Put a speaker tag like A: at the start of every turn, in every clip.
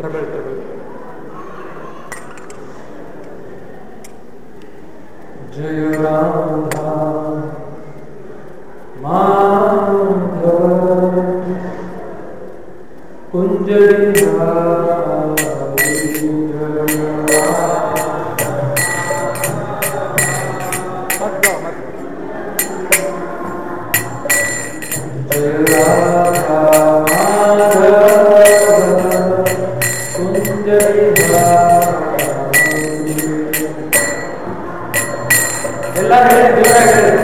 A: ತಗೊಳ್ಳಿ ತಗೊಳ್ಳಿ ಜಯ ರಾಮ ಮಾಧವ ಕುಂಜರಿ ಎಲ್ಲ ಹೇಳಿ ಜೋರಾಗಿ ಹೇಳಿ.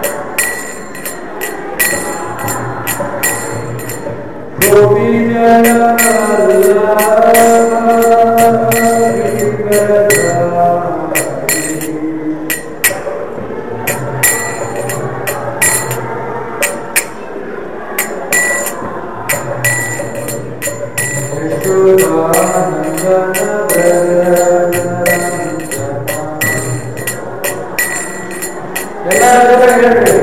A: ಗೋಪಿ ಜಯ ಎಲ್ಲ ಹೇಳ್ರಿ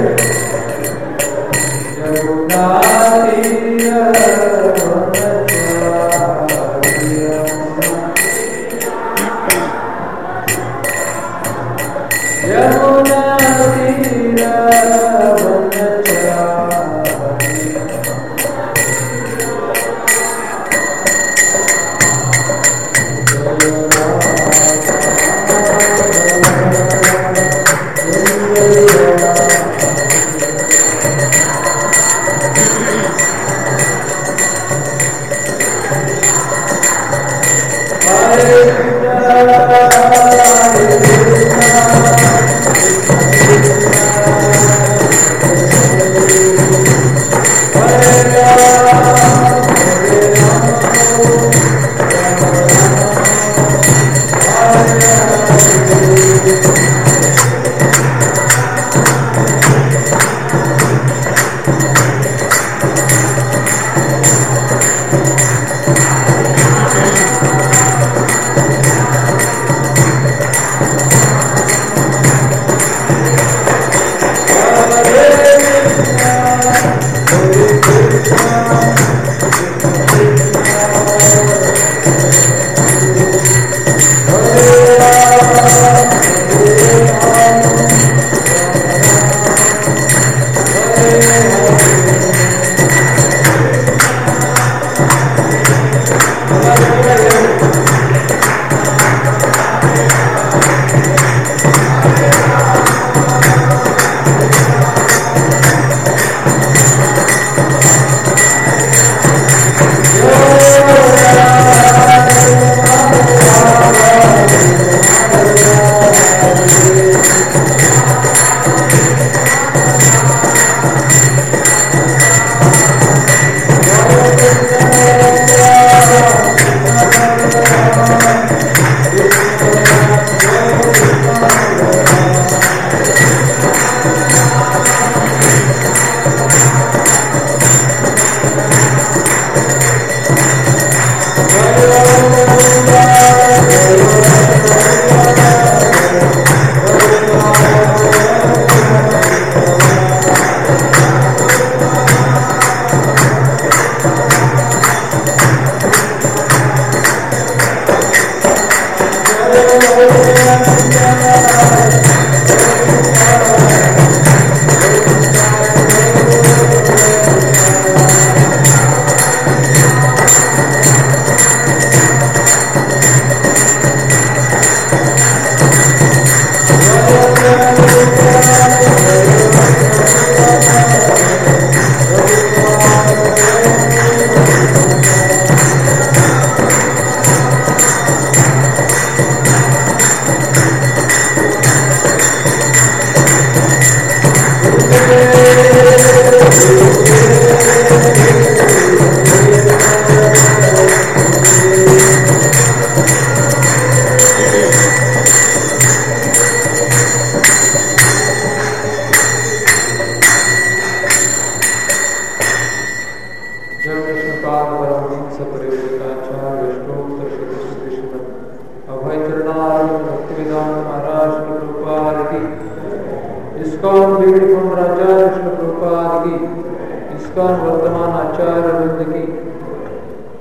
A: इस्कॉन बीड़ी आचार्य श्री प्रभुपाद की इस्कॉन वर्तमान आचार्य वृंद की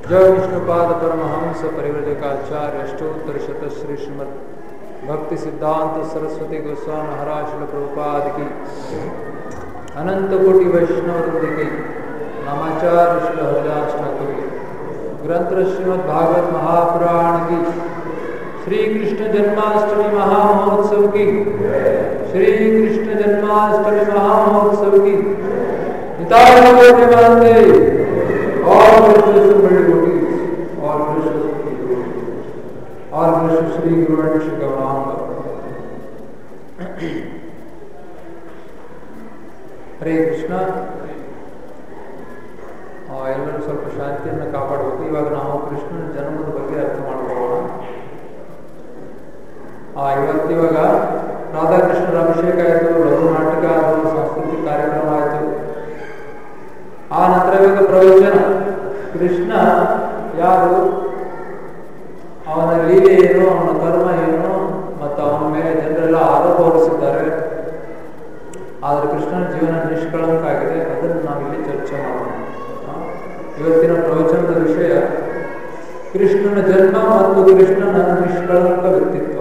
A: जय विष्णुपाद परमहंस परिव्रजकाचार्य अष्टोत्तर शत श्री श्रीमद भक्ति सिद्धांत सरस्वती गोस्वामी महाराज शिल प्रभुपाद की अनंत कोटि वैष्णव वृंद की नामाचार्य श्री हरिदास ठाकुर की ग्रंथ श्रीमद भागवत महापुराण की श्री कृष्ण जन्माष्टमी महामहोत्सव की श्री कृष्ण जन्माष्टमी महामहोत्सव की निताय कोटि वंदे और कृष्ण बड़ी कोटि और कृष्ण और कृष्ण श्री गुरुवंश गौरांग ಹರೇ ಕೃಷ್ಣ ಎಲ್ಲರೂ ಸ್ವಲ್ಪ ಶಾಂತಿಯನ್ನು ಕಾಪಾಡಬೇಕು ಇವಾಗ ನಾವು ಕೃಷ್ಣನ ಜನ್ಮದ ಬಗ್ಗೆ ಅರ್ಥ ಮಾಡ್ಕೊಳ್ಳೋಣ ಇವತ್ತು ಇವಾಗ ರಾಧಾಕೃಷ್ಣರ ಅಭಿಷೇಕ ಆಯಿತು ಲಘು ನಾಟಕ ಆಯಿತು ಸಾಂಸ್ಕೃತಿಕ ಕಾರ್ಯಕ್ರಮ ಆಯಿತು ಆ ನಂತರ ಇವಾಗ ಪ್ರವಚನ ಕೃಷ್ಣ ಯಾರು ಅವನ ಲೀಲೆ ಏನು ಅವನ ಕರ್ಮ ಏನು ಮತ್ತು ಅವನ ಮೇಲೆ ಜನರೆಲ್ಲ ಆರೋಪ ಹೊರಿಸಿದ್ದಾರೆ ಆದರೆ ಕೃಷ್ಣನ ಜೀವನ ನಿಷ್ಕಳಂಕ ಆಗಿದೆ ಅದನ್ನು ನಾವಿಲ್ಲಿ ಚರ್ಚೆ ಮಾಡೋಣ ಇವತ್ತಿನ ಪ್ರವಚನದ ವಿಷಯ ಕೃಷ್ಣನ ಜನ್ಮ ಮತ್ತು ಕೃಷ್ಣನ ನಿಷ್ಕಳಂಕ ವ್ಯಕ್ತಿತ್ವ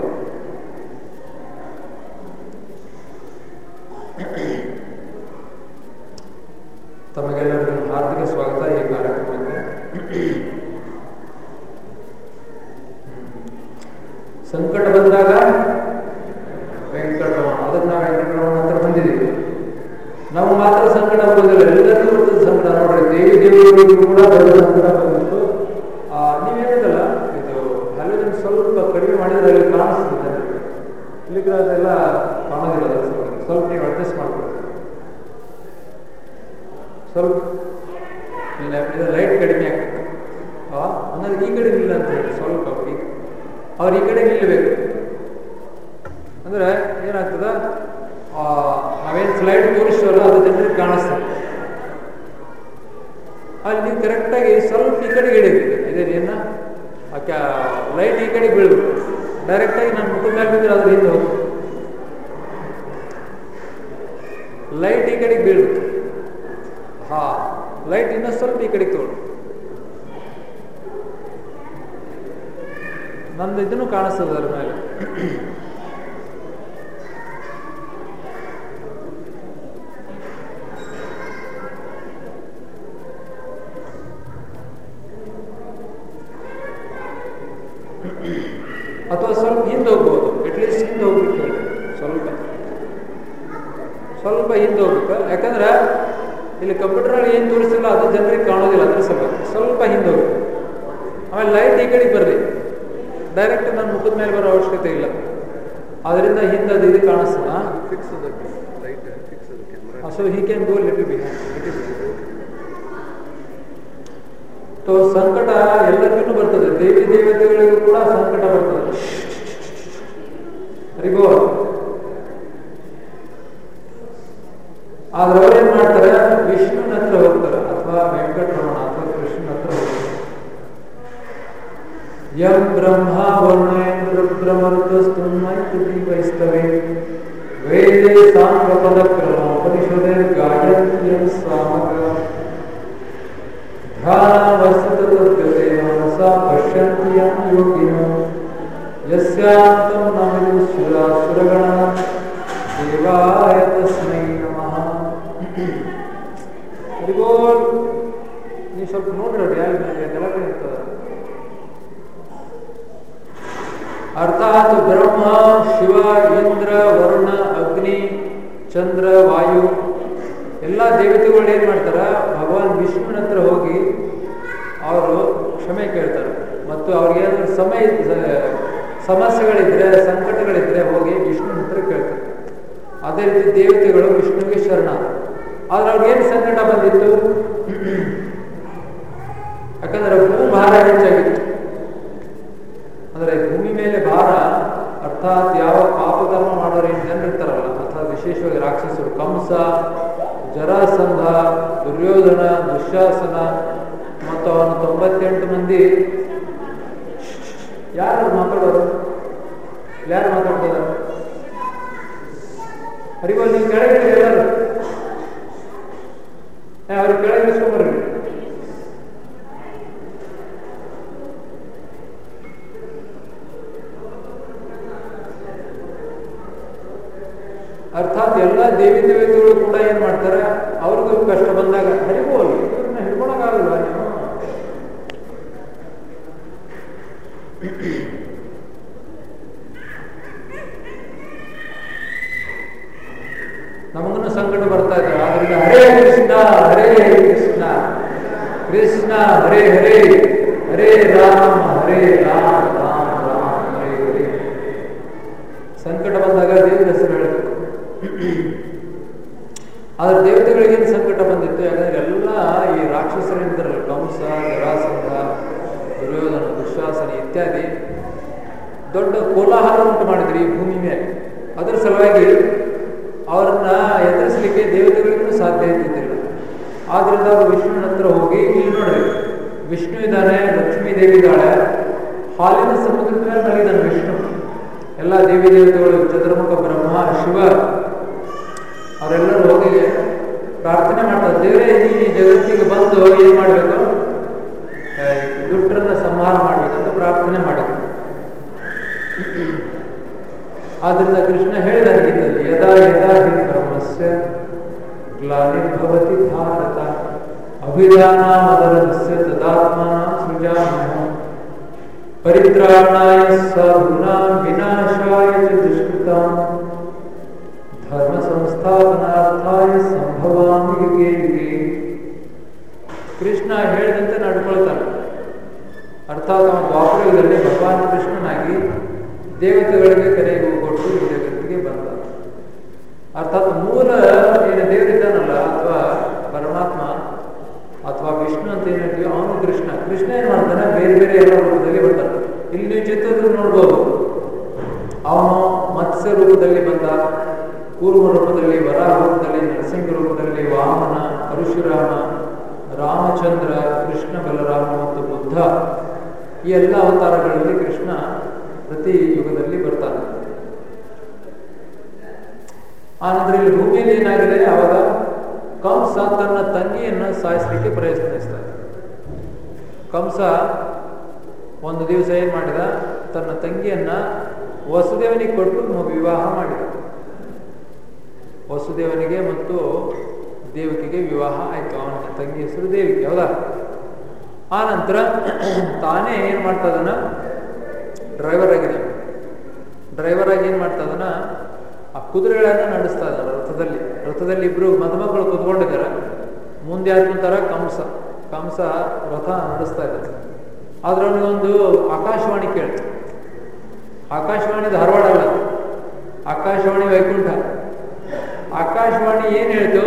A: ತಮಗೆಲ್ಲರಿಗೂ ಹಾರ್ದಿಕ ಸ್ವಾಗತ ಈ ಕಾರ್ಯಕ್ರಮಕ್ಕೆ ಸಂಕಟ ಬಂದಾಗ ವೆಂಕಟರಮಣ ಅದಕ್ಕೆ ನಾವು ವೆಂಕಟರಮಣ ಹತ್ರ ಬಂದಿದ್ದೀವಿ ನಾವು ಮಾತ್ರ ಸಂಕಟ ಬರೋದಿಲ್ಲ ಎಲ್ಲರಿಗೂ ಬರ್ತದೆ ಸಂಕಟ ನೋಡ್ರಿ ದೇವಿ ದೇವಿಗಳಿಗೂ ಕೂಡ ದೊಡ್ಡ ಸಂಕಟ ಬಂದಿತ್ತು ನೀವೇನಿದಲ್ಲ ಇದು ಹ್ಯಾಲೋಜನ್ ಸ್ವಲ್ಪ ಕಡಿಮೆ ಮಾಡಿದ್ರೆ ಅಲ್ಲಿ ಕಾಣಿಸ್ತದೆ ಇಲ್ಲಿಗೆ ಅದೆಲ್ಲ ಕಾಣೋದಿಲ್ಲ ಸ್ವಲ್ಪ ನೀವು ಅಡ್ಜಸ್ಟ್ ಮಾಡ್ಕೊಳ್ತೀವಿ ಸ್ವಲ್ಪ ಇಲ್ಲ ಲೈಟ್ ಕಡಿಮೆ ಆಗ್ತದೆ ಅನ್ನೋದು ಈ ಕಡೆ ನಿಲ್ಲ ಅಂತ ಹೇಳಿ ಸ್ವಲ್ಪ ಅವ್ರಿಗೆ ಅವ್ರು ಈ ಕಡೆ ನಿಲ್ಲಬೇಕು ಅಂದ್ರೆ ಏನಾಗ್ತದ ನಾವೇನು ಸ್ಲೈಡ್ ತೋರಿಸ್ತೀವಲ್ಲ ಅದು ಜನರಿಗೆ ಕಾಣಿಸ್ತದೆ ಅಲ್ಲಿ ನೀವು ಕರೆಕ್ಟಾಗಿ ಸ್ವಲ್ಪ ಈ ಕಡೆಗೆ ಇಡಬೇಕು ಇದೇನೇನ ಲೈಟ್ ಈ ಕಡೆಗೆ ಬೀಳ್ಬೇಕು ಡೈರೆಕ್ಟಾಗಿ ನಾನು ಮುಖದ ಮೇಲೆ ಬಿದ್ದರೆ ಅದ್ರ ಹಿಂದೆ ಹೋಗ್ಬೇಕು ಲೈಟ್ ಈ ಕಡೆಗೆ ಬೀಳ್ಬೇಕು ಹಾ ಲೈಟ್ ಇನ್ನೂ ಸ್ವಲ್ಪ ಈ ಕಡೆಗೆ ತಗೊಳ್ಳಿ ನಂದು ಇದನ್ನು ಕಾಣಿಸ್ತದೆ ಅದರ ಮೇಲೆ ಅಥವಾ ಸ್ವಲ್ಪ ಹಿಂದೆ ಹೋಗ್ಬೋದು ಅಟ್ಲೀಸ್ಟ್ ಹಿಂದೆ ಹೋಗ್ಬೇಕು ಹೇಳಿ ಸ್ವಲ್ಪ ಸ್ವಲ್ಪ ಹಿಂದೆ ಹೋಗ್ಬೇಕು ಯಾಕಂದ್ರೆ ಇಲ್ಲಿ ಕಂಪ್ಯೂಟರ್ನಲ್ಲಿ ಏನು ತೋರಿಸಿಲ್ಲ ಅದು ಜನರಿಗೆ ಕಾಣೋದಿಲ್ಲ ಅದ್ರ ಸಲುವಾಗಿ ಸ್ವಲ್ಪ ಹಿಂದೆ ಹೋಗ್ಬೇಕು ಆಮೇಲೆ ಲೈಟ್ ಈ ಕಡೆಗೆ ಬರ್ರಿ ಡೈರೆಕ್ಟ್ ನನ್ನ ಮುಖದ ಮೇಲೆ ಬರೋ ಅವಶ್ಯಕತೆ ಇಲ್ಲ ಅದರಿಂದ ಹಿಂದೆ ಅದು ಇದು ಕಾಣಿಸ್ತದ so he can go little bit so ಸಂಕಟ ಎಲ್ಲರಿಗೂ ಬರ್ತದೆ ದೇವಿ ದೇವತೆಗಳಿಗೂ ಕೂಡ ಸಂಕಟ ಬರ್ತದೆ ಹರಿಗೋ ಆದ್ರೆ ಅವ್ರೇನ್ ಮಾಡ್ತಾರೆ ವಿಷ್ಣುನ ಹತ್ರ ಹೋಗ್ತಾರೆ ಅಥವಾ ವೆಂಕಟರಮಣ ಅಥವಾ ಕೃಷ್ಣನ ಹತ್ರ ಹೋಗ್ತಾರೆ ಯಂ ಬ್ರಹ್ಮ ವರ್ಣೇಂದ್ರ ರುದ್ರಮರುತಸ್ತುನ್ಮೈತಿ ವೈಸ್ತವೇ ವೇದೇ ಸಾಂಗಪದ ಕ್ರಮ ಉಪನಿಷದೆ ಗಾಯತ್ರ್ಯಂ ಸಾಮಗ ಧ್ಯಾನವಸತತದ್ಗತೆ ಮನಸಾ ಪಶ್ಯಂತಿ ಯಂ ಯೋಗಿನೋ ಯಸ್ಯಾಂತಂ ನ ವಿದುಸುರ ಸುರಗಣ ದೇವಾಯ ತಸ್ಮೈ ನಮಃ ಹರಿಬೋಲ್ ನೀವು ಸ್ವಲ್ಪ ನೋಡ್ರಿ ಯಾರ ಮೇಲೆ ಗಲಾಟೆ ಇರ್ತದ ಅರ್ಥಾತ್ ಬ್ರಹ್ಮ ಶಿವ ಇಂದ್ರ ವರುಣ ಅಗ್ನಿ ಚಂದ್ರ ವಾಯು ಎಲ್ಲ ದೇವತೆಗಳು ಏನ್ ಮಾಡ್ತಾರ ಭಗವಾನ್ ವಿಷ್ಣುವಿನ ಹತ್ರ ಹೋಗಿ ಅವರು ಕ್ಷಮೆ ಕೇಳ್ತಾರೆ ಮತ್ತು ಅವ್ರಿಗೆ ಏನಾದ್ರು ಸಮಯ ಸಮಸ್ಯೆಗಳಿದ್ರೆ ಸಂಕಟಗಳಿದ್ರೆ ಹೋಗಿ ವಿಷ್ಣುವಿನ ಹತ್ರ ಕೇಳ್ತಾರೆ ಅದೇ ರೀತಿ ದೇವತೆಗಳು ವಿಷ್ಣುವಿಗೆ ಶರಣ ಆದ್ರೆ ಅವ್ರಿಗೇನು ಸಂಕಟ ಬಂದಿತ್ತು ಯಾಕಂದ್ರೆ ಭೂ ಭಾರ ಹೆಚ್ಚಾಗಿತ್ತು ಅಂದ್ರೆ ಭೂಮಿ ಮೇಲೆ ಭಾರ ಅರ್ಥಾತ್ ಯಾವ ಪಾಪಕರ್ಮ ಮಾಡೋರು ಏನು ಜನರಿರ್ತಾರಲ್ಲ ಅರ್ಥಾತ್ ವಿಶೇಷವಾಗಿ ರಾಕ್ಷಸರು ಕಂಸ ಜರಾಸಂಧ ದುರ್ಯೋಧನ ದುಶ್ಯಾಸನ ಮತ್ತು ಅವನು ತೊಂಬತ್ತೆಂಟು ಮಂದಿ ಯಾರು ಮಾತಾಡೋರು ಯಾರು ಮಾತಾಡ್ತಾರೆ ಹರಿಗೋ ನೀವು ಕೆಳಗೆ ಎಲ್ಲರೂ ಅವ್ರಿಗೆ ಕೆಳಗೆ ಇಸ್ಕೊಂಬರ್ರಿ ಎಲ್ಲ ದೇವಿ ದೇವತೆಗಳು ಕೂಡ ಏನ್ ಮಾಡ್ತಾರೆ ಅವ್ರಿಗೂ ಕಷ್ಟ ಬಂದಾಗ ಹರಿಬೋಲ್ ಇವ್ರನ್ನ ಹಿಡ್ಕೊಳಕ್ಕಾಗಲ್ವಾ ನೀವು ನಮಗೂ ಸಂಕಟ ಬರ್ತಾ ಇದೆ ಆದ್ರಿಂದ ಹರೇ ಕೃಷ್ಣ ಹರೇ ಕೃಷ್ಣ ಕೃಷ್ಣ ಹರೇ ಹರೇ ಹರೇ ರಾಮ ಹರೇ ರಾಮ ರಾಮ ರಾಮ ಹರೇ ಹರೇ ಸಂಕಟ ಬಂದಾಗ ದೇವರ ಹೆಸರು ಹೇಳಬೇಕು ಆದ್ರೆ ದೇವತೆಗಳಿಗೆ ಏನು ಸಂಕಟ ಬಂದಿತ್ತು ಯಾಕಂದ್ರೆ ಎಲ್ಲ ಈ ರಾಕ್ಷಸರಿದ್ದಾರಲ್ಲ ಕಂಸ ಜರಾಸಂಧ ದುರ್ಯೋಧನ ದುಶಾಸನ ಇತ್ಯಾದಿ ದೊಡ್ಡ ಕೋಲಾಹಲ ಉಂಟು ಮಾಡಿದ್ರು ಈ ಭೂಮಿ ಮೇಲೆ ಅದರ ಸಲುವಾಗಿ ಅವರನ್ನ ಎದುರಿಸಲಿಕ್ಕೆ ದೇವತೆಗಳಿಗೂ ಸಾಧ್ಯ ಇದ್ದಿದ್ದಿಲ್ಲ ಆದ್ರಿಂದ ಅವರು ವಿಷ್ಣುವಿನ ಹತ್ರ ಹೋಗಿ ಇಲ್ಲಿ ನೋಡ್ರಿ ವಿಷ್ಣು ಇದ್ದಾನೆ ಲಕ್ಷ್ಮೀ ದೇವಿ ಇದ್ದಾಳೆ ಹಾಲಿನ ಸಮುದ್ರದ ಮೇಲೆ ಮಲಗಿದ್ದಾನೆ ವಿಷ್ಣು ಎಲ್ಲ ದೇವಿ ದೇವತೆಗಳು ಚಂದ್ರಮುಖ ಬ್ರಹ್ಮ ಶಿವ ಅವರೆಲ್ಲರೂ ಹೋಗಿ ಪ್ರಾರ್ಥನೆ ಮಾಡ್ತಾರೆ ದೇವರೇ ಈ ಜಗತ್ತಿಗೆ ಬಂದು ಏನ್ ಮಾಡಬೇಕು ದುಷ್ಟರನ್ನ ಸಂಹಾರ ಮಾಡ್ಬೇಕಂತ ಪ್ರಾರ್ಥನೆ ಮಾಡಿದ್ರು ಆದ್ರಿಂದ ಕೃಷ್ಣ ಹೇಳಿದ ಗೀತೆಯಲ್ಲಿ ಯದಾ ಯದಾ ಹಿ ಧರ್ಮಸ್ಯ ಗ್ಲಾನಿರ್ಭವತಿ ಭಾರತ ಅಭಿಧಾನಾಮದರಸ್ಯ ತದಾತ್ಮನ ಸೃಜಾಮ್ಯಹಂ ಪರಿತ್ರಾಣಾಯ ಸಾಧೂನಾಂ ವಿನಾಶಾಯ ಚ ದುಷ್ಕೃತಾಂ ಧರ್ಮ ಸಂಸ್ಥಾಪನಾರ್ಥಾಯ ಸಂಭವಾಮಿ ಯುಗೆ ಯುಗೆ ಕೃಷ್ಣ ಹೇಳಿದಂತೆ ನಡ್ಕೊಳ್ತಾನೆ ಅರ್ಥಾತ್ ಅವನ ದ್ವಾಪರಯುಗದಲ್ಲಿ ಭಗವಾನ್ ಕೃಷ್ಣನಾಗಿ ದೇವತೆಗಳಿಗೆ ಕರೆಗೆ ಕೊಟ್ಟು ಈ ಜಗತ್ತಿಗೆ ಬಂದ ಅರ್ಥಾತ್ ಮೂಲ ಏನು ದೇವರಿದ್ದಾನಲ್ಲ ಅಥವಾ ಪರಮಾತ್ಮ ಅಥವಾ ವಿಷ್ಣು ಅಂತ ಏನ್ ಹೇಳ್ತೀವಿ ಅವನು ಕೃಷ್ಣ ಕೃಷ್ಣ ಏನ್ ಮಾಡ್ತಾನೆ ಬೇರೆ ಬೇರೆ ಎಲ್ಲ ರೂಪದಲ್ಲಿ ಬರ್ತಾನೆ ಇಲ್ಲಿ ನೀವು ಚಿತ್ರದಲ್ಲಿ ನೋಡ್ಬೋದು ಅವನು ಮತ್ಸ್ಯ ರೂಪದಲ್ಲಿ ಬಂದ ಕೂರ್ಮ ರೂಪದಲ್ಲಿ ವರಾಹ ರೂಪದಲ್ಲಿ ನರಸಿಂಹ ರೂಪದಲ್ಲಿ ವಾಮನ ಪರಶುರಾಮ ರಾಮಚಂದ್ರ ಕೃಷ್ಣ ಬಲರಾಮ ಮತ್ತು ಬುದ್ಧ ಈ ಎಲ್ಲ ಅವತಾರಗಳಲ್ಲಿ ಕೃಷ್ಣ ಪ್ರತಿ ಯುಗದಲ್ಲಿ ಬರ್ತಾನೆ ಆನಂತರ ಇಲ್ಲಿ ಭೂಮಿಯಲ್ಲಿ ಏನಾಗಿದೆ ಅವಾಗ ಕಂಸ ತನ್ನ ತಂಗಿಯನ್ನ ಸಾಯಿಸಲಿಕ್ಕೆ ಪ್ರಯತ್ನಿಸ್ತಾರೆ ಕಂಸ ಒಂದು ದಿವಸ ಏನ್ ಮಾಡಿದ ತನ್ನ ತಂಗಿಯನ್ನ ವಸುದೇವನಿಗೆ ಕೊಟ್ಟು ವಿವಾಹ ಮಾಡಿದ ವಸುದೇವನಿಗೆ ಮತ್ತು ದೇವಕಿಗೆ ವಿವಾಹ ಆಯ್ತು ಅವನ ತಂಗಿ ಹೆಸರು ದೇವಿಕೆ ಹೌದಾ ಆ ನಂತರ ತಾನೇ ಏನ್ ಮಾಡ್ತಾ ಇದನ್ನ ಡ್ರೈವರ್ ಆಗಿದೆ ಡ್ರೈವರ್ ಆಗಿ ಏನ್ ಮಾಡ್ತಾ ಇದನ್ನ ಆ ಕುದುರೆಗಳನ್ನ ನಡೆಸ್ತಾ ಇದ್ದಾರೆ ರಥದಲ್ಲಿ ರಥದಲ್ಲಿ ಇಬ್ರು ಮದುಮಕ್ಕಳು ಕುತ್ಕೊಂಡಿದ್ದಾರೆ ಮುಂದೆ ಯಾರು ಕುಂತಾರ ಕಂಸ ಕಂಸ ರಥ ನಡೆಸ್ತಾ ಇದ್ದಾರೆ ಆದ್ರೆ ಅವನಿಗೊಂದು ಆಕಾಶವಾಣಿ ಕೇಳ್ತು ಆಕಾಶವಾಣಿ ಧಾರವಾಡ ಅಲ್ಲ ಆಕಾಶವಾಣಿ ವೈಕುಂಠ ಆಕಾಶವಾಣಿ ಏನ್ ಹೇಳ್ತು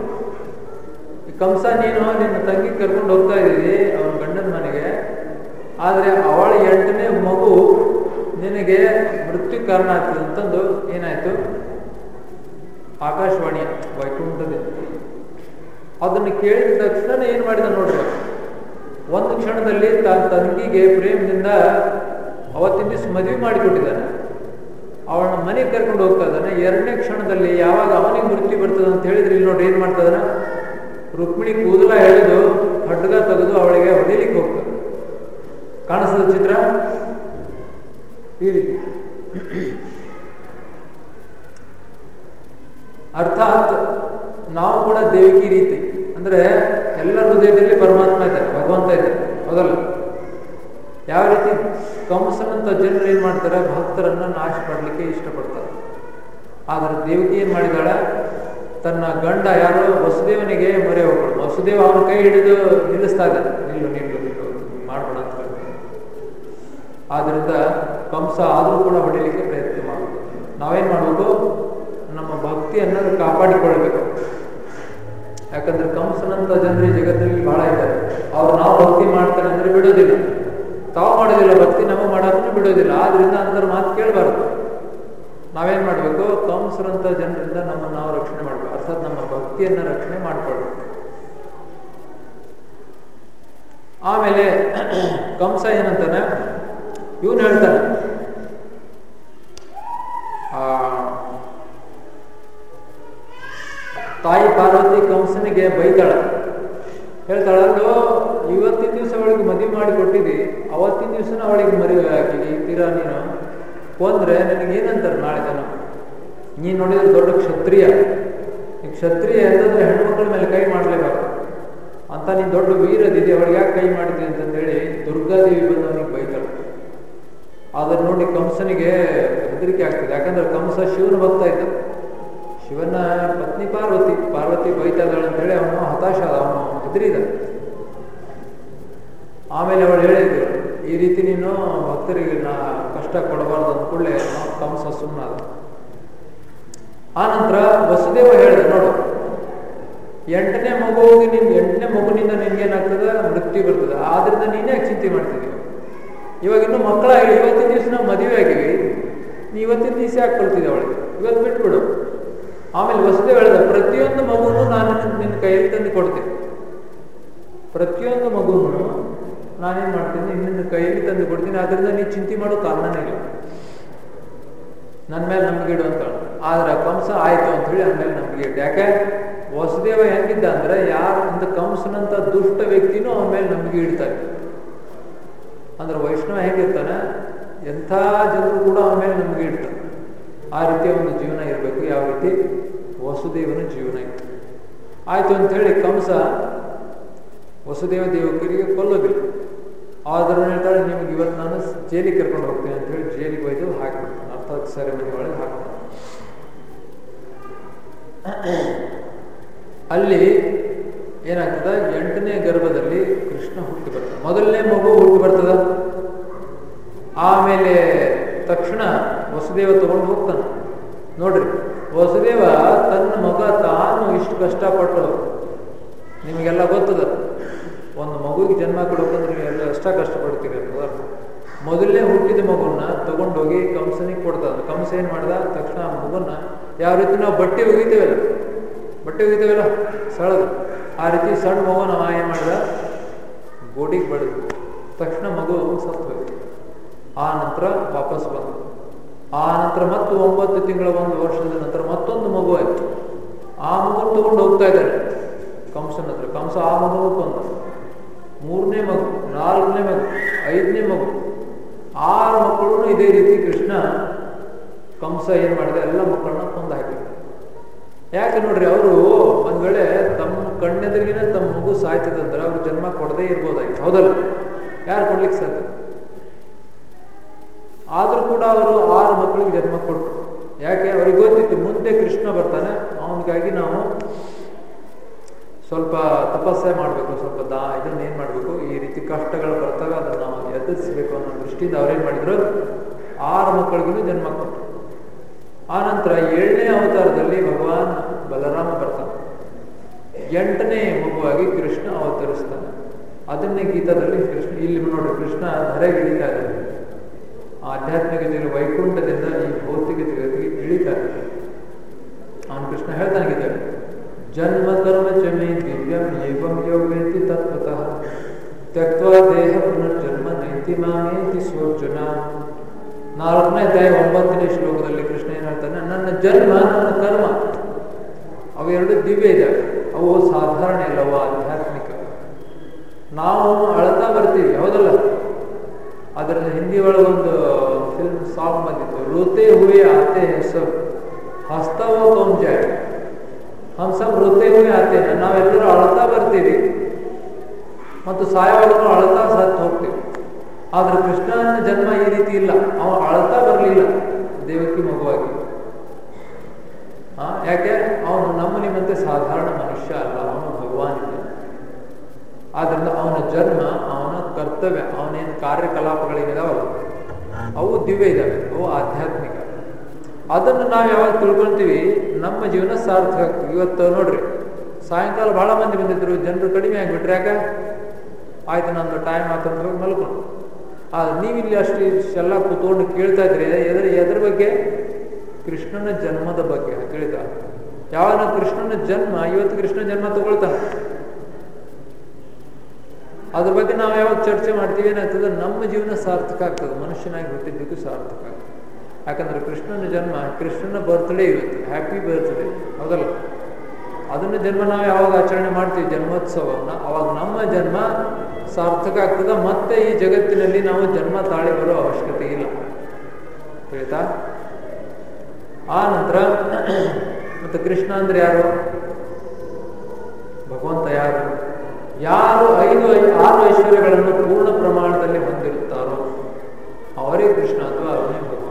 A: ಕಂಸ ನೀನು ನಿನ್ನ ತಂಗಿ ಕರ್ಕೊಂಡು ಹೋಗ್ತಾ ಇದ್ದೀವಿ ಅವನ ಗಂಡನ ಮನೆಗೆ ಆದ್ರೆ ಅವಳ ಎಂಟನೇ ಮಗು ನಿನಗೆ ಮೃತ್ಯು ಕಾರಣ ಆಗ್ತದೆ ಅಂತಂದು ಏನಾಯ್ತು ಆಕಾಶವಾಣಿ ವೈಕುಂಠದ ಅದನ್ನು ಕೇಳಿದ ತಕ್ಷಣ ಏನ್ ಮಾಡಿದ ನೋಡ್ರಿ ಒಂದು ಕ್ಷಣದಲ್ಲಿ ತನ್ನ ತಂಗಿಗೆ ಪ್ರೇಮದಿಂದ ಅವತ್ತಿನ ದಿವಸ ಮದುವೆ ಮಾಡಿಕೊಟ್ಟಿದ್ದಾನೆ ಅವಳನ್ನ ಮನೆಗೆ ಕರ್ಕೊಂಡು ಹೋಗ್ತಾ ಇದ್ದಾನೆ ಎರಡನೇ ಕ್ಷಣದಲ್ಲಿ ಯಾವಾಗ ಅವನಿಗೆ ಮೃತ್ಯು ಬರ್ತದೆ ಅಂತ ಹೇಳಿದ್ರೆ ಇಲ್ಲಿ ನೋಡಿ ಏನ್ ಮಾಡ್ತದಾನ ರುಕ್ಮಿಣಿ ಕೂದಲ ಎಳೆದು ಖಡ್ಗ ತೆಗೆದು ಅವಳಿಗೆ ಹೊಡಿಲಿಕ್ಕೆ ಹೋಗ್ತದೆ ಕಾಣಿಸ್ತದ ಚಿತ್ರ ಈ ರೀತಿ ಅರ್ಥಾತ್ ನಾವು ಕೂಡ ದೇವಿಕಿ ರೀತಿ ಅಂದ್ರೆ ಎಲ್ಲ ಹೃದಯದಲ್ಲಿ ಪರಮಾತ್ಮ ಇದ್ದಾರೆ ಭಗವಂತ ಇದ್ದಾರೆ ಹೌದಲ್ಲ ಯಾವ ರೀತಿ ಕಂಸನಂತ ಜನರು ಏನ್ ಮಾಡ್ತಾರೆ ಭಕ್ತರನ್ನ ನಾಶ ಮಾಡಲಿಕ್ಕೆ ಇಷ್ಟಪಡ್ತಾರೆ ಆದ್ರೆ ದೇವಕಿ ಏನ್ ಮಾಡಿದಾಳೆ ತನ್ನ ಗಂಡ ಯಾರೋ ವಸುದೇವನಿಗೆ ಮೊರೆ ಹೋಗ್ಬಿಡು ವಸುದೇವ ಅವನ ಕೈ ಹಿಡಿದು ನಿಲ್ಲಿಸ್ತಾ ಇದ್ದಾನೆ ನಿಲ್ಲು ನಿಲ್ಲು ನಿಲ್ಲು ಮಾಡ್ಬೇಡ ಅಂತ ಹೇಳ್ತಾನೆ. ಆದ್ರಿಂದ ಕಂಸ ಆದರೂ ಕೂಡ ಹೊಡಿಲಿಕ್ಕೆ ಪ್ರಯತ್ನ ಮಾಡಬೇಕು ನಾವೇನ್ ಮಾಡಬೇಕು ನಮ್ಮ ಭಕ್ತಿಯನ್ನು ಕಾಪಾಡಿಕೊಳ್ಬೇಕು ಯಾಕಂದ್ರೆ ಕಂಸನಂತ ಜನರು ಈ ಜಗತ್ತಿನಲ್ಲಿ ಬಹಳ ಇದ್ದಾರೆ ಅವ್ರು ನಾವು ಭಕ್ತಿ ಮಾಡ್ತಾರೆ ಅಂದ್ರೆ ಬಿಡೋದಿಲ್ಲ ತಾವು ಮಾಡೋದಿಲ್ಲ ಭಕ್ತಿ ನಾವು ಮಾಡೋದನ್ನು ಬಿಡೋದಿಲ್ಲ ಆದ್ರಿಂದ ಅಂತರ ಮಾತು ಕೇಳಬಾರ್ದು ನಾವೇನ್ ಮಾಡ್ಬೇಕು ಕಂಸರಂತ ಜನರಿಂದ ನಮ್ಮನ್ನು ನಾವು ರಕ್ಷಣೆ ಮಾಡ್ಬೇಕು ಅರ್ಥಾತ್ ನಮ್ಮ ಭಕ್ತಿಯನ್ನ ರಕ್ಷಣೆ ಮಾಡ್ಕೊಳ್ಬೇಕು ಆಮೇಲೆ ಕಂಸ ಏನಂತಾನೆ ಇವನು ಹೇಳ್ತಾನೆ ಆ ತಾಯಿ ಪಾರ್ವತಿ ಕಂಸನಿಗೆ ಬೈತಾಳ ಹೇಳ್ತಾಳಲ್ಲೋ ಇವತ್ತಿನ ದಿವಸ ಅವಳಿಗೆ ಮದುವೆ ಮಾಡಿ ಕೊಟ್ಟಿದ್ದಿ ಅವತ್ತಿನ ದಿವಸನ ಅವಳಿಗೆ ಮದುವೆ ಹಾಕಿ ತೀರಾ ನೀನು ಕೊಂದ್ರೆ ನನಗೆ ಏನಂತಾರೆ ನಾಳೆ ಜನ ನೀನು ನೋಡಿದ್ರೆ ದೊಡ್ಡ ಕ್ಷತ್ರಿಯ ಈ ಕ್ಷತ್ರಿಯ ಅಂತಂದ್ರೆ ಹೆಣ್ಮಕ್ಳ ಮೇಲೆ ಕೈ ಮಾಡಲೇಬಾರ್ದು ಅಂತ ನೀನು ದೊಡ್ಡ ವೀರದಿದೆ ಅವಳಿಗೆ ಯಾಕೆ ಕೈ ಮಾಡಿದ್ವಿ ಅಂತಂದೇಳಿ ದುರ್ಗಾದೇವಿ ಬಂದು ಅವನಿಗೆ ಬೈತಾಳೆ ಅದನ್ನು ನೋಡಿ ಕಂಸನಿಗೆ ಹೆದರಿಕೆ ಆಗ್ತದೆ ಯಾಕಂದ್ರೆ ಕಂಸ ಶಿವನ ಭಕ್ತ ಇದ್ದ ಶಿವನ ಪತ್ನಿ ಪಾರ್ವತಿ ಪಾರ್ವತಿ ಬೈತಾ ಇದ್ದಾಳೆ ಅಂತೇಳಿ ಅವನು ಹತಾಶ ಆದ ಅವನು ಹೆದರಿದ ಆಮೇಲೆ ಅವಳು ಹೇಳಿದ್ರು ಈ ರೀತಿ ನೀನು ಭಕ್ತರಿಗೆ ನಾ ಕಷ್ಟ ಕೊಡಬಾರ್ದು ಅಂದ್ಕೊಳ್ಳೆ ಕಂಸ ಸುಮ್ಮನಾದ ಆ ನಂತರ ವಸುದೇವ ಹೇಳಿದ ನೋಡು ಎಂಟನೇ ಮಗುವಿಗೆ ನಿನ್ ಎಂಟನೇ ಮಗುವಿನಿಂದ ನಿನ್ಗೇನಾಗ್ತದೆ ಮೃತ್ಯು ಬರ್ತದೆ ಆದ್ರಿಂದ ನೀನೇ ಯಾಕೆ ಚಿಂತೆ ಮಾಡ್ತಿದ್ದೀವಿ ಇವಾಗ ಇನ್ನು ಮಕ್ಕಳಾಗಿ ಇವತ್ತಿನ ದಿವಸ ನಾವು ಮದುವೆ ಆಗಿವಿ ನೀ ಇವತ್ತಿನ ದಿವಸ ಯಾಕೆ ಕೊಡ್ತಿದ್ದೆ ಅವಳಿಗೆ ಇವತ್ತು ಬಿಟ್ಬಿಡು ಆಮೇಲೆ ವಸುದೇವ ಹೇಳಿದ ಪ್ರತಿಯೊಂದು ಮಗುನು ನಾನು ನಿನ್ನ ಕೈಯಲ್ಲಿ ತಂದು ಕೊಡ್ತೀನಿ ಪ್ರತಿಯೊಂದು ಮಗುನು ನಾನೇನು ಮಾಡ್ತೀನಿ ನಿನ್ನ ಕೈಯಲ್ಲಿ ತಂದು ಕೊಡ್ತೀನಿ ಅದರಿಂದ ನೀ ಚಿಂತೆ ಮಾಡೋ ಕಾರಣನೇ ಇಲ್ಲ ನನ್ನ ಮೇಲೆ ನಂಬಿಕೆ ಇಡು ಅಂತ ಆದ್ರೆ ಕಂಸ ಆಯ್ತು ಅಂತ ಹೇಳಿ ನನ್ನ ಮೇಲೆ ನಂಬಿಕೆ ಇಟ್ಟು ಯಾಕೆ ವಸುದೇವ ಹೆಂಗಿದ್ದ ಅಂದ್ರೆ ಯಾರು ಅಂತ ಕಂಸನಂತ ದುಷ್ಟ ವ್ಯಕ್ತಿನೂ ಅವನ ಮೇಲೆ ನಂಬಿಕೆ ಇಡ್ತಾರೆ ಅಂದ್ರೆ ವೈಷ್ಣವ ಹೇಗಿರ್ತಾನೆ ಎಂಥ ಜನರು ಕೂಡ ಅವನ ಮೇಲೆ ನಂಬಿಕೆ ಇಡ್ತಾರೆ ಆ ರೀತಿಯ ಒಂದು ಜೀವನ ಇರಬೇಕು ಯಾವ ರೀತಿ ವಸುದೇವನ ಜೀವನ ಇತ್ತು ಆಯ್ತು ಅಂತ ಹೇಳಿ ಕಂಸ ವಸುದೇವ ದೇವಕರಿಗೆ ಕೊಲ್ಲೋದಿಲ್ಲ ಆದ್ರೆ ಹೇಳ್ತಾಳೆ ನಿಮಗೆ ಇವತ್ತು ನಾನು ಜೈಲಿಗೆ ಕರ್ಕೊಂಡು ಹೋಗ್ತೇನೆ ಅಂತ ಹೇಳಿ ಜೈಲಿಗೆ ಒಯ್ದು ಹಾಕ್ಬಿಡ್ತಾನೆ ಅರ್ಥಾತ್ ಸೆರೆಮನಿ ಒಳಗೆ ಹಾಕ್ತಾನೆ ಅಲ್ಲಿ ಏನಾಗ್ತದ ಎಂಟನೇ ಗರ್ಭದಲ್ಲಿ ಕೃಷ್ಣ ಹುಟ್ಟಿ ಬರ್ತದೆ ಮೊದಲನೇ ಮಗು ಹುಟ್ಟಿ ಬರ್ತದ ಆಮೇಲೆ ತಕ್ಷಣ ವಸುದೇವ ತಗೊಂಡು ಹೋಗ್ತಾನೆ ನೋಡ್ರಿ ವಸುದೇವ ತನ್ನ ಮಗ ತಾನು ಇಷ್ಟು ಕಷ್ಟಪಟ್ಟು ನಿಮಗೆಲ್ಲ ಗೊತ್ತದ ಒಂದು ಮಗುವಿಗೆ ಜನ್ಮ ಕೊಡಬೇಕಂದ್ರೆ ನೀವು ಎಲ್ಲ ಎಷ್ಟ ಕಷ್ಟಪಡ್ತೀರಿ ಅಂತದ ಮೊದಲನೇ ಹುಟ್ಟಿದ ಮಗುನ ತಗೊಂಡೋಗಿ ಕಂಸನಿಗೆ ಕೊಡ್ತದ ಕಂಸ ಏನ್ ಮಾಡ್ದ ತಕ್ಷಣ ಆ ಮಗುನ ಯಾವ ರೀತಿ ನಾವು ಬಟ್ಟೆ ಒಗಿತೇವಲ್ಲ ಬಟ್ಟೆ ಒಗಿತೇವಲ್ಲ ಸಳದು ಆ ರೀತಿ ಸಣ್ಣ ಮಗು ನಾವು ಏನ್ ಮಾಡ್ದ ಗೋಡಿಗೆ ಬಡಿದು ತಕ್ಷಣ ಮಗು ಸತ್ತು ಹೋಯ್ತು ಆ ನಂತರ ವಾಪಸ್ ಬಂದು ಆ ನಂತರ ಮತ್ತು ಒಂಬತ್ತು ತಿಂಗಳ ಒಂದು ವರ್ಷದ ನಂತರ ಮತ್ತೊಂದು ಮಗು ಆಯ್ತು ಆ ಮಗು ತಗೊಂಡು ಹೋಗ್ತಾ ಇದ್ದಾರೆ ಕಂಸನ ಹತ್ರ ಕಂಸ ಆ ಮಗು ಕೊಂದ ಮೂರನೇ ಮಗು ನಾಲ್ಕನೇ ಮಗು ಐದನೇ ಮಗು ಆರು ಮಕ್ಕಳು ಇದೇ ರೀತಿ ಕೃಷ್ಣ ಕಂಸ ಏನ್ ಮಾಡಿದ ಎಲ್ಲ ಮಕ್ಕಳನ್ನ ಕೊಂದು ಹಾಕಿದ ಯಾಕೆ ನೋಡ್ರಿ ಅವರು ಒಂದ್ ವೇಳೆ ತಮ್ಮ ಕಣ್ಣೆದುರಿಗಿನ ತಮ್ಮ ಮಗು ಸಾಯ್ತದಂದ್ರೆ ಅವ್ರು ಜನ್ಮ ಕೊಡದೇ ಇರ್ಬೋದಾಗಿತ್ತು ಹೌದಲ್ಲ ಯಾರು ಕೊಡ್ಲಿಕ್ಕೆ ಸಾಧ್ಯ ಆದ್ರೂ ಕೂಡ ಅವರು ಆರು ಮಕ್ಕಳಿಗೆ ಜನ್ಮ ಕೊಟ್ಟರು ಯಾಕೆ ಅವ್ರಿಗೆ ಗೊತ್ತಿತ್ತು ಮುಂದೆ ಕೃಷ್ಣ ಬರ್ತಾನೆ ಅವನಿಗಾಗಿ ನಾವು ಸ್ವಲ್ಪ ತಪಸ್ಸೆ ಮಾಡಬೇಕು ಸ್ವಲ್ಪ ದಾ ಇದನ್ನ ಏನ್ ಮಾಡಬೇಕು ಈ ರೀತಿ ಕಷ್ಟಗಳು ಬರ್ತಾಗ ಅದನ್ನ ನಾವು ಎದುರಿಸಬೇಕು ಅನ್ನೋ ದೃಷ್ಟಿಯಿಂದ ಅವ್ರೇನ್ ಮಾಡಿದ್ರು ಆರು ಮಕ್ಕಳಿಗೂ ಜನ್ಮ ಕೊಟ್ಟರು ಆ ನಂತರ ಏಳನೇ ಅವತಾರದಲ್ಲಿ ಭಗವಾನ್ ಬಲರಾಮ ಬರ್ತಾನೆ ಎಂಟನೇ ಮಗುವಾಗಿ ಕೃಷ್ಣ ಅವತರಿಸ್ತಾನೆ ಅದನ್ನೇ ಗೀತಾದಲ್ಲಿ ಕೃಷ್ಣ ಇಲ್ಲಿ ನೋಡ್ರಿ ಕೃಷ್ಣ ಧರೆಗಿಳಿತಾ ಇದ್ದಾನೆ ಆಧ್ಯಾತ್ಮಿಕ ಜೀವನ ವೈಕುಂಠದಿಂದ ಈ ಭೌತಿಕ ಜಗತ್ತಿಗೆ ಇಳಿತಾ ಇದ್ದಾನೆ ಅವನು ಕೃಷ್ಣ ಹೇಳ್ತಾನೆ ಗೀತಾರೆ ಜನ್ಮ ಕರ್ಮ ಚಮೆ ದಿವ್ಯಂ ಏವಂ ಯೋಗೇತಿ ತತ್ವತಃ ತ್ಯಕ್ವಾ ದೇಹ ಪುನರ್ಜನ್ಮ ನೈತಿ ಮಾಮೇತಿ ಸ್ವರ್ಜುನ ನಾಲ್ಕನೇ ಅಧ್ಯಾಯ ಒಂಬತ್ತನೇ ಶ್ಲೋಕದಲ್ಲಿ ಕೃಷ್ಣ ಏನ್ ಹೇಳ್ತಾನೆ ನನ್ನ ಜನ್ಮ ನನ್ನ ಕರ್ಮ ಅವೆರಡು ದಿವ್ಯ ಇದ್ದಾವೆ ಅವು ಸಾಧಾರಣ ಇಲ್ಲವ ಆಧ್ಯಾತ್ಮಿಕ ನಾವು ಅಳತಾ ಬರ್ತೀವಿ ಹೌದಲ್ಲ ಅದರಲ್ಲಿ ಹಿಂದಿ ಒಳಗೊಂದು ಫಿಲ್ಮ್ ಸಾಂಗ್ ಬಂದಿತ್ತು ರೋತೆ ಹುವೆ ಆತೆ ಹೆಸರು ಹಸ್ತವ ಕೌಂಜಾಯ್ ಹಮ್ ಸಬ್ ರೋತೆ ಹುವೆ ಆತೆ ನಾವೆಲ್ಲರೂ ಅಳತಾ ಬರ್ತೀವಿ ಮತ್ತು ಸಾಯವಾಗೂ ಅಳತಾ ಸತ್ತು ಹೋಗ್ತೀವಿ ಆದ್ರೆ ಕೃಷ್ಣನ ಜನ್ಮ ಈ ರೀತಿ ಇಲ್ಲ ಅವ ಅಳತಾ ಬರಲಿಲ್ಲ ದೇವಕಿ ಮಗುವಾಗಿ ಆ ಯಾಕೆ ಅವನು ನಮ್ಮ ನಿಮ್ಮಂತೆ ಸಾಧಾರಣ ಮನುಷ್ಯ ಅಲ್ಲ ಅವನು ಭಗವಾನ್ ಇದ್ದಾನೆ ಆದ್ರಿಂದ ಅವನ ಜನ್ಮ ಅವನ ಕರ್ತವ್ಯ ಅವನೇನು ಕಾರ್ಯಕಲಾಪಗಳೇನಿದಾವಲ್ಲ ಅವು ದಿವ್ಯ ಇದ್ದಾವೆ ಅವು ಆಧ್ಯಾತ್ಮಿಕ ಅದನ್ನು ನಾವು ಯಾವಾಗ ತಿಳ್ಕೊಳ್ತೀವಿ ನಮ್ಮ ಜೀವನ ಸಾರ್ಥಕ ಆಗ್ತದೆ ಇವತ್ತು ನೋಡ್ರಿ ಸಾಯಂಕಾಲ ಬಹಳ ಮಂದಿ ಬಂದಿದ್ರು ಜನರು ಕಡಿಮೆ ಆಗಿಬಿಟ್ರೆ ಯಾಕೆ ಆಯ್ತು ನಂದು ಟೈಮ್ ಆತಂತ ಹೋಗಿ ಮಲ್ಕೊಂಡು ಆದ್ರೆ ನೀವಿಲ್ಲಿ ಅಷ್ಟು ಇಷ್ಟೆಲ್ಲ ಕೂತ್ಕೊಂಡು ಕೇಳ್ತಾ ಇದ್ರಿ ಎದ್ರ ಎದ್ರ ಬಗ್ಗೆ ಕೃಷ್ಣನ ಜನ್ಮದ ಬಗ್ಗೆ ತಿಳಿತಾ ಯಾವಾಗ ಕೃಷ್ಣನ ಜನ್ಮ ಇವತ್ತು ಕೃಷ್ಣ ಜನ್ಮ ತಗೊಳ್ತಾನೆ ಅದ್ರ ಬಗ್ಗೆ ನಾವು ಯಾವಾಗ ಚರ್ಚೆ ಮಾಡ್ತೀವಿ ಏನಾಗ್ತದೆ ನಮ್ಮ ಜೀವನ ಸಾರ್ಥಕ ಆಗ್ತದೆ ಮನುಷ್ಯನಾಗಿ ಹುಟ್ಟಿದ್ದಕ್ಕೂ ಸಾರ್ಥಕ ಆಗ್ತದೆ ಯಾಕಂದ್ರೆ ಕೃಷ್ಣನ ಜನ್ಮ ಕೃಷ್ಣನ ಬರ್ತ್ಡೇ ಇವತ್ತು ಹ್ಯಾಪಿ ಬರ್ತ್ಡೇ ಹೌದಲ್ಲ ಅದನ್ನ ಜನ್ಮ ನಾವು ಯಾವಾಗ ಆಚರಣೆ ಮಾಡ್ತೀವಿ ಜನ್ಮೋತ್ಸವವನ್ನು ಅವಾಗ ನಮ್ಮ ಜನ್ಮ ಸಾರ್ಥಕ ಆಗ್ತದೆ ಮತ್ತೆ ಈ ಜಗತ್ತಿನಲ್ಲಿ ನಾವು ಜನ್ಮ ತಾಳಿ ಬರೋ ಅವಶ್ಯಕತೆ ಇಲ್ಲ ತಿಳಿತಾ ಆ ನಂತರ ಮತ್ತು ಕೃಷ್ಣ ಅಂದ್ರೆ ಯಾರು ಭಗವಂತ ಯಾರು ಯಾರು ಐದು ಐ- ಆರು ಐಶ್ವರ್ಯಗಳನ್ನು ಪೂರ್ಣ ಪ್ರಮಾಣದಲ್ಲಿ ಹೊಂದಿರುತ್ತಾರೋ ಅವರೇ ಕೃಷ್ಣ ಅಥವಾ ಅವನೇ ಭಗವಾನ್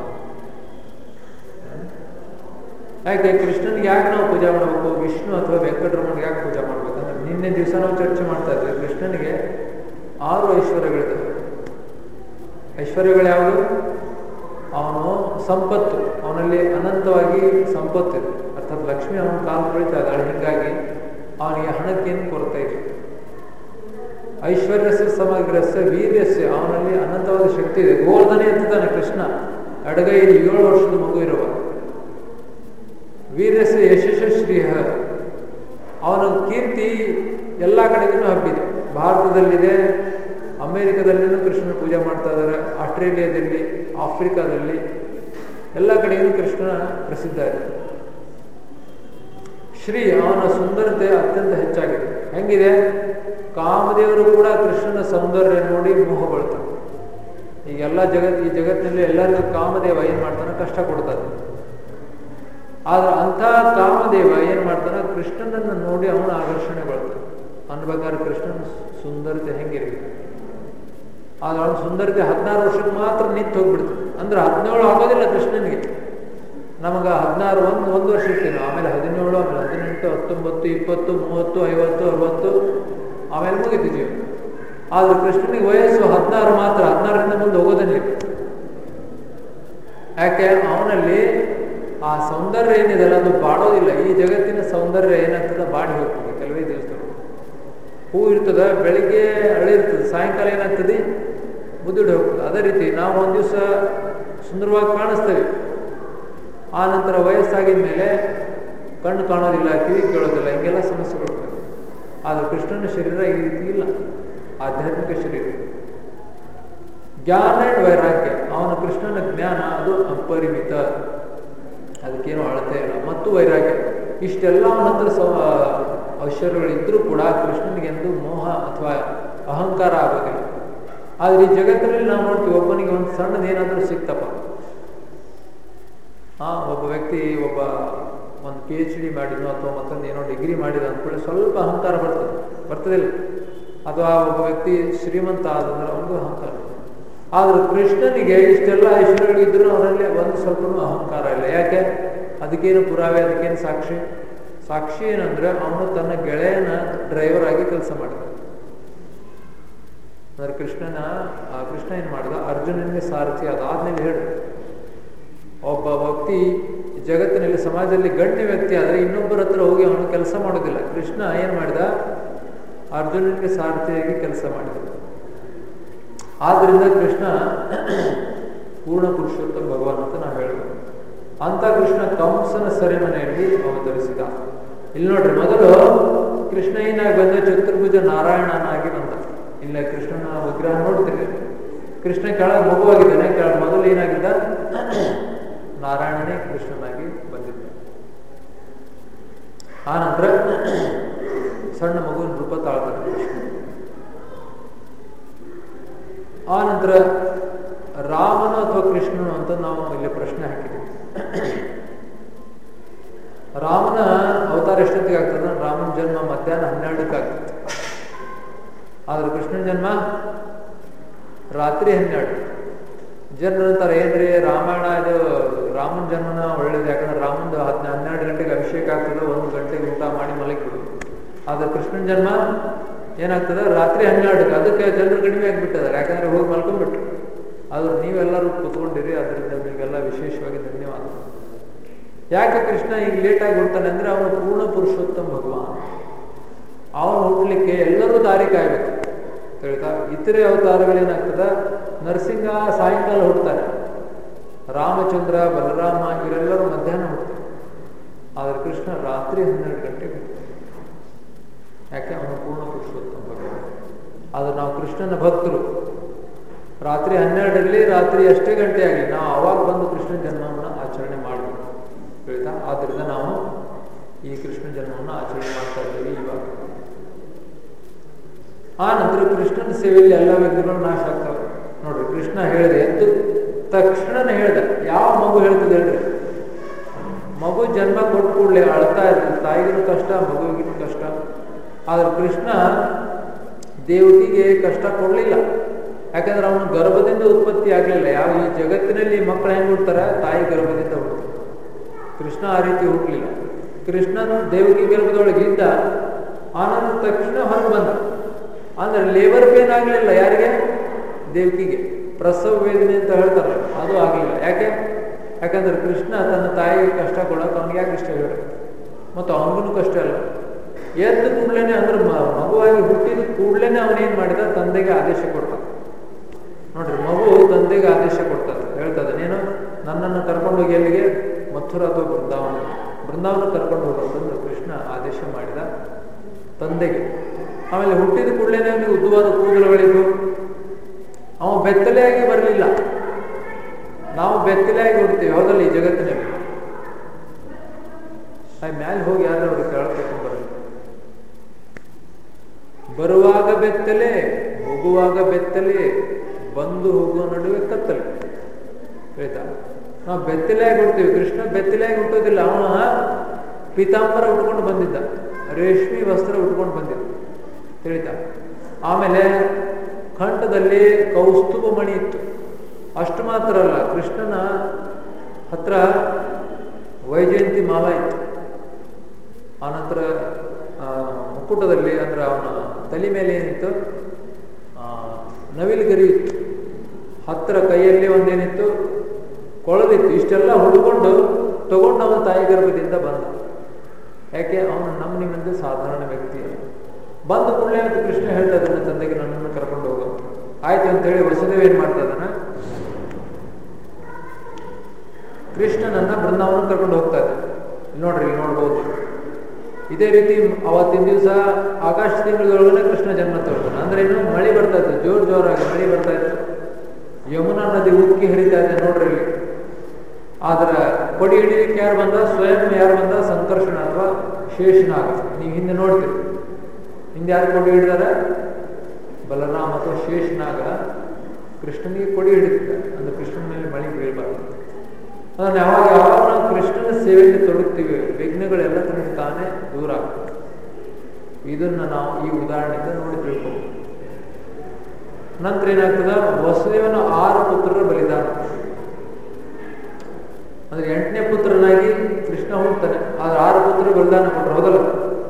A: ಯಾಕೆ ಕೃಷ್ಣನಿಗೆ ಯಾಕೆ ನಾವು ಪೂಜೆ ಮಾಡಬೇಕು ವಿಷ್ಣು ಅಥವಾ ವೆಂಕಟರಮಣಿಗೆ ಯಾಕೆ ಪೂಜೆ ಮಾಡ್ಬೇಕಂದ್ರೆ ನಿನ್ನೆ ದಿವಸ ನಾವು ಚರ್ಚೆ ಮಾಡ್ತಾ ಇದ್ವಿ ಕೃಷ್ಣನಿಗೆ ಆರು ಐಶ್ವರ್ಯಗಳಿದ್ದಾವೆ ಐಶ್ವರ್ಯಗಳು ಯಾವುದು ಅವನು ಸಂಪತ್ತು ಅವನಲ್ಲಿ ಅನಂತವಾಗಿ ಸಂಪತ್ತಿದೆ ಅರ್ಥಾತ್ ಲಕ್ಷ್ಮಿ ಅವನ ಕಾಲು ಬೆಳೀತಾ ಇದ್ದಾಳೆ ಹೀಗಾಗಿ ಅವನಿಗೆ ಹಣಕ್ಕೇನು ಕೊರತೆ ಇದೆ ಐಶ್ವರ್ಯಸ್ಯ ಸಮಗ್ರಸ್ಯ ವೀರ್ಯಸ್ಯ ಅವನಲ್ಲಿ ಅನಂತವಾದ ಶಕ್ತಿ ಇದೆ ಗೋರ್ಧನೆ ಎತ್ತಿದ್ದಾನೆ ಕೃಷ್ಣ ಅಡಗೈಲಿ ಏಳು ವರ್ಷದ ಮಗು ಇರುವ ವೀರ್ಯಸ್ಯ ಯಶಸ್ಶ್ರೀಹ ಅವನ ಕೀರ್ತಿ ಎಲ್ಲ ಕಡೆಗೂ ಹಬ್ಬಿದೆ ಭಾರತದಲ್ಲಿದೆ ಅಮೆರಿಕದಲ್ಲಿನೂ ಕೃಷ್ಣನ ಪೂಜೆ ಮಾಡ್ತಾ ಇದ್ದಾರೆ ಆಸ್ಟ್ರೇಲಿಯಾದಲ್ಲಿ ಆಫ್ರಿಕಾದಲ್ಲಿ ಎಲ್ಲ ಕಡೆಯೂ ಕೃಷ್ಣ ಪ್ರಸಿದ್ಧ ಇದೆ ಶ್ರೀ ಅವನ ಸುಂದರತೆ ಅತ್ಯಂತ ಹೆಚ್ಚಾಗಿದೆ ಹೆಂಗಿದೆ ಕಾಮದೇವರು ಕೂಡ ಕೃಷ್ಣನ ಸೌಂದರ್ಯ ನೋಡಿ ಮೋಹಗೊಳ್ತಾರೆ ಈಗೆಲ್ಲ ಜಗತ್ ಈ ಜಗತ್ತಿನಲ್ಲಿ ಎಲ್ಲರಿಗೂ ಕಾಮದೇವ ಏನ್ ಮಾಡ್ತಾನೆ ಕಷ್ಟ ಕೊಡ್ತಾನೆ ಆದ್ರೆ ಅಂಥ ಕಾಮದೇವ ಏನ್ ಮಾಡ್ತಾನೆ ಕೃಷ್ಣನನ್ನು ನೋಡಿ ಅವನ ಆಕರ್ಷಣೆಗೊಳ್ತಾನೆ ಅನ್ಬೇಕಾದ್ರೆ ಕೃಷ್ಣನ ಸುಂದರತೆ ಹೆಂಗಿರ್ಬೇಕು ಆದ್ರೆ ಅವನ ಸುಂದರತೆ ಹದಿನಾರು ವರ್ಷಕ್ಕೆ ಮಾತ್ರ ನಿಂತು ಹೋಗ್ಬಿಡ್ತದೆ ಅಂದ್ರೆ ಹದಿನೇಳು ಆಗೋದಿಲ್ಲ ಕೃಷ್ಣನಿಗೆ ನಮಗ ಹದಿನಾರು ಒಂದು ಒಂದು ವರ್ಷ ಇರ್ತೀವಿ ನಾವು. ಆಮೇಲೆ ಹದಿನೇಳು ಆಮೇಲೆ ಹದಿನೆಂಟು ಹತ್ತೊಂಬತ್ತು ಇಪ್ಪತ್ತು ಮೂವತ್ತು ಐವತ್ತು ಅರವತ್ತು ಆಮೇಲೆ ಮುಗಿತು ಜೀವನ ಆದ್ರೆ ಕೃಷ್ಣನಿಗೆ ವಯಸ್ಸು ಹದಿನಾರು ಮಾತ್ರ ಹದಿನಾರರಿಂದ ಮುಂದೆ ಹೋಗೋದಿಲ್ಲ ಯಾಕೆ ಅವನಲ್ಲಿ ಆ ಸೌಂದರ್ಯ ಏನಿದೆಲ್ಲ ಅದು ಬಾಡೋದಿಲ್ಲ ಈ ಜಗತ್ತಿನ ಸೌಂದರ್ಯ ಏನಾಗ್ತದೆ ಬಾಡಿ ಹೋಗ್ತದೆ ಕೆಲವೇ ದಿವಸಗಳು ಹೂ ಇರ್ತದೆ ಬೆಳಿಗ್ಗೆ ಅಳಿರ್ತದೆ ಸಾಯಂಕಾಲ ಏನಾಗ್ತದೆ ಮುದುಡಿ ಹೋಗ್ತದೆ ಅದೇ ರೀತಿ ನಾವು ಒಂದು ದಿವಸ ಸುಂದರವಾಗಿ ಕಾಣಿಸ್ತೇವೆ ಆ ನಂತರ ವಯಸ್ಸಾಗಿದ ಮೇಲೆ ಕಣ್ಣು ಕಾಣೋದಿಲ್ಲ ಕಿವಿ ಕೇಳೋದಿಲ್ಲ ಹಿಂಗೆಲ್ಲ ಸಮಸ್ಯೆಗಳು ಬರ್ತವೆ. ಆದ್ರೆ ಕೃಷ್ಣನ ಶರೀರ ಈ ರೀತಿ ಇಲ್ಲ ಆಧ್ಯಾತ್ಮಿಕ ಶರೀರ ಜ್ಞಾನ ಅಂಡ್ ವೈರಾಗ್ಯ ಅವನ ಕೃಷ್ಣನ ಜ್ಞಾನ ಅದು ಅಪರಿಮಿತ ಅದಕ್ಕೇನು ಅಳತೆ ಇಲ್ಲ ಮತ್ತು ವೈರಾಗ್ಯ ಇಷ್ಟೆಲ್ಲ ಅವನ ಹತ್ರ ಸವ ಐಶ್ವರ್ಯಗಳಿದ್ರೂ ಕೂಡ ಕೃಷ್ಣನಿಗೆ ಎಂದು ಮೋಹ ಅಥವಾ ಅಹಂಕಾರ ಆಗೋದಿಲ್ಲ ಆದ್ರೆ ಈ ಜಗತ್ತಿನಲ್ಲಿ ನಾವು ನೋಡ್ತೀವಿ ಒಬ್ಬನಿಗೆ ಒಂದು ಸಣ್ಣದೇನಾದ್ರೂ ಸಿಕ್ತಪ್ಪ ಹಾ ಒಬ್ಬ ವ್ಯಕ್ತಿ ಒಬ್ಬ ಒಂದು ಪಿ ಎಚ್ ಡಿ ಮಾಡಿದ್ನೋ ಅಥವಾ ಮತ್ತೊಂದು ಏನೋ ಡಿಗ್ರಿ ಮಾಡಿದ ಅಂದ್ಕೊಳ್ಳಿ ಸ್ವಲ್ಪ ಅಹಂಕಾರ ಬರ್ತದೆ ಬರ್ತದಿಲ್ಲ ಅಥವಾ ಒಬ್ಬ ವ್ಯಕ್ತಿ ಶ್ರೀಮಂತ ಆದಂದ್ರೆ ಅವನಿಗೂ ಅಹಂಕಾರ ಆದ್ರೆ ಕೃಷ್ಣನಿಗೆ ಇಷ್ಟೆಲ್ಲ ಐಶ್ವರ್ಯಗಳಿದ್ರು ಅವನಲ್ಲಿ ಒಂದು ಸ್ವಲ್ಪನೂ ಅಹಂಕಾರ ಇಲ್ಲ ಯಾಕೆ ಅದಕ್ಕೇನು ಪುರಾವೆ ಅದಕ್ಕೇನು ಸಾಕ್ಷಿ ಸಾಕ್ಷಿ ಏನಂದ್ರೆ ಅವನು ತನ್ನ ಗೆಳೆಯನ ಡ್ರೈವರ್ ಆಗಿ ಕೆಲಸ ಮಾಡಿದ ಅಂದ್ರೆ ಕೃಷ್ಣನ ಆ ಕೃಷ್ಣ ಏನ್ ಮಾಡಿದ ಅರ್ಜುನನಿಗೆ ಸಾರಥಿ ಅದಾದ್ಮೇಲೆ ಹೇಳು ಒಬ್ಬ ವ್ಯಕ್ತಿ ಜಗತ್ತಿನಲ್ಲಿ ಸಮಾಜದಲ್ಲಿ ಗಣ್ಯ ವ್ಯಕ್ತಿ ಆದರೆ ಇನ್ನೊಬ್ಬರ ಹತ್ರ ಹೋಗಿ ಅವನು ಕೆಲಸ ಮಾಡೋದಿಲ್ಲ ಕೃಷ್ಣ ಏನ್ ಮಾಡಿದ ಅರ್ಜುನನಿಗೆ ಸಾರಥಿಯಾಗಿ ಕೆಲಸ ಮಾಡಿದ ಆದ್ರಿಂದ ಕೃಷ್ಣ ಪೂರ್ಣ ಪುರುಷೋತ್ತಮ ಭಗವಾನ್ ಅಂತ ನಾವು ಹೇಳ್ಬೋದು ಅಂತ ಕೃಷ್ಣ ಕಂಸನ ಸೆರೆಮನೆಯಲ್ಲಿ ಅವತರಿಸಿದ ಇಲ್ಲಿ ನೋಡ್ರಿ ಮೊದಲು ಕೃಷ್ಣ ಏನಾಗಿ ಬಂದ ಚತುರ್ಭುಜ ನಾರಾಯಣನಾಗಿ ಬಂದ ಇಲ್ಲ ಕೃಷ್ಣನ ವಿಗ್ರಹ ನೋಡ್ತೀರಿ ಕೃಷ್ಣ ಕೆಳಗೆ ಮಗುವಾಗಿದ್ದಾನೆ ಕೆಳ ಮೊದಲು ಏನಾಗಿದ್ದ ನಾರಾಯಣನೇ ಕೃಷ್ಣನಾಗಿ ಬಂದಿದ್ದ ಆ ನಂತರ ಸಣ್ಣ ಮಗುವಿನ ರೂಪ ತಾಳ್ತಾನೆ ಕೃಷ್ಣ ಆ ನಂತರ ರಾಮನ ಅಥವಾ ಕೃಷ್ಣನು ಅಂತ ನಾವು ಇಲ್ಲಿ ಪ್ರಶ್ನೆ ಹಾಕಿದ್ವಿ ರಾಮನ ಅವತಾರ ಎಷ್ಟೊತ್ತಿಗೆ ಆಗ್ತದೆ ರಾಮನ ಜನ್ಮ ಮಧ್ಯಾಹ್ನ ಹನ್ನೆರಡಕ್ಕೆ ಆಗ್ತದೆ ಆದ್ರೆ ಕೃಷ್ಣನ ಜನ್ಮ ರಾತ್ರಿ ಹನ್ನೆರಡು ಜನರು ಅಂತಾರೆ ಏನ್ರಿ ರಾಮಾಯಣ ಇದು ರಾಮನ ಜನ್ಮನ ಒಳ್ಳೇದು ಯಾಕಂದ್ರೆ ರಾಮಂದು ಹದ್ ಹನ್ನೆರಡು ಗಂಟೆಗೆ ಅಭಿಷೇಕ ಆಗ್ತದೆ ಒಂದು ಗಂಟೆಗೆ ಊಟ ಮಾಡಿ ಮಲಗಿಬಿಡು ಆದ್ರೆ ಕೃಷ್ಣನ ಜನ್ಮ ಏನಾಗ್ತದೆ ರಾತ್ರಿ ಹನ್ನೆರಡಕ್ಕೆ ಅದಕ್ಕೆ ಜನರು ಕಡಿಮೆ ಆಗಿಬಿಟ್ಟಿದ್ದಾರೆ ಯಾಕಂದ್ರೆ ಹೋಗಿ ಮಲ್ಕೊಂಡ್ಬಿಟ್ರು ಆದ್ರೆ ನೀವೆಲ್ಲರೂ ಕೂತ್ಕೊಂಡಿರಿ ಅದರಿಂದ ನಿಮಗೆಲ್ಲ ವಿಶೇಷವಾಗಿ ಧನ್ಯವಾದ ಯಾಕೆ ಕೃಷ್ಣ ಈಗ ಲೇಟಾಗಿ ಹುಡ್ತಾನೆ ಅಂದ್ರೆ ಅವನು ಪೂರ್ಣ ಪುರುಷೋತ್ತಮ ಭಗವಾನ್ ಅವನು ಹುಟ್ಟಲಿಕ್ಕೆ ಎಲ್ಲರೂ ದಾರಿ ಕಾಯ್ಬೇಕು ತಿಳಿತಾ ಇತರೆ ಅವತಾರಗಳೇನಾಗ್ತದ ನರಸಿಂಹ ಸಾಯಂಕಾಲ ಹುಡ್ತಾನೆ ರಾಮಚಂದ್ರ ಬಲರಾಮ ಇವರೆಲ್ಲರೂ ಮಧ್ಯಾಹ್ನ ಹುಡ್ತಾರೆ ಆದ್ರೆ ಕೃಷ್ಣ ರಾತ್ರಿ ಹನ್ನೆರಡು ಗಂಟೆಗೆ ಹುಡ್ತಾನೆ ಯಾಕೆ ಅವನು ಪೂರ್ಣ ಪುರುಷೋತ್ತಮ ಭಗವಾನ್ ಆದ್ರೆ ನಾವು ಕೃಷ್ಣನ ಭಕ್ತರು ರಾತ್ರಿ ಹನ್ನೆರಡರಲ್ಲಿ ರಾತ್ರಿ ಎಷ್ಟೇ ಗಂಟೆ ಆಗಲಿ ನಾವು ಅವಾಗ ಬಂದು ಕೃಷ್ಣ ಜನ್ಮವನ್ನು ಆಚರಣೆ ಮಾಡಬೇಕು ತಿಳಿತಾ ಆದ್ರಿಂದ ನಾವು ಈ ಕೃಷ್ಣ ಜನ್ಮವನ್ನು ಆಚರಣೆ ಮಾಡ್ತಾ ಇದ್ದೀವಿ ಇವಾಗ ಆ ನಂತರ ಕೃಷ್ಣನ ಸೇವೆಯಲ್ಲಿ ಎಲ್ಲ ವ್ಯಕ್ತಿಗಳು ನಾಶ ಆಗ್ತವೆ ನೋಡ್ರಿ ಕೃಷ್ಣ ಹೇಳಿದೆ ಎದ್ದು ತಕ್ಷಣನೇ ಹೇಳ್ದ ಯಾವ ಮಗು ಹೇಳ್ತದೆ ಹೇಳ್ರಿ ಜನ್ಮ ಕೊಟ್ಟು ಕೂಡಲೇ ಅಳ್ತಾ ಇರ್ತದೆ ತಾಯಿಗೂ ಕಷ್ಟ ಮಗುವಿಗೂ ಕಷ್ಟ ಆದ್ರೆ ಕೃಷ್ಣ ದೇವಕಿಗೆ ಕಷ್ಟ ಕೊಡಲಿಲ್ಲ ಯಾಕಂದ್ರೆ ಅವನು ಗರ್ಭದಿಂದ ಉತ್ಪತ್ತಿ ಆಗಲಿಲ್ಲ ಯಾವ ಈ ಜಗತ್ತಿನಲ್ಲಿ ಮಕ್ಕಳು ಹೆಂಗೆ ಹುಡ್ತಾರೆ ತಾಯಿ ಗರ್ಭದಿಂದ ಹುಡ್ತಾರೆ ಕೃಷ್ಣ ಆ ರೀತಿ ಹುಟ್ಟಲಿಲ್ಲ ಕೃಷ್ಣನು ದೇವಕಿ ಗರ್ಭದೊಳಗೆ ಇದ್ದ ಆನಂದ ತಕ್ಷಣ ಹೊರಗೆ ಬಂದ ಅಂದ್ರೆ ಲೇಬರ್ ಪೇನ್ ಆಗಲಿಲ್ಲ ಯಾರಿಗೆ ದೇವಕಿಗೆ ಪ್ರಸವ ವೇದನೆ ಅಂತ ಹೇಳ್ತಾರೆ ಅದು ಆಗಲಿಲ್ಲ ಯಾಕೆ ಯಾಕಂದ್ರೆ ಕೃಷ್ಣ ತನ್ನ ತಾಯಿಗೆ ಕಷ್ಟ ಕೊಡೋಕೆ ಅವ್ನಿಗೆ ಯಾಕೆ ಇಷ್ಟ ಹೇಳಿ ಮತ್ತು ಅವನಿಗೂ ಕಷ್ಟ ಇಲ್ಲ ಎದ್ದು ಕೂಡ್ಲೇನೆ ಅಂದ್ರೆ ಮಗುವಾಗಿ ಹುಟ್ಟಿದ ಕೂಡ್ಲೇನೆ ಅವನೇನ್ ಮಾಡಿದ ತಂದೆಗೆ ಆದೇಶ ಕೊಡ್ತ ನೋಡ್ರಿ ಮಗು ತಂದೆಗೆ ಆದೇಶ ಕೊಡ್ತದೆ ಹೇಳ್ತದೆ ನೀನು ನನ್ನನ್ನು ಕರ್ಕೊಂಡು ಹೋಗಿ ಎಲ್ಲಿಗೆ ಮಥುರ ಅಥವಾ ಬೃಂದಾವನ ಬೃಂದಾವನ ಕರ್ಕೊಂಡು ಹೋಗೋದಂದ್ರೆ ಕೃಷ್ಣ ಆದೇಶ ಮಾಡಿದ ತಂದೆಗೆ ಆಮೇಲೆ ಹುಟ್ಟಿದ ಕೂಡಲೇ ಅವನಿಗೆ ಉದ್ದವಾದ ಕೂದಲುಗಳಿದ್ದು ಅವ ಬೆತ್ತಲೆಯಾಗಿ ಬರಲಿಲ್ಲ ನಾವು ಬೆತ್ತಲೆಯಾಗಿ ಹುಡ್ತೀವಿ ಹೌದಲ್ಲ ಈ ಜಗತ್ತಿನಲ್ಲಿ ಆ ಮ್ಯಾಲೆ ಹೋಗಿ ಯಾರು ಅವ್ರಿಗೆ ಕೇಳಬೇಕು ಬರಲಿ ಬರುವಾಗ ಬೆತ್ತಲೆ ಹೋಗುವಾಗ ಬೆತ್ತಲೆ ಬಂದು ಹೋಗುವ ನಡುವೆ ಕತ್ತಲೆ ಆಯ್ತಾ ನಾವು ಬೆತ್ತಲೆಯಾಗಿ ಹುಡ್ತೀವಿ ಕೃಷ್ಣ ಬೆತ್ತಲೆಯಾಗಿ ಹುಟ್ಟೋದಿಲ್ಲ ಅವನ ಪೀತಾಂಬರ ಉಟ್ಕೊಂಡು ಬಂದಿದ್ದ ರೇಷ್ಮಿ ವಸ್ತ್ರ ಉಟ್ಕೊಂಡು ಬಂದಿದ್ದ ತಿಳಿತಾ ಆಮೇಲೆ ಕಂಠದಲ್ಲಿ ಕೌಸ್ತುಭ ಮಣಿ ಇತ್ತು ಅಷ್ಟು ಮಾತ್ರ ಅಲ್ಲ ಕೃಷ್ಣನ ಹತ್ರ ವೈಜಯಂತಿ ಮಾಲ ಇತ್ತು ಆನಂತರ ಮುಕ್ಕುಟದಲ್ಲಿ ಅಂದ್ರೆ ಅವನ ತಲೆ ಮೇಲೆ ಏನಿತ್ತು ನವಿಲುಗರಿ ಇತ್ತು ಹತ್ತಿರ ಕೈಯಲ್ಲಿ ಒಂದೇನಿತ್ತು ಕೊಳದಿತ್ತು ಇಷ್ಟೆಲ್ಲ ಹುಡ್ಕೊಂಡು ತಗೊಂಡು ಅವನ ತಾಯಿ ಗರ್ಭದಿಂದ ಬಂದ ಯಾಕೆ ಅವನು ನಮ್ಮ ನಿಮ್ಮಂತೆ ಸಾಧಾರಣ ವ್ಯಕ್ತಿ ಬಂದು ಕೂಡಲೇ ಅಂತ ಕೃಷ್ಣ ಹೇಳ್ತಾ ಇದ್ದಾನೆ ತಂದೆಗೆ ನನ್ನನ್ನು ಕರ್ಕೊಂಡು ಹೋಗು ಆಯ್ತು ಅಂತೇಳಿ ವಸುದೇವ ಏನ್ ಮಾಡ್ತಾ ಇದ್ದಾನೆ ಕೃಷ್ಣನನ್ನ ಬೃಂದಾವನ ಕರ್ಕೊಂಡು ಹೋಗ್ತಾ ಇದ್ದ ನೋಡ್ರಿ ಇಲ್ಲಿ ನೋಡ್ಬೋದು ಇದೇ ರೀತಿ ಅವತ್ತಿನ ದಿವಸ ಆಕಾಶ ತಿಂಗಳೊಳಗನೆ ಕೃಷ್ಣ ಜನ್ಮ ತಗೊಳ್ತಾನೆ ಅಂದ್ರೆ ಏನು ಮಳೆ ಬರ್ತಾ ಇತ್ತು ಜೋರ್ ಜೋರಾಗಿ ಮಳೆ ಬರ್ತಾ ಇತ್ತು ಯಮುನಾ ನದಿ ಉಕ್ಕಿ ಹರಿತಾ ಇದೆ ನೋಡ್ರಿ ಇಲ್ಲಿ ಆದ್ರ ಕೊಡಿ ಹಿಡಿಲಿಕ್ಕೆ ಯಾರು ಬಂದ ಸ್ವಯಂ ಯಾರು ಬಂದ ಸಂಕರ್ಷಣ ಅಥವಾ ಶೇಷನಾಗ ನೀವು ಹಿಂದೆ ನೋಡ್ತೀರಿ ಹಿಂದೆ ಯಾರು ಕೊಡಿ ಹಿಡಿದಾರ ಬಲರಾಮ ಅಥವಾ ಶೇಷನಾಗ ಕೃಷ್ಣನಿಗೆ ಕೊಡಿ ಹಿಡಿದಿದ್ದ ಅಂದ್ರೆ ಕೃಷ್ಣನ ಮೇಲೆ ಮಳೆ ಬೀಳಬಾರ್ದು ಅದನ್ನ ಯಾವಾಗ ಯಾವಾಗ ನಾವು ಕೃಷ್ಣನ ಸೇವೆಯಲ್ಲಿ ತೊಡಗ್ತೀವಿ ವಿಘ್ನಗಳೆಲ್ಲ ತನಗೆ ತಾನೇ ದೂರ ಆಗ್ತದೆ ಇದನ್ನ ನಾವು ಈ ಉದಾಹರಣೆಯಿಂದ ನೋಡಿ ತಿಳ್ಕೊಂಡು ನಂತರ ಏನಾಗ್ತದ ವಸುದೇವನ ಆರು ಪುತ್ರರ ಬಲಿದಾನ ಅಂದ್ರೆ ಎಂಟನೇ ಪುತ್ರನಾಗಿ ಕೃಷ್ಣ ಹುಡ್ತಾನೆ ಆದ್ರೆ ಆರು ಪುತ್ರ ಬಲಿದಾನ ಕೊಟ್ಟರು ಹೌದಲ್ಲ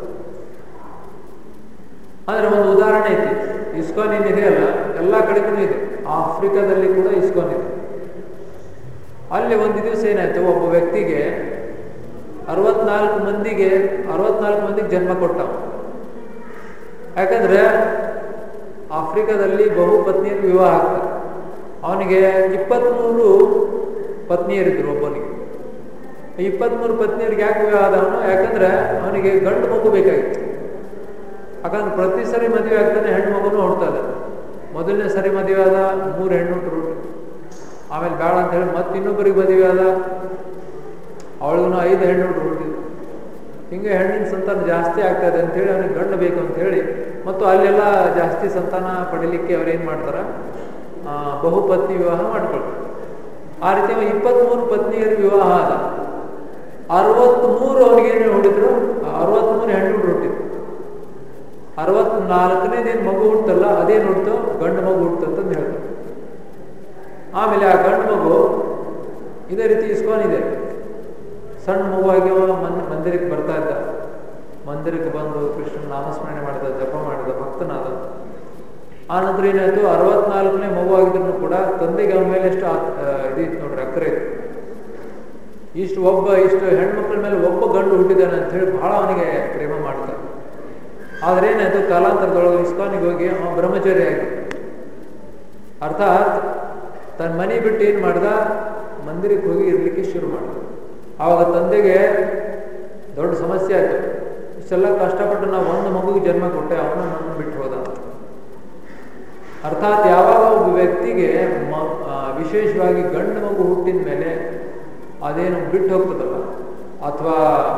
A: ಆದ್ರೆ ಒಂದು ಉದಾಹರಣೆ ಐತಿ ಇಸ್ಕಾನ್ ಏನಿದೆ ಅಲ್ಲ ಎಲ್ಲಾ ಕಡೆಗೂ ಇದೆ ಆಫ್ರಿಕಾದಲ್ಲಿ ಕೂಡ ಇಸ್ಕಾನ್ ಇದೆ ಅಲ್ಲಿ ಒಂದು ದಿವಸ ಏನಾಯ್ತು ಒಬ್ಬ ವ್ಯಕ್ತಿಗೆ ಅರವತ್ನಾಲ್ಕು ಮಂದಿಗೆ ಅರವತ್ನಾಲ್ಕು ಮಂದಿಗೆ ಜನ್ಮ ಕೊಟ್ಟ ಯಾಕಂದ್ರೆ ಆಫ್ರಿಕಾದಲ್ಲಿ ಬಹು ಪತ್ನಿಯರು ವಿವಾಹ ಆಗ್ತಾರೆ ಅವನಿಗೆ ಇಪ್ಪತ್ತ್ಮೂರು ಪತ್ನಿಯರಿದ್ರು ಒಬ್ಬನಿಗೆ ಇಪ್ಪತ್ತ್ಮೂರು ಪತ್ನಿಯರಿಗೆ ಯಾಕೆ ವಿವಾಹ ಆದವನು ಯಾಕಂದ್ರೆ ಅವನಿಗೆ ಗಂಡು ಮಗು ಬೇಕಾಗಿತ್ತು ಯಾಕಂದ್ರೆ ಪ್ರತಿ ಸರಿ ಮದುವೆ ಆಗ್ತಾನೆ ಹೆಣ್ಣು ಮಗುನು ಹೊಡ್ತಾ ಇದ್ದ ಮೊದಲನೇ ಸರಿ ಮದುವೆ ಆದ ಮೂರು ಹೆಣ್ಣು ಹುಟ್ಟರು ಆಮೇಲೆ ಬೇಡ ಅಂತ ಹೇಳಿ ಮತ್ತೆ ಇನ್ನೊಬ್ಬರಿಗೆ ಮದುವೆ ಆದ ಅವಳಿಗೂ ಐದು ಹೆಣ್ಣು ಹುಟ್ಟರು ಹುಟ್ಟಿದ್ರು ಹಿಂಗೆ ಹೆಣ್ಣಿನ ಸಂತಾನ ಜಾಸ್ತಿ ಆಗ್ತಾ ಇದೆ ಅಂತೇಳಿ ಅವನಿಗೆ ಗಂಡು ಬೇಕು ಅಂತ ಹೇಳಿ ಮತ್ತು ಅಲ್ಲೆಲ್ಲ ಜಾಸ್ತಿ ಸಂತಾನ ಪಡಿಲಿಕ್ಕೆ ಅವ್ರೇನು ಮಾಡ್ತಾರ ಬಹುಪತ್ನಿ ವಿವಾಹ ಮಾಡ್ಕೊಳ್ತಾರೆ ಆ ರೀತಿ ಅವ ಇಪ್ಪತ್ತ್ಮೂರು ಪತ್ನಿಯರ ವಿವಾಹ ಆದ ಅರವತ್ತ್ಮೂರು ಅವ್ರಿಗೇನು ಹುಟ್ಟಿದ್ರು ಅರವತ್ತ್ಮೂರು ಹೆಣ್ಣು ಹುಟ್ಟಿದ್ರು ಅರವತ್ನಾಲ್ಕನೇದೇನು ಮಗು ಹುಡ್ತಲ್ಲ ಅದೇನು ಹುಡ್ತು ಗಂಡು ಮಗು ಹುಡ್ತಂತಂದು ಹೇಳ್ತಾರೆ ಆಮೇಲೆ ಆ ಗಂಡು ಮಗು ಇದೇ ರೀತಿ ಇಸ್ಕೊಂಡಿದೆ ಸಣ್ಣ ಮಗುವಾಗಿ ಮಂದಿರಕ್ಕೆ ಬರ್ತಾ ಇದ್ದ ಮಂದಿರಕ್ಕೆ ಬಂದು ಕೃಷ್ಣನ ನಾಮಸ್ಮರಣೆ ಮಾಡಿದ ಜಪ ಮಾಡಿದ ಭಕ್ತನಾದ ಆ ನಂತರ ಏನಾಯ್ತು ಅರವತ್ನಾಲ್ಕನೇ ಮಗು ಆಗಿದ್ರು ಕೂಡ ತಂದೆಗೆ ಅವನ ಮೇಲೆ ಎಷ್ಟು ಇದಿತ್ತು ನೋಡ್ರಿ ಅಕ್ಕರೆ ಇತ್ತು ಇಷ್ಟು ಒಬ್ಬ ಇಷ್ಟು ಹೆಣ್ಮಕ್ಳ ಮೇಲೆ ಒಬ್ಬ ಗಂಡು ಹುಟ್ಟಿದ್ದಾನೆ ಅಂತ ಹೇಳಿ ಬಹಳ ಅವನಿಗೆ ಪ್ರೇಮ ಮಾಡ್ತಾನೆ ಆದ್ರೆ ಏನಾಯ್ತು ಕಾಲಾಂತರದೊಳಗೆ ಇಸ್ಕಾನಿಗೆ ಹೋಗಿ ಅವ ಬ್ರಹ್ಮಚಾರಿ ಆಗಿ ಅರ್ಥಾತ್ ತನ್ನ ಮನೆ ಬಿಟ್ಟು ಏನು ಮಾಡ್ದ ಮಂದಿರಕ್ಕೆ ಹೋಗಿ ಇರ್ಲಿಕ್ಕೆ ಶುರು ಮಾಡ್ದ ಆವಾಗ ತಂದೆಗೆ ದೊಡ್ಡ ಸಮಸ್ಯೆ ಆಯ್ತು ಇಷ್ಟೆಲ್ಲ ಕಷ್ಟಪಟ್ಟು ನಾವು ಒಂದು ಮಗುಗೆ ಜನ್ಮ ಕೊಟ್ಟೆ ಅವನು ನನ್ನ ಬಿಟ್ಟು ಹೋದ ಅರ್ಥಾತ್ ಯಾವಾಗ ಒಬ್ಬ ವ್ಯಕ್ತಿಗೆ ವಿಶೇಷವಾಗಿ ಗಂಡು ಮಗು ಹುಟ್ಟಿದ ಮೇಲೆ ಅದೇನು ಬಿಟ್ಟು ಹೋಗ್ತದಲ್ಲ ಅಥವಾ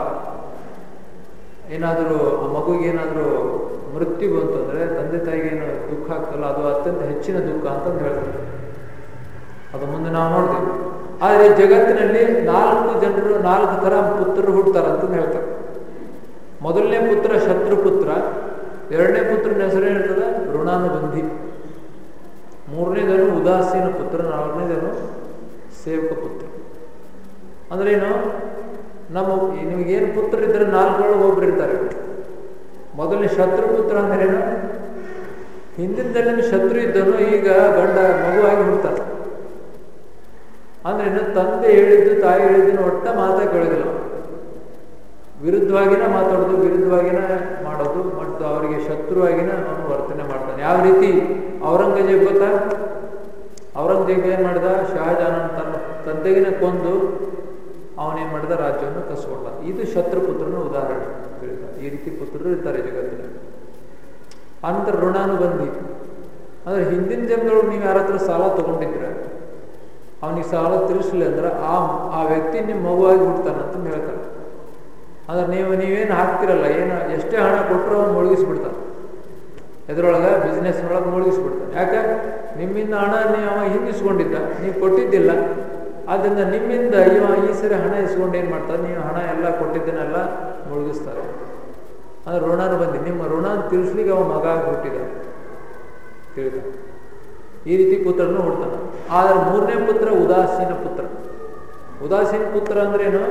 A: ಏನಾದರೂ ಆ ಮಗುಗೆ ಏನಾದರೂ ಮೃತ್ಯು ಬಂತಂದ್ರೆ ತಂದೆ ತಾಯಿಗೆ ಏನು ದುಃಖ ಆಗ್ತಲ್ಲ ಅದು ಅತ್ಯಂತ ಹೆಚ್ಚಿನ ದುಃಖ ಅಂತಂದು ಹೇಳ್ತಾರೆ ಅದು ಮುಂದೆ ನಾವು ನೋಡ್ತೀವಿ ಆದರೆ ಜಗತ್ತಿನಲ್ಲಿ ನಾಲ್ಕು ಜನರು ನಾಲ್ಕು ಥರ ಪುತ್ರರು ಹುಟ್ಟುತ್ತಾರಂತ ಹೇಳ್ತಾರೆ ಮೊದಲನೇ ಪುತ್ರ ಶತ್ರು ಪುತ್ರ ಎರಡನೇ ಪುತ್ರನ ಹೆಸರು ಹೇಳ್ತದೆ ಋಣಾನುಬಂಧಿ ಮೂರನೇದನು ಉದಾಸೀನ ಪುತ್ರ ನಾಲ್ಕನೇದನು ಸೇವಕ ಪುತ್ರ ಅಂದ್ರೇನು ನಮ್ಮ ನಿಮಗೇನು ಪುತ್ರ ಇದ್ರೆ ನಾಲ್ಕರೊಳಗೆ ಒಬ್ರು ಇರ್ತಾರೆ ಮೊದಲನೇ ಶತ್ರು ಪುತ್ರ ಅಂದ್ರೇನು ಹಿಂದಿನದಲ್ಲಿ ಶತ್ರು ಇದ್ದನು ಈಗ ಗಂಡ ಮಗುವಾಗಿ ಹುಡ್ತಾನೆ ಅಂದ್ರೆ ಇನ್ನು ತಂದೆ ಹೇಳಿದ್ದು ತಾಯಿ ಹೇಳಿದ್ದನ್ನು ಒಟ್ಟ ಮಾತಾ ಕೇಳೋದಿಲ್ಲ ವಿರುದ್ಧವಾಗಿನ ಮಾತಾಡೋದು ವಿರುದ್ಧವಾಗಿನ ಮಾಡೋದು ಮತ್ತು ಅವರಿಗೆ ಶತ್ರುವಾಗಿನ ಅವನು ವರ್ತನೆ ಮಾಡ್ತಾನೆ ಯಾವ ರೀತಿ ಔರಂಗಜೇಬ್ ಗೊತ್ತಾ ಔರಂಗಜೇಬ್ ಏನ್ ಮಾಡಿದ ಶಹಜಾನನ್ ತನ್ನ ತಂದೆಗಿನ ಕೊಂದು ಅವನೇನ್ ಮಾಡಿದ ರಾಜ್ಯವನ್ನು ಕಸ್ಕೊಂಡ ಇದು ಶತ್ರುಪುತ್ರನ ಉದಾಹರಣೆ ತಿಳಿದ ಈ ರೀತಿ ಪುತ್ರರು ಇರ್ತಾರೆ ಜಗತ್ತಿನಲ್ಲಿ ಅನಂತರ ಋಣಾನುಬಂಧಿ ಅಂದ್ರೆ ಹಿಂದಿನ ಜನ್ಮದೊಳಗೆ ನೀವು ಯಾರ ಹತ್ರ ಸಾಲ ತಗೊಂಡಿದ್ರೆ ಅವನಿಗೆ ಸಾಲ ತೀರಿಸಲಿ ಅಂದ್ರೆ ಆ ಆ ವ್ಯಕ್ತಿ ನಿಮ್ಮ ಮಗುವಾಗಿ ಹುಡ್ತಾನಂತ ಹೇಳ್ತಾರೆ ಅಂದ್ರೆ ನೀವು ನೀವೇನು ಹಾಕ್ತಿರಲ್ಲ ಏನು ಎಷ್ಟೇ ಹಣ ಕೊಟ್ಟರು ಅವ್ನು ಮುಳುಗಿಸ್ಬಿಡ್ತಾನೆ ಎದ್ರೊಳಗೆ ಬಿಸ್ನೆಸ್ನೊಳಗೆ ಮುಳುಗಿಸ್ಬಿಡ್ತಾನೆ ಯಾಕೆ ನಿಮ್ಮಿಂದ ಹಣ ನೀವು ಅವ ಹಿಂದಿಸ್ಕೊಂಡಿದ್ದ ನೀವು ಕೊಟ್ಟಿದ್ದಿಲ್ಲ ಆದ್ದರಿಂದ ನಿಮ್ಮಿಂದ ಇವ ಈ ಸರಿ ಹಣ ಇಸ್ಕೊಂಡು ಏನು ಮಾಡ್ತಾರೆ ನೀವು ಹಣ ಎಲ್ಲ ಕೊಟ್ಟಿದ್ದನ್ನೆಲ್ಲ ಮುಳುಗಿಸ್ತಾರೆ ಅಂದ್ರೆ ಋಣನು ಬಂದು ನಿಮ್ಮ ಋಣ ತೀರಿಸ್ಲಿಕ್ಕೆ ಅವ ಮಗ ಹುಟ್ಟಿದ ತಿಳಿದ ಈ ರೀತಿ ಪುತ್ರನು ಹುಡ್ತಾನ ಆದ್ರೆ ಮೂರನೇ ಪುತ್ರ ಉದಾಸೀನ ಪುತ್ರ ಉದಾಸೀನ ಪುತ್ರ ಅಂದ್ರೇನು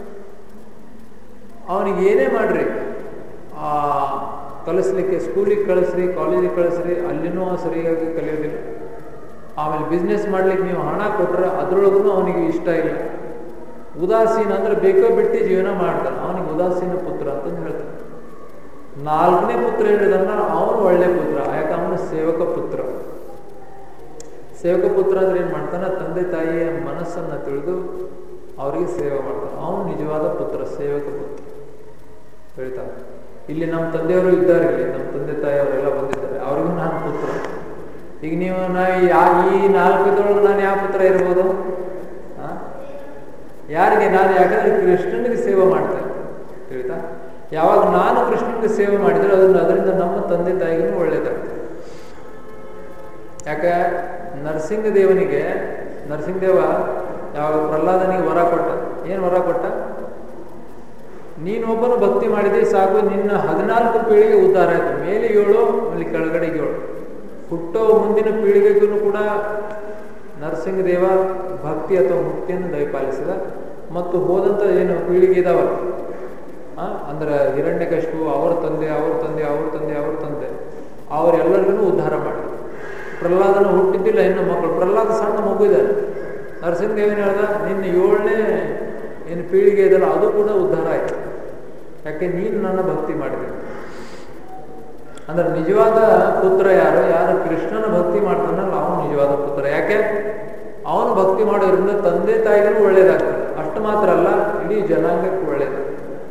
A: ಅವನಿಗೆ ಏನೇ ಮಾಡ್ರಿ ಆ ಕಲಿಸ್ಲಿಕ್ಕೆ ಸ್ಕೂಲಿಗೆ ಕಳಿಸ್ರಿ ಕಾಲೇಜಿಗೆ ಕಳಿಸ್ರಿ ಅಲ್ಲಿನೂ ಸರಿಯಾಗಿ ಕಲಿಯೋದಿಲ್ಲ ಆಮೇಲೆ ಬಿಸ್ನೆಸ್ ಮಾಡ್ಲಿಕ್ಕೆ ನೀವು ಹಣ ಕೊಟ್ರೆ ಅದ್ರೊಳಗೂ ಅವನಿಗೆ ಇಷ್ಟ ಇಲ್ಲ ಉದಾಸೀನ ಅಂದ್ರೆ ಬೇಕೋ ಬಿಟ್ಟು ಜೀವನ ಮಾಡ್ತಾನೆ ಅವನಿಗೆ ಉದಾಸೀನ ಪುತ್ರ ಅಂತಂದು ಹೇಳ್ತಾನೆ ನಾಲ್ಕನೇ ಪುತ್ರ ಹೇಳಿದನ್ನ ಅವನು ಒಳ್ಳೆ ಪುತ್ರ ಯಾಕೆ ಅವನು ಸೇವಕ ಪುತ್ರ ಸೇವಕ ಪುತ್ರ ಅಂದ್ರೆ ಏನ್ ಮಾಡ್ತಾನೆ ತಂದೆ ತಾಯಿಯ ಮನಸ್ಸನ್ನ ತಿಳಿದು ಅವರಿಗೆ ಸೇವೆ ಮಾಡ್ತಾನೆ ಅವನು ನಿಜವಾದ ಪುತ್ರ ಸೇವಕ ಪುತ್ರ ಹೇಳ್ತಾರೆ ಇಲ್ಲಿ ನಮ್ಮ ತಂದೆಯವರು ಇದ್ದಾರೆ ಇಲ್ಲಿ ನಮ್ಮ ತಂದೆ ತಾಯಿಯವರೆಲ್ಲ ಬಂದಿದ್ದಾರೆ ಅವ್ರಿಗೂ ನಾನು ಪುತ್ರ ಈಗ ನೀವು ನಾ ಯಾ ಈ ನಾಲ್ಕದೊಳಗೆ ನಾನು ಯಾವ ಪುತ್ರ ಇರ್ಬೋದು ಯಾರಿಗೆ ನಾನು ಯಾಕಂದ್ರೆ ಕೃಷ್ಣನಿಗೆ ಸೇವೆ ಮಾಡ್ತೇನೆ ತಿಳಿತಾ ಯಾವಾಗ ನಾನು ಕೃಷ್ಣನಿಗೆ ಸೇವೆ ಮಾಡಿದ್ರೆ ಅದನ್ನ ಅದರಿಂದ ನಮ್ಮ ತಂದೆ ತಾಯಿಗೂ ಒಳ್ಳೇದಾಗ್ತದೆ ಯಾಕೆ ನರಸಿಂಹದೇವನಿಗೆ ನರಸಿಂಹದೇವ ಯಾವಾಗ ಪ್ರಹ್ಲಾದನಿಗೆ ವರ ಕೊಟ್ಟ ಏನು ವರ ಕೊಟ್ಟ ನೀನೊಬ್ಬನು ಭಕ್ತಿ ಮಾಡಿದೆ ಸಾಕು ನಿನ್ನ ಹದಿನಾಲ್ಕು ಪೀಳಿಗೆ ಉದ್ಧಾರ ಆಯ್ತು ಮೇಲೆ ಏಳು ಅಲ್ಲಿ ಕೆಳಗಡೆಗೆ ಏಳು ಹುಟ್ಟೋ ಮುಂದಿನ ಪೀಳಿಗೆಗೂ ಕೂಡ ನರಸಿಂಹದೇವ ಭಕ್ತಿ ಅಥವಾ ಮುಕ್ತಿಯನ್ನು ದಯಪಾಲಿಸಿದ ಮತ್ತು ಹೋದಂಥ ಏನು ಪೀಳಿಗೆ ಇದಾವಲ್ಲ ಅಂದ್ರೆ ಹಿರಣ್ಯಕಶಿಪು ಅವ್ರ ತಂದೆ ಅವ್ರ ತಂದೆ ಅವ್ರ ತಂದೆ ಅವ್ರ ತಂದೆ ಅವರೆಲ್ಲರಿಗೂ ಉದ್ಧಾರ ಮಾಡಿ ಪ್ರಹ್ಲಾದನ ಹುಟ್ಟಿದ್ದಿಲ್ಲ ಹೆಣ್ಣು ಮಕ್ಕಳು ಪ್ರಹ್ಲಾದ ಸಣ್ಣ ಮಗು ಇದ್ದಾರೆ ನರಸಿಂಹದೇವನ ಹೇಳ್ದ ನಿನ್ನ ಏಳನೇ ಏನು ಪೀಳಿಗೆ ಇದೆಯಲ್ಲ ಅದು ಕೂಡ ಉದ್ಧಾರ ಆಯ್ತು ಯಾಕೆ ನೀನು ನನ್ನ ಭಕ್ತಿ ಮಾಡಿದೆ ಅಂದ್ರೆ ನಿಜವಾದ ಪುತ್ರ ಯಾರು ಯಾರು ಕೃಷ್ಣನ ಭಕ್ತಿ ಮಾಡ್ತಾನಲ್ಲ ಅವನು ನಿಜವಾದ ಪುತ್ರ ಯಾಕೆ ಅವನು ಭಕ್ತಿ ಮಾಡೋದ್ರಿಂದ ತಂದೆ ತಾಯಿಗೂ ಒಳ್ಳೇದಾಗ್ತದೆ ಅಷ್ಟು ಮಾತ್ರ ಅಲ್ಲ ಇಡೀ ಜನಾಂಗಕ್ಕೆ ಒಳ್ಳೇದು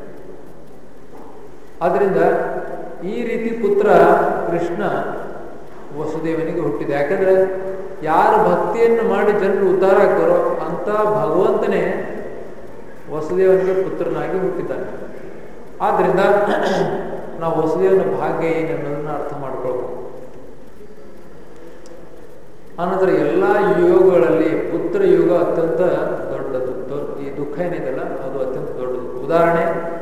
A: ಆದ್ರಿಂದ ಈ ರೀತಿ ಪುತ್ರ ಕೃಷ್ಣ ವಸುದೇವನಿಗೆ ಹುಟ್ಟಿದೆ ಯಾಕಂದ್ರೆ ಯಾರು ಭಕ್ತಿಯನ್ನು ಮಾಡಿ ಜನರು ಉದ್ಧಾರ ಆಗ್ತಾರೋ ಅಂತ ಭಗವಂತನೇ ವಸುದೇವನಿಗೆ ಪುತ್ರನಾಗಿ ಹುಟ್ಟಿದ್ದಾನೆ ಆದ್ರಿಂದ ನಾವು ವಸುದೇವನ ಭಾಗ್ಯ ಏನು ಅನ್ನೋದನ್ನ ಅರ್ಥ ಮಾಡ್ಕೊಳ್ಬೇಕು ಆನಂತರ ಎಲ್ಲ ಯೋಗಗಳಲ್ಲಿ ಪುತ್ರ ಯೋಗ ಅತ್ಯಂತ ದೊಡ್ಡದು ಈ ದುಃಖ ಏನಿದೆಲ್ಲ ಅದು ಅತ್ಯಂತ ದೊಡ್ಡದು ಉದಾಹರಣೆ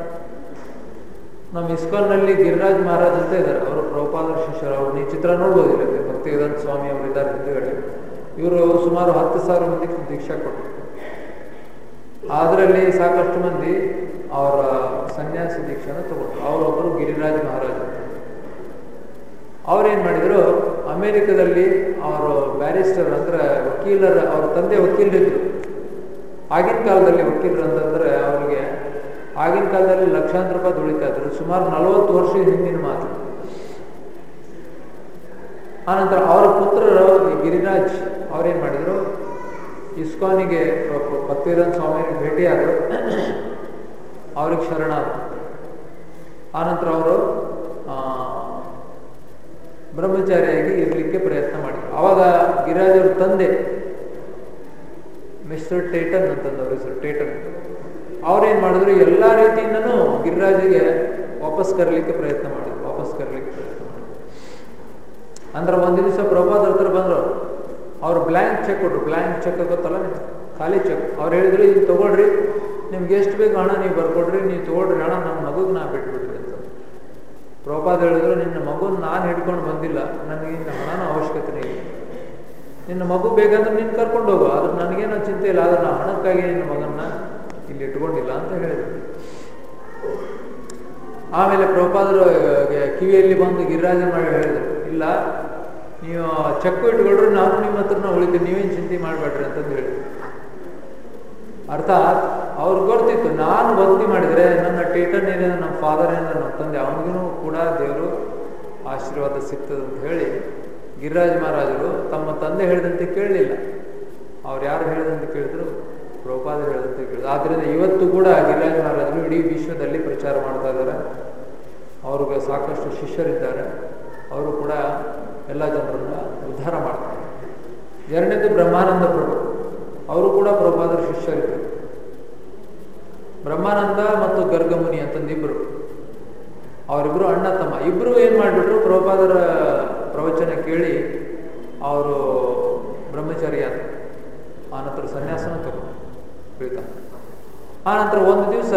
A: ನಮ್ಮ ಇಸ್ಕಾನ್ನಲ್ಲಿ ಗಿರಿರಾಜ್ ಮಹಾರಾಜ್ ಅಂತ ಇದ್ದಾರೆ ಅವರು ಪ್ರಭುಪಾದ ಶಿಷ್ಯರು ಅವ್ರು ನೀವು ಚಿತ್ರ ನೋಡ್ಬೋದಿಲ್ಲ ಭಕ್ತಿವೇದಾಂತ ಸ್ವಾಮಿ ಅವರು ಇದ್ದಾರೆ ಹಿಂದುಗಡೆ ಇವರು ಸುಮಾರು ಹತ್ತು ಸಾವಿರ ಮಂದಿ ದೀಕ್ಷಾ ಕೊಟ್ಟರು ಅದರಲ್ಲಿ ಸಾಕಷ್ಟು ಮಂದಿ ಅವರ ಸನ್ಯಾಸಿ ದೀಕ್ಷೆನ ತಗೊಂಡ್ರು ಅವರೊಬ್ಬರು ಗಿರಿರಾಜ್ ಮಹಾರಾಜ್ ಅಂತ ಅವ್ರೇನ್ ಮಾಡಿದ್ರು ಅಮೆರಿಕದಲ್ಲಿ ಅವರು ಬ್ಯಾರಿಸ್ಟರ್ ಅಂದ್ರೆ ವಕೀಲರ ಅವ್ರ ತಂದೆ ವಕೀಲರಿದ್ರು ಆಗಿನ ಕಾಲದಲ್ಲಿ ವಕೀಲರು ಅಂತಂದ್ರೆ ಅವ್ರಿಗೆ ಆಗಿನ ಕಾಲದಲ್ಲಿ ಲಕ್ಷಾಂತರ ರೂಪಾಯಿ ದುಡಿತಾ ಇದ್ರು ಸುಮಾರು ನಲವತ್ತು ವರ್ಷ ಹಿಂದಿನ ಮಾತು ಆನಂತರ ಅವರ ಪುತ್ರರು ಗಿರಿರಾಜ್ ಅವ್ರೇನ್ ಮಾಡಿದ್ರು ಇಸ್ಕಾನಿಗೆ ಭಕ್ತಿವೇದಾಂತ ಸ್ವಾಮಿಗೆ ಭೇಟಿಯಾದರು ಅವ್ರಿಗೆ ಶರಣಾದ್ರು ಆನಂತರ ಅವರು ಬ್ರಹ್ಮಚಾರಿಯಾಗಿ ಇರಲಿಕ್ಕೆ ಪ್ರಯತ್ನ ಮಾಡಿದ್ರು ಅವಾಗ ಗಿರಿರಾಜ್ ಅವ್ರ ತಂದೆ ಮಿಸ್ಟರ್ ಟೇಟನ್ ಅಂತಂದವ್ರ ಹೆಸರು ಟೇಟನ್ ಅವ್ರೇನ್ ಮಾಡಿದ್ರು ಎಲ್ಲಾ ರೀತಿಯಿಂದನೂ ಗಿರಿರಾಜಿಗೆ ವಾಪಸ್ ಕರಲಿಕ್ಕೆ ಪ್ರಯತ್ನ ಮಾಡಿದ್ರು ವಾಪಸ್ ಕರಲಿಕ್ಕೆ ಪ್ರಯತ್ನ ಮಾಡಿದ್ರು ಅಂದ್ರೆ ಒಂದ್ ದಿವಸ ಪ್ರಭಾದ ಹತ್ರ ಬಂದ್ರು ಅವ್ರು ಬ್ಲ್ಯಾಂಕ್ ಚೆಕ್ ಕೊಟ್ರು ಬ್ಲ್ಯಾಂಕ್ ಚೆಕ್ ಗೊತ್ತಲ್ಲ ನಿಮ್ಗೆ? ಖಾಲಿ ಚೆಕ್ ಅವ್ರು ಹೇಳಿದ್ರು ಇದು ತೊಗೊಳ್ರಿ ನಿಮ್ಗೆ ಎಷ್ಟು ಬೇಕು ಹಣ ನೀವು ಬರ್ಕೊಡ್ರಿ ನೀವು ತೊಗೊಳ್ರಿ ಹಣ ನಮ್ಮ ಮಗುಗೆ ನಾ ಬಿಟ್ಬಿಡ್ರಿ ಅಂತ ಪ್ರಭಾದ ಹೇಳಿದ್ರು ನಿನ್ನ ಮಗುನ ನಾನು ಹಿಡ್ಕೊಂಡು ಬಂದಿಲ್ಲ ನನಗೆ ಇನ್ನು ಹಣನ ಅವಶ್ಯಕತೆ ಇಲ್ಲ ನಿನ್ನ ಮಗು ಬೇಕಂದ್ರೆ ನೀನು ಕರ್ಕೊಂಡು ಹೋಗು ಆದ್ರೆ ನನಗೇನೋ ಚಿಂತೆ ಇಲ್ಲ ಆದ್ರೆ ನಾನು ಹಣಕ್ಕಾಗಿ ನಿನ್ನ ಮಗನ್ನ ಇಲ್ಲಿ ಇಟ್ಕೊಂಡಿಲ್ಲ ಅಂತ ಹೇಳಿದ್ರು ಆಮೇಲೆ ಪ್ರಭಾದರು ಕಿವಿಯಲ್ಲಿ ಬಂದು ಗಿರಿರಾಜನ್ ಮಾಡಿ ಹೇಳಿದ್ರು ಇಲ್ಲ ನೀವು ಚೆಕ್ ಇಟ್ಕೊಳ್ರಿ ನಾನು ನಿಮ್ಮ ಹತ್ರನ ಉಳಿತೀನಿ ನೀವೇನು ಚಿಂತೆ ಮಾಡಬೇಡ್ರಿ ಅಂತಂದು ಹೇಳಿದ್ರು ಅರ್ಥಾತ್ ಅವ್ರಿಗೆ ಗೊತ್ತಿತ್ತು ನಾನು ಭಕ್ತಿ ಮಾಡಿದರೆ ನನ್ನ ಟೇಟನ್ ಏನಿದೆ ನಮ್ಮ ಫಾದರ್ ಏನಿದೆ ನಮ್ಮ ತಂದೆ ಅವನಿಗೂ ಕೂಡ ದೇವರು ಆಶೀರ್ವಾದ ಸಿಗ್ತದೆ ಅಂತ ಹೇಳಿ ಗಿರಿರಾಜ ಮಹಾರಾಜರು ತಮ್ಮ ತಂದೆ ಹೇಳಿದಂತೆ ಕೇಳಲಿಲ್ಲ ಅವ್ರು ಯಾರು ಹೇಳಿದಂತೆ ಕೇಳಿದ್ರು ಪ್ರಭುಪಾದ ಹೇಳಿದಂತೆ ಕೇಳಿದ್ರು ಆದ್ದರಿಂದ ಇವತ್ತು ಕೂಡ ಗಿರಿರಾಜ ಮಹಾರಾಜರು ಇಡೀ ವಿಶ್ವದಲ್ಲಿ ಪ್ರಚಾರ ಮಾಡ್ತಾ ಇದ್ದಾರೆ ಅವ್ರಿಗೆ ಸಾಕಷ್ಟು ಶಿಷ್ಯರಿದ್ದಾರೆ ಅವರು ಕೂಡ ಎಲ್ಲ ಜನರನ್ನ ಉದ್ಧಾರ ಮಾಡ್ತಾರೆ ಎರಡನೇದು ಬ್ರಹ್ಮಾನಂದ ಪ್ರಭು ಅವರು ಕೂಡ ಪ್ರಭುಪಾದರ ಶಿಷ್ಯರಿದ್ದರು ಬ್ರಹ್ಮಾನಂದ ಮತ್ತು ಗರ್ಗಮುನಿ ಅಂತಂದಿಬ್ಬರು ಅವರಿಬ್ಬರು ಅಣ್ಣ ತಮ್ಮ ಇಬ್ಬರು ಏನು ಮಾಡಿಬಿಟ್ರು ಪ್ರಭುಪಾದರ ಪ್ರವಚನ ಕೇಳಿ ಅವರು ಬ್ರಹ್ಮಚಾರಿ ಆದ ಆನಂತರ ಸನ್ಯಾಸನ ತಗೊಂಡು ಪ್ರೀತ ಆನಂತರ ಒಂದು ದಿವಸ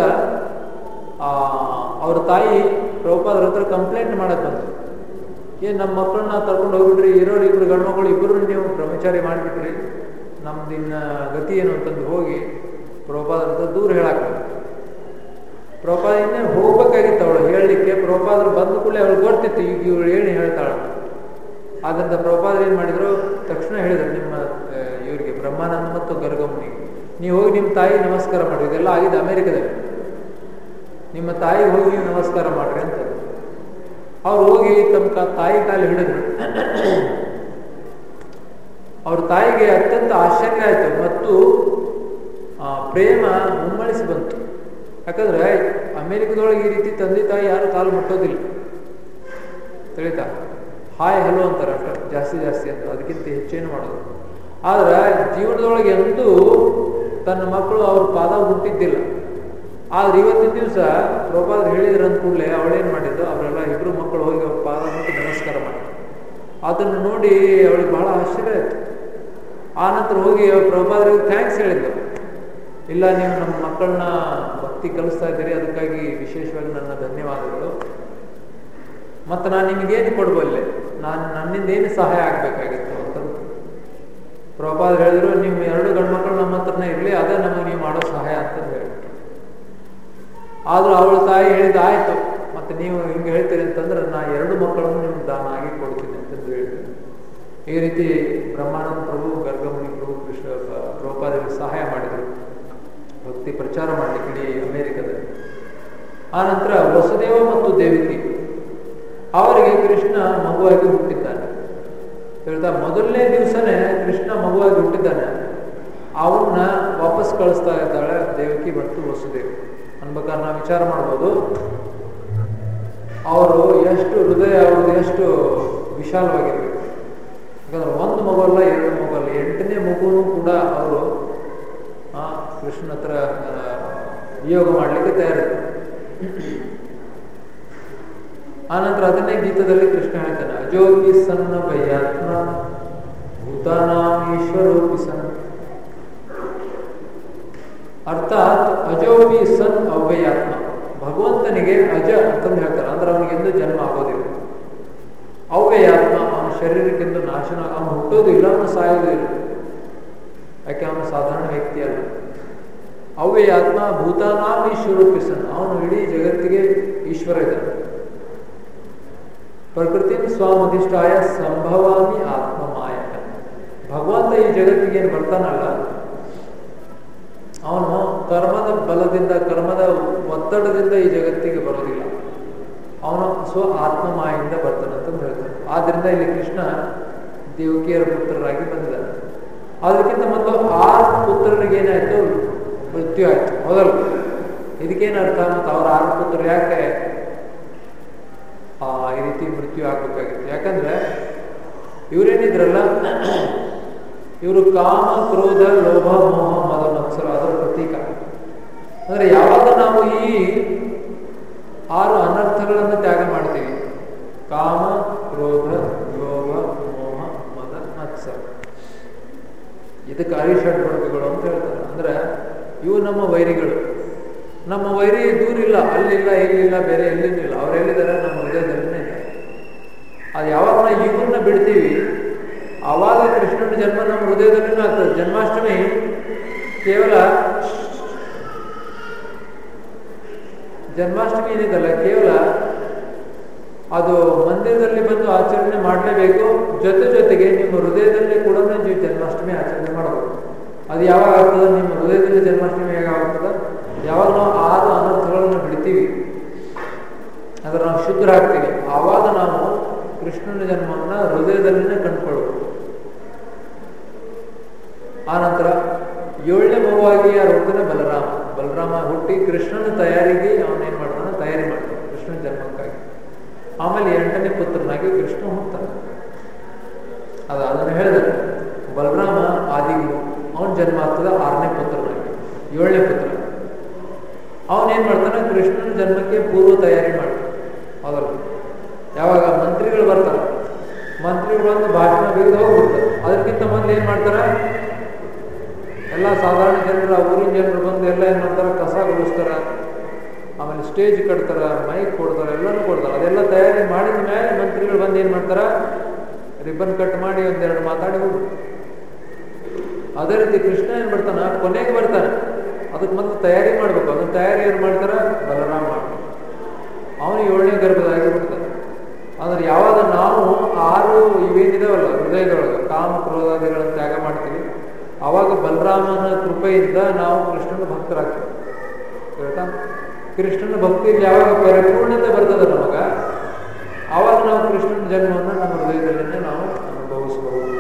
A: ಅವ್ರ ತಾಯಿ ಪ್ರಭುಪಾದರ ಹತ್ರ ಕಂಪ್ಲೇಂಟ್ ಮಾಡಕ್ ಬಂತು ಏ ನಮ್ಮ ಮಕ್ಕಳನ್ನ ಕರ್ಕೊಂಡು ಹೋಗ್ಬಿಟ್ರಿ ಇರೋರು ಇಬ್ರು ಗಂಡ್ಮಕ್ಳು ಇಬ್ಬರು ನೀವು ಬ್ರಹ್ಮಚಾರಿ ಮಾಡಿಬಿಟ್ರಿ ನಮ್ದಿನ್ನ ಗತಿ ಏನು ಅಂತಂದು ಹೋಗಿ ಪ್ರಭುಪಾದರ ಹತ್ರ ದೂರ ಹೇಳಾಕ ಪ್ರಭುಪಾದ ಇನ್ನೇನು ಹೋಗ್ಬೇಕಾಗಿತ್ತು ಅವಳು ಹೇಳಲಿಕ್ಕೆ ಪ್ರಭುಪಾದರು ಬಂದ ಕೂಡಲೇ ಅವಳು ಗೊತ್ತಿತ್ತು ಈಗ ಇವಳು ಏನು ಹೇಳ್ತಾಳ ಆದ್ದರಿಂದ ಪ್ರಭುಪಾದರು ಏನು ಮಾಡಿದ್ರು ತಕ್ಷಣ ಹೇಳಿದ್ರು ನಿಮ್ಮ ಆ, ಇವರಿಗೆ ಬ್ರಹ್ಮಾನಂದ ಮತ್ತು ಗರ್ಗಮ್ಮನಿಗೆ ನೀವು ಹೋಗಿ ನಿಮ್ಮ ತಾಯಿ ನಮಸ್ಕಾರ ಮಾಡ್ರಿ ಇದೆಲ್ಲ ಆಗಿದೆ ಅಮೆರಿಕದಲ್ಲಿ ನಿಮ್ಮ ತಾಯಿ ಹೋಗಿ ನೀವು ನಮಸ್ಕಾರ ಮಾಡ್ರಿ ಅಂತ ಅವ್ರು ಹೋಗಿ ತಮ್ಮ ಕಾ- ತಾಯಿ ಕಾಲು ಹಿಡಿದ್ರು ಅವ್ರ ತಾಯಿಗೆ ಅತ್ಯಂತ ಆಶ್ಚರ್ಯ ಆಯಿತು ಮತ್ತು ಆ, ಪ್ರೇಮ ಮುಮ್ಮಳಿಸಿ ಬಂತು ಯಾಕಂದ್ರೆ ಅಮೆರಿಕದೊಳಗೆ ಈ ರೀತಿ ತಂದೆ ತಾಯಿ ಯಾರು ಕಾಲು ಮುಟ್ಟೋದಿಲ್ಲ ತಿಳಿತಾ ಹಾಯ್ ಹಲೋ ಅಂತಾರೆ ಅಷ್ಟೇ ಜಾಸ್ತಿ ಜಾಸ್ತಿ ಅಂತ ಅದಕ್ಕಿಂತ ಹೆಚ್ಚೇನು ಮಾಡೋದು ಆದ್ರೆ ಜೀವನದೊಳಗೆ ಎಂದೂ ತನ್ನ ಮಕ್ಕಳು ಅವ್ರ ಪಾದ ಮುಟ್ಟಿದ್ದಿಲ್ಲ ಆದ್ರೆ ಇವತ್ತಿನ ದಿವಸ ಪ್ರಭಾದ್ ಹೇಳಿದ್ರ ಅಂದ ಕೂಡಲೇ ಅವಳೇನು ಮಾಡಿದ್ದು ಅವರೆಲ್ಲ ಇಬ್ರು ಮಕ್ಕಳು ಹೋಗಿ ಅವ್ರ ಪಾದ ಮುಟ್ಟಿ ನಮಸ್ಕಾರ ಮಾಡಿ ಅದನ್ನು ನೋಡಿ ಅವಳಿಗೆ ಬಹಳ ಆಶ್ಚರ್ಯ ಆಯ್ತು ಆ ನಂತರ ಹೋಗಿ ಪ್ರಭಾದ್ರಿಗೆ ಥ್ಯಾಂಕ್ಸ್ ಹೇಳಿದ್ದು ಇಲ್ಲ ನೀವು ನಮ್ಮ ಮಕ್ಕಳನ್ನ ಭಕ್ತಿ ಕಲಿಸ್ತಾ ಇದ್ದೀರಿ ಅದಕ್ಕಾಗಿ ವಿಶೇಷವಾಗಿ ನನ್ನ ಧನ್ಯವಾದಗಳು ಮತ್ತು ನಾನು ನಿಮಗೇನು ಕೊಡಬಲ್ಲೆ ನಾನು ನನ್ನಿಂದ ಏನು ಸಹಾಯ ಆಗಬೇಕಾಗಿತ್ತು ಅಂತ ಪ್ರಭಾದ್ ಹೇಳಿದ್ರು ನಿಮ್ಮ ಎರಡು ಗಂಡ್ಮಕ್ಳು ನಮ್ಮ ಹತ್ರನೇ ಇರಲಿ ಅದೇ ನಮಗೆ ನೀವು ಮಾಡೋ ಸಹಾಯ ಅಂತ ಹೇಳಿಬಿಟ್ರು ಆದ್ರೂ ಅವಳ ತಾಯಿ ಹೇಳಿದ ಆಯ್ತು ಮತ್ತೆ ನೀವು ಹಿಂಗೆ ಹೇಳ್ತೀರಿ ಅಂತಂದ್ರೆ ನಾ ಎರಡು ಮಕ್ಕಳನ್ನು ನಿಮ್ಗೆ ದಾನ ಆಗಿ ಕೊಡ್ತೀನಿ ಅಂತಂದು ಹೇಳಿದ್ರು ಈ ರೀತಿ ಬ್ರಹ್ಮಾನಂದ ಪ್ರಭು ಗರ್ಗಮುನಿ ಪ್ರಭು ಕೃಷ್ಣ ಪ್ರಭುಪಾದರಿಗೆ ಸಹಾಯ ಮಾಡಿದರು ಭಕ್ತಿ ಪ್ರಚಾರ ಮಾಡಲಿಕ್ಕೆ ಇಡೀ ಅಮೆರಿಕದಲ್ಲಿ ಆನಂತರ ವಸುದೇವ ಮತ್ತು ದೇವಿಕಿ ಅವರಿಗೆ ಕೃಷ್ಣ ಮಗುವಾಗಿ ಹುಟ್ಟಿದ್ದಾನೆ ಹೇಳ್ತಾ ಮೊದಲನೇ ದಿವಸನೇ ಕೃಷ್ಣ ಮಗುವಾಗಿ ಹುಟ್ಟಿದ್ದಾನೆ ಅವನ್ನ ವಾಪಸ್ ಕಳಿಸ್ತಾ ಇದ್ದಾಳೆ ದೇವಕಿ ಮತ್ತು ವಸುದೇವಿ ಅನ್ಬೇಕಾದ್ರೆ ನಾವು ವಿಚಾರ ಮಾಡ್ಬೋದು ಅವರು ಎಷ್ಟು ಹೃದಯ ಅವ್ರದ್ದು ಎಷ್ಟು ವಿಶಾಲವಾಗಿರ್ಬೇಕು ಯಾಕಂದ್ರೆ ಒಂದು ಮಗು ಅಲ್ಲ ಎರಡು ಮಗು ಅಲ್ಲ ಎಂಟನೇ ಮಗುನು ಕೂಡ ಅವರು ಕೃಷ್ಣ ಹತ್ರ ಆ, ವಿಯೋಗ ಮಾಡಲಿಕ್ಕೆ ತಯಾರಿದ್ರು ಆನಂತರ ಅದನ್ನೇ ಗೀತದಲ್ಲಿ ಕೃಷ್ಣ ಹೇಳ್ತಾನೆ ಅಜೋಪಿ ಸನ್ನ ಭಯಾತ್ಮ ಭೂತಾನಾಂ ಈಶ್ವರೋಪಿ ಸನ್ ಅರ್ಥಾತ್ ಅಜೋಪಿ ಸನ್ ಅವ್ಯಯಾತ್ಮ ಭಗವಂತನಿಗೆ ಅಜ ಅಂತಂದು ಹೇಳ್ತಾರೆ ಅಂದ್ರೆ ಅವನಿಗೆ ಎಂದು ಜನ್ಮ ಆಗೋದಿಲ್ಲ ಅವ್ಯಯಾತ್ಮ ಅವನ ಶರೀರಕ್ಕೆಂದು ನಾಶನ ಅವನು ಹುಟ್ಟೋದು ಇಲ್ಲ ಅವನು ಸಾಯೋದು ಇಲ್ಲ ಯಾಕೆ ಅವನು ಸಾಧಾರಣ ವ್ಯಕ್ತಿ ಅಲ್ಲ ಅವ್ಯಯಾತ್ಮ ಭೂತಾನಾಂ ಈಶ್ವರೂಪಿಸನ್ ಅವನು ಇಡೀ ಜಗತ್ತಿಗೆ ಈಶ್ವರ ಇದ್ದಾನೆ ಪ್ರಕೃತಿ ಸ್ವಾಮಧಿಷ್ಠಾಯ ಸಂಭವಾಮಿ ಆತ್ಮ ಮಾಯಕ ಭಗವಂತ ಈ ಜಗತ್ತಿಗೆ ಏನು ಬರ್ತಾನಲ್ಲ ಅವನು ಕರ್ಮದ ಬಲದಿಂದ ಕರ್ಮದ ಒತ್ತಡದಿಂದ ಈ ಜಗತ್ತಿಗೆ ಬರೋದಿಲ್ಲ ಅವನು ಸ್ವ ಆತ್ಮಮಾಯಿಂದ ಬರ್ತಾನಂತಂದು ಹೇಳ್ತಾನೆ ಆದ್ರಿಂದ ಇಲ್ಲಿ ಕೃಷ್ಣ ದೇವಕಿಯರ ಪುತ್ರರಾಗಿ ಬಂದಿದ್ದಾನೆ ಅದಕ್ಕಿಂತ ಮೊದಲು ಆರು ಪುತ್ರರಿಗೆ ಏನಾಯ್ತು ಮೃತ್ಯು ಆಯ್ತು ಹೌದಲ್ಲ ಇದಕ್ಕೇನು ಅರ್ಥ ಮತ್ತು ಅವರ ಆರು ಪುತ್ರರು ಯಾಕೆ ಆ, ಈ ರೀತಿ ಮೃತ್ಯು ಆಗ್ಬೇಕಾಗಿತ್ತು ಯಾಕಂದ್ರೆ ಇವರೇನಿದ್ರಲ್ಲ ಇವರು ಕಾಮ ಕ್ರೋಧ ಲೋಭ ಮೋಹ ಮದ ಮತ್ಸರ ಅದರ ಪ್ರತೀಕ ಅಂದ್ರೆ ಯಾವಾಗ ನಾವು ಈ ಆರು ಅನರ್ಥಗಳನ್ನು ತ್ಯಾಗ ಮಾಡ್ತೀವಿ ಕಾಮ ಕ್ರೋಧ ಲೋಭ ಮೋಹ ಮದ ಮತ್ಸರ ಇದಕ್ಕೆ ಅರಿಷಡ್ ವರ್ಗಗಳು ಅಂತ ಹೇಳ್ತಾರೆ ಅಂದ್ರೆ ಇವು ನಮ್ಮ ವೈರಿಗಳು ನಮ್ಮ ವೈರಿ ದೂರಿಲ್ಲ ಅಲ್ಲಿಲ್ಲ ಇಲ್ಲಿಲ್ಲ ಬೇರೆ ಎಲ್ಲಿಲ್ಲ ಅವ್ರು ಎಲ್ಲಿದ್ದಾರೆ ನಮ್ಮ ಹೃದಯದಲ್ಲೇ ಇದೆ ಅದು ಯಾವಾಗ ನಾವು ಇವನ್ನ ಬಿಡ್ತೀವಿ ಆವಾಗ ಕೃಷ್ಣನ ಜನ್ಮ ನಮ್ಮ ಹೃದಯದಲ್ಲೇ ಆಗ್ತದೆ ಜನ್ಮಾಷ್ಟಮಿ ಕೇವಲ ಜನ್ಮಾಷ್ಟಮಿ ಏನಿದಲ್ಲ ಕೇವಲ ಅದು ಮಂದಿರದಲ್ಲಿ ಬಂದು ಆಚರಣೆ ಮಾಡಲೇಬೇಕು ಜೊತೆ ಜೊತೆಗೆ ನಿಮ್ಮ ಹೃದಯದಲ್ಲಿ ಕೂಡ ನೀವು ಜನ್ಮಾಷ್ಟಮಿ ಆಚರಣೆ ಮಾಡಬೇಕು ಅದು ಯಾವಾಗ ಆಗ್ತದೆ ನಿಮ್ಮ ಹೃದಯದಲ್ಲಿ ಜನ್ಮಾಷ್ಟಮಿ ಹೇಗೆ ಆಗ್ತದೆ ಯಾವಾಗ ನಾವು ಆರು ಅನರ್ಥಗಳನ್ನು ಬಿಡ್ತೀವಿ ಅಂದ್ರೆ ನಾವು ಶುದ್ಧರಾಗ್ತೀವಿ ಆವಾಗ ನಾವು ಕೃಷ್ಣನ ಜನ್ಮವನ್ನ ಹೃದಯದಲ್ಲಿನೇ ಕಂಡುಕೊಳ್ಬೇಕು ಆನಂತರ ಏಳನೇ ಮಗುವಾಗಿ ಯಾರು ಹೋಗ್ತಾನೆ ಬಲರಾಮ ಬಲರಾಮ ಹುಟ್ಟಿ ಕೃಷ್ಣನ ತಯಾರಿಗೆ ಅವನೇನ್ ಮಾಡ್ತಾನೆ ತಯಾರಿ ಮಾಡ್ತಾನೆ ಕೃಷ್ಣನ ಜನ್ಮಕ್ಕಾಗಿ ಆಮೇಲೆ ಎಂಟನೇ ಪುತ್ರನಾಗಿ ಕೃಷ್ಣ ಹೋಗ್ತಾನೆ ಅದು ಅದನ್ನು ಹೇಳಿದ್ರೆ ಬಲರಾಮ ಆದಿಗುರು ಅವನ ಜನ್ಮ ಆಗ್ತದೆ ಆರನೇ ಪುತ್ರನಾಗಿ ಏಳನೇ ಪುತ್ರ ಅವನೇನ್ ಮಾಡ್ತಾನೆ ಕೃಷ್ಣನ ಜನ್ಮಕ್ಕೆ ಪೂರ್ವ ತಯಾರಿ ಮಾಡ್ತಾನೆ ಹೌದಲ್ಲ ಯಾವಾಗ ಮಂತ್ರಿಗಳು ಬರ್ತಾರೆ ಮಂತ್ರಿಗಳು ಬಂದು ಭಾಷಣ ಬಿಗಿದು ಹೋಗ್ಬಿಡ್ತಾರೆ ಅದಕ್ಕಿಂತ ಮೊದಲು ಏನ್ ಮಾಡ್ತಾರೆ ಎಲ್ಲ ಸಾಧಾರಣ ಜನರು ಆ ಊರಿನ ಜನರು ಬಂದು ಎಲ್ಲ ಏನ್ ಮಾಡ್ತಾರೆ ಕಸ ಗುಡಿಸ್ತಾರ ಆಮೇಲೆ ಸ್ಟೇಜ್ ಕಟ್ತಾರ ಮೈಕ್ ಕೊಡ್ತಾರೆ ಎಲ್ಲನೂ ಕೊಡ್ತಾರೆ ಅದೆಲ್ಲ ತಯಾರಿ ಮಾಡಿದ ಮೇಲೆ ಮಂತ್ರಿಗಳು ಬಂದು ಏನ್ ಮಾಡ್ತಾರ ರಿಬ್ಬನ್ ಕಟ್ ಮಾಡಿ ಒಂದೆರಡು ಮಾತಾಡಿ ಹೋಗ್ಬಿಡ್ತಾರೆ ಅದೇ ರೀತಿ ಕೃಷ್ಣ ಏನ್ ಬರ್ತಾನ ಕೊನೆಗೆ ಬರ್ತಾನೆ ಅದಕ್ಕೆ ಮೊದಲು ತಯಾರಿ ಮಾಡ್ಬೇಕು ಅದನ್ನ ತಯಾರಿ ಏನ್ ಮಾಡ್ತಾರ ಬಲರಾಮ ಮಾಡ್ತಾರೆ ಅವನು ಏಳನೇ ಗರ್ಭದಾಗಿ ಬಿಡ್ತಾನೆ ಅಂದ್ರೆ ಯಾವಾಗ ನಾವು ಆರು ಇವೇನಿದಾವಲ್ಲ ಹೃದಯದೊಳಗೆ ಕಾಮ ಕ್ರೋಧಾದಿಗಳನ್ನು ತ್ಯಾಗ ಮಾಡ್ತೀವಿ ಅವಾಗ ಬಲರಾಮನ ಕೃಪೆಯಿಂದ ನಾವು ಕೃಷ್ಣನ ಭಕ್ತರಾಗ್ತೀವಿ ಕರೆಕ್ಟಾ ಕೃಷ್ಣನ ಭಕ್ತಿಯಲ್ಲಿ ಯಾವಾಗ ಪರಿಪೂರ್ಣತೆ ಬರ್ತದೆ ನಮಗ ಆವಾಗ ನಾವು ಕೃಷ್ಣನ ಜನ್ಮವನ್ನು ನಮ್ಮ ಹೃದಯದಲ್ಲೇ ನಾವು ಅನುಭವಿಸಬಹುದು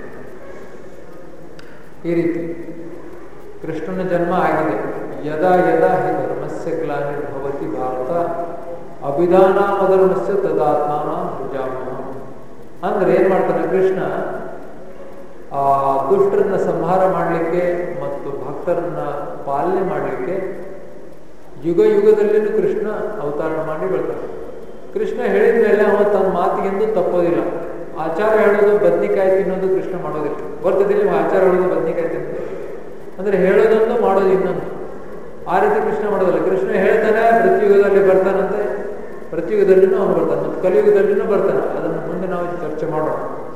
A: ಈ ರೀತಿ ಕೃಷ್ಣನ ಜನ್ಮ ಆಗಿದೆ ಯದಾ ಯದಾ ಹಿ ಧರ್ಮಸ್ಯ ಗ್ಲಾನಿರ್ಭವತಿ ಭಾರತ ಅಭಿಧಾನ ಅಧರ್ಮಸ್ಯ ತದಾತ್ಮಾನ ಭುಜಾಮ ಅಂದ್ರೆ ಏನ್ ಮಾಡ್ತಾನೆ ಕೃಷ್ಣ ಆ ದುಷ್ಟರನ್ನ ಸಂಹಾರ ಮಾಡಲಿಕ್ಕೆ ಮತ್ತು ಭಕ್ತರನ್ನ ಪಾಲನೆ ಮಾಡಲಿಕ್ಕೆ ಯುಗ ಯುಗದಲ್ಲಿನೂ ಕೃಷ್ಣ ಅವತಾರ ಮಾಡಿ ಬರ್ತಾನೆ ಕೃಷ್ಣ ಹೇಳಿದ ಮೇಲೆ ಅವ ತನ್ನ ಮಾತಿಗೆಂದು ತಪ್ಪೋದಿಲ್ಲ ಆಚಾರ ಹೇಳೋದು ಬದ್ನಿಕಾಯಿ ತಿನ್ನೋದು ಕೃಷ್ಣ ಮಾಡೋದಿಲ್ಲ ಬರ್ತದಿಲ್ಲ ಆಚಾರ ಹೇಳೋದು ಬದ್ನಿಕಾಯಿ ತಿನ್ನೋದು ಅಂದ್ರೆ ಹೇಳೋದೊಂದು ಮಾಡೋದು ಇನ್ನೊಂದು ಆ ರೀತಿ ಕೃಷ್ಣ ಮಾಡೋದಿಲ್ಲ ಕೃಷ್ಣ ಹೇಳ್ತಾನೆ ಪ್ರತಿಯುಗದಲ್ಲಿ ಬರ್ತಾನಂತೆ ಪ್ರತಿಯುಗದಲ್ಲಿನೂ ಅವನು ಬರ್ತಾನೆ ಮತ್ತು ಕಲಿಯುಗದಲ್ಲಿನೂ ಬರ್ತಾನೆ ಅದನ್ನು ಮುಂದೆ ನಾವು ಚರ್ಚೆ ಮಾಡೋಣ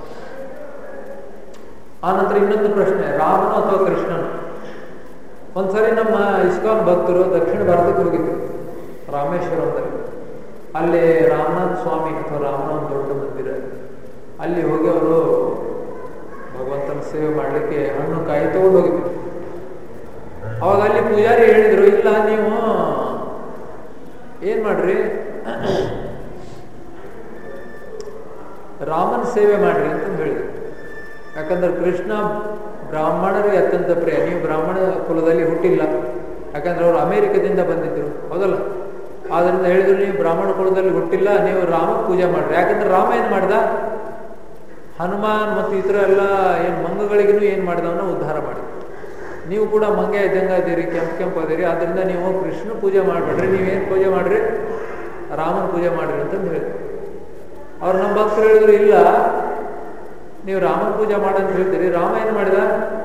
A: ಆನಂತರ ಇನ್ನೊಂದು ಪ್ರಶ್ನೆ ರಾಮನು ಅಥವಾ ಕೃಷ್ಣನು ಒಂದ್ಸರಿ ನಮ್ಮ ಇಸ್ಕಾನ್ ಭಕ್ತರು ದಕ್ಷಿಣ ಭಾರತಕ್ಕೆ ಹೋಗಿದ್ರು ರಾಮೇಶ್ವರದಲ್ಲಿ ಅಲ್ಲಿ ರಾಮನಾಥ್ ಸ್ವಾಮಿ ಅಥವಾ ರಾಮನಾಥ್ ದೊಡ್ಡ ಮಂದಿರ ಅಲ್ಲಿ ಹೋಗಿ ಅವರು ಭಗವಂತನ ಸೇವೆ ಮಾಡಲಿಕ್ಕೆ ಹಣ್ಣು ಕಾಯಿ ತಗೊಂಡು ಹೋಗಿದ್ರು ಅವಾಗ ಅಲ್ಲಿ ಪೂಜಾರಿ ಹೇಳಿದ್ರು ಇಲ್ಲ ನೀವು ಏನ್ ಮಾಡ್ರಿ ರಾಮನ ಸೇವೆ ಮಾಡ್ರಿ ಅಂತ ಹೇಳಿದ್ರು ಯಾಕಂದ್ರೆ ಕೃಷ್ಣ ಬ್ರಾಹ್ಮಣರಿಗೆ ಅತ್ಯಂತ ಪ್ರಿಯ ನೀವು ಬ್ರಾಹ್ಮಣ ಕುಲದಲ್ಲಿ ಹುಟ್ಟಿಲ್ಲ ಯಾಕಂದ್ರೆ ಅವರು ಅಮೆರಿಕದಿಂದ ಬಂದಿದ್ರು ಹೌದಲ್ಲ ಆದ್ರಿಂದ ಹೇಳಿದ್ರು ನೀವು ಬ್ರಾಹ್ಮಣ ಕುಲದಲ್ಲಿ ಹುಟ್ಟಿಲ್ಲ ನೀವು ರಾಮ ಪೂಜೆ ಮಾಡ್ರಿ ಯಾಕಂದ್ರೆ ರಾಮ ಏನ್ ಮಾಡ್ದ ಹನುಮಾನ್ ಮತ್ತು ಇತರ ಎಲ್ಲ ಏನ್ ಮಂಗಗಳಿಗೂ ಏನ್ ಮಾಡಿದವನ್ನ ಉದ್ಧಾರ ಮಾಡಿ ನೀವು ಕೂಡ ಮಂಗೆ ಇದ್ದಂಗ ಇದೀರಿ ಕೆಂಪು ಕೆಂಪು ಅದೀರಿ ಆದ್ರಿಂದ ನೀವು ಕೃಷ್ಣ ಪೂಜೆ ಮಾಡ್ಬೇಡ್ರಿ ನೀವೇನ್ ಪೂಜೆ ಮಾಡ್ರಿ ರಾಮನ ಪೂಜೆ ಮಾಡ್ರಿ ಅಂತಂದು ಹೇಳಿದ್ರು ಅವ್ರು ನಮ್ಮ ಭಕ್ತರು ಹೇಳಿದ್ರು ಇಲ್ಲ ನೀವು ರಾಮನ ಪೂಜೆ ಮಾಡಂತ ಹೇಳ್ತೀರಿ ರಾಮ ಏನ್ ಮಾಡಿದ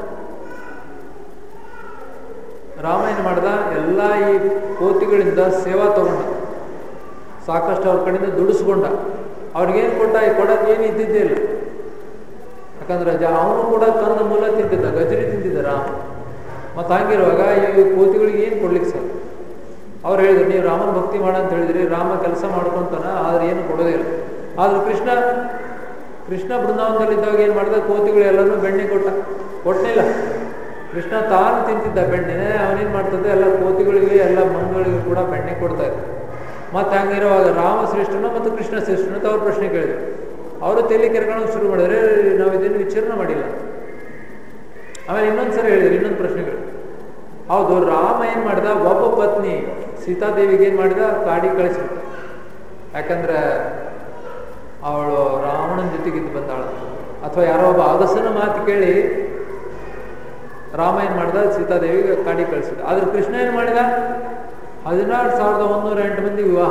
A: ರಾಮ ಏನ್ ಮಾಡ್ದ ಎಲ್ಲ ಈ ಕೋತಿಗಳಿಂದ ಸೇವಾ ತಗೊಂಡ ಸಾಕಷ್ಟು ಅವ್ರ ಕಡೆಯಿಂದ ದುಡಿಸ್ಕೊಂಡ ಅವ್ರಿಗೇನ್ ಕೊಟ್ಟ ಈ ಕೊಡೋದು ಏನು ಇದ್ದಿದ್ದೇ ಇಲ್ಲ ಯಾಕಂದ್ರೆ ಅವನು ಕೂಡ ಕಂದ ಮೂಲ ತಿಂತಿದ್ದ ಗಜರಿ ತಿಂತಿದ್ದ ರಾಮ ಮತ್ತೆ ಹಂಗಿರುವಾಗ ಈ ಕೋತಿಗಳಿಗೆ ಏನು ಕೊಡ್ಲಿಕ್ಕೆ ಸರ್ ಅವ್ರು ಹೇಳಿದ್ರು ನೀವು ರಾಮನ ಭಕ್ತಿ ಮಾಡ ಅಂತ ಹೇಳಿದ್ರಿ ರಾಮ ಕೆಲಸ ಮಾಡ್ಕೊಂತಾನ ಆದ್ರೆ ಏನು ಕೊಡೋದೇ ಇಲ್ಲ ಆದ್ರೆ ಕೃಷ್ಣ ಕೃಷ್ಣ ಬೃಂದಾವನದಲ್ಲಿದ್ದಾಗ ಏನು ಮಾಡಿದ ಕೋತಿಗಳೆಲ್ಲನೂ ಬೆಣ್ಣೆ ಕೊಟ್ಟ ಕೊಟ್ಟನಿಲ್ಲ ಕೃಷ್ಣ ತಾನು ತಿಂತಿದ್ದ ಬೆಣ್ಣೆ ಅವನೇನು ಮಾಡ್ತದೆ ಎಲ್ಲ ಕೋತಿಗಳಿಗೆ ಎಲ್ಲ ಮಂಗಳಿಗೆ ಕೂಡ ಬೆಣ್ಣೆ ಕೊಡ್ತಾ ಇದ್ದ ಮತ್ತೆ ಹಂಗಿರುವಾಗ ರಾಮ ಶ್ರೇಷ್ಠನ ಮತ್ತು ಕೃಷ್ಣ ಶ್ರೇಷ್ಠನ ಅಂತ ಅವ್ರು ಪ್ರಶ್ನೆ ಕೇಳಿದ್ರು ಅವರು ತಲೆ ಕೆರ್ಕೊಳ್ಳೋಕೆ ಶುರು ಮಾಡಿದ್ರೆ ನಾವು ಇದನ್ನು ವಿಚಾರಣೆ ಮಾಡಿಲ್ಲ ಆಮೇಲೆ ಇನ್ನೊಂದ್ಸರಿ ಹೇಳಿದ್ರು ಇನ್ನೊಂದು ಪ್ರಶ್ನೆಗಳು ಹೌದು ರಾಮ ಏನ್ ಮಾಡಿದ ಒಬ್ಬ ಪತ್ನಿ ಸೀತಾದೇವಿಗೆ ಏನ್ ಮಾಡಿದ ಕಾಡಿ ಕಳಿಸ್ಬಿಟ್ಟ ಯಾಕಂದ್ರೆ ಅವಳು ರಾವಣನ ಜೊತೆಗಿದ್ದು ಬಂದಾಳ ಅಥವಾ ಯಾರೋ ಒಬ್ಬ ಅಗಸನ ಮಾತು ಕೇಳಿ ರಾಮ ಏನ್ ಮಾಡ್ದ ಸೀತಾದೇವಿಗೆ ಕಾಡಿ ಕಳಿಸಿದ ಆದ್ರೆ ಕೃಷ್ಣ ಏನ್ ಮಾಡಿದ ಹದಿನಾರು ಸಾವಿರದ ಒಂದೂರ ಎಂಟು ಮಂದಿ ವಿವಾಹ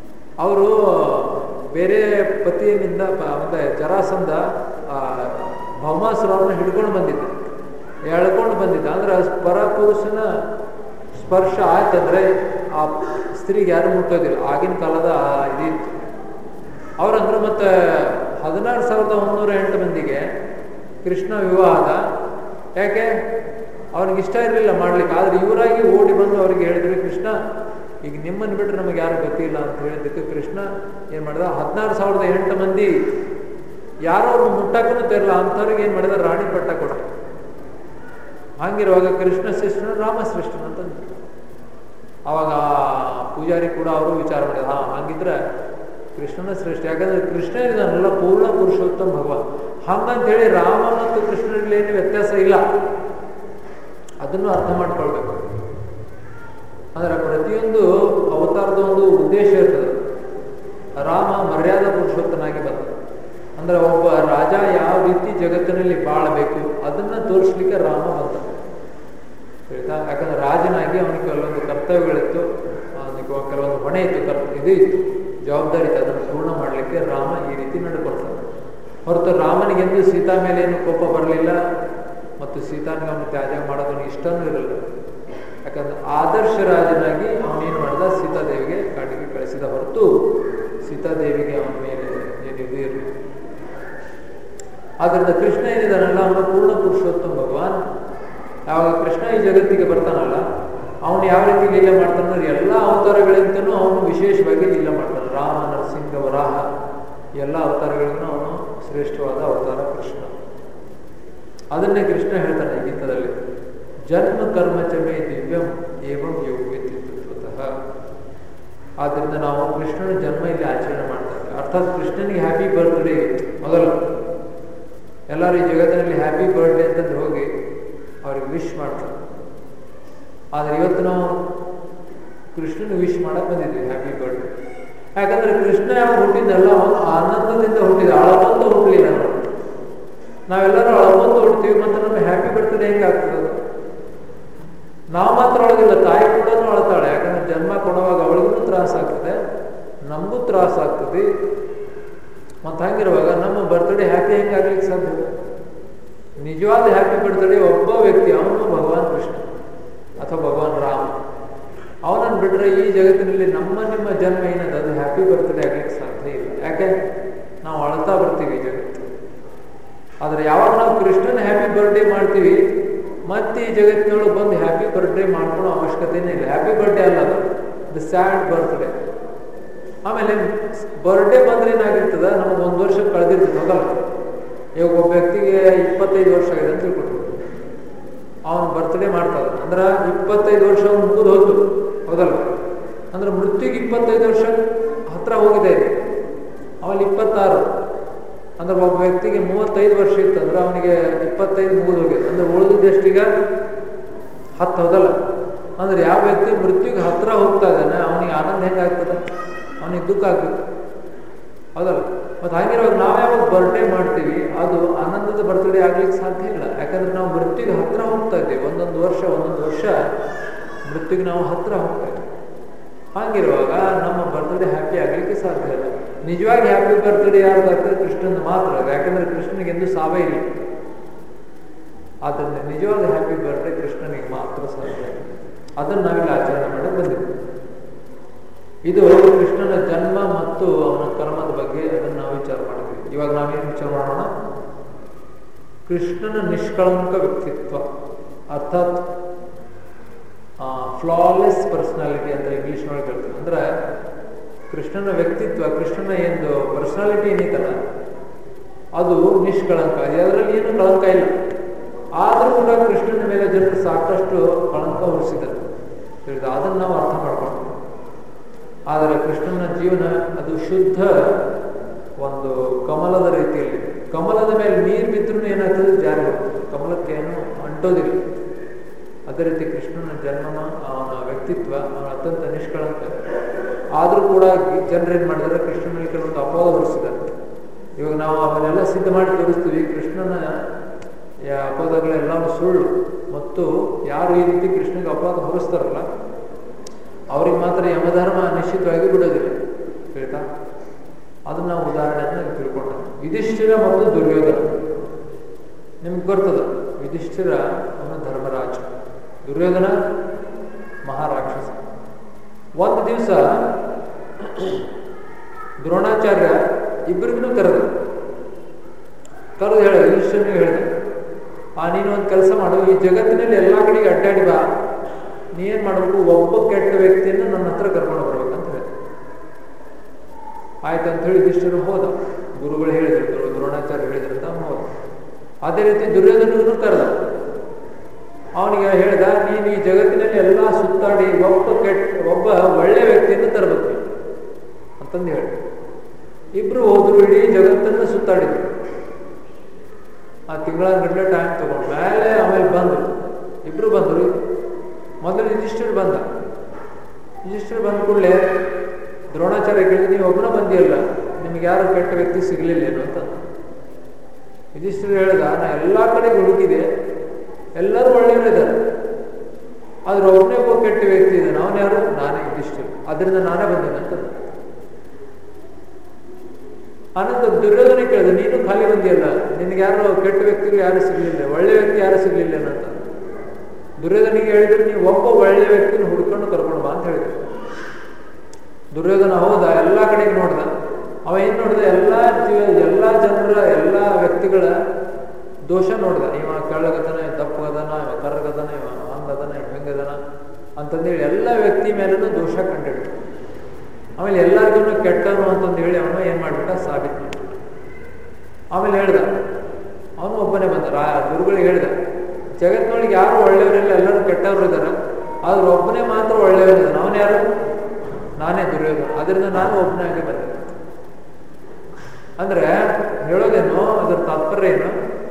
A: ಅವರು ಬೇರೆ ಪತಿಯನಿಂದ ಮತ್ತೆ ಜರಾಸಂಧ ಭೌಮಾಸುರವನ್ನು ಹಿಡ್ಕೊಂಡು ಬಂದಿದ್ದ ಎಳ್ಕೊಂಡು ಬಂದಿದ್ದ ಅಂದ್ರೆ ಪರಪುರುಷನ ಸ್ಪರ್ಶ ಆಯ್ತಂದ್ರೆ ಆ ಸ್ತ್ರೀಗೆ ಯಾರು ಮುಟ್ಟೋದಿಲ್ಲ ಆಗಿನ ಕಾಲದ ಇದಿತ್ತು ಅವ್ರಂದ್ರೆ ಮತ್ತೆ ಹದಿನಾರು ಸಾವಿರದ ಒಂದೂರ ಎಂಟು ಮಂದಿಗೆ ಕೃಷ್ಣ ವಿವಾಹದ ಯಾಕೆ ಅವ್ರಿಗೆ ಇಷ್ಟ ಇರಲಿಲ್ಲ ಮಾಡ್ಲಿಕ್ಕೆ ಆದ್ರೆ ಇವರಾಗಿ ಓಡಿ ಬಂದು ಅವ್ರಿಗೆ ಹೇಳಿದ್ರು ಕೃಷ್ಣ ಈಗ ನಿಮ್ಮನ್ನು ಬಿಟ್ಟರೆ ನಮಗೆ ಯಾರು ಗೊತ್ತಿಲ್ಲ ಅಂತ ಹೇಳಿದ್ದಕ್ಕೆ ಕೃಷ್ಣ ಏನು ಮಾಡಿದ ಹದಿನಾರು ಸಾವಿರದ ಎಂಟು ಮಂದಿ ಯಾರೋ ಅವ್ರು ಮುಟ್ಟಕ್ಕೂ ತೆರಲ್ಲ ಅಂಥವ್ರಿಗೆ ಏನು ಮಾಡಿದ ರಾಣಿ ಪಟ್ಟ ಕೊಡ ಹಂಗಿರುವಾಗ ಕೃಷ್ಣ ಶ್ರೇಷ್ಠನ ರಾಮ ಶ್ರೇಷ್ಠನ ಅಂತಂದ್ರು ಅವಾಗ ಪೂಜಾರಿ ಕೂಡ ಅವರು ವಿಚಾರ ಮಾಡಿದ ಹಾ ಹಂಗಿದ್ರೆ ಕೃಷ್ಣನ ಶ್ರೇಷ್ಠ ಯಾಕಂದ್ರೆ ಕೃಷ್ಣ ಇದ್ದಾನಲ್ಲ ಪೂರ್ಣ ಪುರುಷೋತ್ತಮ ಭಗವಾನ್ ಹಂಗಂತ ಹೇಳಿ ರಾಮ ಮತ್ತು ಕೃಷ್ಣನಲ್ಲಿ ಏನು ವ್ಯತ್ಯಾಸ ಇಲ್ಲ ಅದನ್ನು ಅರ್ಥ ಮಾಡ್ಕೊಳ್ಬೇಕು ಅಂದ್ರೆ ಪ್ರತಿಯೊಂದು ಅವತಾರದ ಒಂದು ಉದ್ದೇಶ ಇರ್ತದೆ ರಾಮ ಮರ್ಯಾದಾ ಪುರುಷೋತ್ತನಾಗಿ ಬಂದ ಅಂದ್ರೆ ಒಬ್ಬ ರಾಜ ಯಾವ ರೀತಿ ಜಗತ್ತಿನಲ್ಲಿ ಬಾಳಬೇಕು ಅದನ್ನ ತೋರಿಸ್ಲಿಕ್ಕೆ ರಾಮ ಬಂದ ಆಯ್ತಾ ಯಾಕಂದ್ರೆ ರಾಜನಾಗಿ ಅವನಿಗೆ ಕೆಲವೊಂದು ಕರ್ತವ್ಯಗಳಿತ್ತು ಅವನಿಗೆ ಕೆಲವೊಂದು ಹೊಣೆ ಇತ್ತು ಕರ್ ಇದು ಇತ್ತು ಜವಾಬ್ದಾರಿ ಇತ್ತು ಅದನ್ನು ಪೂರ್ಣ ಮಾಡಲಿಕ್ಕೆ ರಾಮ ಈ ರೀತಿ ನಡ್ಕೊಳ್ತಾನೆ ಹೊರತು ರಾಮನಿಗೆಂದು ಸೀತಾ ಮೇಲೆ ಏನು ಕೋಪ ಬರಲಿಲ್ಲ ಮತ್ತು ಸೀತಾನಿಗೆ ಅವನು ತ್ಯಾಜ್ಯ ಮಾಡೋದನ್ನು ಇಷ್ಟನೂ ಇರಲಿಲ್ಲ ಯಾಕಂದ್ರೆ ಆದರ್ಶ ರಾಜನಾಗಿ ಅವನೇನು ಮಾಡಿದ ಸೀತಾದೇವಿಗೆ ಕಾಡಿಗೆ ಕಳಿಸಿದ ಹೊರತು ಸೀತಾದೇವಿಗೆ ಅವನ ಮೇಲೆ ಏನಿದು ಇರಲಿಲ್ಲ ಆದ್ದರಿಂದ ಕೃಷ್ಣ ಏನಿದಾನಲ್ಲ ಅವನು ಪೂರ್ಣ ಪುರುಷೋತ್ತಮ ಭಗವಾನ್ ಯಾವಾಗ ಕೃಷ್ಣ ಈ ಜಗತ್ತಿಗೆ ಬರ್ತಾನಲ್ಲ ಅವನು ಯಾವ ರೀತಿ ಲೀಲೆ ಮಾಡ್ತಾನೆ ಎಲ್ಲ ಅವತಾರಗಳಿಂತನೂ ಅವನು ವಿಶೇಷವಾಗಿ ಲೀಲೆ ಮಾಡ್ತಾನೆ ರಾಮ ನರಸಿಂಹ ವರಾಹ ಎಲ್ಲ ಅವತಾರಗಳಿಗೂ ಅವನು ಶ್ರೇಷ್ಠವಾದ ಅವತಾರ ಕೃಷ್ಣ ಅದನ್ನೇ ಕೃಷ್ಣ ಹೇಳ್ತಾನೆ ಈ ಗೀತದಲ್ಲಿ ಜನ್ಮ ಕರ್ಮ ಚಮೆ ದಿವ್ಯಂ ಏವಂ ಯೋಗ್ಯತಿತ್ವತಃ ಆದ್ದರಿಂದ ನಾವು ಕೃಷ್ಣನ ಜನ್ಮ ಇಲ್ಲಿ ಆಚರಣೆ ಮಾಡ್ತೇವೆ ಅರ್ಥಾತ್ ಕೃಷ್ಣನಿಗೆ ಹ್ಯಾಪಿ ಬರ್ತ್ಡೇ ಮೊದಲು ಎಲ್ಲರೂ ಈ ಜಗತ್ತಿನಲ್ಲಿ ಹ್ಯಾಪಿ ಬರ್ತ್ಡೇ ಅಂತಂದ್ರೆ ಹೋಗಿ ಅವ್ರಿಗೆ ವಿಶ್ ಮಾಡ್ತಾರೆ ಆದರೆ ಇವತ್ತು ನಾವು ಕೃಷ್ಣನ ವಿಶ್ ಮಾಡಕ್ ಬಂದಿದ್ವಿ ಹ್ಯಾಪಿ ಬರ್ತ್ಡೇ ಯಾಕಂದ್ರೆ ಕೃಷ್ಣ ಯಾವ ಹುಟ್ಟಿದ್ದಲ್ಲ ಅವನು ಆನಂದದಿಂದ ಹುಟ್ಟಿದ ಅಳವಂತ ಹುಟ್ಟಲಿಲ್ಲ ನಾವು ನಾವೆಲ್ಲರೂ ಅಳವಂತ ಹುಡ್ತೀವಿ ಮತ್ತೆ ನಮಗೆ ಹ್ಯಾಪಿ ಬರ್ತ್ಡೇ ಹೆಂಗಾಗ್ತದೆ ನಾವು ಮಾತ್ರ ಅಳಗಿಲ್ಲ ತಾಯಿ ಕೂಡ ಅಳ್ತಾಳೆ ಯಾಕಂದ್ರೆ ಜನ್ಮ ಕೊಡುವಾಗ ಅವಳಿಗೂ ತ್ರಾಸ ಆಗ್ತದೆ ನಮಗೂ ತ್ರಾಸ ಆಗ್ತದೆ ಮತ್ತು ಹಂಗಿರುವಾಗ ನಮ್ಮ ಬರ್ತ್ಡೇ ಹ್ಯಾಪಿ ಹೆಂಗಾಗ್ಲಿಕ್ಕೆ ಸಾಧ್ಯ ನಿಜವಾದ ಹ್ಯಾಪಿ ಬರ್ತ್ಡೇ ಒಬ್ಬ ವ್ಯಕ್ತಿ ಅವನು ಭಗವಾನ್ ಕೃಷ್ಣ ಅಥವಾ ಭಗವಾನ್ ರಾಮ ಅವನನ್ನು ಬಿಟ್ಟರೆ ಈ ಜಗತ್ತಿನಲ್ಲಿ ನಮ್ಮ ನಿಮ್ಮ ಜನ್ಮ ಏನದ ಅದು ಹ್ಯಾಪಿ ಬರ್ತ್ಡೇ ಆಗ್ಲಿಕ್ಕೆ ಸಾಧ್ಯ ಇಲ್ಲ ಯಾಕೆ ನಾವು ಅಳ್ತಾ ಬರ್ತೀವಿ ಈ ಜಗತ್ತು ಆದರೆ ಯಾವಾಗ ನಾವು ಕೃಷ್ಣನ ಹ್ಯಾಪಿ ಬರ್ಡೇ ಮಾಡ್ತೀವಿ ಮತ್ತೆ ಈ ಜಗತ್ತಿನೊಳಗೆ ಬಂದು ಹ್ಯಾಪಿ ಬರ್ಡೇ ಮಾಡ್ಕೊಳ್ಳೋ ಅವಶ್ಯಕತೆನೇ ಇಲ್ಲ ಹ್ಯಾಪಿ ಬರ್ಡೇ ಅಲ್ಲ ಅದು ದ ಸ್ಯಾಡ್ ಬರ್ತ್ಡೇ ಆಮೇಲೆ ಬರ್ಡೇ ಬಂದ್ರೆ ಏನಾಗಿರ್ತದ ನಮಗೆ ಒಂದು ವರ್ಷ ಕಳೆದಿರ್ತದೆ ಹೋಗಲ್ಲ ಇವಾಗ ಒಬ್ಬ ವ್ಯಕ್ತಿಗೆ ಇಪ್ಪತ್ತೈದು ವರ್ಷ ಆಗಿದೆ ಅಂತ ತಿಳ್ಕೊಟ್ಟು ಅವನು ಬರ್ತ್ಡೇ ಮಾಡ್ತಾರೆ ಅಂದ್ರೆ ಇಪ್ಪತ್ತೈದು ವರ್ಷ ಮುಗಿದು ಹೋದ್ರು ಹೌದಲ್ಲ ಅಂದ್ರೆ ಮೃತ್ಯುಗೆ ಇಪ್ಪತ್ತೈದು ವರ್ಷ ಹತ್ರ ಹೋಗಿದೆ ಅವಲ್ಲಿ ಇಪ್ಪತ್ತಾರು ಅಂದ್ರೆ ಒಬ್ಬ ವ್ಯಕ್ತಿಗೆ ಮೂವತ್ತೈದು ವರ್ಷ ಇತ್ತು ಅಂದ್ರೆ ಅವನಿಗೆ ಇಪ್ಪತ್ತೈದು ಮುಗಿದು ಹೋಗಿದೆ ಅಂದ್ರೆ ಉಳಿದಿದ್ದೆಷ್ಟೀಗ ಹತ್ತು ಹೋದಲ್ಲ ಅಂದ್ರೆ ಯಾವ ವ್ಯಕ್ತಿ ಮೃತ್ಯುಗೆ ಹತ್ರ ಹೋಗ್ತಾ ಇದ್ದಾನೆ ಅವನಿಗೆ ಆನಂದ ಹೆಂಗಾಗ್ತದೆ ಅವನಿಗೆ ದುಃಖ ಆಗ್ಬೇಕು ಹೌದಲ್ಲ ಮತ್ತು ಹಾಗಿರುವಾಗ ನಾವು ಯಾವಾಗ ಬರ್ಡೇ ಮಾಡ್ತೀವಿ ಅದು ಆನಂದದ ಬರ್ತ್ಡೇ ಆಗ್ಲಿಕ್ಕೆ ಸಾಧ್ಯ ಇಲ್ಲ ಯಾಕಂದ್ರೆ ನಾವು ಮೃತ್ಯುಗೆ ಹತ್ರ ಹೋಗ್ತಾ ಇದ್ದೀವಿ ಒಂದೊಂದು ವರ್ಷ ಒಂದೊಂದು ವರ್ಷ ಮೃತ್ಯುಗೆ ನಾವು ಹತ್ರ ಹೋಗ್ತಾ ಇದ್ದೀವಿ ಹಾಗಿರುವಾಗ ನಮ್ಮ ಬರ್ತ್ಡೇ ಹ್ಯಾಪಿ ಆಗ್ಲಿಕ್ಕೆ ಸಾಧ್ಯ ಇಲ್ಲ ನಿಜವಾಗಿ ಹ್ಯಾಪಿ ಬರ್ತ್ಡೇ ಯಾರ್ದಾಗ್ತದೆ ಕೃಷ್ಣನ ಮಾತ್ರ ಯಾಕಂದ್ರೆ ಕೃಷ್ಣನಿಗೆ ಎಂದು ಸಾವೇ ಇಲ್ಲ ಆದ್ದರಿಂದ ನಿಜವಾದ ಹ್ಯಾಪಿ ಬರ್ತ್ಡೇ ಕೃಷ್ಣನಿಗೆ ಮಾತ್ರ ಸಾಧ್ಯ ಅದನ್ನು ನಾವಿಲ್ಲಿ ಆಚರಣೆ ಮಾಡಿ ಬಂದಿದ್ದೀವಿ ಇದು ಕೃಷ್ಣನ ಜನ್ಮ ಮತ್ತು ಅವನ ಕರ್ಮದ ಬಗ್ಗೆ ಅದನ್ನು ನಾವು ವಿಚಾರ ಮಾಡಿದ್ವಿ ಇವಾಗ ನಾವೇನು ವಿಚಾರ ಮಾಡೋಣ ಕೃಷ್ಣನ ನಿಷ್ಕಳಂಕ ವ್ಯಕ್ತಿತ್ವ ಅರ್ಥಾತ್ ಫ್ಲಾಲೆಸ್ ಪರ್ಸನಾಲಿಟಿ ಅಂತ ಇಂಗ್ಲಿಷ್ನೊಳಗೆ ಹೇಳ್ತಾರೆ ಅಂದ್ರೆ ಕೃಷ್ಣನ ವ್ಯಕ್ತಿತ್ವ ಕೃಷ್ಣನ ಏನು ಪರ್ಸನಾಲಿಟಿ ಏನೈತಲ್ಲ ಅದು ನಿಷ್ಕಳಂಕ ಅದರಲ್ಲಿ ಏನು ಕಳಂಕ ಇಲ್ಲ ಆದರೂ ಕೂಡ ಕೃಷ್ಣನ ಮೇಲೆ ಜನರು ಸಾಕಷ್ಟು ಕಳಂಕ ಹೊರಿಸಿದ್ದಾರೆ ತಿಳಿದ ಅದನ್ನು ನಾವು ಅರ್ಥ ಮಾಡ್ಕೊಂಡು ಆದರೆ ಕೃಷ್ಣನ ಜೀವನ ಅದು ಶುದ್ಧ ಒಂದು ಕಮಲದ ರೀತಿಯಲ್ಲಿ ಕಮಲದ ಮೇಲೆ ನೀರು ಬಿದ್ದರೂ ಏನಾಗ್ತದೆ ಜಾರಿ ಹೋಗ್ತದೆ ಕಮಲಕ್ಕೆ ಏನು ಅಂಟೋದಿಲ್ಲ ಅದೇ ರೀತಿ ಕೃಷ್ಣನ ಜನ್ಮ ಅವನ ವ್ಯಕ್ತಿತ್ವ ಅವನ ಅತ್ಯಂತ ನಿಷ್ಕಳಂಕ ಆದರೂ ಕೂಡ ಜನರೇನು ಮಾಡಿದರೆ ಕೃಷ್ಣನಲ್ಲಿ ಕೆಲವೊಂದು ಅಪವಾದ ಹೊರಿಸಿದ್ದಾರೆ ಇವಾಗ ನಾವು ಅವನ್ನೆಲ್ಲ ಸಿದ್ಧ ಮಾಡಿ ತೋರಿಸ್ತೀವಿ ಕೃಷ್ಣನ ಅಪವಾದಗಳೆಲ್ಲವೂ ಸುಳ್ಳು ಮತ್ತು ಯಾರು ಈ ರೀತಿ ಕೃಷ್ಣನಿಗೆ ಅಪವಾದ ಹೊರಿಸ್ತಾರಲ್ಲ ಅವ್ರಿಗೆ ಮಾತ್ರ ಯಮಧರ್ಮ ನಿಶ್ಚಿತವಾಗಿ ಬಿಡೋದಿಲ್ಲ ಹೇಳ್ತಾ ಅದನ್ನ ನಾವು ಉದಾಹರಣೆಯನ್ನು ತಿಳ್ಕೊಂಡ ಯುಧಿಷ್ಠಿರ ಮತ್ತು ದುರ್ಯೋಧನ ನಿಮ್ಗೆ ಗೊತ್ತದ ಯುಧಿಷ್ಠಿರ ಅವನು ಧರ್ಮರಾಜ ದುರ್ಯೋಧನ ಮಹಾರಾಕ್ಷಸ ಒಂದು ದಿವಸ ದ್ರೋಣಾಚಾರ್ಯ ಇಬ್ಬರಿಗೂ ಕರೆದ ಕರೆದು ಹೇಳ ಯುಧಿಷ್ಠನಿಗೆ ಹೇಳಿದ ಆ ನೀನು ಒಂದು ಕೆಲಸ ಮಾಡು ಈ ಜಗತ್ತಿನಲ್ಲಿ ಎಲ್ಲ ಕಡೆಗೆ ಅಡ್ಡಾಡಿ ಬಾ ನೀ ಏನು ಮಾಡಬೇಕು ಒಬ್ಬ ಕೆಟ್ಟ ವ್ಯಕ್ತಿಯನ್ನು ನನ್ನ ಹತ್ರ ಕರ್ಕೊಂಡು ಬರ್ಬೇಕಂತ ಹೇಳಿ ಆಯ್ತು ಅಂತ ಹೇಳಿ ಯುಧಿಷ್ಠರು ಹೋದ ಗುರುಗಳು ಹೇಳಿದ್ರು ದ್ರೋಣಾಚಾರ್ಯ ಹೇಳಿದ್ರು ಅಂತ ಅವನು ಹೋದ ಅದೇ ರೀತಿ ದುರ್ಯೋಧನಗೂ ಕರೆದ ಅವನಿಗೆ ಹೇಳಿದ ನೀನು ಈ ಜಗತ್ತಿನಲ್ಲಿ ಎಲ್ಲ ಸುತ್ತಾಡಿ ಒಬ್ಬ ಕೆಟ್ಟ ಒಬ್ಬ ಒಳ್ಳೆ ವ್ಯಕ್ತಿಯನ್ನು ತರಬೇಕು ಅಂತಂದು ಹೇಳಿ ಇಬ್ರು ಹೋದ್ರು ಇಡೀ ಜಗತ್ತನ್ನು ಸುತ್ತಾಡಿದ್ರು ಆ ತಿಂಗಳ ಗಂಟೆ ಟೈಮ್ ತಗೊಂಡು ಮೇಲೆ ಆಮೇಲೆ ಬಂದರು ಇಬ್ರು ಬಂದರು ಮೊದಲು ಯುಧಿಷ್ಠಿರ್ ಬಂದ ಯುಧಿಷ್ಠಿರ್ ಬಂದ ಕೂಡಲೇ ದ್ರೋಣಾಚಾರ್ಯ ಕೇಳಿದ್ರೆ ನೀವು ಒಬ್ಬನ ಬಂದಿಯಲ್ಲ ನಿಮ್ಗೆ ಯಾರು ಕೆಟ್ಟ ವ್ಯಕ್ತಿ ಸಿಗಲಿಲ್ಲೇನು ಅಂತ ಯುಧಿಷ್ಠಿರ್ ಹೇಳ್ದ ನಾ ಎಲ್ಲ ಕಡೆ ಹುಡುಕಿದೆ ಎಲ್ಲರೂ ಒಳ್ಳೆಯವರಿದ್ದಾರೆ ಆದ್ರೆ ಒಬ್ಬನೇ ಒಬ್ಬ ಕೆಟ್ಟ ವ್ಯಕ್ತಿ ಇದ್ದಾನೆ ಅವನು ಯಾರು ನಾನೇ ಯುಧಿಷ್ಠಿರ್ ಅದರಿಂದ ನಾನೇ ಬಂದೇನೆ ಅಂತ ಆನಂತರ ದುರ್ಯೋಧನ ಕೇಳಿದ ನೀನು ಖಾಲಿ ಬಂದಿಯಲ್ಲ ನಿನಗೆ ಯಾರು ಕೆಟ್ಟ ವ್ಯಕ್ತಿಗಳು ಯಾರು ಸಿಗ್ಲಿಲ್ಲ ಒಳ್ಳೆ ವ್ಯಕ್ತಿ ಯಾರು ಸಿಗ್ಲಿಲ್ಲ ಅಂತ ದುರ್ಯೋಧನಿಗೆ ಹೇಳಿದ್ರೆ ನೀವು ಒಬ್ಬ ಒಳ್ಳೆ ವ್ಯಕ್ತಿನ ಹುಡ್ಕೊಂಡು ಕರ್ಕೊಂಡು ಬಾ ಅಂತ ಹೇಳಿದ್ರು ದುರ್ಯೋಧನ ಹೌದ ಎಲ್ಲ ಕಡೆಗೆ ನೋಡ್ದ ಅವ ಏನ್ ನೋಡ್ದ ಎಲ್ಲ ಜೀವ ಎಲ್ಲ ಜನರ ಎಲ್ಲ ವ್ಯಕ್ತಿಗಳ ದೋಷ ನೋಡ್ದ ಇವ ಕೆಳಗದನ ದಪ್ಪಗದನ ಇವ ಕರ್ಗದನ ಇವ ಹಂಗದನ ಇವ ಹೆಂಗದನ ಅಂತಂದೇಳಿ ಎಲ್ಲ ವ್ಯಕ್ತಿ ಮೇಲೂ ದೋಷ ಕಂಡಿಡ್ದ ಆಮೇಲೆ ಎಲ್ಲರಿಗೂ ಕೆಟ್ಟನು ಅಂತಂದು ಹೇಳಿ ಅವನು ಏನ್ ಮಾಡ್ಬಿಟ್ಟ ಸಾಬೀತು ಮಾಡ್ಬಿಟ್ಟ ಆಮೇಲೆ ಹೇಳ್ದ ಅವನು ಒಬ್ಬನೇ ಬಂದ ರಾ ಗುರುಗಳಿಗೆ ಹೇಳ್ದ ಜಗತ್ತಿನೊಳಗೆ ಯಾರು ಒಳ್ಳೆಯವರಿಲ್ಲ ಎಲ್ಲರೂ ಕೆಟ್ಟವರು ಇದ್ದಾರೆ ಆದ್ರೆ ಒಬ್ಬನೇ ಮಾತ್ರ ಒಳ್ಳೆಯವರಿದ್ದಾನೆ ಅವನು ಯಾರು ನಾನೇ ದುರ್ಯೋಧನ ಅದರಿಂದ ನಾನು ಒಬ್ಬನಾಗಿ ಬಂದೆ ಅಂದ್ರೆ ಹೇಳೋದೇನು ಅದರ ತಾತ್ಪರ್ಯ ಏನು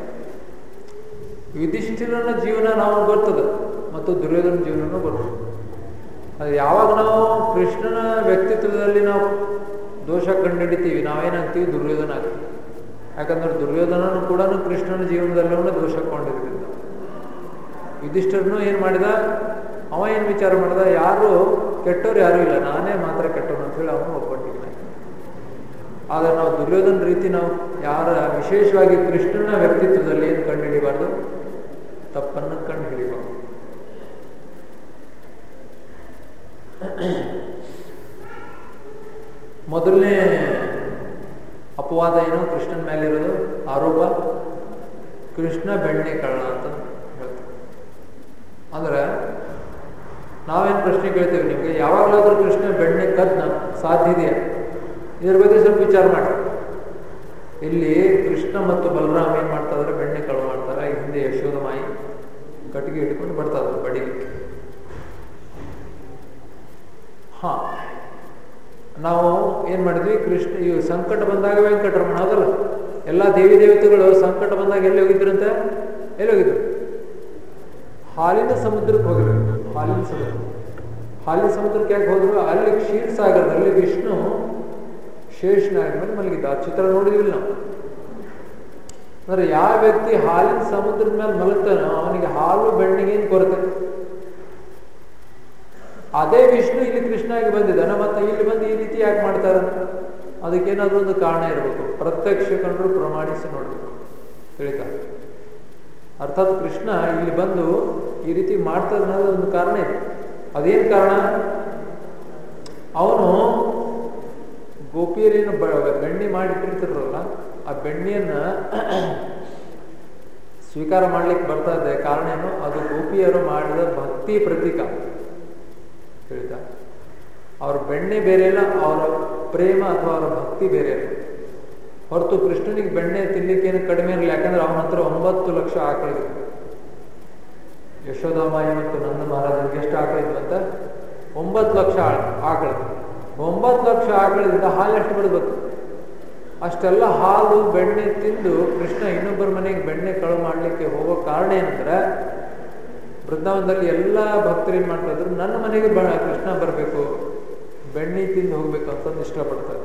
A: ಯುಧಿಷ್ಠಿರನ ಜೀವನ ನಾವು ಬರ್ತದೆ ಮತ್ತು ದುರ್ಯೋಧನ ಜೀವನನೂ ಬರ್ತದೆ ಅದು ಯಾವಾಗ ನಾವು ಕೃಷ್ಣನ ವ್ಯಕ್ತಿತ್ವದಲ್ಲಿ ನಾವು ದೋಷ ಕಂಡುಹಿಡಿತೀವಿ ನಾವೇನಾಗ್ತೀವಿ ದುರ್ಯೋಧನ ಆಗ್ತೀವಿ ಯಾಕಂದ್ರೆ ದುರ್ಯೋಧನನು ಕೂಡ ಕೃಷ್ಣನ ಜೀವನದಲ್ಲೂ ದೋಷ ಕೊಂಡಿದ್ರಿಂದ ಯುಧಿಷ್ಠರನು ಏನು ಮಾಡಿದ ಅವ ಏನು ವಿಚಾರ ಮಾಡಿದ ಯಾರು ಕೆಟ್ಟವ್ರು ಯಾರೂ ಇಲ್ಲ ನಾನೇ ಮಾತ್ರ ಕೆಟ್ಟವನು ಅಂತ ಹೇಳಿ ಅವನು ಒಪ್ಪಟ್ಟಿದ್ದಾನೆ ಆದರೆ ನಾವು ದುರ್ಯೋಧನ ರೀತಿ ನಾವು ಯಾರ ವಿಶೇಷವಾಗಿ ಕೃಷ್ಣನ ವ್ಯಕ್ತಿತ್ವದಲ್ಲಿ ಏನು ಕಂಡು ಹಿಡಿಬಾರ್ದು ತಪ್ಪನ್ನು ಕಂಡು ಹಿಡಿಬಾರ್ದು ಮೊದಲನೇ ಅಪವಾದ ಏನು ಕೃಷ್ಣನ ಮೇಲೆ ಇರೋದು ಆರೋಪ ಕೃಷ್ಣ ಬೆಣ್ಣೆ ಕಳ್ಳ ಅಂತ ಹೇಳ್ತಾರೆ ಅಂದ್ರೆ ನಾವೇನು ಪ್ರಶ್ನೆ ಕೇಳ್ತೇವೆ ನಿಮಗೆ ಯಾವಾಗಲಾದ್ರೂ ಕೃಷ್ಣ ಬೆಣ್ಣೆ ಕದ್ನ ಸಾಧ್ಯ ಇದೆಯಾ ಇದ್ರ ಬಗ್ಗೆ ಸ್ವಲ್ಪ ವಿಚಾರ ಮಾಡಿ ಇಲ್ಲಿ ಕೃಷ್ಣ ಮತ್ತು ಬಲರಾಮ್ ಏನ್ ಮಾಡ್ತಾ ಇದಾರೆ ಬೆಣ್ಣೆ ಕಳ್ಳ ಮಾಡ್ತಾರೆ ಹಿಂದೆ ಯಶೋಧ ಮಾಯಿ ಕಟ್ಟಿಗೆ ಇಟ್ಕೊಂಡು ಬರ್ತಾ ಇದ್ರು ಬಡಿಲಿಕ್ಕೆ ಹಾ ನಾವು ಏನ್ ಮಾಡಿದ್ವಿ ಕೃಷ್ಣ ಈ ಸಂಕಟ ಬಂದಾಗ ವೆಂಕಟರಮಣ ಹೌದಲ್ಲ ಎಲ್ಲ ದೇವಿ ದೇವತೆಗಳು ಸಂಕಟ ಬಂದಾಗ ಎಲ್ಲಿ ಹೋಗಿದ್ರಂತೆ ಎಲ್ಲಿ ಹೋಗಿದ್ರು ಹಾಲಿನ ಸಮುದ್ರಕ್ಕೆ ಹೋಗಿದ್ರು ಹಾಲಿನ ಸಮುದ್ರ ಹಾಲಿನ ಸಮುದ್ರಕ್ಕೆ ಯಾಕೆ ಹೋದ್ರು ಅಲ್ಲಿ ಕ್ಷೀರ್ ಸಾಗರದಲ್ಲಿ ವಿಷ್ಣು ಶೇಷನಾಗ ಮೇಲೆ ಮಲಗಿದ್ದ ಆ ಚಿತ್ರ ನೋಡಿದ್ವಿಲ್ಲ ನಾವು ಅಂದ್ರೆ ಯಾವ ವ್ಯಕ್ತಿ ಹಾಲಿನ ಸಮುದ್ರದ ಮೇಲೆ ಮಲಗ್ತಾನೋ ಅವನಿಗೆ ಹಾಲು ಬೆಣ್ಣಿಗೆ ಏನು ಕೊರತೆ ಅದೇ ವಿಷ್ಣು ಇಲ್ಲಿ ಕೃಷ್ಣಾಗಿ ಬಂದಿದ್ದಾನೆ ಮತ್ತೆ ಇಲ್ಲಿ ಬಂದು ಈ ರೀತಿ ಯಾಕೆ ಮಾಡ್ತಾರೆ ಅದಕ್ಕೇನಾದ್ರೂ ಒಂದು ಕಾರಣ ಇರಬೇಕು ಪ್ರತ್ಯಕ್ಷ ಕಂಡ್ರು ಪ್ರಮಾಣಿಸಿ ನೋಡ್ಬೇಕು ತಿಳಿತಾ ಅರ್ಥಾತ್ ಕೃಷ್ಣ ಇಲ್ಲಿ ಬಂದು ಈ ರೀತಿ ಮಾಡ್ತಾರೆ ಅನ್ನೋದು ಒಂದು ಕಾರಣ ಇದೆ ಅದೇನು ಕಾರಣ ಅವನು ಗೋಪಿಯರೇನು ಬೆಣ್ಣೆ ಮಾಡಿಟ್ಟಿರ್ತಿರಲ್ಲ ಆ ಬೆಣ್ಣೆಯನ್ನ ಸ್ವೀಕಾರ ಮಾಡ್ಲಿಕ್ಕೆ ಬರ್ತಾ ಇದೆ ಕಾರಣ ಏನು ಅದು ಗೋಪಿಯರು ಮಾಡಿದ ಭಕ್ತಿ ಪ್ರತೀಕ ತಿಳಿತಾ ಅವ್ರ ಬೆಣ್ಣೆ ಬೇರೆ ಇಲ್ಲ ಅವರ ಪ್ರೇಮ ಅಥವಾ ಅವರ ಭಕ್ತಿ ಬೇರೆ ಇಲ್ಲ ಹೊರತು ಕೃಷ್ಣನಿಗೆ ಬೆಣ್ಣೆ ತಿನ್ಲಿಕ್ಕೆ ಏನು ಕಡಿಮೆ ಇರಲಿಲ್ಲ ಯಾಕಂದ್ರೆ ಅವನ ಹತ್ರ ಒಂಬತ್ತು ಲಕ್ಷ ಆಕಳಿದ್ವು ಯಶೋಧಾಮಾಯಿ ಮತ್ತು ನಂದ ಮಹಾರಾಜನಿಗೆ ಎಷ್ಟು ಆಕಳಿದ್ವು ಅಂತ ಒಂಬತ್ತು ಲಕ್ಷ ಆಕಳ ಒಂಬತ್ತು ಲಕ್ಷ ಆಕಳದಿಂದ ಹಾಲು ಎಷ್ಟು ಬಿಡಬೇಕು ಅಷ್ಟೆಲ್ಲ ಹಾಲು ಬೆಣ್ಣೆ ತಿಂದು ಕೃಷ್ಣ ಇನ್ನೊಬ್ಬರ ಮನೆಗೆ ಬೆಣ್ಣೆ ಕಳು ಮಾಡಲಿಕ್ಕೆ ಹೋಗೋ ಕಾರಣ ಏನಂದ್ರೆ ಬೃಂದಾವನದಲ್ಲಿ ಎಲ್ಲ ಭಕ್ತರು ಏನ್ ಮಾಡ್ತಾ ಇದ್ರು ನನ್ನ ಮನೆಗೆ ಬ ಕೃಷ್ಣ ಬರಬೇಕು ಬೆಣ್ಣೆ ತಿಂದು ಹೋಗ್ಬೇಕು ಅಂತಂದು ಇಷ್ಟಪಡ್ತಾರೆ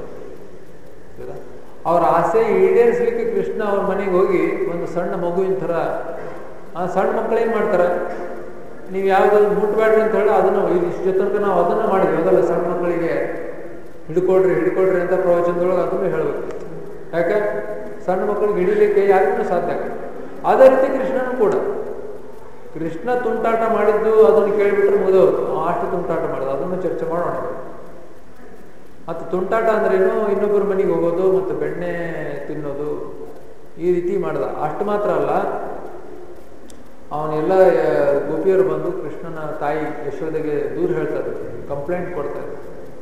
A: ಅವ್ರ ಆಸೆ ಈಡೇರಿಸ್ಲಿಕ್ಕೆ ಕೃಷ್ಣ ಅವ್ರ ಮನೆಗೆ ಹೋಗಿ ಒಂದು ಸಣ್ಣ ಮಗುವಿನ ಥರ ಆ ಸಣ್ಣ ಮಕ್ಕಳು ಏನ್ ಮಾಡ್ತಾರೆ ನೀವು ಯಾವ್ದಾದ್ರು ಮುಟ್ಬೇಡ್ರಿ ಅಂತ ಹೇಳಿ ಅದನ್ನ ಇಷ್ಟು ತನಕ ನಾವು ಅದನ್ನ ಮಾಡಿದ್ವಿ ಅದಲ್ಲ ಸಣ್ಣ ಮಕ್ಕಳಿಗೆ ಹಿಡ್ಕೊಳ್ರಿ ಹಿಡ್ಕೊಳ್ರಿ ಅಂತ ಪ್ರವಚನದೊಳಗೆ ಅದನ್ನು ಹೇಳ್ಬೇಕು ಯಾಕೆ ಸಣ್ಣ ಮಕ್ಕಳಿಗೆ ಹಿಡಿಲಿಕ್ಕೆ ಯಾರಿಗೂ ಸಾಧ್ಯ ಆಗಲ್ಲ ಅದೇ ರೀತಿ ಕೃಷ್ಣನು ಕೂಡ ಕೃಷ್ಣ ತುಂಟಾಟ ಮಾಡಿದ್ದು ಅದನ್ನು ಕೇಳಿಬಿಟ್ರೆ ಮುಗಿದೋದು ಅಷ್ಟು ತುಂಟಾಟ ಮಾಡೋದು ಅದನ್ನು ಚರ್ಚೆ ಮಾಡೋಣ ಮತ್ತು ತುಂಟಾಟ ಅಂದ್ರೇನು ಇನ್ನೊಬ್ಬರ ಮನೆಗೆ ಹೋಗೋದು ಮತ್ತು ಬೆಣ್ಣೆ ತಿನ್ನೋದು ಈ ರೀತಿ ಮಾಡ್ದ ಅಷ್ಟು ಮಾತ್ರ ಅಲ್ಲ ಅವನೆಲ್ಲ ಗೋಪಿಯರು ಬಂದು ಕೃಷ್ಣನ ತಾಯಿ ಯಶೋದೆಗೆ ದೂರ ಹೇಳ್ತಾರೆ ಕಂಪ್ಲೇಂಟ್ ಕೊಡ್ತಾರೆ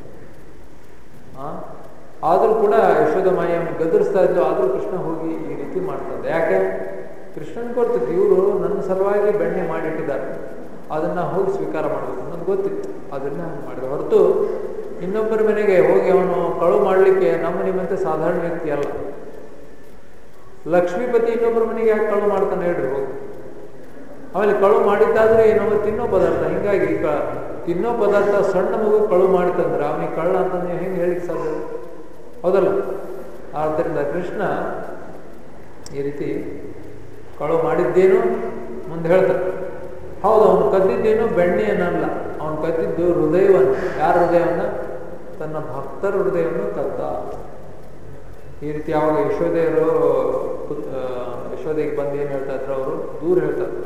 A: ಆದರೂ ಕೂಡ ಯಶೋಧ ಮಾಯಿ ಅವನಿಗೆ ಗದರಿಸ್ತಾ ಇದ್ಲು ಆದರೂ ಕೃಷ್ಣ ಹೋಗಿ ಈ ರೀತಿ ಮಾಡ್ತದೆ ಯಾಕೆ ಕೃಷ್ಣನ್ ಗೊತ್ತಿತ್ತು ಇವರು ನನ್ನ ಸಲುವಾಗಿ ಬೆಣ್ಣೆ ಮಾಡಿಟ್ಟಿದ್ದಾರೆ ಅದನ್ನ ಹೋಗಿ ಸ್ವೀಕಾರ ಮಾಡಬೇಕು ಅನ್ನೋದು ಗೊತ್ತಿತ್ತು ಅದನ್ನ ಮಾಡಿದ ಹೊರತು ಇನ್ನೊಬ್ಬರ ಮನೆಗೆ ಹೋಗಿ ಅವನು ಕಳು ಮಾಡಲಿಕ್ಕೆ ನಮ್ಮ ನಿಮ್ಮಂತೆ ಸಾಧಾರಣ ವ್ಯಕ್ತಿ ಅಲ್ಲ ಲಕ್ಷ್ಮೀಪತಿ ಇನ್ನೊಬ್ಬರ ಮನೆಗೆ ಯಾಕೆ ಕಳು ಮಾಡ್ತಾನೆ ಹೇಳ್ರಿ ಹೋಗಿ ಆಮೇಲೆ ಕಳು ಮಾಡಿದ್ದಾದ್ರೆ ಏನೋ ತಿನ್ನೋ ಪದಾರ್ಥ ಹಿಂಗಾಗಿ ತಿನ್ನೋ ಪದಾರ್ಥ ಸಣ್ಣ ಮಗು ಕಳು ಮಾಡಿತಂದ್ರೆ ಅವನಿಗೆ ಕಳ್ಳ ಅಂತ ನೀವು ಹೆಂಗೆ ಹೇಳಿಕ್ ಸಾಧ್ಯ ಹೌದಲ್ಲ ಆದ್ದರಿಂದ ಕೃಷ್ಣ ಈ ರೀತಿ ಕಳು ಮಾಡಿದ್ದೇನು ಮುಂದೆ ಹೇಳ್ತಾರೆ ಹೌದು ಅವನು ಕದ್ದಿದ್ದೇನು ಬೆಣ್ಣೆಯನ್ನಲ್ಲ ಅವನು ಕದ್ದಿದ್ದು ಹೃದಯವನ್ನು ಯಾರ ಹೃದಯವನ್ನು ತನ್ನ ಭಕ್ತರ ಹೃದಯವನ್ನು ಕದ್ದ ಈ ರೀತಿ ಯಾವಾಗ ಯಶೋದೆಯರು ಯಶೋದೆಗೆ ಬಂದು ಏನು ಹೇಳ್ತಾ ಇದ್ರು ಅವರು ದೂರ ಹೇಳ್ತಾ ಇದ್ರು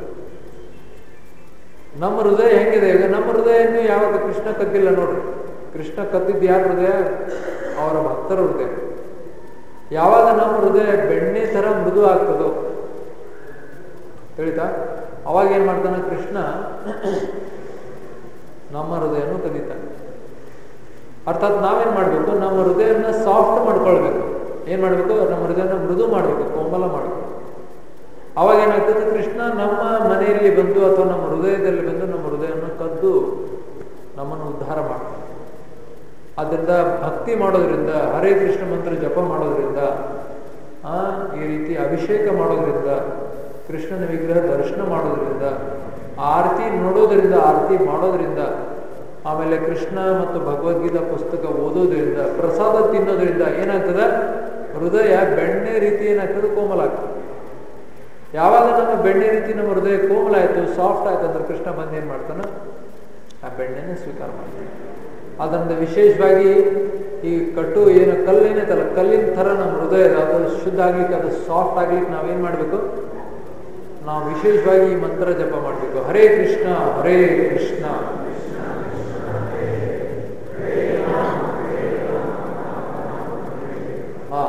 A: ನಮ್ಮ ಹೃದಯ ಹೆಂಗಿದೆ ಈಗ ನಮ್ಮ ಹೃದಯವನ್ನು ಯಾವಾಗ ಕೃಷ್ಣ ಕದ್ದಿಲ್ಲ ನೋಡ್ರಿ ಕೃಷ್ಣ ಕದ್ದಿದ್ದು ಯಾರ ಹೃದಯ ಅವರ ಭಕ್ತರ ಹೃದಯ ಯಾವಾಗ ನಮ್ಮ ಹೃದಯ ಬೆಣ್ಣೆ ತರ ಮೃದು ಆಗ್ತದೋ ಹೇಳಿತಾ ಅವಾಗ ಏನ್ ಮಾಡ್ತಾನೆ ಕೃಷ್ಣ ನಮ್ಮ ಹೃದಯನು ಕದೀತಾನೆ ಅರ್ಥಾತ್ ನಾವೇನ್ ಮಾಡ್ಬೇಕು ನಮ್ಮ ಹೃದಯನ ಸಾಫ್ಟ್ ಮಾಡ್ಕೊಳ್ಬೇಕು ಏನ್ ಮಾಡ್ಬೇಕು ನಮ್ಮ ಹೃದಯನ ಮೃದು ಮಾಡ್ಬೇಕು ಕೋಮಲ ಮಾಡ್ಬೇಕು ಅವಾಗ ಏನಾಗ್ತದೆ ಕೃಷ್ಣ ನಮ್ಮ ಮನೆಯಲ್ಲಿ ಬಂದು ಅಥವಾ ನಮ್ಮ ಹೃದಯದಲ್ಲಿ ಬಂದು ನಮ್ಮ ಹೃದಯವನ್ನು ಕದ್ದು ನಮ್ಮನ್ನು ಉದ್ಧಾರ ಮಾಡ್ತಾನೆ ಆದ್ದರಿಂದ ಭಕ್ತಿ ಮಾಡೋದ್ರಿಂದ ಹರೇ ಕೃಷ್ಣ ಮಂತ್ರ ಜಪ ಮಾಡೋದ್ರಿಂದ ಆ ಈ ರೀತಿ ಅಭಿಷೇಕ ಮಾಡೋದ್ರಿಂದ ಕೃಷ್ಣನ ವಿಗ್ರಹ ದರ್ಶನ ಮಾಡೋದ್ರಿಂದ ಆರತಿ ನೋಡೋದ್ರಿಂದ ಆರತಿ ಮಾಡೋದ್ರಿಂದ ಆಮೇಲೆ ಕೃಷ್ಣ ಮತ್ತು ಭಗವದ್ಗೀತಾ ಪುಸ್ತಕ ಓದೋದ್ರಿಂದ ಪ್ರಸಾದ ತಿನ್ನೋದ್ರಿಂದ ಏನಾಗ್ತದೆ ಹೃದಯ ಬೆಣ್ಣೆ ರೀತಿ ಏನಾಗ್ತದೆ ಕೋಮಲ ಆಗ್ತದೆ ಯಾವಾಗ ನಮ್ಮ ಬೆಣ್ಣೆ ರೀತಿ ನಮ್ಮ ಹೃದಯ ಕೋಮಲ ಆಯ್ತು ಸಾಫ್ಟ್ ಆಯ್ತು ಅಂದ್ರೆ ಕೃಷ್ಣ ಬಂದು ಏನ್ ಮಾಡ್ತಾನೆ ಆ ಬೆಣ್ಣೆನ ಸ್ವೀಕಾರ ಮಾಡ್ತಾನೆ ಅದರಿಂದ ವಿಶೇಷವಾಗಿ ಈ ಕಟ್ಟು ಏನು ಕಲ್ಲೇನೈತಲ್ಲ ಕಲ್ಲಿನ ಥರ ನಮ್ಮ ಹೃದಯ ಅದು ಶುದ್ಧ ಆಗ್ಲಿಕ್ಕೆ ಅದು ಸಾಫ್ಟ್ ಆಗ್ಲಿಕ್ಕೆ ನಾವೇನ್ ಮಾಡಬೇಕು ನಾವು ವಿಶೇಷವಾಗಿ ಈ ಮಂತ್ರ ಜಪ ಮಾಡಬೇಕು ಹರೇ ಕೃಷ್ಣ ಹರೇ ಕೃಷ್ಣ ಹಾ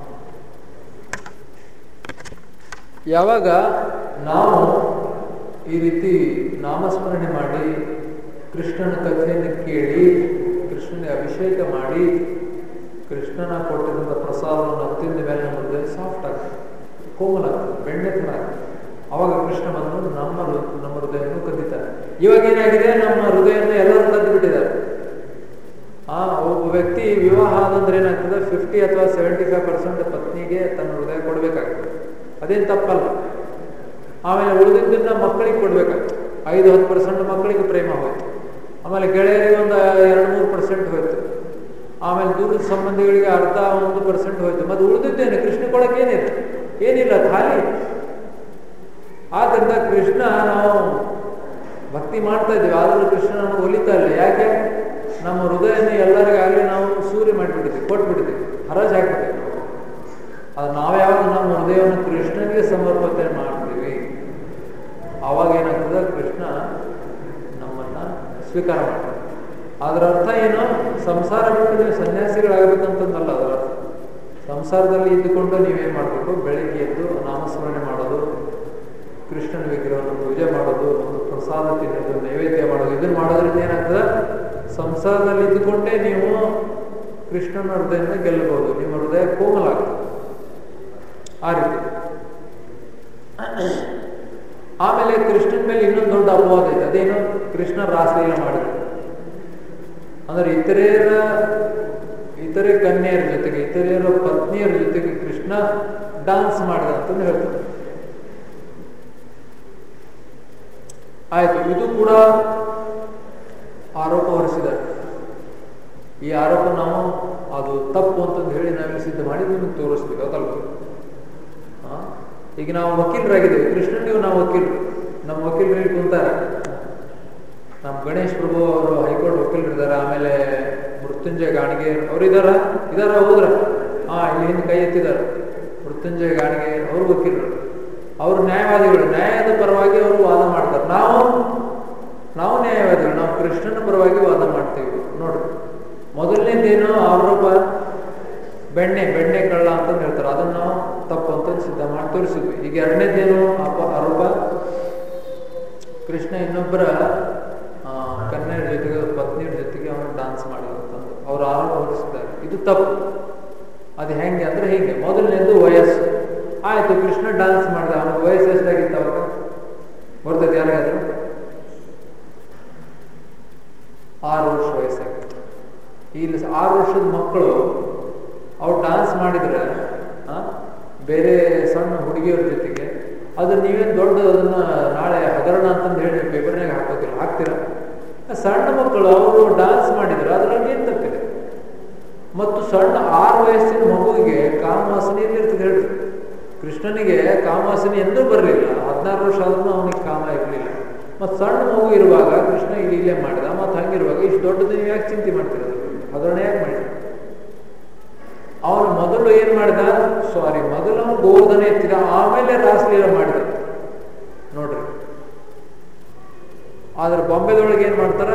A: ಯಾವಾಗ ನಾವು ಈ ರೀತಿ ನಾಮಸ್ಮರಣೆ ಮಾಡಿ ಕೃಷ್ಣನ ಕಥೆಯನ್ನು ಕೇಳಿ ಕೃಷ್ಣನಿಗೆ ಅಭಿಷೇಕ ಮಾಡಿ ಕೃಷ್ಣನ ಕೊಟ್ಟಿರುವಂಥ ಪ್ರಸಾದವನ್ನು ತಿಂದ ಮೇಲೆ ನಮ್ಮ ಹೃದಯ ಸಾಫ್ಟ್ ಆಗ್ತದೆ ಕೋಮಲ ಆಗ್ತದೆ ಬೆಣ್ಣೆ ಥರ ಆಗ್ತದೆ ಅವಾಗ ಕೃಷ್ಣ ಬಂದು ನಮ್ಮ ನಮ್ಮ ಹೃದಯವನ್ನು ಕದ್ದಿದ್ದಾರೆ ಇವಾಗ ಏನಾಗಿದೆ ನಮ್ಮ ಹೃದಯವನ್ನು ಎಲ್ಲರೂ ಕದ್ದು ಬಿಟ್ಟಿದ್ದಾರೆ ಆ ಒಬ್ಬ ವ್ಯಕ್ತಿ ವಿವಾಹ ಆದಂದ್ರೆ ಏನಾಗ್ತದೆ ಫಿಫ್ಟಿ ಅಥವಾ ಸೆವೆಂಟಿ ಫೈವ್ ಪರ್ಸೆಂಟ್ ಪತ್ನಿಗೆ ತನ್ನ ಹೃದಯ ಕೊಡ್ಬೇಕಾಗ್ತದೆ ಅದೇನು ತಪ್ಪಲ್ಲ ಆಮೇಲೆ ಉಳಿದಿದ್ದನ್ನ ಮಕ್ಕಳಿಗೆ ಕೊಡ್ಬೇಕಾಗ್ತದೆ ಐದು ಹತ್ತು ಪರ್ಸೆಂಟ್ ಮಕ್ಕಳಿಗೆ ಪ್ರೇಮ ಹೋಯ್ತು ಆಮೇಲೆ ಗೆಳೆಯರಿಗೆ ಒಂದು ಎರಡು ಮೂರು ಪರ್ಸೆಂಟ್ ಹೋಯ್ತು ಆಮೇಲೆ ದೂರದ ಸಂಬಂಧಿಗಳಿಗೆ ಅರ್ಧ ಒಂದು ಪರ್ಸೆಂಟ್ ಹೋಯ್ತು ಮತ್ತೆ ಉಳಿದಿದ್ದೇನೆ ಕೃಷ್ಣ ಕೊಡಕ್ಕೆ ಏನಿಲ್ಲ ಏನಿಲ್ಲ ಖಾಲಿ ಆದ್ರಿಂದ ಕೃಷ್ಣ ನಾವು ಭಕ್ತಿ ಮಾಡ್ತಾ ಇದ್ದೀವಿ ಆದರೂ ಕೃಷ್ಣ ನಮಗೆ ಒಲಿತಾ ಇಲ್ಲ ಯಾಕೆ ನಮ್ಮ ಹೃದಯನ ಎಲ್ಲರಿಗಾಗಲಿ ನಾವು ಸೂರ್ಯ ಮಾಡಿಬಿಟ್ಟಿದ್ದೀವಿ ಕೊಟ್ಬಿಟ್ಟಿದ್ದೀವಿ ಹರಾಜ್ ಹಾಕ್ಬಿಟ್ಟಿದ್ದೀವಿ ಅದು ನಾವು ಯಾವಾಗ ನಮ್ಮ ಹೃದಯವನ್ನು ಕೃಷ್ಣನಿಗೆ ಸಮರ್ಪಣೆ ಮಾಡ್ತೀವಿ ಆವಾಗ ಏನಾಗ್ತದೆ ಕೃಷ್ಣ ನಮ್ಮನ್ನ ಸ್ವೀಕಾರ ಮಾಡ್ತಾರೆ ಅದರ ಅರ್ಥ ಏನು ಸಂಸಾರ ಬಿಟ್ಟು ನೀವು ಸನ್ಯಾಸಿಗಳಾಗಬೇಕಂತಂದಲ್ಲ ಅದರ ಅರ್ಥ ಸಂಸಾರದಲ್ಲಿ ಇದ್ದುಕೊಂಡು ನೀವೇನ್ ಮಾಡಬೇಕು ಬೆಳಿಗ್ಗೆ ಎದ್ದು ನಾಮಸ್ಮರಣೆ ಮಾಡೋದು ಕೃಷ್ಣನ ವಿಗ್ರಹವನ್ನು ಪೂಜೆ ಮಾಡೋದು ಒಂದು ಪ್ರಸಾದ ತಿನ್ನೋದು ನೈವೇದ್ಯ ಮಾಡೋದು ಇದನ್ನ ಮಾಡೋದ್ರಿಂದ ಏನಾಗ್ತದೆ ಸಂಸಾರದಲ್ಲಿ ಇದ್ದುಕೊಂಡೇ ನೀವು ಕೃಷ್ಣನ ಹೃದಯದಿಂದ ಗೆಲ್ಲಬಹುದು ನಿಮ್ಮ ಹೃದಯ ಕೋಮಲ ಆಗ್ತದೆ ಆ ರೀತಿ ಆಮೇಲೆ ಕೃಷ್ಣನ ಮೇಲೆ ಇನ್ನೊಂದು ದೊಡ್ಡ ಅಪವಾದ ಇದೆ ಅದೇನು ಕೃಷ್ಣ ರಾಸಲೀಲ ಮಾಡಿದ ಅಂದ್ರೆ ಇತರೆಯರ ಇತರೆ ಕನ್ಯೆಯರ ಜೊತೆಗೆ ಇತರೆಯರ ಪತ್ನಿಯರ ಜೊತೆಗೆ ಕೃಷ್ಣ ಡಾನ್ಸ್ ಮಾಡಿದ ಅಂತಂದು ಹೇಳ್ತಾರೆ ಆಯ್ತು ಇದು ಕೂಡ ಆರೋಪ ಹೊರಿಸಿದ್ದಾರೆ ಈ ಆರೋಪ ನಾವು ಅದು ತಪ್ಪು ಅಂತಂದು ಹೇಳಿ ನಾವೇ ಸಿದ್ಧ ಮಾಡಿ ನಿಮಗೆ ತೋರಿಸ್ಬೇಕು ಅದಲ್ವ ಈಗ ನಾವು ವಕೀಲರಾಗಿದ್ದೇವೆ ಕೃಷ್ಣನಿಗೂ ನಾವು ವಕೀಲರು ನಮ್ಮ ವಕೀಲರು ಹೇಳಿ ಕುಂತಾರೆ ನಮ್ಮ ಗಣೇಶ್ ಪ್ರಭು ಅವರು ಹೈಕೋರ್ಟ್ ವಕೀಲರು ಇದ್ದಾರೆ ಆಮೇಲೆ ಮೃತ್ಯುಂಜಯ ಗಾಣಿಗೆ ಅವ್ರು ಇದಾರ ಇದಾರ ಹೋದ್ರ ಹಾ ಇಲ್ಲಿ ಹಿಂದೆ ಕೈ ಎತ್ತಿದ್ದಾರೆ ಮೃತ್ಯುಂಜಯ ಗಾಣಿಗೆ ಅವರು ವಕೀಲರು ಅವರು ನ್ಯಾಯವಾದಿಗಳು ನ್ಯಾಯದ ಪರವಾಗಿ ಅವರು ವಾದ ಮಾಡ್ತಾರೆ ನಾವು ನಾವು ನ್ಯಾಯವಾದಿಗಳು ನಾವು ಕೃಷ್ಣನ ಪರವಾಗಿ ವಾದ ಮಾಡ್ತೀವಿ ನೋಡ್ರಿ ಮೊದಲನೇದೇನು ಆರೋಪ ಬೆಣ್ಣೆ ಬೆಣ್ಣೆ ಕಳ್ಳ ಅಂತ ಹೇಳ್ತಾರೆ ಅದನ್ನ ನಾವು ತಪ್ಪು ಅಂತ ಸಿದ್ಧ ಮಾಡಿ ತೋರಿಸಿದ್ವಿ ಈಗ ಎರಡನೇದೇನು ಅಪ ಆರೋಪ ಕೃಷ್ಣ ಇನ್ನೊಬ್ಬರ ಆ, ಕನ್ಯೆಯರ ಜೊತೆಗೆ ಪತ್ನಿಯರ ಜೊತೆಗೆ ಅವನು ಡಾನ್ಸ್ ಮಾಡಿದ ಅಂತಂದು ಅವ್ರು ಆರೋಪ ಹೊರಿಸಿದ್ದಾರೆ ಇದು ತಪ್ಪು ಅದು ಹೆಂಗೆ ಅಂದ್ರೆ ಹೀಗೆ ಮೊದಲನೇದು ವಯಸ್ಸು ಆಯ್ತು ಕೃಷ್ಣ ಡಾನ್ಸ್ ಮಾಡಿದ ಅವನ ವಯಸ್ಸು ಎಷ್ಟಾಗಿತ್ತು ಅವಾಗ ಬರ್ತದೆ ಯಾರಿಗಾದ್ರು ಆರು ವರ್ಷ ವಯಸ್ಸಾಗಿತ್ತು ಇಲ್ಲಿ ಆರು ವರ್ಷದ ಮಕ್ಕಳು ಅವ್ರು ಡಾನ್ಸ್ ಮಾಡಿದ್ರೆ ಆ, ಬೇರೆ ಸಣ್ಣ ಹುಡುಗಿಯರ ಜೊತೆಗೆ ಅದು ನೀವೇನು ದೊಡ್ಡ ಅದನ್ನ ನಾಳೆ ಹಗರಣ ಅಂತಂದು ಹೇಳಿ ಪೇಪರ್ನಾಗ ಹಾಕೋದಿಲ್ಲ ಹಾಕ್ತೀರಾ ಆ ಸಣ್ಣ ಮಕ್ಕಳು ಅವರು ಡಾನ್ಸ್ ಮಾಡಿದ್ರೆ ಅದ್ರಲ್ಲಿ ಏನು ತಪ್ಪಿದೆ ಮತ್ತು ಸಣ್ಣ ಆರು ವಯಸ್ಸಿನ ಮಗುವಿಗೆ ಕಾಮವಾಸನೆ ಎಲ್ಲಿರ್ತದೆ ಹೇಳ್ರಿ ಕೃಷ್ಣನಿಗೆ ಕಾಮವಾಸನೆ ಎಂದೂ ಬರಲಿಲ್ಲ ಹದಿನಾರು ವರ್ಷ ಆದ್ರೂ ಅವನಿಗೆ ಕಾಮ ಇರಲಿಲ್ಲ ಮತ್ತು ಸಣ್ಣ ಮಗು ಇರುವಾಗ ಕೃಷ್ಣ ಇಲ್ಲಿ ಇಲ್ಲೇ ಮಾಡಿದ ಮತ್ತು ಹಂಗಿರುವಾಗ ಇಷ್ಟು ದೊಡ್ಡದು ನೀವು ಯಾಕೆ ಚಿಂತೆ ಮಾಡ್ತಿರೋದು ಹಗರಣ ಯಾಕೆ ಮಾಡಿದ ಅವನು ಮೊದಲು ಏನ್ ಮಾಡಿದ ಸಾರಿ ಮೊದಲು ಅವನು ಗೋವರ್ಧನ ಎತ್ತಿದ ಆಮೇಲೆ ರಾಸಲೀಲ ಮಾಡಿದ ನೋಡ್ರಿ ಆದ್ರೆ ಬಾಂಬೆದೊಳಗೆ ಏನ್ ಮಾಡ್ತಾರ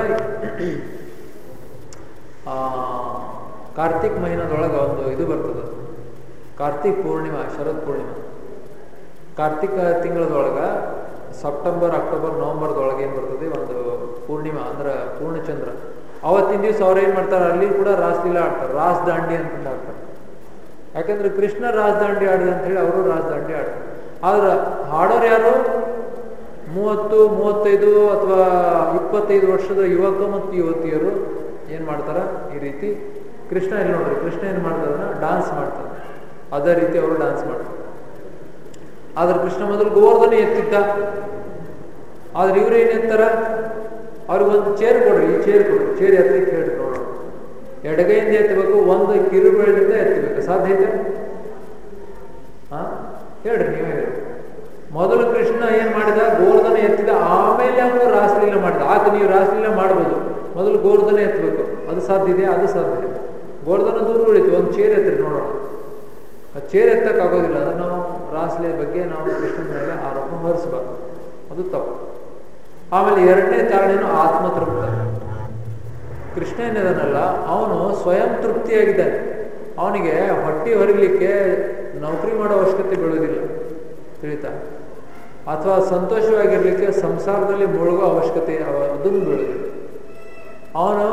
A: ಆ ಕಾರ್ತಿಕ್ ಮಹಿನಾದೊಳಗೆ ಒಂದು ಇದು ಬರ್ತದೆ ಕಾರ್ತಿಕ್ ಪೂರ್ಣಿಮಾ ಶರದ್ ಪೂರ್ಣಿಮಾ ಕಾರ್ತಿಕ ತಿಂಗಳದೊಳಗ ಸೆಪ್ಟೆಂಬರ್ ಅಕ್ಟೋಬರ್ ನವೆಂಬರ್ದೊಳಗೆ ಏನು ಬರ್ತದೆ ಒಂದು ಪೂರ್ಣಿಮಾ ಅಂದ್ರೆ ಪೂರ್ಣಚಂದ್ರ ಅವತ್ತಿನ ದಿವಸ ಅವ್ರು ಏನು ಮಾಡ್ತಾರೆ ಅಲ್ಲಿ ಕೂಡ ರಾಸಲೀಲ ಆಡ್ತಾರೆ ರಾಸ್ ದಾಂಡಿ ಅಂತ ಆಡ್ತಾರೆ ಯಾಕಂದ್ರೆ ಕೃಷ್ಣ ರಾಸ್ ದಾಂಡಿ ಆಡಿದ ಅಂತ ಹೇಳಿ ಅವರು ರಾಸ್ ದಾಂಡಿ ಆಡ್ತಾರೆ ಆದ್ರೆ ಹಾಡೋರು ಯಾರು ಮೂವತ್ತು ಮೂವತ್ತೈದು ಅಥವಾ ಇಪ್ಪತ್ತೈದು ವರ್ಷದ ಯುವಕ ಮತ್ತು ಯುವತಿಯರು ಏನು ಮಾಡ್ತಾರ ಈ ರೀತಿ ಕೃಷ್ಣ ಇಲ್ಲಿ ನೋಡ್ರಿ ಕೃಷ್ಣ ಏನು ಮಾಡ್ತಾರ ಡಾನ್ಸ್ ಮಾಡ್ತಾರೆ ಅದೇ ರೀತಿ ಅವರು ಡಾನ್ಸ್ ಮಾಡ್ತಾರೆ ಆದ್ರೆ ಕೃಷ್ಣ ಮೊದಲು ಗೋವರ್ಧನ ಎತ್ತಿದ್ದ ಆದ್ರೆ ಇವ್ರು ಏನ್ ಎತ್ತಾರ ಅವ್ರಿಗೊಂದು ಚೇರ್ ಕೊಡ್ರಿ ಈ ಚೇರ್ ಕೊಡ್ರಿ ಚೇರ್ ಎತ್ತಲಿಕ್ಕೆ ಹೇಳ್ರಿ ನೋಡೋಣ ಎಡಗೈಯಿಂದ ಎತ್ತಬೇಕು ಒಂದು ಕಿರುಬೆರಳಿಂದ ಎತ್ತಬೇಕು ಸಾಧ್ಯ ಐತೆ ಹಾ ಹೇಳ್ರಿ ನೀವೇ ಹೇಳಿ ಮೊದಲು ಕೃಷ್ಣ ಏನ್ ಮಾಡಿದ ಗೋವರ್ಧನ ಎತ್ತಿದ ಆಮೇಲೆ ಅವನು ರಾಸಲೀಲ ಮಾಡಿದ ಆಗ ನೀವು ರಾಸಲೀಲ ಮಾಡ್ಬೋದು ಮೊದಲು ಗೋವರ್ಧನ ಎತ್ತಬೇಕು ಅದು ಸಾಧ್ಯ ಇದೆ ಅದು ಸಾಧ್ಯ ಇದೆ ಗೋವರ್ಧನ ದೂರ ಉಳಿತು ಒಂದು ಚೇರ್ ಎತ್ತಿರಿ ನೋಡೋಣ ಆ ಚೇರ್ ಎತ್ತಕ್ಕಾಗೋದಿಲ್ಲ ಅದು ನಾವು ರಾಸಲೀಲ ಬಗ್ಗೆ ನಾವು ಕೃಷ್ಣನ ಮೇಲೆ ಆರೋಪ ಹೊರಿಸಬಾರ್ದು ಅದು ತಪ್ಪು ಆಮೇಲೆ ಎರಡನೇ ಕಾರಣನು ಆತ್ಮತೃಪ್ತ ಕೃಷ್ಣ ಏನಿದಾನಲ್ಲ ಅವನು ಸ್ವಯಂ ತೃಪ್ತಿಯಾಗಿದ್ದಾನೆ ಅವನಿಗೆ ಹೊಟ್ಟೆ ಹೊರಗಲಿಕ್ಕೆ ನೌಕರಿ ಮಾಡೋ ಅವಶ್ಯಕತೆ ಬೀಳೋದಿಲ್ಲ ತಿಳಿತಾ ಅಥವಾ ಸಂತೋಷವಾಗಿರ್ಲಿಕ್ಕೆ ಸಂಸಾರದಲ್ಲಿ ಮುಳುಗೋ ಅವಶ್ಯಕತೆ ಅವ- ಅದನ್ನು ಬೀಳೋದಿಲ್ಲ ಅವನು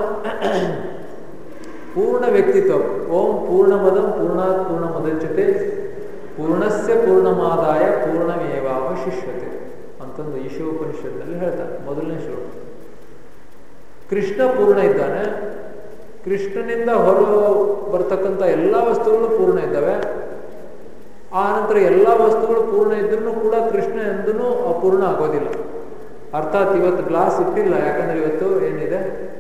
A: ಪೂರ್ಣ ವ್ಯಕ್ತಿತ್ವ ಓಂ ಪೂರ್ಣಮದಂ ಪೂರ್ಣಾತ್ ಪೂರ್ಣ ಮುದಚ್ಯತೆ ಪೂರ್ಣಸ್ಯ ಪೂರ್ಣಮಾದಾಯ ಪೂರ್ಣಮೇವಾವಶಿಷ್ಯತೆ ಅಂತಂದು ಈಶೋಪನಿಷತ್ನಲ್ಲಿ ಹೇಳ್ತಾರೆ ಮೊದಲನೇ ಶ್ಲೋಕ ಕೃಷ್ಣ ಪೂರ್ಣ ಇದ್ದಾನೆ ಕೃಷ್ಣನಿಂದ ಹೊರ ಬರ್ತಕ್ಕಂಥ ಎಲ್ಲ ವಸ್ತುಗಳು ಪೂರ್ಣ ಇದ್ದಾವೆ ಆ ನಂತರ ಎಲ್ಲ ವಸ್ತುಗಳು ಪೂರ್ಣ ಇದ್ರೂ ಕೂಡ ಕೃಷ್ಣ ಎಂದೂ ಅಪೂರ್ಣ ಆಗೋದಿಲ್ಲ ಅರ್ಥಾತ್ ಇವತ್ತು ಗ್ಲಾಸ್ ಇಟ್ಟಿಲ್ಲ ಯಾಕಂದ್ರೆ ಇವತ್ತು ಏನಿದೆ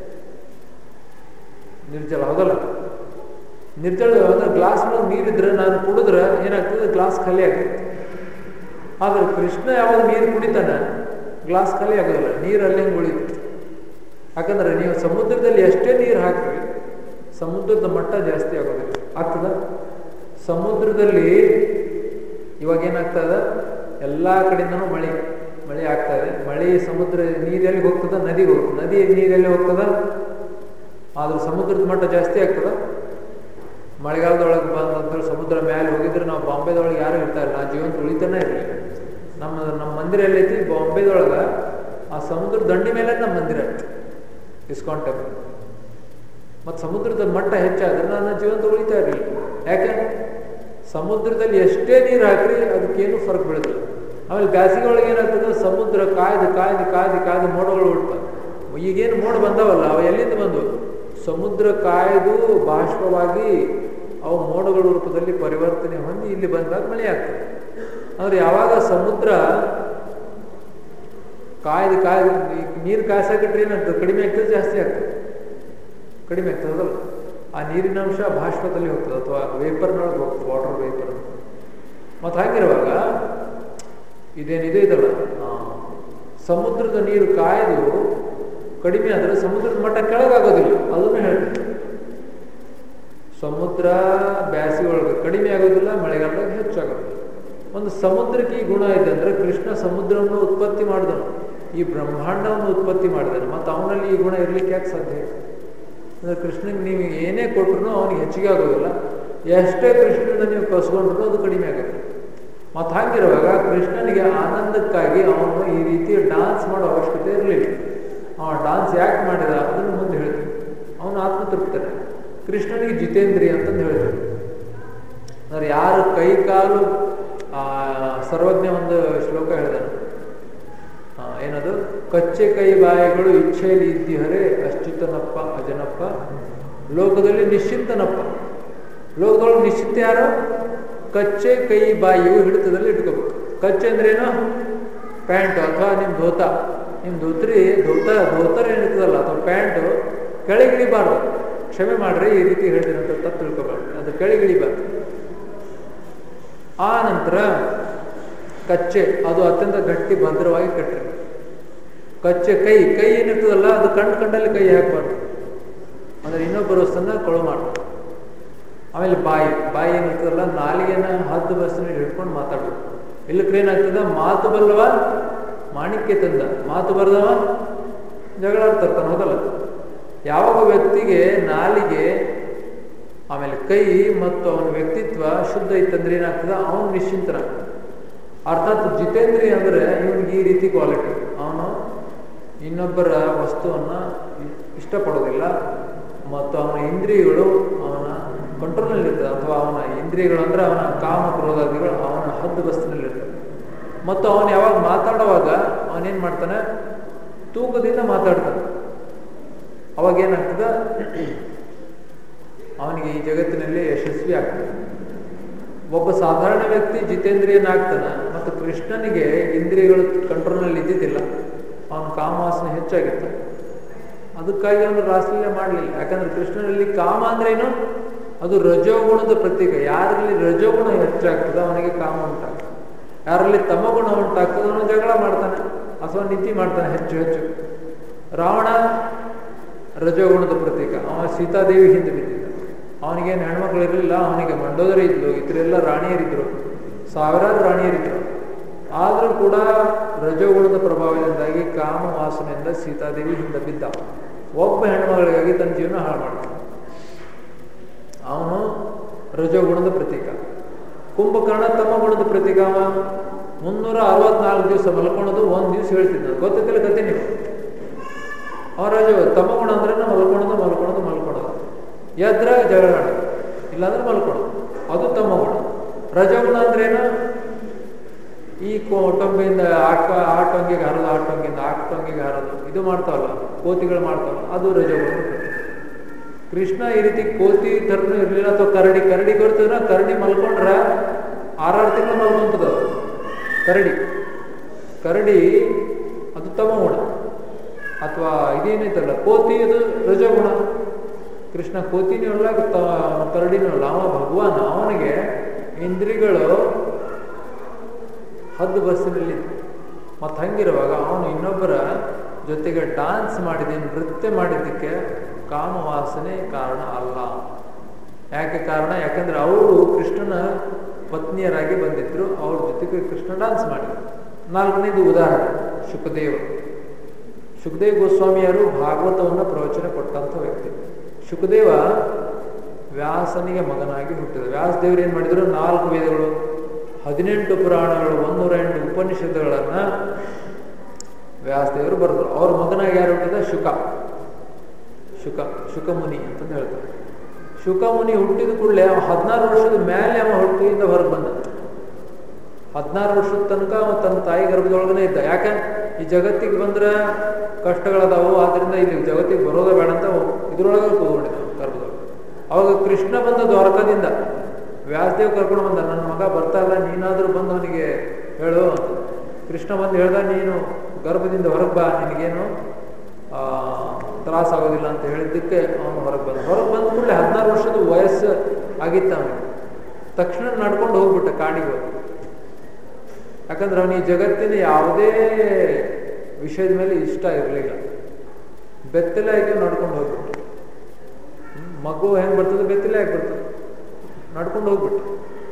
A: ನಿರ್ಜಲ ಹೌದಲ್ಲ ನಿರ್ಜಲ ಅಂದ್ರೆ ಗ್ಲಾಸ್ ನೀರಿದ್ರೆ ನಾನು ಕುಡಿದ್ರೆ ಏನಾಗ್ತದೆ ಗ್ಲಾಸ್ ಖಾಲಿ ಆಗ್ತದೆ ಆದ್ರೆ ಕೃಷ್ಣ ಯಾವಾಗ ನೀರು ಕುಡಿತಾನೆ ಗ್ಲಾಸ್ ಖಾಲಿ ಆಗೋದಿಲ್ಲ ನೀರು ಅಲ್ಲೇ ಉಳಿತು ಯಾಕಂದ್ರೆ ನೀವು ಸಮುದ್ರದಲ್ಲಿ ಎಷ್ಟೇ ನೀರು ಹಾಕ್ರಿ ಸಮುದ್ರದ ಮಟ್ಟ ಜಾಸ್ತಿ ಆಗೋದಿಲ್ಲ ಆಗ್ತದ ಸಮುದ್ರದಲ್ಲಿ ಇವಾಗ ಏನಾಗ್ತದ ಎಲ್ಲ ಕಡೆಯಿಂದನೂ ಮಳೆ ಮಳೆ ಆಗ್ತಾ ಇದೆ ಮಳೆ ಸಮುದ್ರ ನೀರು ಎಲ್ಲಿ ಹೋಗ್ತದ ನದಿಗೆ ಹೋಗ್ತದೆ ನದಿ ನೀರು ಎಲ್ಲಿ ಹೋಗ್ತದ ಆದ್ರೆ ಸಮುದ್ರದ ಮಟ್ಟ ಜಾಸ್ತಿ ಆಗ್ತದ ಮಳೆಗಾಲದೊಳಗೆ ಬಂದಂತೇಳಿ ಸಮುದ್ರ ಮೇಲೆ ಹೋಗಿದ್ರೆ ನಾವು ಬಾಂಬೆದೊಳಗೆ ಯಾರು ಇರ್ತಾ ಇಲ್ಲ ನಾ ಜೀವಂತ ಉಳಿತಾನೆ ಇರಲಿಲ್ಲ ನಮ್ಮ ನಮ್ಮ ಮಂದಿರ ಎಲ್ಲೈತಿ ಬಾಂಬೆದೊಳಗೆ ಆ ಸಮುದ್ರ ದಂಡಿ ಮೇಲೆ ನಮ್ಮ ಮಂದಿರ ಐತಿ ಇಸ್ಕಾನ್ ಟೆಂಪಲ್ ಮತ್ತು ಸಮುದ್ರದ ಮಟ್ಟ ಹೆಚ್ಚಾದ್ರೆ ನನ್ನ ಜೀವಂತ ಉಳಿತಾ ಇರಲಿಲ್ಲ ಯಾಕೆ ಸಮುದ್ರದಲ್ಲಿ ಎಷ್ಟೇ ನೀರು ಹಾಕ್ರಿ ಅದಕ್ಕೇನು ಫರ್ಕ್ ಬೀಳೋದಿಲ್ಲ ಆಮೇಲೆ ಬೇಸಿಗೆ ಒಳಗೆ ಏನಾಗ್ತದೆ ಸಮುದ್ರ ಕಾಯ್ದು ಕಾಯ್ದು ಕಾಯ್ದು ಕಾಯ್ದು ಮೋಡಗಳು ಹುಡ್ತವೆ ಈಗೇನು ಮೋಡ ಬಂದವಲ್ಲ ಅವು ಎಲ್ಲಿಂದ ಬಂದು ಸಮುದ್ರ ಕಾಯ್ದು ಬಾಷ್ಪವಾಗಿ ಅವು ಮೋಡಗಳ ರೂಪದಲ್ಲಿ ಪರಿವರ್ತನೆ ಹೊಂದಿ ಇಲ್ಲಿ ಬಂದಾಗ ಮಳೆ ಆಗ್ತದೆ ಅಂದ್ರೆ ಯಾವಾಗ ಸಮುದ್ರ ಕಾಯ್ದು ಕಾಯ್ದು ನೀರು ಕಾಯ್ಸಾಕಟ್ರೆ ಏನಾಗ್ತದೆ ಕಡಿಮೆ ಆಗ್ತದೆ ಜಾಸ್ತಿ ಆಗ್ತದೆ ಕಡಿಮೆ ಆಗ್ತದಲ್ಲ ಆ ನೀರಿನ ಅಂಶ ಬಾಷ್ಪದಲ್ಲಿ ಹೋಗ್ತದೆ ಅಥವಾ ವೇಪರ್ನೊಳಗೆ ಹೋಗ್ತದೆ ವಾಟರ್ ವೇಪರ್ ಮತ್ತು ಹಾಗಿರುವಾಗ ಇದೇನಿದೆ ಇದಲ್ಲ ಆ, ಸಮುದ್ರದ ನೀರು ಕಾಯ್ದು ಕಡಿಮೆ ಆದರೆ ಸಮುದ್ರದ ಮಟ್ಟ ಕೆಳಗಾಗೋದಿಲ್ಲ ಅದನ್ನು ಹೇಳ್ತೀನಿ ಸಮುದ್ರ ಬ್ಯಾಸಿ ಒಳಗೆ ಕಡಿಮೆ ಆಗೋದಿಲ್ಲ ಮಳೆಗಾಲದಾಗ ಹೆಚ್ಚಾಗೋದಿಲ್ಲ ಒಂದು ಸಮುದ್ರಕ್ಕೆ ಈ ಗುಣ ಇದೆ ಅಂದರೆ ಕೃಷ್ಣ ಸಮುದ್ರವನ್ನು ಉತ್ಪತ್ತಿ ಮಾಡಿದನು ಈ ಬ್ರಹ್ಮಾಂಡವನ್ನು ಉತ್ಪತ್ತಿ ಮಾಡಿದನು ಮತ್ತು ಅವನಲ್ಲಿ ಈ ಗುಣ ಇರಲಿಕ್ಕೆ ಯಾಕೆ ಸಾಧ್ಯ ಅಂದರೆ ಕೃಷ್ಣನಿಗೆ ನೀವು ಏನೇ ಕೊಟ್ಟರು ಅವನಿಗೆ ಹೆಚ್ಚಿಗೆ ಆಗೋದಿಲ್ಲ ಎಷ್ಟೇ ಕೃಷ್ಣನ ನೀವು ಕಸ್ಕೊಂಡ್ರು ಅದು ಕಡಿಮೆ ಆಗುತ್ತೆ ಮತ್ತು ಹಾಗಿರುವಾಗ ಕೃಷ್ಣನಿಗೆ ಆನಂದಕ್ಕಾಗಿ ಅವನು ಈ ರೀತಿ ಡಾನ್ಸ್ ಮಾಡೋ ಅವಶ್ಯಕತೆ ಇರಲಿಲ್ಲ ಅವ ಡಾನ್ಸ್ ಯಾಕೆ ಮಾಡಿದ ಅದನ್ನು ಮುಂದೆ ಹೇಳ್ತೀನಿ ಅವನು ಆತ್ಮತೃಪ್ತನೆ ಕೃಷ್ಣನಿಗೆ ಜಿತೇಂದ್ರಿಯ ಅಂತಂದು ಹೇಳ್ತಾರೆ ಅಂದ್ರೆ ಯಾರು ಕೈ ಕಾಲು ಸರ್ವಜ್ಞ ಒಂದು ಶ್ಲೋಕ ಹೇಳಿದಾನೆ ಏನದು ಕಚ್ಚೆ ಕೈ ಬಾಯಿಗಳು ಇಚ್ಛೆಯಲ್ಲಿ ಇದ್ದಿಹರೆ ಅಶ್ಚಿತನಪ್ಪ ಅಜನಪ್ಪ ಲೋಕದಲ್ಲಿ ನಿಶ್ಚಿಂತನಪ್ಪ ಲೋಕದೊಳಗೆ ನಿಶ್ಚಿಂತ ಯಾರು ಕಚ್ಚೆ ಕೈ ಬಾಯಿಯು ಹಿಡಿತದಲ್ಲಿ ಇಟ್ಕೋಬೇಕು ಕಚ್ಚೆ ಅಂದ್ರೇನು ಪ್ಯಾಂಟ್ ಅಥವಾ ನಿಮ್ಮ ಧೋತ ನಿಮ್ಮ ಧೋತ್ರಿ ಧೋತ ಧೋತರ ಏನಿರ್ತದಲ್ಲ ಅಥವಾ ಪ್ಯಾಂಟು ಕೆಳಗಿಳಿಬಾರ್ದು ಕ್ಷಮೆ ಮಾಡ್ರಿ ಈ ರೀತಿ ಹೇಳ್ತೀನಿ ಅಂತ ತಪ್ಪು ತಿಳ್ಕೊಬಾರ್ದು ಅದು ಕೆಳಗಿಳಿಬಾರ್ದು ಆ ನಂತರ ಕಚ್ಚೆ ಅದು ಅತ್ಯಂತ ಗಟ್ಟಿ ಭದ್ರವಾಗಿ ಕಟ್ಟರೆ ಕಚ್ಚೆ ಕೈ ಕೈ ಏನಿರ್ತದಲ್ಲ ಅದು ಕಣ್ ಕಂಡಲ್ಲಿ ಕೈ ಹಾಕಬಾರ್ದು ಅಂದ್ರೆ ಇನ್ನೊಬ್ಬರ ವಸ್ತುನ ಕೊಳು ಮಾಡ್ತಾರೆ ಆಮೇಲೆ ಬಾಯಿ ಬಾಯಿ ಏನಿರ್ತದಲ್ಲ ನಾಲಿಗೆನ ಹದ್ದು ಬಸ್ಸಿನಲ್ಲಿ ಹಿಡ್ಕೊಂಡು ಮಾತಾಡ್ಬೇಕು ಇಲ್ಲಕ್ರೆ ಏನಾಗ್ತದ ಮಾತು ಬಲ್ಲವ ಮಾಣಿಕ್ಯ ತಂದ ಮಾತು ಬರದವ ಜಗಳ ಆಡ್ತಿರ್ತಾನೆ ಹೌದಲ್ಲ ಯಾವಾಗ ವ್ಯಕ್ತಿಗೆ ನಾಲಿಗೆ ಆಮೇಲೆ ಕೈ ಮತ್ತು ಅವನ ವ್ಯಕ್ತಿತ್ವ ಶುದ್ಧ ಇತ್ತಂದ್ರೆ ಏನಾಗ್ತದ ಅವನು ನಿಶ್ಚಿಂತನ ಅರ್ಥಾತ್ ಜಿತೇಂದ್ರಿ ಅಂದ್ರೆ ಇವನಿಗೆ ಈ ರೀತಿ ಕ್ವಾಲಿಟಿ ಅವನು ಇನ್ನೊಬ್ಬರ ವಸ್ತುವನ್ನ ಇಷ್ಟಪಡೋದಿಲ್ಲ ಮತ್ತು ಅವನ ಇಂದ್ರಿಯಗಳು ಅವನ ಕಂಟ್ರೋಲ್ನಲ್ಲಿರ್ತದೆ ಅಥವಾ ಅವನ ಇಂದ್ರಿಯಗಳು ಅಂದ್ರೆ ಅವನ ಕಾಮ ಕ್ರೋಧಾದಿಗಳು ಅವನ ಹದ್ದು ಬಸ್ತಿನಲ್ಲಿರ್ತದೆ ಮತ್ತು ಅವನು ಯಾವಾಗ ಮಾತಾಡುವಾಗ ಅವನೇನ್ ಮಾಡ್ತಾನೆ ತೂಕದಿಂದ ಮಾತಾಡ್ತಾನೆ ಅವಾಗ ಏನಾಗ್ತದ ಅವನಿಗೆ ಈ ಜಗತ್ತಿನಲ್ಲಿ ಯಶಸ್ವಿ ಆಗ್ತದೆ ಒಬ್ಬ ಸಾಧಾರಣ ವ್ಯಕ್ತಿ ಜಿತೇಂದ್ರಿಯನಾಗ್ತಾನ ಮತ್ತು ಕೃಷ್ಣನಿಗೆ ಇಂದ್ರಿಯಗಳು ಕಂಟ್ರೋಲ್ನಲ್ಲಿ ಇದ್ದಿದ್ದಿಲ್ಲ ಅವನ ಕಾಮವಾಸನೆ ಹೆಚ್ಚಾಗಿತ್ತು ಅದಕ್ಕಾಗಿ ಅವನು ರಾಸಲೀಲೆ ಮಾಡಲಿಲ್ಲ ಯಾಕಂದ್ರೆ ಕೃಷ್ಣನಲ್ಲಿ ಕಾಮ ಅಂದ್ರೇನು ಅದು ರಜೋಗುಣದ ಪ್ರತೀಕ ಯಾರಲ್ಲಿ ರಜೋಗುಣ ಹೆಚ್ಚಾಗ್ತದೆ ಅವನಿಗೆ ಕಾಮ ಉಂಟಾಗ್ತದೆ ಯಾರಲ್ಲಿ ತಮಗುಣ ಉಂಟಾಗ್ತದೆ ಅವನು ಜಗಳ ಮಾಡ್ತಾನೆ ಅಥವಾ ನೀತಿ ಮಾಡ್ತಾನೆ ಹೆಚ್ಚು ಹೆಚ್ಚು ರಾವಣ ರಜೋಗುಣದ ಪ್ರತೀಕ ಅವ ಸೀತಾದೇವಿ ಹಿಂದೆ ಬಿದ್ದಿದ್ದ ಅವನಿಗೇನು ಹೆಣ್ಮಕ್ಳು ಇರಲಿಲ್ಲ ಅವನಿಗೆ ಮಂಡೋದರಿ ಇದ್ಲು ಇತರೆಲ್ಲ ರಾಣಿಯರಿದ್ರು ಸಾವಿರಾರು ರಾಣಿಯರಿದ್ರು ಆದರೂ ಕೂಡ ರಜೋಗುಣದ ಪ್ರಭಾವದಿಂದಾಗಿ ಕಾಮ ವಾಸನೆಯಿಂದ ಸೀತಾದೇವಿ ಹಿಂದೆ ಬಿದ್ದ ಒಬ್ಬ ಹೆಣ್ಮಗಳಿಗಾಗಿ ತನ್ನ ಜೀವನ ಹಾಳು ಮಾಡ್ತಾನೆ ಅವನು ರಜೋಗುಣದ ಪ್ರತೀಕ ಕುಂಭಕರ್ಣ ತಮ್ಮ ಗುಣದ ಪ್ರತೀಕ ಅವ ಮುನ್ನೂರ ಅರವತ್ನಾಲ್ಕು ದಿವಸ ಮಲ್ಕೊಳೋದು ಒಂದು ದಿವಸ ಹೇಳ್ತಿದ್ದ ಗೊತ್ತಿದ್ದಿಲ್ಲ ಕತೆ ನೀವು ಅವ ರಜ ತಮ್ಮ ಗುಣ ಅಂದ್ರೆ ಮಲ್ಕೊಳೋದು ಮಲ್ಕೊಳೋದು ಮಲ್ಕೊಳೋದು ಎದ್ರ ಜಗಳ ಇಲ್ಲಾಂದ್ರೆ ಮಲ್ಕೊಳೋದು ಅದು ತಮ್ಮ ಗುಣ ರಜಗುಣ ಅಂದ್ರೇನು ಈ ಟೊಂಬೆಯಿಂದ ಆಟ ಆಟೊಂಗಿಗೆ ಹರಿದು ಆಟೊಂಗಿಂದ ಆಟೊಂಗಿಗೆ ಹರಿದು ಇದು ಮಾಡ್ತಾವಲ್ಲ ಕೋತಿಗಳು ಮಾಡ್ತಾವಲ್ಲ ಅದು ರಜಗುಣ ಕೃಷ್ಣ ಈ ರೀತಿ ಕೋತಿ ಥರನೂ ಇರಲಿಲ್ಲ ಅಥವಾ ಕರಡಿ ಕರಡಿ ಗೊತ್ತಿದ್ರೆ ಕರಡಿ ಮಲ್ಕೊಂಡ್ರ ಆರಾರು ತಿಂಗಳು ಮಲ್ಕೊಂತದ ಕರಡಿ ಕರಡಿ ಅದು ತಮ ಗುಣ ಅಥವಾ ಇದೇನೈತಲ್ಲ ಕೋತಿ ಅದು ರಜಗುಣ ಕೃಷ್ಣ ಕೋತಿನೂ ಅಲ್ಲ ಕರಡಿನೂ ಅಲ್ಲ ಅವ ಭಗವಾನ್ ಅವನಿಗೆ ಇಂದ್ರಿಗಳು ಹದ್ದು ಬಸ್ಸಿನಲ್ಲಿ ಮತ್ತು ಹಂಗಿರುವಾಗ ಅವನು ಇನ್ನೊಬ್ಬರ ಜೊತೆಗೆ ಡಾನ್ಸ್ ಮಾಡಿದ ನೃತ್ಯ ಮಾಡಿದ್ದಕ್ಕೆ ಕಾಮವಾಸನೆ ಕಾರಣ ಅಲ್ಲ ಯಾಕೆ ಕಾರಣ ಯಾಕಂದ್ರೆ ಅವರು ಕೃಷ್ಣನ ಪತ್ನಿಯರಾಗಿ ಬಂದಿದ್ರು ಅವ್ರ ಜೊತೆಗೆ ಕೃಷ್ಣ ಡಾನ್ಸ್ ಮಾಡಿದ್ರು ನಾಲ್ಕನೇದು ಉದಾಹರಣೆ ಶುಕದೇವ ಶುಕದೇವ್ ಗೋಸ್ವಾಮಿಯರು ಭಾಗವತವನ್ನು ಪ್ರವಚನ ಕೊಟ್ಟಂಥ ವ್ಯಕ್ತಿ ಶುಕದೇವ ವ್ಯಾಸನಿಗೆ ಮಗನಾಗಿ ಹುಟ್ಟಿದ ವ್ಯಾಸದೇವರು ಏನು ಮಾಡಿದ್ರು ನಾಲ್ಕು ವೇದಗಳು ಹದಿನೆಂಟು ಪುರಾಣಗಳು ಒಂದೂರ ಎಂಟು ಉಪನಿಷತ್ತುಗಳನ್ನ ವ್ಯಾಸದೇವರು ಬರೆದ್ರು ಅವ್ರ ಮಗನಾಗಿ ಯಾರು ಹುಟ್ಟಿದ ಶುಕ ಶುಕ ಶುಕಮುನಿ ಅಂತಂದು ಹೇಳ್ತಾರೆ ಶುಕಮುನಿ ಹುಟ್ಟಿದ ಕೂಡಲೇ ಅವ ಹದಿನಾರು ವರ್ಷದ ಮೇಲೆ ಅವ ಹುಟ್ಟಿಯಿಂದ ಹೊರಗೆ ಬಂದ ಹದಿನಾರು ವರ್ಷದ ತನಕ ಅವ ತನ್ನ ತಾಯಿ ಗರ್ಭದೊಳಗನೆ ಇದ್ದ ಯಾಕೆ ಈ ಜಗತ್ತಿಗೆ ಬಂದ್ರೆ ಕಷ್ಟಗಳದಾವು ಆದ್ರಿಂದ ಇಲ್ಲಿ ಜಗತ್ತಿಗೆ ಬರೋದೇ ಬೇಡ ಅಂತ ಇದ್ರೊಳಗೆ ಕೂತ್ಕೊಂಡಿದ್ದ ಗರ್ಭದೊಳಗೆ ಅವಾಗ ಕೃಷ್ಣ ಬಂದ ದ್ವಾರಕದಿಂದ ವ್ಯಾಸದೇವ್ ಕರ್ಕೊಂಡು ಬಂದ ನನ್ನ ಮಗ ಬರ್ತಾ ಇಲ್ಲ ನೀನಾದ್ರೂ ಬಂದು ಅವನಿಗೆ ಹೇಳು ಅಂತ ಕೃಷ್ಣ ಬಂದು ಹೇಳ್ದ ನೀನು ಗರ್ಭದಿಂದ ಹೊರಗೆ ಬಾ ನಿನಗೇನು ತ್ರಾಸಾಗೋದಿಲ್ಲ ಅಂತ ಹೇಳಿದ್ದಕ್ಕೆ ಅವನು ಹೊರಗೆ ಬಂದ ಹೊರಗೆ ಬಂದ ಕೂಡಲೇ ಹದಿನಾರು ವರ್ಷದ ವಯಸ್ಸು ಆಗಿತ್ತು ಅವನಿಗೆ ತಕ್ಷಣ ನಡ್ಕೊಂಡು ಹೋಗ್ಬಿಟ್ಟ ಕಾಡಿಗೆ ಹೋಗಿ ಯಾಕಂದ್ರೆ ಅವನಿಗೆ ಜಗತ್ತಿನ ಯಾವುದೇ ವಿಷಯದ ಮೇಲೆ ಇಷ್ಟ ಇರಲಿಲ್ಲ ಬೆತ್ತಲಾಗಿ ನಡ್ಕೊಂಡು ಹೋಗ್ಬಿಟ್ಟು ಮಗು ಹೆಂಗೆ ಬರ್ತದೆ ಬೆತ್ತಲೆ ಆಗಿ ಬರ್ತದೆ ನಡ್ಕೊಂಡು ಹೋಗ್ಬಿಟ್ಟು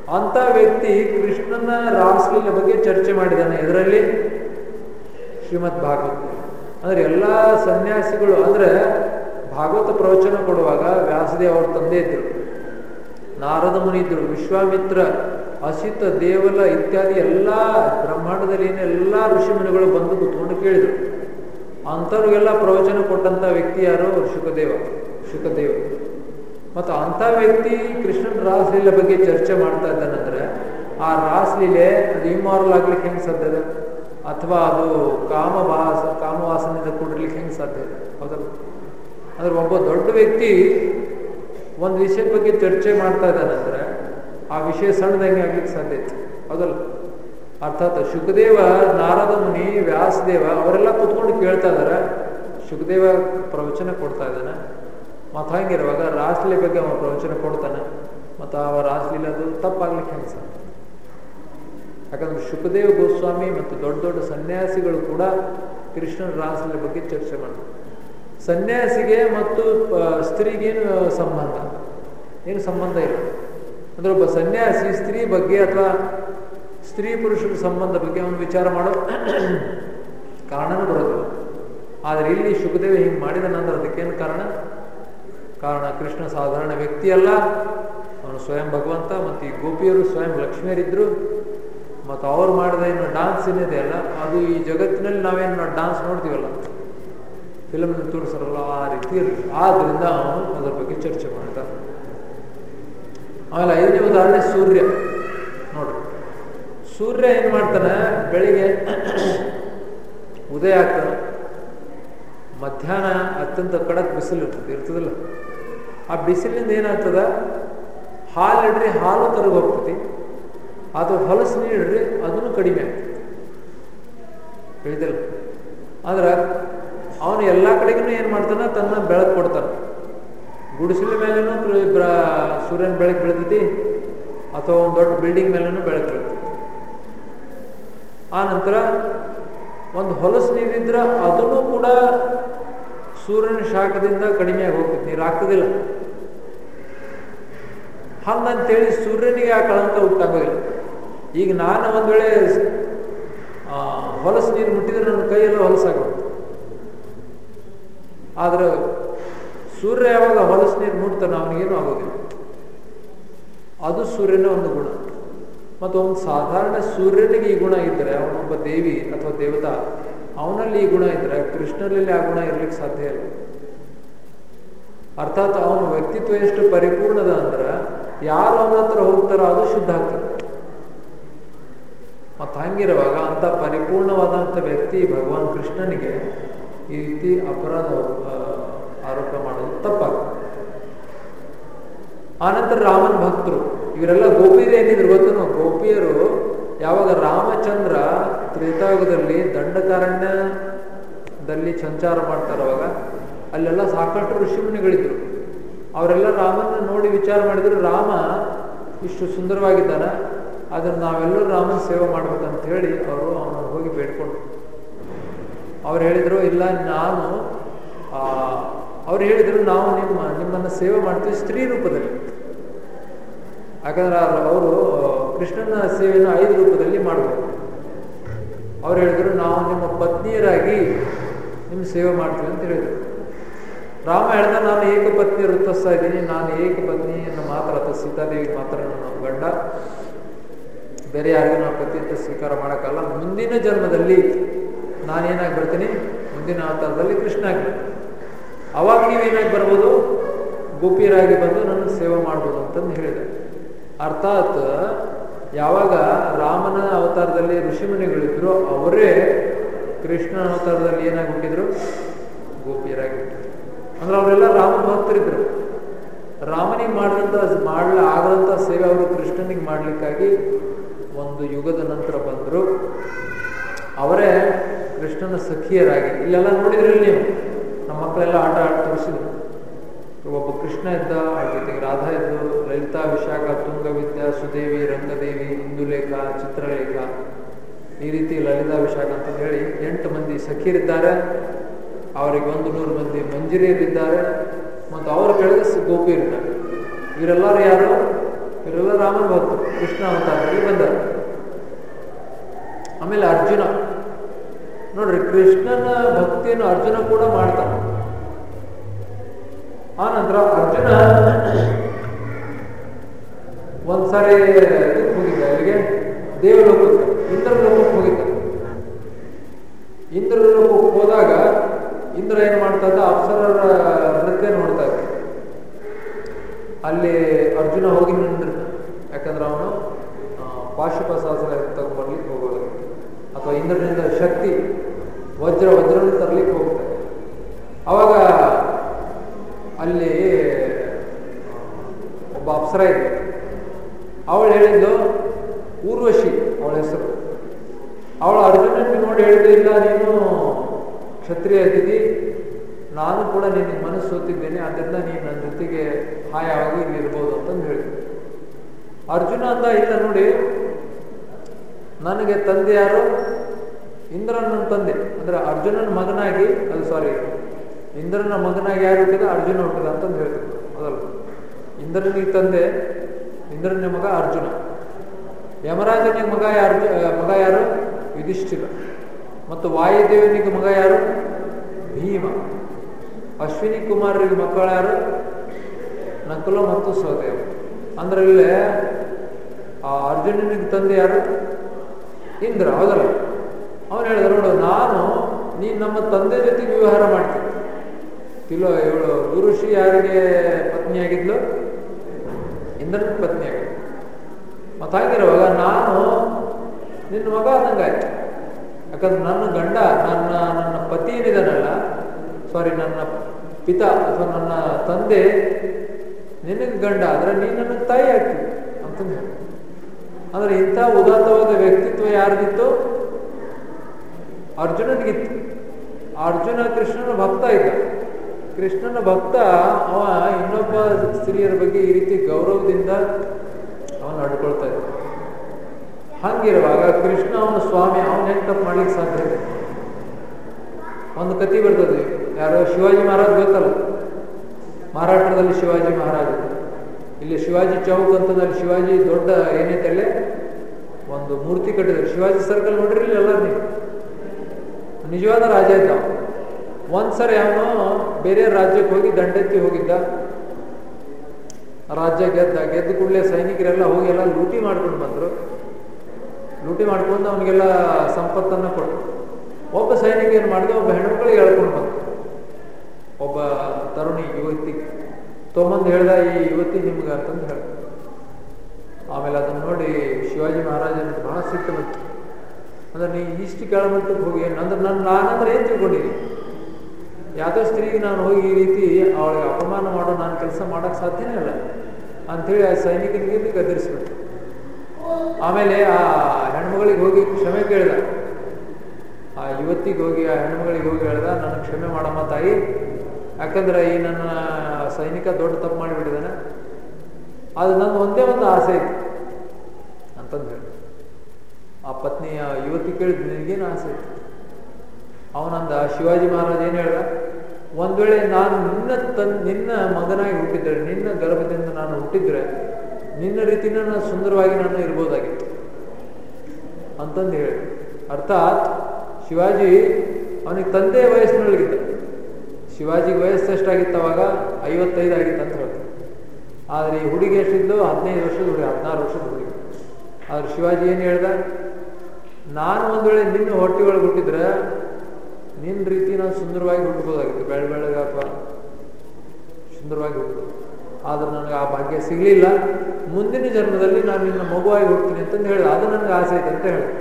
A: ಅಂತ ವ್ಯಕ್ತಿ ಕೃಷ್ಣನ ರಾಸಲೀಲೆ ಬಗ್ಗೆ ಚರ್ಚೆ ಮಾಡಿದ್ದಾನೆ ಇದರಲ್ಲಿ ಶ್ರೀಮದ್ ಭಾಗವತ ಅಂದ್ರೆ ಎಲ್ಲ ಸನ್ಯಾಸಿಗಳು ಅಂದ್ರೆ ಭಾಗವತ ಪ್ರವಚನ ಕೊಡುವಾಗ ವ್ಯಾಸದೇವ್ ಅವ್ರ ತಂದೆ ಇದ್ರು ನಾರದ ಮುನಿ ಇದ್ರು ವಿಶ್ವಾಮಿತ್ರ ಅಸಿತ ದೇವಲ ಇತ್ಯಾದಿ ಎಲ್ಲ ಬ್ರಹ್ಮಾಂಡದಲ್ಲಿ ಏನು ಎಲ್ಲ ಋಷಿಮುನಿಗಳು ಬಂದು ಕುತ್ಕೊಂಡು ಕೇಳಿದ್ರು ಅಂಥವ್ರಿಗೆಲ್ಲ ಪ್ರವಚನ ಕೊಟ್ಟಂತ ವ್ಯಕ್ತಿ ಯಾರು ಶುಕದೇವ ಶುಕದೇವ ಮತ್ತು ಅಂಥ ವ್ಯಕ್ತಿ ಕೃಷ್ಣನ ರಾಸಲೀಲೆ ಬಗ್ಗೆ ಚರ್ಚೆ ಮಾಡ್ತಾ ಇದ್ದಾನಂದ್ರೆ ಆ ರಾಸಲೀಲೆ ಅದು ಇಮ್ಮಾರಲ್ ಆಗ್ಲಿಕ್ಕೆ ಹೆಂಗೆ ಸಾಧ್ಯ ಇದೆ ಅಥವಾ ಅದು ಕಾಮವಾಸ ಕಾಮವಾಸನೆಯಿಂದ ಕೂಡಿರ್ಲಿಕ್ಕೆ ಹೆಂಗೆ ಸಾಧ್ಯ ಇದೆ ಹೌದಲ್ಲ ಅಂದ್ರೆ ಒಬ್ಬ ದೊಡ್ಡ ವ್ಯಕ್ತಿ ಒಂದು ವಿಷಯದ ಬಗ್ಗೆ ಚರ್ಚೆ ಮಾಡ್ತಾ ಇದ್ದಾನಂದ್ರೆ ಆ ವಿಷಯ ಸಣ್ಣದಂಗೆ ಆಗ್ಲಿಕ್ಕೆ ಸಾಧ್ಯ ಇತ್ತು ಹೌದಲ್ಲ ಅರ್ಥಾತ್ ಶುಕದೇವ ನಾರದ ಮುನಿ ವ್ಯಾಸದೇವ ಅವರೆಲ್ಲ ಕುತ್ಕೊಂಡು ಕೇಳ್ತಾ ಇದಾರೆ ಶುಕದೇವ ಪ್ರವಚನ ಕೊಡ್ತಾ ಇದ್ದಾನೆ ಮತ್ತು ಹಂಗಿರುವಾಗ ರಾಸಲೀಲೆ ಬಗ್ಗೆ ಅವನು ಪ್ರವಚನ ಕೊಡ್ತಾನೆ ಮತ್ತು ಆ ರಾಸಲೀಲೆ ಅದು ತಪ್ಪಾಗ್ಲಿಕ್ಕೆ ಹೆಂಗೆ ಸಾಧ್ಯ ಯಾಕಂದ್ರೆ ಶುಕದೇವ ಗೋಸ್ವಾಮಿ ಮತ್ತು ದೊಡ್ಡ ದೊಡ್ಡ ಸನ್ಯಾಸಿಗಳು ಕೂಡ ಕೃಷ್ಣನ ರಾಸಲೀಲೆ ಬಗ್ಗೆ ಚರ್ಚೆ ಮಾಡ್ತಾರೆ ಸನ್ಯಾಸಿಗೆ ಮತ್ತು ಸ್ತ್ರೀಗೇನು ಸಂಬಂಧ ಏನು ಸಂಬಂಧ ಇಲ್ಲ ಅಂದ್ರೆ ಒಬ್ಬ ಸನ್ಯಾಸಿ ಸ್ತ್ರೀ ಬಗ್ಗೆ ಅಥವಾ ಸ್ತ್ರೀ ಪುರುಷರ ಸಂಬಂಧ ಬಗ್ಗೆ ಅವನು ವಿಚಾರ ಮಾಡೋ ಕಾರಣನೂ ಬರೋದಿಲ್ಲ ಆದರೆ ಇಲ್ಲಿ ಶುಕದೇವ ಹಿಂಗೆ ಮಾಡಿದನಂದ್ರೆ ಅದಕ್ಕೇನು ಕಾರಣ ಕಾರಣ ಕೃಷ್ಣ ಸಾಧಾರಣ ವ್ಯಕ್ತಿ ಅಲ್ಲ ಅವನು ಸ್ವಯಂ ಭಗವಂತ ಮತ್ತು ಈ ಗೋಪಿಯರು ಸ್ವಯಂ ಲಕ್ಷ್ಮಿಯರಿದ್ರು ಮತ್ತು ಅವ್ರು ಮಾಡಿದ ಏನು ಡಾನ್ಸ್ ಏನಿದೆ ಅಲ್ಲ ಅದು ಈ ಜಗತ್ತಿನಲ್ಲಿ ನಾವೇನು ಡಾನ್ಸ್ ನೋಡ್ತೀವಲ್ಲ ಫಿಲಮ್ ತೋರಿಸರಲ್ಲ ಆ ರೀತಿ ಇರಲಿ ಆದ್ರಿಂದ ಅವನು ಅದರ ಬಗ್ಗೆ ಚರ್ಚೆ ಮಾಡ್ತಾನೆ ಆಮೇಲೆ ಐದನೇ ಉದಾಹರಣೆ ಸೂರ್ಯ ನೋಡ್ರಿ ಸೂರ್ಯ ಏನು ಮಾಡ್ತಾನೆ ಬೆಳಿಗ್ಗೆ ಉದಯ ಆಗ್ತಾನೆ ಮಧ್ಯಾಹ್ನ ಅತ್ಯಂತ ಕಡಕ್ ಬಿಸಿಲು ಇರ್ತದೆ ಇರ್ತದಿಲ್ಲ ಆ ಬಿಸಿಲಿಂದ ಏನಾಗ್ತದ ಹಾಲು ಇಡ್ರಿ ಹಾಲು ಕರಗಿ ಹೋಗ್ತತಿ ಅದು ಹೊಲಸು ನೀಡ್ರಿ ಅದನ್ನು ಕಡಿಮೆ ಆಗ್ತದೆ ತಿಳಿದಿಲ್ಲ ಆದ್ರೆ ಅವನು ಎಲ್ಲ ಕಡೆಗೂ ಏನು ಮಾಡ್ತಾನೆ ತನ್ನ ಬೆಳಕು ಕೊಡ್ತಾನೆ ಗುಡಿಸಲ ಮೇಲೇನು ಸೂರ್ಯನ ಬೆಳಕು ಬೀಳ್ತೈತಿ ಅಥವಾ ಒಂದು ದೊಡ್ಡ ಬಿಲ್ಡಿಂಗ್ ಮೇಲೇನು ಬೆಳಕು ಬೀಳ್ತೈತಿ ಆ ನಂತರ ಒಂದು ಹೊಲಸು ನೀರಿದ್ರೆ ಅದನ್ನು ಕೂಡ ಸೂರ್ಯನ ಶಾಖದಿಂದ ಕಡಿಮೆಯಾಗಿ ಹೋಗ್ತೈತಿ ನೀರು ಆಗ್ತದಿಲ್ಲ ಹಂಗಂತೇಳಿ ಸೂರ್ಯನಿಗೆ ಆ ಕಳಂಕ ಉಂಟಾಗೋದಿಲ್ಲ ಈಗ ನಾನು ಒಂದು ವೇಳೆ ಹೊಲಸು ನೀರು ಮುಟ್ಟಿದ್ರೆ ನನ್ನ ಕೈಯೆಲ್ಲ ಹೊಲಸಾಗೋದು ಆದ್ರೆ ಸೂರ್ಯ ಯಾವಾಗ ಹೊಲಸು ನೀರು ಮುಟ್ತಾನೆ ಅವನಿಗೇನು ಆಗೋದಿಲ್ಲ ಅದು ಸೂರ್ಯನ ಒಂದು ಗುಣ ಮತ್ತು ಒಂದು ಸಾಧಾರಣ ಸೂರ್ಯನಿಗೆ ಈ ಗುಣ ಇದ್ದರೆ ಅವನೊಬ್ಬ ದೇವಿ ಅಥವಾ ದೇವತಾ ಅವನಲ್ಲಿ ಈ ಗುಣ ಇದ್ದರೆ ಕೃಷ್ಣನಲ್ಲಿ ಆ ಗುಣ ಇರ್ಲಿಕ್ಕೆ ಸಾಧ್ಯ ಇಲ್ಲ ಅರ್ಥಾತ್ ಅವನ ವ್ಯಕ್ತಿತ್ವ ಎಷ್ಟು ಪರಿಪೂರ್ಣದ ಅಂದ್ರೆ ಯಾರು ಅವನ ಹತ್ರ ಹೋಗ್ತಾರೋ ಅದು ಶುದ್ಧ ಆಗ್ತದೆ ಮತ್ತು ಹಂಗಿರುವಾಗ ಅಂತ ಪರಿಪೂರ್ಣವಾದಂಥ ವ್ಯಕ್ತಿ ಭಗವಾನ್ ಕೃಷ್ಣನಿಗೆ ಈ ರೀತಿ ಅಪರಾಧ ಆರೋಪ ಮಾಡೋದು ತಪ್ಪಾಗ್ತದೆ ಆನಂತರ ರಾಮನ ಭಕ್ತರು ಇವರೆಲ್ಲ ಗೋಪಿಯರು ಏನಿದ್ರು ಗೊತ್ತನು ಗೋಪಿಯರು ಯಾವಾಗ ರಾಮಚಂದ್ರ ತ್ರೇತಾಯುಗದಲ್ಲಿ ದಂಡಕಾರಣ್ಯದಲ್ಲಿ ಸಂಚಾರ ಮಾಡ್ತಾರವಾಗ ಅಲ್ಲೆಲ್ಲ ಸಾಕಷ್ಟು ಋಷಿಮುನಿಗಳಿದ್ರು ಅವರೆಲ್ಲ ರಾಮನ ನೋಡಿ ವಿಚಾರ ಮಾಡಿದ್ರು ರಾಮ ಇಷ್ಟು ಸುಂದರವಾಗಿದ್ದಾನೆ ಅದನ್ನು ನಾವೆಲ್ಲರೂ ರಾಮನ ಸೇವೆ ಮಾಡ್ಬೇಕಂತ ಹೇಳಿ ಅವರು ಅವನು ಹೋಗಿ ಬೇಡ್ಕೊಂಡ್ರು ಅವ್ರು ಹೇಳಿದ್ರು ಇಲ್ಲ ನಾನು ಅವ್ರು ಹೇಳಿದ್ರು ನಾವು ನಿಮ್ಮ ನಿಮ್ಮನ್ನು ಸೇವೆ ಮಾಡ್ತೀವಿ ಸ್ತ್ರೀ ರೂಪದಲ್ಲಿ ಯಾಕಂದ್ರೆ ಅವರು ಕೃಷ್ಣನ ಸೇವೆಯನ್ನು ಐದು ರೂಪದಲ್ಲಿ ಮಾಡಬೇಕು ಅವ್ರು ಹೇಳಿದ್ರು ನಾವು ನಿಮ್ಮ ಪತ್ನಿಯರಾಗಿ ನಿಮ್ಮ ಸೇವೆ ಮಾಡ್ತೀವಿ ಅಂತ ಹೇಳಿದರು ರಾಮ ಹೇಳ್ದ ನಾನು ಏಕಪತ್ನಿ ವೃತ್ತಿಸ್ತಾ ಇದ್ದೀನಿ ನಾನು ಏಕಪತ್ನಿಯನ್ನು ಮಾತ್ರ ಅಥವಾ ಸೀತಾದೇವಿಗೆ ಮಾತ್ರ ನನ್ನ ಗಂಡ ಬೇರೆ ಯಾರಿಗೂ ನಾವು ಪತಿ ಅಂತ ಸ್ವೀಕಾರ ಮಾಡೋಕ್ಕಲ್ಲ ಮುಂದಿನ ಜನ್ಮದಲ್ಲಿ ನಾನೇನಾಗಿ ಬರ್ತೀನಿ ಮುಂದಿನ ಅವತಾರದಲ್ಲಿ ಕೃಷ್ಣ ಆಗಿ ಅವಾಗ ನೀವೇನಾಗಿ ಬರ್ಬೋದು ಗೋಪಿಯರಾಗಿ ಬಂದು ನನ್ನ ಸೇವೆ ಮಾಡ್ಬೋದು ಅಂತಂದು ಹೇಳಿದೆ ಅರ್ಥಾತ್ ಯಾವಾಗ ರಾಮನ ಅವತಾರದಲ್ಲಿ ಋಷಿಮುನಿಗಳಿದ್ರು ಅವರೇ ಕೃಷ್ಣನ ಅವತಾರದಲ್ಲಿ ಏನಾಗಿ ಹುಟ್ಟಿದ್ರು ಗೋಪಿಯರಾಗಿ ಹುಟ್ಟಿದ್ರು ಅಂದ್ರೆ ಅವರೆಲ್ಲ ರಾಮನ ಭಕ್ತರಿದ್ರು ರಾಮನಿಗೆ ಮಾಡಿದಂಥ ಮಾಡಲ ಆಗದಂಥ ಸೇವೆ ಅವರು ಕೃಷ್ಣನಿಗೆ ಮಾಡಲಿಕ್ಕಾಗಿ ಒಂದು ಯುಗದ ನಂತರ ಬಂದರು ಅವರೇ ಕೃಷ್ಣನ ಸಖಿಯರಾಗಿ ಇಲ್ಲೆಲ್ಲ ನೋಡಿದ್ರಲ್ಲಿ ನೀವು ನಮ್ಮ ಮಕ್ಕಳೆಲ್ಲ ಆಟ ಆಟ ತೋರಿಸಿದ್ರು ಒಬ್ಬ ಕೃಷ್ಣ ಇದ್ದ ಅವ್ರ ಜೊತೆಗೆ ರಾಧಾ ಇದ್ದು ಲಲಿತಾ ವಿಶಾಖ ತುಂಗವಿದ್ಯಾ ಸುದೇವಿ ರಂಗದೇವಿ ಇಂದುಲೇಖ ಚಿತ್ರಲೇಖ ಈ ರೀತಿ ಲಲಿತಾ ವಿಶಾಖ ಅಂತ ಹೇಳಿ ಎಂಟು ಮಂದಿ ಸಖಿಯರಿದ್ದಾರೆ ಅವರಿಗೆ ಒಂದು ನೂರು ಮಂದಿ ಮಂಜಿರಿಯರಿದ್ದಾರೆ ಮತ್ತು ಅವ್ರ ಕೆಳಗೆ ಗೋಪಿಯರಿದ್ದಾರೆ ಇವರೆಲ್ಲರೂ ಯಾರು ಇವರೆಲ್ಲ ರಾಮನ ಭಕ್ತರು ಕೃಷ್ಣ ಅವತಾರದಲ್ಲಿ ಬಂದರು ಆಮೇಲೆ ಅರ್ಜುನ ನೋಡ್ರಿ ಕೃಷ್ಣನ ಭಕ್ತಿಯನ್ನು ಅರ್ಜುನ ಕೂಡ ಮಾಡ್ತಾನೆ ಆ ನಂತರ ಅರ್ಜುನ ಒಂದ್ಸಾರಿ ಇದಕ್ಕೆ ಹೋಗಿದ್ದ ಅಲ್ಲಿಗೆ ದೇವಲೋಕಕ್ಕೆ ಇಂದ್ರಲೋಕಕ್ಕೆ ಹೋಗಿದ್ದ ಇಂದ್ರಲೋಕಕ್ಕೆ ಹೋದಾಗ ಇಂದ್ರ ಏನ್ ಮಾಡ್ತಾ ಇದ್ದ ಅಪ್ಸರರ ನೃತ್ಯ ನೋಡ್ತಾ ಇದ್ದ ಅಲ್ಲಿ ಅರ್ಜುನ ಹೋಗಿ ನಿಂದಿರ್ತ ಯಾಕಂದ್ರೆ ಅವನು ಪಾಶುಪಶಾಸ್ತ್ರ ತಗೊಂಡ್ಬರ್ಲಿಕ್ಕೆ ಹೋಗೋದು ಅಥವಾ ಇಂದ್ರನಿಂದ ಶಕ್ತಿ ವಜ್ರ ವಜ್ರ ತರ್ಲಿಕ್ಕೆ ಹೋಗ್ತಾರೆ ಅವಾಗ ಅಲ್ಲಿ ಒಬ್ಬ ಅಪ್ಸರ ಇದೆ ಅವಳು ಹೇಳಿದ್ಲು ಊರ್ವಶಿ ಅವಳ ಹೆಸರು ಅವಳು ಅರ್ಜುನನಿಗೆ ನೋಡಿ ಹೇಳಿದ್ದು ಇಲ್ಲ ನೀನು ಕ್ಷತ್ರಿಯ ಇದ್ದಿದ್ದಿ ನಾನು ಕೂಡ ನಿನಗೆ ಮನಸ್ಸು ಸೋತಿದ್ದೇನೆ ಅದರಿಂದ ನೀನು ನನ್ನ ಜೊತೆಗೆ ಹಾಯಾಗಿ ಇಲ್ಲಿ ಇರ್ಬೋದು ಅಂತಂದು ಹೇಳಿದ್ರು ಅರ್ಜುನ ಅಂದ ಇಲ್ಲ ನೋಡಿ ನನಗೆ ತಂದೆ ಯಾರು ಇಂದ್ರನ ತಂದೆ ಅಂದ್ರೆ ಅರ್ಜುನನ ಮಗನಾಗಿ ಅದು ಸಾರಿ ಇಂದ್ರನ ಮಗನಾಗಿ ಯಾರು ಹುಟ್ಟಿದ ಅರ್ಜುನ ಹುಟ್ಟಿದ ಅಂತಂದು ಹೇಳ್ತಿದ್ರು ಅದಲ್ಲ ಇಂದ್ರನಿಗೆ ತಂದೆ ಇಂದ್ರನ ಮಗ ಅರ್ಜುನ ಯಮರಾಜನಿಗೆ ಮಗ ಯಾರು ಮಗ ಯಾರು ಯುಧಿಷ್ಠಿರ ಮತ್ತು ವಾಯುದೇವನಿಗೆ ಮಗ ಯಾರು ಭೀಮ ಅಶ್ವಿನಿ ಕುಮಾರರಿಗೆ ಮಕ್ಕಳು ಯಾರು ನಕುಲ ಮತ್ತು ಸಹದೇವ ಅಂದ್ರೆ ಇಲ್ಲೇ ಆ ಅರ್ಜುನನಿಗೆ ತಂದೆ ಯಾರು ಇಂದ್ರ ಹೌದಲ್ಲ ಅವನು ಹೇಳಿದ ನೋಡು ನಾನು ನೀನು ನಮ್ಮ ತಂದೆ ಜೊತೆಗೆ ವ್ಯವಹಾರ ಮಾಡ್ತೀನಿ ತಿಲೋ ಇವಳು ಗುರುಷಿ ಯಾರಿಗೆ ಪತ್ನಿಯಾಗಿದ್ಲು ಇಂದ್ರನ ಪತ್ನಿಯಾಗಿದ್ಲು ಮತ್ತು ಹಾಗಿರುವಾಗ ನಾನು ನಿನ್ನ ಮಗ ಆದಂಗಾಯ್ತು ಯಾಕಂದ್ರೆ ನನ್ನ ಗಂಡ ನನ್ನ ನನ್ನ ಪತಿ ಏನಿದಾನಲ್ಲ ಸಾರಿ ನನ್ನ ಪಿತ ಅಥವಾ ನನ್ನ ತಂದೆ ನಿನಗೆ ಗಂಡ ಆದ್ರೆ ನೀನು ನನ್ನ ತಾಯಿ ಆಗ್ತೀವಿ ಅಂತಂದು ಹೇಳಿ ಅಂದ್ರೆ ಇಂಥ ಉದಾತ್ತವಾದ ವ್ಯಕ್ತಿತ್ವ ಯಾರ್ದಿತ್ತು ಅರ್ಜುನನಿಗಿತ್ತು ಅರ್ಜುನ ಕೃಷ್ಣನ ಭಕ್ತ ಇದ್ದ ಕೃಷ್ಣನ ಭಕ್ತ ಅವ ಇನ್ನೊಬ್ಬ ಸ್ತ್ರೀಯರ ಬಗ್ಗೆ ಈ ರೀತಿ ಗೌರವದಿಂದ ಅವನು ನಡ್ಕೊಳ್ತಾ ಇದ್ದ ಹಂಗಿರುವಾಗ ಕೃಷ್ಣ ಅವನ ಸ್ವಾಮಿ ಅವನ ಹೆಂಗೆ ತಪ್ಪು ಮಾಡ್ಲಿಕ್ಕೆ ಸಾಧ್ಯ ಇದೆ ಒಂದು ಕತಿ ಬರ್ತದೆ ಯಾರೋ ಶಿವಾಜಿ ಮಹಾರಾಜ್ ಗೊತ್ತಲ್ಲ ಮಹಾರಾಷ್ಟ್ರದಲ್ಲಿ ಶಿವಾಜಿ ಮಹಾರಾಜ ಇಲ್ಲಿ ಶಿವಾಜಿ ಚೌಕ್ ಅಂತದಲ್ಲಿ ಶಿವಾಜಿ ದೊಡ್ಡ ಏನೈತೆ ಅಲ್ಲೇ ಒಂದು ಮೂರ್ತಿ ಕಟ್ಟಿದ್ದಾರೆ ಶಿವಾಜಿ ಸರ್ಕಲ್ ನೋಡ್ರಿ ಎಲ್ಲ ನೀವು ನಿಜವಾದ ರಾಜ ಇದ್ದ ಒಂದ್ಸರಿ ಅವನು ಬೇರೆ ರಾಜ್ಯಕ್ಕೆ ಹೋಗಿ ದಂಡೆತ್ತಿ ಹೋಗಿದ್ದ ರಾಜ್ಯ ಗೆದ್ದ ಗೆದ್ದ ಕೂಡಲೇ ಸೈನಿಕರೆಲ್ಲ ಹೋಗಿ ಎಲ್ಲ ಲೂಟಿ ಮಾಡ್ಕೊಂಡು ಬಂದರು ಲೂಟಿ ಮಾಡ್ಕೊಂಡು ಅವನಿಗೆಲ್ಲ ಸಂಪತ್ತನ್ನು ಕೊಟ್ಟು ಒಬ್ಬ ಸೈನಿಕ ಏನು ಮಾಡಿದ ಒಬ್ಬ ಹೆಣ್ಮಕ್ಳಿಗೆ ಎಳ್ಕೊಂಡು ಬಂದ ಒಬ್ಬ ತರುಣಿ ಯುವತಿ ತೊಗೊಂಬಂದು ಹೇಳ್ದ ಈ ಯುವತಿ ನಿಮ್ಗೆ ಅಂತಂದು ಹೇಳ್ದ ಆಮೇಲೆ ಅದನ್ನು ನೋಡಿ ಶಿವಾಜಿ ಮಹಾರಾಜನಿಗೆ ಬಹಳ ಸಿಟ್ಟು ಬಂತು ಅಂದ್ರೆ ನೀ ಇಷ್ಟು ಕೆಳಮಟ್ಟಕ್ಕೆ ಹೋಗಿ ಅಂದ್ರೆ ನನ್ನ ನಾನಂದ್ರೆ ಏನು ತಿಳ್ಕೊಂಡಿದ್ದೀನಿ ಯಾವುದೋ ಸ್ತ್ರೀಗೆ ನಾನು ಹೋಗಿ ಈ ರೀತಿ ಅವಳಿಗೆ ಅಪಮಾನ ಮಾಡೋ ನಾನು ಕೆಲಸ ಮಾಡೋಕ್ಕೆ ಸಾಧ್ಯನೇ ಇಲ್ಲ ಅಂಥೇಳಿ ಆ ಸೈನಿಕನಿಗೆ ಗದರಿಸ್ಬಿಟ್ಟು ಆಮೇಲೆ ಆ ಹೆಣ್ಮಗಳಿಗೆ ಹೋಗಿ ಕ್ಷಮೆ ಕೇಳಿದ ಆ ಯುವತಿಗೆ ಹೋಗಿ ಆ ಹೆಣ್ಮಗಳಿಗೆ ಹೋಗಿ ಹೇಳ್ದ ನನಗೆ ಕ್ಷಮೆ ಮಾಡಮ್ಮ ತಾಯಿ ಯಾಕಂದ್ರೆ ಈ ನನ್ನ ಸೈನಿಕ ದೊಡ್ಡ ತಪ್ಪು ಮಾಡಿಬಿಟ್ಟಿದ್ದಾನೆ ಅದು ನನ್ನ ಒಂದೇ ಒಂದು ಆಸೆ ಇತ್ತು ಅಂತಂದು ಹೇಳಿ ಆ ಪತ್ನಿಯ ಯುವತಿ ಕೇಳಿದ್ ನಿನಗೇನು ಆಸೆ ಇತ್ತು ಅವನಂದ ಶಿವಾಜಿ ಮಹಾರಾಜ್ ಏನು ಹೇಳ್ದ ಒಂದ್ ವೇಳೆ ನಾನು ನಿನ್ನ ತನ್ ನಿನ್ನ ಮಗನಾಗಿ ಹುಟ್ಟಿದ್ರೆ ನಿನ್ನ ಗರ್ಭದಿಂದ ನಾನು ಹುಟ್ಟಿದ್ರೆ ನಿನ್ನ ರೀತಿನ ನಾನು ಸುಂದರವಾಗಿ ನಾನು ಇರ್ಬೋದಾಗಿತ್ತು ಅಂತಂದು ಹೇಳಿ ಅರ್ಥಾತ್ ಶಿವಾಜಿ ಅವನಿಗೆ ತಂದೆ ವಯಸ್ಸಿನೊಳಗಿದ್ದ ಶಿವಾಜಿಗೆ ವಯಸ್ಸು ಎಷ್ಟಾಗಿತ್ತು ಅವಾಗ ಐವತ್ತೈದು ಆಗಿತ್ತು ಅಂತ ಹೇಳ್ತಾರೆ ಆದರೆ ಈ ಹುಡುಗಿ ಎಷ್ಟಿದ್ದು ಹದಿನೈದು ವರ್ಷದ ಹುಡುಗಿ ಹದಿನಾರು ವರ್ಷದ ಹುಡುಗಿ ಆದ್ರೆ ಶಿವಾಜಿ ಏನು ಹೇಳ್ದ ನಾನು ಒಂದು ವೇಳೆ ನಿನ್ನ ಹೊಟ್ಟೆ ಒಳಗೆ ಹುಟ್ಟಿದ್ರೆ ನಿನ್ನ ರೀತಿ ನಾನು ಸುಂದರವಾಗಿ ಹುಟ್ಟಬೋದಾಗಿತ್ತು ಬೆಳ ಬೆಳಗ ಅಥವಾ ಸುಂದರವಾಗಿ ಹುಟ್ಟಬೋದು ಆದ್ರೆ ನನಗೆ ಆ ಭಾಗ್ಯ ಸಿಗಲಿಲ್ಲ ಮುಂದಿನ ಜನ್ಮದಲ್ಲಿ ನಾನು ನಿನ್ನ ಮಗುವಾಗಿ ಹುಡ್ತೀನಿ ಅಂತಂದು ಹೇಳಿದ ಅದು ನನಗೆ ಆಸೆ ಐತೆ ಅಂತ ಹೇಳಿದ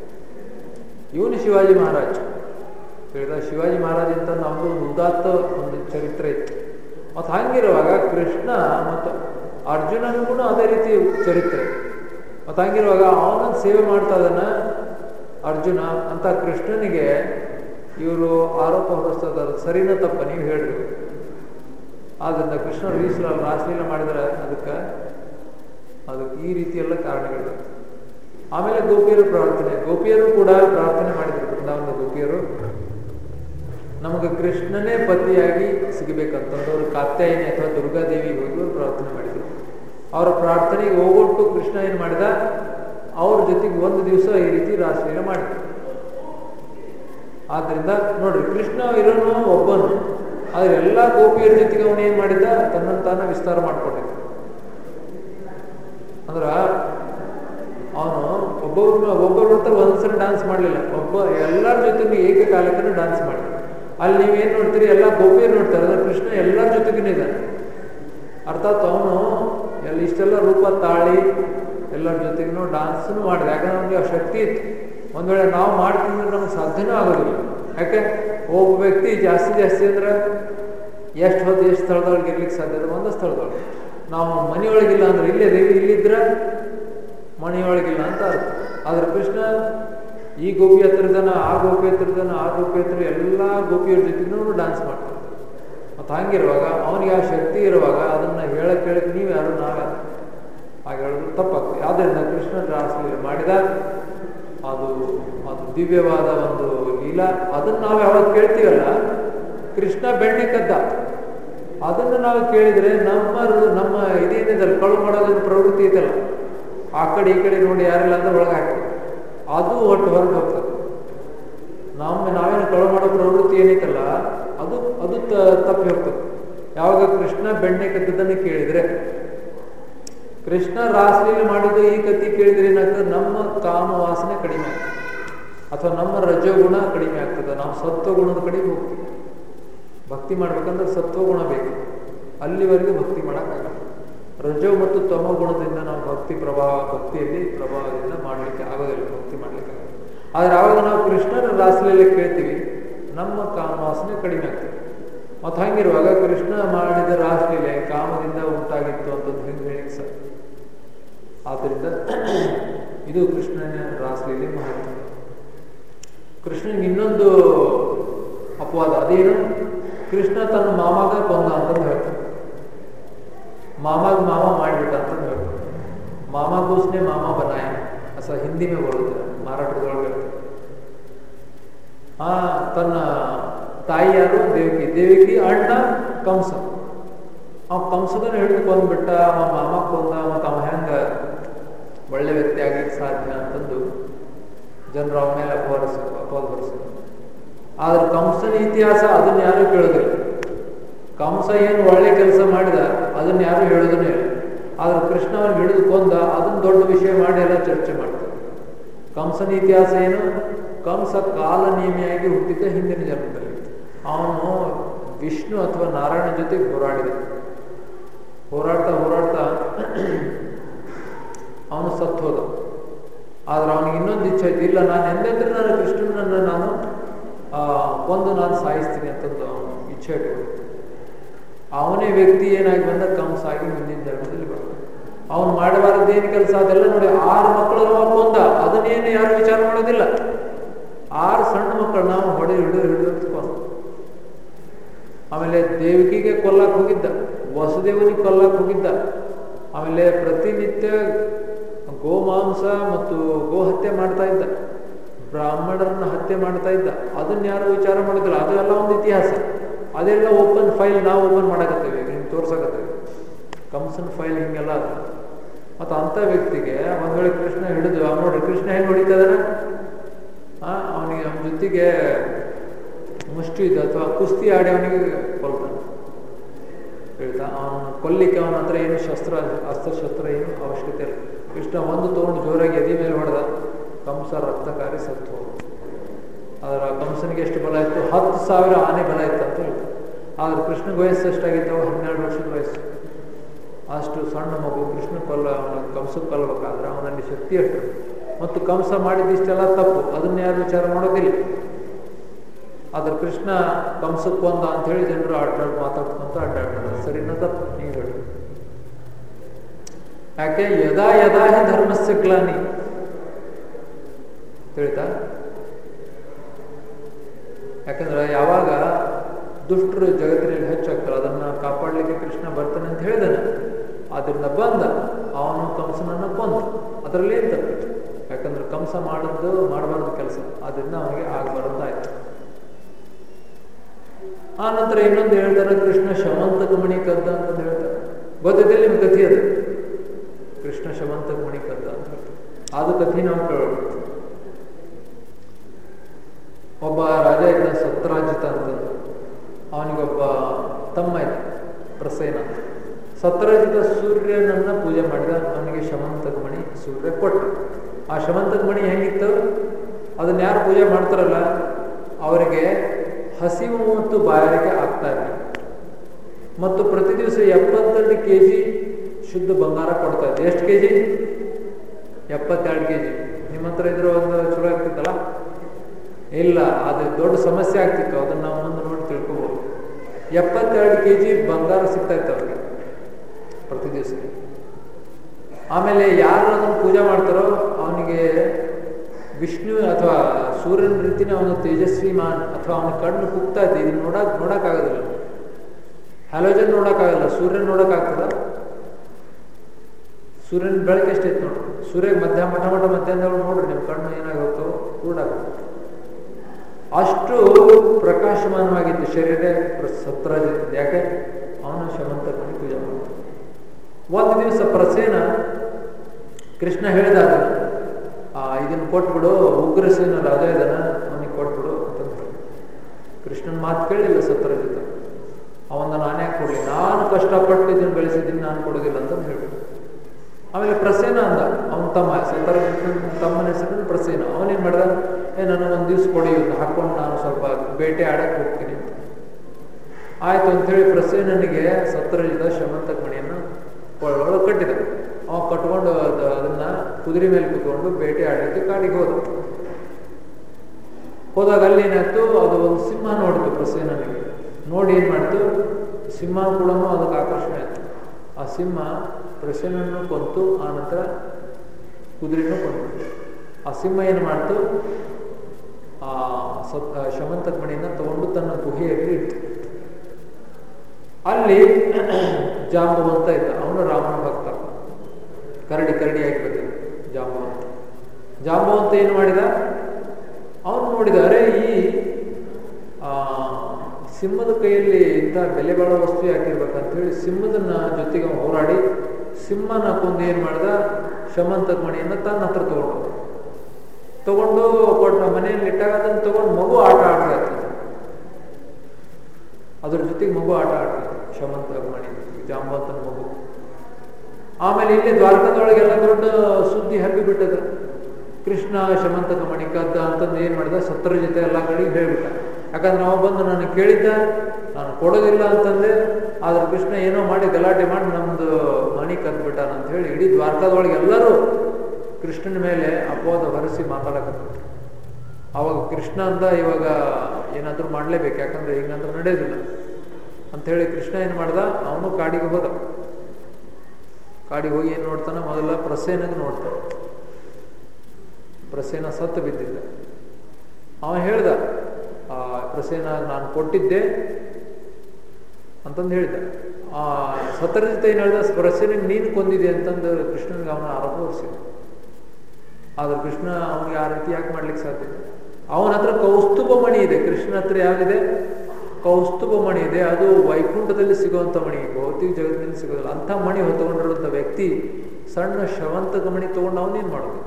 A: ಇವನು ಶಿವಾಜಿ ಮಹಾರಾಜ್ ಹೇಳಿದ ಶಿವಾಜಿ ಮಹಾರಾಜ್ ಅಂತ ನಮ್ಮದು ಒಂದು ಉದಾತ್ತ ಒಂದು ಚರಿತ್ರೆ ಇತ್ತು ಮತ್ತು ಹಂಗಿರುವಾಗ ಕೃಷ್ಣ ಮತ್ತು ಅರ್ಜುನನಿಗೂ ಅದೇ ರೀತಿ ಚರಿತ್ರೆ ಮತ್ತು ಹಂಗಿರುವಾಗ ಅವನನ್ನು ಸೇವೆ ಮಾಡ್ತಾ ಇದ್ದಾನ ಅರ್ಜುನ ಅಂತ ಕೃಷ್ಣನಿಗೆ ಇವರು ಆರೋಪ ಹೊರಿಸ್ತದ ಸರಿನ ತಪ್ಪ ನೀವು ಹೇಳ್ರಿ ಆದ್ರಿಂದ ಕೃಷ್ಣ ರೀಸಲ ರಾಸಲೀಲ ಮಾಡಿದ್ರೆ ಅದಕ್ಕೆ ಅದಕ್ಕೆ ಈ ರೀತಿ ಎಲ್ಲ ಕಾರಣಗಳಿವೆ ಆಮೇಲೆ ಗೋಪಿಯರು ಪ್ರಾರ್ಥನೆ ಗೋಪಿಯರು ಕೂಡ ಪ್ರಾರ್ಥನೆ ಮಾಡಿದ್ರು ಬೃಂದಾವನದ ಗೋಪಿಯರು ನಮಗೆ ಕೃಷ್ಣನೇ ಪತಿಯಾಗಿ ಸಿಗಬೇಕಂತಂದವರು ಕಾತ್ಯಾಯಿನಿ ಅಥವಾ ದುರ್ಗಾದೇವಿಗೆ ಹೋಗಿ ಅವರು ಪ್ರಾರ್ಥನೆ ಮಾಡಿದರು ಅವರ ಪ್ರಾರ್ಥನೆಗೆ ಹೋಗೊಟ್ಟು ಕೃಷ್ಣ ಏನು ಮಾಡಿದ ಅವ್ರ ಜೊತೆಗೆ ಒಂದು ದಿವಸ ಈ ರೀತಿ ರಾಸಲೀಲೆ ಮಾಡಿದ ಆದ್ದರಿಂದ ನೋಡ್ರಿ ಕೃಷ್ಣ ಇರೋನು ಒಬ್ಬನು ಆದ್ರೆ ಎಲ್ಲ ಗೋಪಿಯರ ಜೊತೆಗೆ ಅವನು ಏನ್ ಮಾಡಿದ್ದ ತನ್ನನ್ನು ತಾನ ವಿಸ್ತಾರ ಮಾಡ್ಕೊಂಡಿದ್ದ ಅಂದ್ರ ಅವನು ಒಬ್ಬೊಬ್ಬ ಒಬ್ಬೊಬ್ಬರ ಹತ್ರ ಒಂದ್ಸಲ ಡಾನ್ಸ್ ಮಾಡಲಿಲ್ಲ ಒಬ್ಬ ಎಲ್ಲರ ಜೊತೆಗೆ ಏಕಕಾಲಕ್ಕೂ ಡಾನ್ಸ್ ಮಾಡಿ ಅಲ್ಲಿ ನೀವೇನ್ ನೋಡ್ತೀರಿ ಎಲ್ಲ ಗೋಪಿಯರು ನೋಡ್ತಾರೆ ಅಂದ್ರೆ ಕೃಷ್ಣ ಎಲ್ಲರ ಜೊತೆಗೂ ಇದ್ದಾನೆ ಅರ್ಥಾತ್ ಅವನು ಎಲ್ಲ ಇಷ್ಟೆಲ್ಲ ರೂಪ ತಾಳಿ ಎಲ್ಲರ ಜೊತೆಗೂ ಡಾನ್ಸ್ನು ಮಾಡಿದೆ ಯಾಕಂದ್ರೆ ಅವನಿಗೆ ಆ ಶಕ್ತಿ ಇತ್ತು ಒಂದ್ ವೇಳೆ ನಾವು ಮಾಡ್ತಿದ್ರೆ ನಮ್ಗೆ ಸಾಧ್ಯನೂ ಆಗೋದಿಲ್ಲ ಯಾಕೆ ಒಬ್ಬ ವ್ಯಕ್ತಿ ಜಾಸ್ತಿ ಜಾಸ್ತಿ ಅಂದ್ರೆ ಎಷ್ಟು ಹೊತ್ತು ಎಷ್ಟು ಸ್ಥಳದೊಳಗೆ ಇರ್ಲಿಕ್ಕೆ ಸಾಧ್ಯ ಇದೆ ಒಂದು ಸ್ಥಳದೊಳಗೆ ನಾವು ಮನೆಯೊಳಗಿಲ್ಲ ಅಂದ್ರೆ ಇಲ್ಲೇ ದೇವಿ ಇಲ್ಲಿದ್ರೆ ಮನೆಯೊಳಗಿಲ್ಲ ಅಂತ ಅರ್ಥ ಆದ್ರೆ ಕೃಷ್ಣ ಈ ಗೋಪಿ ಹತ್ರ ಇದ್ದಾನ ಆ ಗೋಪಿ ಹತ್ರ ಇದ್ದಾನ ಆ ಗೋಪಿ ಹತ್ರ ಎಲ್ಲ ಗೋಪಿಯರ ಜೊತೆನೂ ಡಾನ್ಸ್ ಮಾಡ್ತಾರೆ ಮತ್ತು ಹಂಗಿರುವಾಗ ಅವನಿಗೆ ಆ ಶಕ್ತಿ ಇರುವಾಗ ಅದನ್ನ ಹೇಳಕ್ ಕೇಳಕ್ ನೀವು ಯಾರು ನಾವೇ ಹಾಗೆ ಹೇಳಿದ್ರು ತಪ್ಪಾಗ್ತದೆ ಆದ್ದರಿಂದ ಕೃಷ್ಣ ರಾಸಲೀಲೆ ಮಾಡಿದ ಅದು ಅದು ದಿವ್ಯವಾದ ಒಂದು ಲೀಲಾ ಅದನ್ನ ನಾವು ಯಾವಾಗ ಕೇಳ್ತೀವಲ್ಲ ಕೃಷ್ಣ ಬೆಣ್ಣೆ ಕದ್ದ ಅದನ್ನು ನಾವು ಕೇಳಿದ್ರೆ ನಮ್ಮ ನಮ್ಮ ಇದೇನಿದಲ್ಲ ಕಳು ಮಾಡೋದನ್ನ ಪ್ರವೃತ್ತಿ ಐತಲ್ಲ ಆ ಕಡೆ ಈ ಕಡೆ ನೋಡಿ ಯಾರಿಲ್ಲ ಅಂದ್ರೆ ಒಳಗೆ ಹಾಕ್ತದೆ ಅದು ಒಟ್ಟು ಹೊರಗೆ ಹೋಗ್ತದೆ ನಮ್ಮ ನಾವೇನು ಕಳು ಮಾಡೋ ಪ್ರವೃತ್ತಿ ಏನೈತಲ್ಲ ಅದು ಅದು ತಪ್ಪಿ ಹೋಗ್ತದೆ ಯಾವಾಗ ಕೃಷ್ಣ ಬೆಣ್ಣೆ ಕದ್ದದನ್ನು ಕೇಳಿದ್ರೆ ಕೃಷ್ಣ ರಾಸಲೀಲೆ ಮಾಡಿದ್ದು ಈ ಕತ್ತಿ ಕೇಳಿದ್ರೆ ಏನಾಗ್ತದೆ ನಮ್ಮ ಕಾಮ ವಾಸನೆ ಕಡಿಮೆ ಆಗ್ತದೆ ಅಥವಾ ನಮ್ಮ ರಜೋಗುಣ ಕಡಿಮೆ ಆಗ್ತದೆ ನಾವು ಸತ್ವಗುಣದ ಕಡೆ ಹೋಗ್ತೀವಿ ಭಕ್ತಿ ಮಾಡ್ಬೇಕಂದ್ರೆ ಸತ್ವಗುಣ ಬೇಕು ಅಲ್ಲಿವರೆಗೂ ಭಕ್ತಿ ಮಾಡೋಕ್ಕಾಗಲ್ಲ ರಜೋ ಮತ್ತು ತಮೋ ಗುಣದಿಂದ ನಾವು ಭಕ್ತಿ ಪ್ರಭಾವ ಭಕ್ತಿಯಲ್ಲಿ ಪ್ರಭಾವದಿಂದ ಮಾಡಲಿಕ್ಕೆ ಆಗೋದಿಲ್ಲ ಭಕ್ತಿ ಮಾಡಲಿಕ್ಕೆ ಆಗೋದಿಲ್ಲ ಆದ್ರೆ ಆವಾಗ ನಾವು ಕೃಷ್ಣನ ರಾಸಲೀಲೆ ಕೇಳ್ತೀವಿ ನಮ್ಮ ಕಾಮವಾಸನೆ ಕಡಿಮೆ ಆಗ್ತದೆ ಮತ್ತು ಹಂಗಿರುವಾಗ ಕೃಷ್ಣ ಮಾಡಿದ ರಾಸಲೀಲೆ ಕಾಮದಿಂದ ಉಂಟಾಗಿತ್ತು ಅಂತಂದು ಹಿಂಗೆ ಹೇಳಿಕ್ಕೆ ಸರ್ ಆದ್ದರಿಂದ ಇದು ಕೃಷ್ಣನ ರಾಸಲೀಲೆ ಮಹತ್ವ ಕೃಷ್ಣನಿಗೆ ಇನ್ನೊಂದು ಅಪವಾದ ಅದೇನು ಕೃಷ್ಣ ತನ್ನ ಮಾಮಾಗ ಕೊಂದ ಅಂತಂದು ಹೇಳ್ತಾನೆ ಮಾಮಾಗ ಮಾಮ ಮಾಡಿಬಿಟ್ಟ ಅಂತಂದು ಹೇಳ್ತಾನೆ ಮಾಮ ಕೂಸ್ನೆ ಮಾಮ ಬನಾಯ ಅಸ ಹಿಂದಿ ಮೇ ಬರುತ್ತೆ ಮಾರಾಟದೊಳಗೆ ಆ ತನ್ನ ತಾಯಿ ಯಾರು ದೇವಕಿ ದೇವಕಿ ಅಣ್ಣ ಕಂಸ ಅವ ಕಂಸದನ್ನ ಹಿಡಿದು ಕೊಂದ್ಬಿಟ್ಟ ಅವ ಮಾಮ ಕೊಂದ ಮತ್ತು ಅವ ಹೆಂಗ ಒಳ್ಳೆ ವ್ಯಕ್ತಿ ಆಗ್ಲಿಕ್ಕೆ ಸಾಧ್ಯ ಅಂತಂದು ಜನರು ಅವನ ಮೇಲೆ ಅಪವಾದಿಸ ಅಪವಾದ ಬರೆಸಿದ್ರು ಆದ್ರೆ ಕಂಸನ ಇತಿಹಾಸ ಅದನ್ನ ಯಾರು ಕೇಳೋದಿಲ್ಲ ಕಂಸ ಏನು ಒಳ್ಳೆ ಕೆಲಸ ಮಾಡಿದ ಅದನ್ನ ಯಾರು ಹೇಳೋದನ್ನೇ ಇಲ್ಲ ಆದ್ರೆ ಕೃಷ್ಣ ಅವನ್ ಹಿಡಿದು ಕೊಂದ ಅದನ್ನ ದೊಡ್ಡ ವಿಷಯ ಮಾಡಿ ಎಲ್ಲ ಚರ್ಚೆ ಮಾಡ್ತಾರೆ ಕಂಸನ ಇತಿಹಾಸ ಏನು ಕಂಸ ಕಾಲ ನೇಮಿಯಾಗಿ ಹುಟ್ಟಿದ್ದ ಹಿಂದಿನ ಜನ್ಮದಲ್ಲಿ ಅವನು ವಿಷ್ಣು ಅಥವಾ ನಾರಾಯಣ ಜೊತೆಗೆ ಹೋರಾಡಿದ ಹೋರಾಡ್ತಾ ಹೋರಾಡ್ತಾ ಅವನು ಸತ್ತು ಹೋದ ಆದ್ರೆ ಅವನಿಗೆ ಇನ್ನೊಂದು ಇಚ್ಛೆ ಆಯ್ತು ಇಲ್ಲ ನಾನು ಎಂದೆಂದ್ರೆ ನಾನು ಕೃಷ್ಣನನ್ನು ನಾನು ಕೊಂದು ನಾನು ಸಾಯಿಸ್ತೀನಿ ಅಂತಂದು ಅವನು ಇಚ್ಛೆ ಇಟ್ಕೊಂಡು ಅವನೇ ವ್ಯಕ್ತಿ ಏನಾಗಿ ಬಂದ ಕಂಸ ಆಗಿ ಮುಂದಿನ ಜನ್ಮದಲ್ಲಿ ಬರ್ತಾನೆ ಅವನು ಮಾಡಬಾರದೇನು ಕೆಲಸ ಅದೆಲ್ಲ ನೋಡಿ ಆರು ಮಕ್ಕಳನ್ನು ಕೊಂದ ಅದನ್ನೇನು ಯಾರು ವಿಚಾರ ಮಾಡೋದಿಲ್ಲ ಆರು ಸಣ್ಣ ಮಕ್ಕಳು ನಾವು ಹೊಡೆ ಹಿಡಿದು ಹಿಡಿದು ಕೊಂದ ಆಮೇಲೆ ದೇವಿಕಿಗೆ ಕೊಲ್ಲಕ್ಕೆ ಹೋಗಿದ್ದ ವಸುದೇವನಿಗೆ ಕೊಲ್ಲಕ್ಕೆ ಹೋಗಿದ್ದ ಆಮೇಲೆ ಪ್ರತಿನಿತ್ಯ ಗೋಮಾಂಸ ಮತ್ತು ಗೋ ಹತ್ಯೆ ಮಾಡ್ತಾ ಇದ್ದ ಬ್ರಾಹ್ಮಣರನ್ನ ಹತ್ಯೆ ಮಾಡ್ತಾ ಇದ್ದ ಅದನ್ನ ಯಾರು ವಿಚಾರ ಮಾಡೋದಿಲ್ಲ ಅದೆಲ್ಲ ಒಂದು ಇತಿಹಾಸ ಅದೆಲ್ಲ ಓಪನ್ ಫೈಲ್ ನಾವು ಓಪನ್ ಮಾಡಕತ್ತೇವೆ ಈಗ ಹಿಂಗೆ ತೋರ್ಸಕತ್ತೇವೆ ಕಂಸನ್ ಫೈಲ್ ಹಿಂಗೆಲ್ಲ ಅದ ಮತ್ತು ಅಂಥ ವ್ಯಕ್ತಿಗೆ ಒಂದ್ ವೇಳೆ ಕೃಷ್ಣ ಹಿಡಿದು ಅವ್ನು ನೋಡ್ರಿ ಕೃಷ್ಣ ಹೆಂಗೆ ಹೊಡಿತಾ ಇದಾನೆ ಆ ಅವನಿಗೆ ಅವನ ಜೊತೆಗೆ ಮುಷ್ಟಿ ಇದೆ ಅಥವಾ ಕುಸ್ತಿ ಆಡಿ ಅವನಿಗೆ ಕೊಲ್ತಾನೆ ಹೇಳ್ತಾ ಅವನು ಕೊಲ್ಲಿಕ್ಕೆ ಅವನ ಹತ್ರ ಏನು ಶಸ್ತ್ರ ಅಸ್ತ್ರಶಸ್ತ್ರ ಏನು ಅವಶ್ಯಕತೆ ಇಲ್ಲ ಕೃಷ್ಣ ಒಂದು ತೊಗೊಂಡು ಜೋರಾಗಿ ಎದೆ ಮೇಲೆ ಹೊಡೆದ ಕಂಸ ರಕ್ತಕಾರಿ ಸತ್ತು ಹೋದ ಅದರ ಕಂಸನಿಗೆ ಎಷ್ಟು ಬಲ ಇತ್ತು ಹತ್ತು ಸಾವಿರ ಆನೆ ಬಲ ಇತ್ತು ಅಂತ ಹೇಳ್ತಾರೆ ಆದ್ರೆ ಕೃಷ್ಣಗೆ ವಯಸ್ಸು ಎಷ್ಟಾಗಿತ್ತು ಹನ್ನೆರಡು ವರ್ಷದ ವಯಸ್ಸು ಅಷ್ಟು ಸಣ್ಣ ಮಗು ಕೃಷ್ಣ ಕೊಲ್ಲ ಅವನ ಕಂಸ ಕೊಲ್ಲಬೇಕಾದ್ರೆ ಅವನಲ್ಲಿ ಶಕ್ತಿ ಅಷ್ಟು ಮತ್ತು ಕಂಸ ಮಾಡಿದಿಷ್ಟೆಲ್ಲ ತಪ್ಪು ಅದನ್ನ ಯಾರು ವಿಚಾರ ಮಾಡೋದಿಲ್ಲ ಆದ್ರೆ ಕೃಷ್ಣ ಕಂಸಕ್ಕೊಂದ ಅಂತ ಹೇಳಿ ಜನರು ಅಡ್ಡಾಡ್ ಮಾತಾಡ್ಕೊಂತ ಅಡ್ಡಾಡ್ತಾರೆ ಸರಿನಾ ತಪ್ಪು ನೀವು ಹೇಳಿ ಯಾಕೆ ಯದಾ ಯದಾ ಹಿ ಧರ್ಮಸ್ಯ ಗ್ಲಾನಿ ತಿಳಿತಾ ಯಾಕಂದ್ರೆ ಯಾವಾಗ ದುಷ್ಟರು ಜಗತ್ತಿನಲ್ಲಿ ಹೆಚ್ಚಾಗ್ತಾರೆ ಅದನ್ನ ಕಾಪಾಡಲಿಕ್ಕೆ ಕೃಷ್ಣ ಬರ್ತಾನೆ ಅಂತ ಹೇಳಿದಾನೆ ಅದರಿಂದ ಬಂದ ಅವನು ಕಂಸನನ್ನ ಕೊಂದ ಅದರಲ್ಲಿ ಏನ್ ತಪ್ಪಿತ್ತು ಯಾಕಂದ್ರೆ ಕಂಸ ಮಾಡದ್ದು ಮಾಡಬಾರ್ದು ಕೆಲಸ ಅದರಿಂದ ಅವನಿಗೆ ಆಗಬಾರ್ದಾಯ್ತು ಆ ನಂತರ ಇನ್ನೊಂದು ಹೇಳ್ತಾರೆ ಕೃಷ್ಣ ಶಮಂತಕ ಮಣಿ ಕದ್ದ ಅಂತ ಹೇಳ್ತಾರೆ ಗೊತ್ತಿದೆ ನಿಮ್ ಕಥೆ ಅದು ಶಮಂತಕ ಮಣಿ ಕದ್ದ ಅಂತ ಹೇಳ್ತಾರೆ ಅದು ಕಥೆ ನಾವು ಕೇಳೋಣ ಒಬ್ಬ ರಾಜ ಇದ್ದ ಸತ್ರಾಜಿತ ಅಂತ ಅವನಿಗೊಬ್ಬ ತಮ್ಮ ಇದ್ದ ಪ್ರಸೇನ ಅಂತ ಸತ್ರಾಜಿತ ಸೂರ್ಯನನ್ನ ಪೂಜೆ ಮಾಡಿದ ಅವನಿಗೆ ಶಮಂತಕ ಮಣಿ ಸೂರ್ಯ ಕೊಟ್ಟ ಆ ಶಮಂತಕ ಮಣಿ ಹೆಂಗಿತ್ತು ಅದನ್ನ ಯಾರು ಪೂಜೆ ಮಾಡ್ತಾರಲ್ಲ ಅವರಿಗೆ ಹಸಿವು ಮತ್ತು ಬಾಯಾರಿಕೆ ಆಗ್ತಾ ಇರಲಿಲ್ಲ ಮತ್ತು ಪ್ರತಿ ದಿವಸ ಎಪ್ಪತ್ತೆರಡು ಕೆ ಜಿ ಶುದ್ಧ ಬಂಗಾರ ಕೊಡ್ತಾ ಇದೆ ಎಷ್ಟು ಕೆ ಜಿ ಎಪ್ಪತ್ತೆರಡು ಕೆ ಜಿ ನಿಮ್ಮ ಹತ್ರ ಇದ್ರೆ ಒಂದು ಚಲೋ ಆಗ್ತಿತ್ತಲ್ಲ ಇಲ್ಲ ಅದು ದೊಡ್ಡ ಸಮಸ್ಯೆ ಆಗ್ತಿತ್ತು ಅದನ್ನ ನಾವು ಮುಂದೆ ನೋಡಿ ತಿಳ್ಕೊಬೋದು ಎಪ್ಪತ್ತೆರಡು ಕೆ ಜಿ ಬಂಗಾರ ಸಿಗ್ತಾ ಇತ್ತು ಅವ್ರಿಗೆ ಪ್ರತಿ ದಿವಸ ಆಮೇಲೆ ಯಾರು ಅದನ್ನು ಪೂಜೆ ಮಾಡ್ತಾರೋ ಅವನಿಗೆ ವಿಷ್ಣು ಅಥವಾ ಸೂರ್ಯನ ರೀತಿನ ಅವನು ತೇಜಸ್ವಿಮಾನ್ ಅಥವಾ ಅವನ ಕಣ್ಣು ಕುಗ್ತಾ ಇದೆ ಇದನ್ನ ನೋಡಕ್ ನೋಡಕ್ಕಾಗೋದಿಲ್ಲ ಹ್ಯಾಲೋಜನ್ ನೋಡೋಕ್ಕಾಗಲ್ಲ ಸೂರ್ಯನ ನೋಡೋಕ್ಕಾಗ್ತದ ಸೂರ್ಯನ ಬೆಳಕು ಎಷ್ಟೈತೆ ನೋಡ್ರಿ ಸೂರ್ಯ ಮಧ್ಯ ಮಠ ಮಠ ಮಧ್ಯಾಹ್ನದೊಳಗೆ ನೋಡ್ರಿ ನಿಮ್ಮ ಕಣ್ಣು ಏನಾಗುತ್ತೋ ಕೂಡಾಗುತ್ತೆ ಅಷ್ಟು ಪ್ರಕಾಶಮಾನವಾಗಿತ್ತು ಶರೀರ ಸತ್ರಾಜಿತ್ತು ಯಾಕೆ ಅವನು ಶಮಂತಕನಿಗೆ ಪೂಜೆ ಮಾಡ್ತಾನೆ ಒಂದು ದಿವಸ ಪ್ರಸೇನ ಕೃಷ್ಣ ಹೇಳಿದ ಅದನ್ನು ಇದನ್ನು ಕೊಟ್ಬಿಡು ಉಗ್ರಸೇನ ರಾಜ ಇದನ್ನ ಅವನಿಗೆ ಕೊಟ್ಬಿಡು ಅಂತಂದು ಹೇಳಿ ಕೃಷ್ಣನ ಮಾತು ಕೇಳಿಲ್ಲ ಸತ್ರಾಜಿತ ಅವನ್ನ ನಾನೇ ಕೊಡಲಿ ನಾನು ಕಷ್ಟಪಟ್ಟು ಇದನ್ನು ಬೆಳೆಸಿದ್ದೀನಿ ನಾನು ಕೊಡೋದಿಲ್ಲ ಅಂತ ಹೇಳ್ಬಿಟ್ಟು ಆಮೇಲೆ ಪ್ರಸೇನ ಅಂದ ಅವನ ತಮ್ಮ ಸತ್ತರ ತಮ್ಮನ ಹೆಸರು ಪ್ರಸೇನ ಅವನೇನ್ ಮಾಡ್ದ ಏ ನನಗೆ ಒಂದು ದಿವ್ಸ ಕೊಡಿ ಇವತ್ತು ಹಾಕೊಂಡು ನಾನು ಸ್ವಲ್ಪ ಬೇಟೆ ಆಡಕ್ಕೆ ಹೋಗ್ತೀನಿ ಅಂತ ಆಯ್ತು ಅಂತೇಳಿ ಪ್ರಸೇನನಿಗೆ ಸತ್ತರಜಿದ ಶಮಂತಕ ಮಣಿಯನ್ನು ಒಳಗೆ ಕಟ್ಟಿದ ಅವ ಕಟ್ಕೊಂಡು ಅದು ಅದನ್ನ ಕುದುರೆ ಮೇಲೆ ಕುತ್ಕೊಂಡು ಬೇಟೆ ಆಡಲಿಕ್ಕೆ ಕಾಡಿಗೆ ಹೋದ ಹೋದಾಗ ಅಲ್ಲಿ ಏನಾಯ್ತು ಅದು ಒಂದು ಸಿಂಹ ನೋಡಿತು ಪ್ರಸೇನನಿಗೆ ನೋಡಿ ಏನ್ ಮಾಡ್ತು ಸಿಂಹ ಕೂಡ ಅದಕ್ಕೆ ಆಕರ್ಷಣೆ ಆಯ್ತು ಆ ಸಿಂಹ ಪ್ರಸೇನನ್ನು ಕೊಂತು ಆ ನಂತರ ಕುದುರೆನೂ ಕೊಂತು ಆ ಸಿಂಹ ಏನು ಮಾಡ್ತು ಆ ಸತ್ ಶಮಂತಕ ಮಣಿಯನ್ನು ತಗೊಂಡು ತನ್ನ ಗುಹೆಯಲ್ಲಿ ಇಟ್ಟು ಅಲ್ಲಿ ಜಾಂಬವಂತ ಇದ್ದ ಅವನು ರಾಮನ ಭಕ್ತ ಕರಡಿ ಕರಡಿ ಆಗಿಬಿಟ್ಟಿದ್ದ ಜಾಂಬವಂತ ಜಾಂಬವಂತ ಏನು ಮಾಡಿದ ಅವನು ನೋಡಿದ ಅರೆ ಈ ಆ ಸಿಂಹದ ಕೈಯಲ್ಲಿ ಇಂಥ ಬೆಲೆ ಬಾಳೋ ವಸ್ತು ಯಾಕಿರ್ಬೇಕಂತ ಹೇಳಿ ಸಿಂಹದನ್ನ ಜೊತೆಗೆ ಅವನು ಹೋರಾಡಿ ಸಿಂಹನ ಕೊಂದು ಏನ್ ಮಾಡ್ದ ಶಮಂತಕ ಮಣಿಯನ್ನ ತನ್ನ ಹತ್ರ ತಗೊಂಡು ತಗೊಂಡು ಕೊಟ್ಟ ಮನೆಯಲ್ಲಿ ಇಟ್ಟಾಗ ಅದನ್ನು ತಗೊಂಡು ಮಗು ಆಟ ಆಡ್ತಾ ಇರ್ತದೆ ಅದ್ರ ಜೊತೆಗೆ ಮಗು ಆಟ ಆಡ್ತದೆ ಶಮಂತಕ ಮಣಿ ಜಾಂಬವಂತನ ಮಗು ಆಮೇಲೆ ಇಲ್ಲಿ ದ್ವಾರಕದೊಳಗೆಲ್ಲ ದೊಡ್ಡ ಸುದ್ದಿ ಹಬ್ಬಿ ಬಿಟ್ಟದ ಕೃಷ್ಣ ಶಮಂತಕ ಮಣಿ ಕದ್ದ ಅಂತಂದು ಏನ್ ಮಾಡಿದ ಸತ್ತರ ಜೊತೆ ಎಲ್ಲ ಕಡೆ ಹೇಳ್ಬಿಟ್ಟ ಯಾಕಂದ್ರೆ ನಾವು ಬಂದು ನಾನು ಕೇಳಿದ್ದ ನಾನು ಕೊಡೋದಿಲ್ಲ ಅಂತಂದೆ ಆದ್ರೆ ಕೃಷ್ಣ ಏನೋ ಮಾಡಿ ಗಲಾಟೆ ಮಾಡಿ ನಮ್ದು ಮಣಿ ಕದ್ಬಿಟ್ಟಾನ ಅಂತ ಹೇಳಿ ಇಡೀ ದ್ವಾರಕದೊಳಗೆ ಎಲ್ಲರೂ ಕೃಷ್ಣನ ಮೇಲೆ ಅಪವಾದ ಹೊರಿಸಿ ಮಾತಾಡಕತ್ತಿದ್ರು ಅವಾಗ ಕೃಷ್ಣ ಅಂದ ಇವಾಗ ಏನಾದ್ರೂ ಮಾಡ್ಲೇಬೇಕು ಯಾಕಂದ್ರೆ ಹಿಂಗಂದ್ರೆ ನಡೆಯೋದಿಲ್ಲ ಅಂತ ಹೇಳಿ ಕೃಷ್ಣ ಏನ್ ಮಾಡ್ದ ಅವನು ಕಾಡಿಗೆ ಹೋದ ಕಾಡಿಗೆ ಹೋಗಿ ಏನ್ ನೋಡ್ತಾನ ಮೊದಲ ಪ್ರಸೇನಗೆ ನೋಡ್ತಾನ ಪ್ರಸೇನ ಸತ್ತು ಬಿದ್ದಿದ್ದ ಅವ ಹೇಳ್ದ ಆ ಪ್ರಸೇನ ನಾನು ಕೊಟ್ಟಿದ್ದೆ ಅಂತಂದು ಹೇಳಿದ ಆ ಸತ್ತರ ಜೊತೆ ಏನ್ ಹೇಳ್ದ ಪ್ರಸೇನಿಗೆ ನೀನು ಕೊಂದಿದೆ ಅಂತಂದು ಕೃಷ್ಣನಿಗೆ ಅವನ ಆರೋಪ ಹೊರಿಸಿದ ಆದ್ರೆ ಕೃಷ್ಣ ಅವನಿಗೆ ಆ ರೀತಿ ಯಾಕೆ ಮಾಡ್ಲಿಕ್ಕೆ ಸಾಧ್ಯ ಅವನ ಹತ್ರ ಕೌಸ್ತುಭ ಮಣಿ ಇದೆ ಕೃಷ್ಣ ಹತ್ರ ಯಾವಿದೆ ಕೌಸ್ತುಭ ಮಣಿ ಇದೆ ಅದು ವೈಕುಂಠದಲ್ಲಿ ಸಿಗುವಂತ ಮಣಿ ಭೌತಿಕ ಜಗತ್ತಿನಲ್ಲಿ ಸಿಗೋದಿಲ್ಲ ಅಂಥ ಮಣಿ ಹೊತ್ತುಕೊಂಡಿರುವಂತ ವ್ಯಕ್ತಿ ಸಣ್ಣ ಶವಂತಕ ಮಣಿ ತಗೊಂಡು ಅವನೇನ್ ಮಾಡೋದು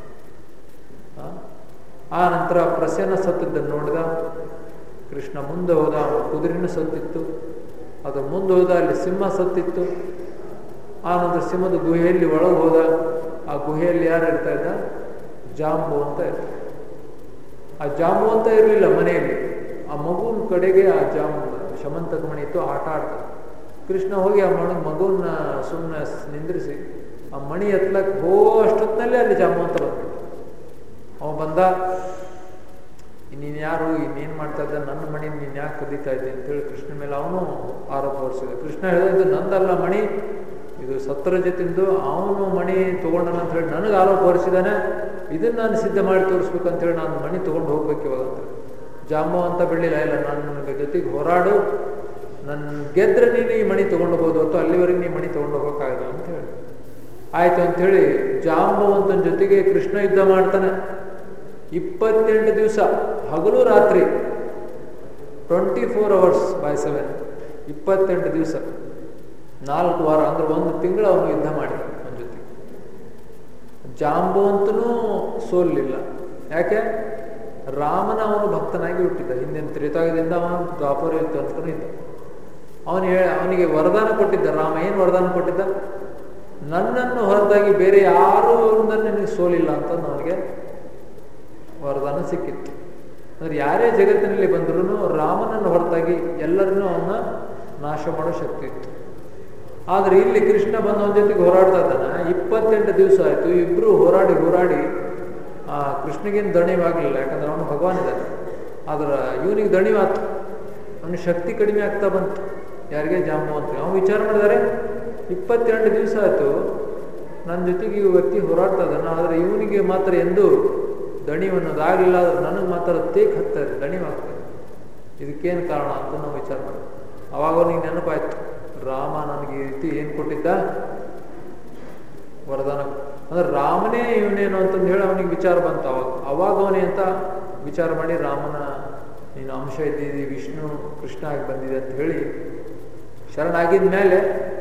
A: ಆ ನಂತರ ಪ್ರಸನ್ನ ಸತ್ತದ್ದನ್ನು ನೋಡಿದ ಕೃಷ್ಣ ಮುಂದೆ ಹೋದ ಕುದುರೆನೂ ಸತ್ತಿತ್ತು ಅದು ಮುಂದೆ ಹೋದ ಅಲ್ಲಿ ಸಿಂಹ ಸತ್ತಿತ್ತು ಆ ನಂತರ ಸಿಂಹದ ಗುಹೆಯಲ್ಲಿ ಒಳಗೆ ಹೋದ ಆ ಗುಹೆಯಲ್ಲಿ ಯಾರು ಇರ್ತಾ ಇದ್ದ ಜಾಂಬು ಅಂತ ಇರ್ತ ಆ ಜಾಂಬು ಅಂತ ಇರಲಿಲ್ಲ ಮನೆಯಲ್ಲಿ ಆ ಮಗುವಿನ ಕಡೆಗೆ ಆ ಜಾಂಬು ಶಮಂತಕ ಮಣಿ ಇತ್ತು ಆಟ ಆಡ್ತ ಕೃಷ್ಣ ಹೋಗಿ ಆ ಮಣ ಮಗುವನ್ನ ಸುಮ್ಮನೆ ನಿಂದ್ರಿಸಿ ಆ ಮಣಿ ಎತ್ತಲಕ್ಕೆ ಹೋಗೋ ಅಷ್ಟೊತ್ತಿನಲ್ಲೇ ಅಲ್ಲಿ ಜಾಂಬು ಅಂತ ಬಂದ್ಬಿಟ್ಟು ಅವ ಬಂದ ನೀನು ಯಾರು ಇನ್ನೇನು ಮಾಡ್ತಾ ಇದ್ದ ನನ್ನ ಮಣಿ ನೀನು ಯಾಕೆ ಕದೀತಾ ಇದ್ದೆ ಅಂತೇಳಿ ಕೃಷ್ಣ ಮೇಲೆ ಅವನು ಆರೋಪ ಹೊರಿಸಿದ ಕೃಷ್ಣ ಹೇಳಿದ ನಂದಲ್ಲ ಮಣಿ ಇದು ಸತ್ತರ ಜೊತೆಂದು ಅವನು ಮಣಿ ತಗೊಂಡನ ಅಂತ ಹೇಳಿ ನನಗೆ ಆರೋಪ ಹೊರಿಸಿದಾನೆ ಇದನ್ನ ನಾನು ಸಿದ್ಧ ಮಾಡಿ ತೋರಿಸ್ಬೇಕಂತ ಹೇಳಿ ನಾನು ಮಣಿ ತಗೊಂಡು ಹೋಗ್ಬೇಕು ಇವಾಗ ಅಂತ ಜಾಂಬು ಅಂತ ಬೆಳಿಲ್ಲ ಇಲ್ಲ ನಾನು ನನಗೆ ಜೊತೆಗೆ ಹೋರಾಡು ನನ್ನ ಗೆದ್ರೆ ನೀನು ಈ ಮಣಿ ತಗೊಂಡು ಹೋಗೋದು ಅಥವಾ ಅಲ್ಲಿವರೆಗೆ ನೀ ಮಣಿ ತಗೊಂಡು ಹೋಗೋಕ್ಕಾಗಲ್ಲ ಅಂತ ಹೇಳಿ ಆಯ್ತು ಅಂಥೇಳಿ ಜಾಂಬವಂತನ ಜೊತೆಗೆ ಕೃಷ್ಣ ಯುದ್ಧ ಮಾಡ್ತಾನೆ ಇಪ್ಪತ್ತೆಂಟು ದಿವಸ ಹಗಲು ರಾತ್ರಿ twenty four hours by seven ಇಪ್ಪತ್ತೆಂಟು ದಿವಸ ನಾಲ್ಕು ವಾರ ಅಂದ್ರೆ ಒಂದು ತಿಂಗಳು ಅವನು ಯುದ್ಧ ಮಾಡಿ ಅವನ ಜೊತೆ ಜಾಂಬವಂತನೂ ಸೋಲಿಲ್ಲ ಯಾಕೆ ರಾಮನ ಅವನು ಭಕ್ತನಾಗಿ ಹುಟ್ಟಿದ್ದ ಹಿಂದಿನ ತ್ರೇತಾಯುಗದಿಂದ ಅವನು ದ್ವಾಪರ ಯುಗ ತನಕ ಇದ್ದ ಅವನು ಹೇಳ ಅವನಿಗೆ ವರದಾನ ಕೊಟ್ಟಿದ್ದ ರಾಮ ಏನು ವರದಾನ ಕೊಟ್ಟಿದ್ದ ನನ್ನನ್ನು ಹೊರತಾಗಿ ಬೇರೆ ಯಾರೂ ನಿನಗೆ ಸೋಲಿಲ್ಲ ಅಂತ ಅವನಿಗೆ ವರದಾನ ಸಿಕ್ಕಿತ್ತು ಅಂದ್ರೆ ಯಾರೇ ಜಗತ್ತಿನಲ್ಲಿ ಬಂದರೂ ರಾಮನನ್ನು ಹೊರತಾಗಿ ಎಲ್ಲರನ್ನೂ ಅವನ್ನ ನಾಶ ಮಾಡೋ ಶಕ್ತಿ ಇತ್ತು ಆದ್ರೆ ಇಲ್ಲಿ ಕೃಷ್ಣ ಬಂದು ಅವನ ಜೊತೆಗೆ ಹೋರಾಡ್ತಾ ಇದ್ದಾನ ಇಪ್ಪತ್ತೆಂಟು ದಿವಸ ಆಯ್ತು ಇಬ್ರು ಹೋರಾಡಿ ಹೋರಾಡಿ ಆ ಕೃಷ್ಣಗೇನು ದಣಿವಾಗಲಿಲ್ಲ ಯಾಕಂದ್ರೆ ಅವನು ಭಗವಾನ್ ಇದ್ದಾನೆ ಆದ್ರೆ ಇವನಿಗೆ ದಣಿವಾತು ಅವನ ಶಕ್ತಿ ಕಡಿಮೆ ಆಗ್ತಾ ಬಂತು ಯಾರಿಗೆ ಜಾಂಬವಂತ ಅವನು ವಿಚಾರ ಮಾಡಿದರೆ ಇಪ್ಪತ್ತೆರಡು ದಿವಸ ಆಯ್ತು ನನ್ನ ಜೊತೆಗೆ ಈ ವ್ಯಕ್ತಿ ಹೋರಾಡ್ತಾ ಇದ್ದಾನೆ ಆದ್ರೆ ಇವನಿಗೆ ಮಾತ್ರ ಎಂದು ದಣಿವು ಅನ್ನೋದಾಗಲಿಲ್ಲ ಆದ್ರೆ ನನಗೆ ಮಾತ್ರ ತೇಕ್ ಹತ್ತಾರೆ ದಣಿವಾಗ್ತದೆ ಇದಕ್ಕೇನು ಕಾರಣ ಅಂತ ನಾವು ವಿಚಾರ ಮಾಡಿದ್ವಿ ಅವಾಗ ಅವನಿಗೆ ನೆನಪಾಯ್ತು ರಾಮ ನನಗೆ ಈ ರೀತಿ ಏನು ಕೊಟ್ಟಿದ್ದ ವರದಾನ ಅಂದ್ರೆ ರಾಮನೇ ಇವನೇನು ಅಂತಂದು ಹೇಳಿ ಅವನಿಗೆ ವಿಚಾರ ಬಂತು ಅವಾಗ ಅವಾಗ ಅವನೇ ಅಂತ ವಿಚಾರ ಮಾಡಿ ರಾಮನ ನೀನು ಅಂಶ ಇದ್ದಿದ್ದಿ ವಿಷ್ಣು ಕೃಷ್ಣ ಆಗಿ ಬಂದಿದೆ ಅಂತ ಹೇಳಿ ಶರಣಾಗಿದ ಮೇಲೆ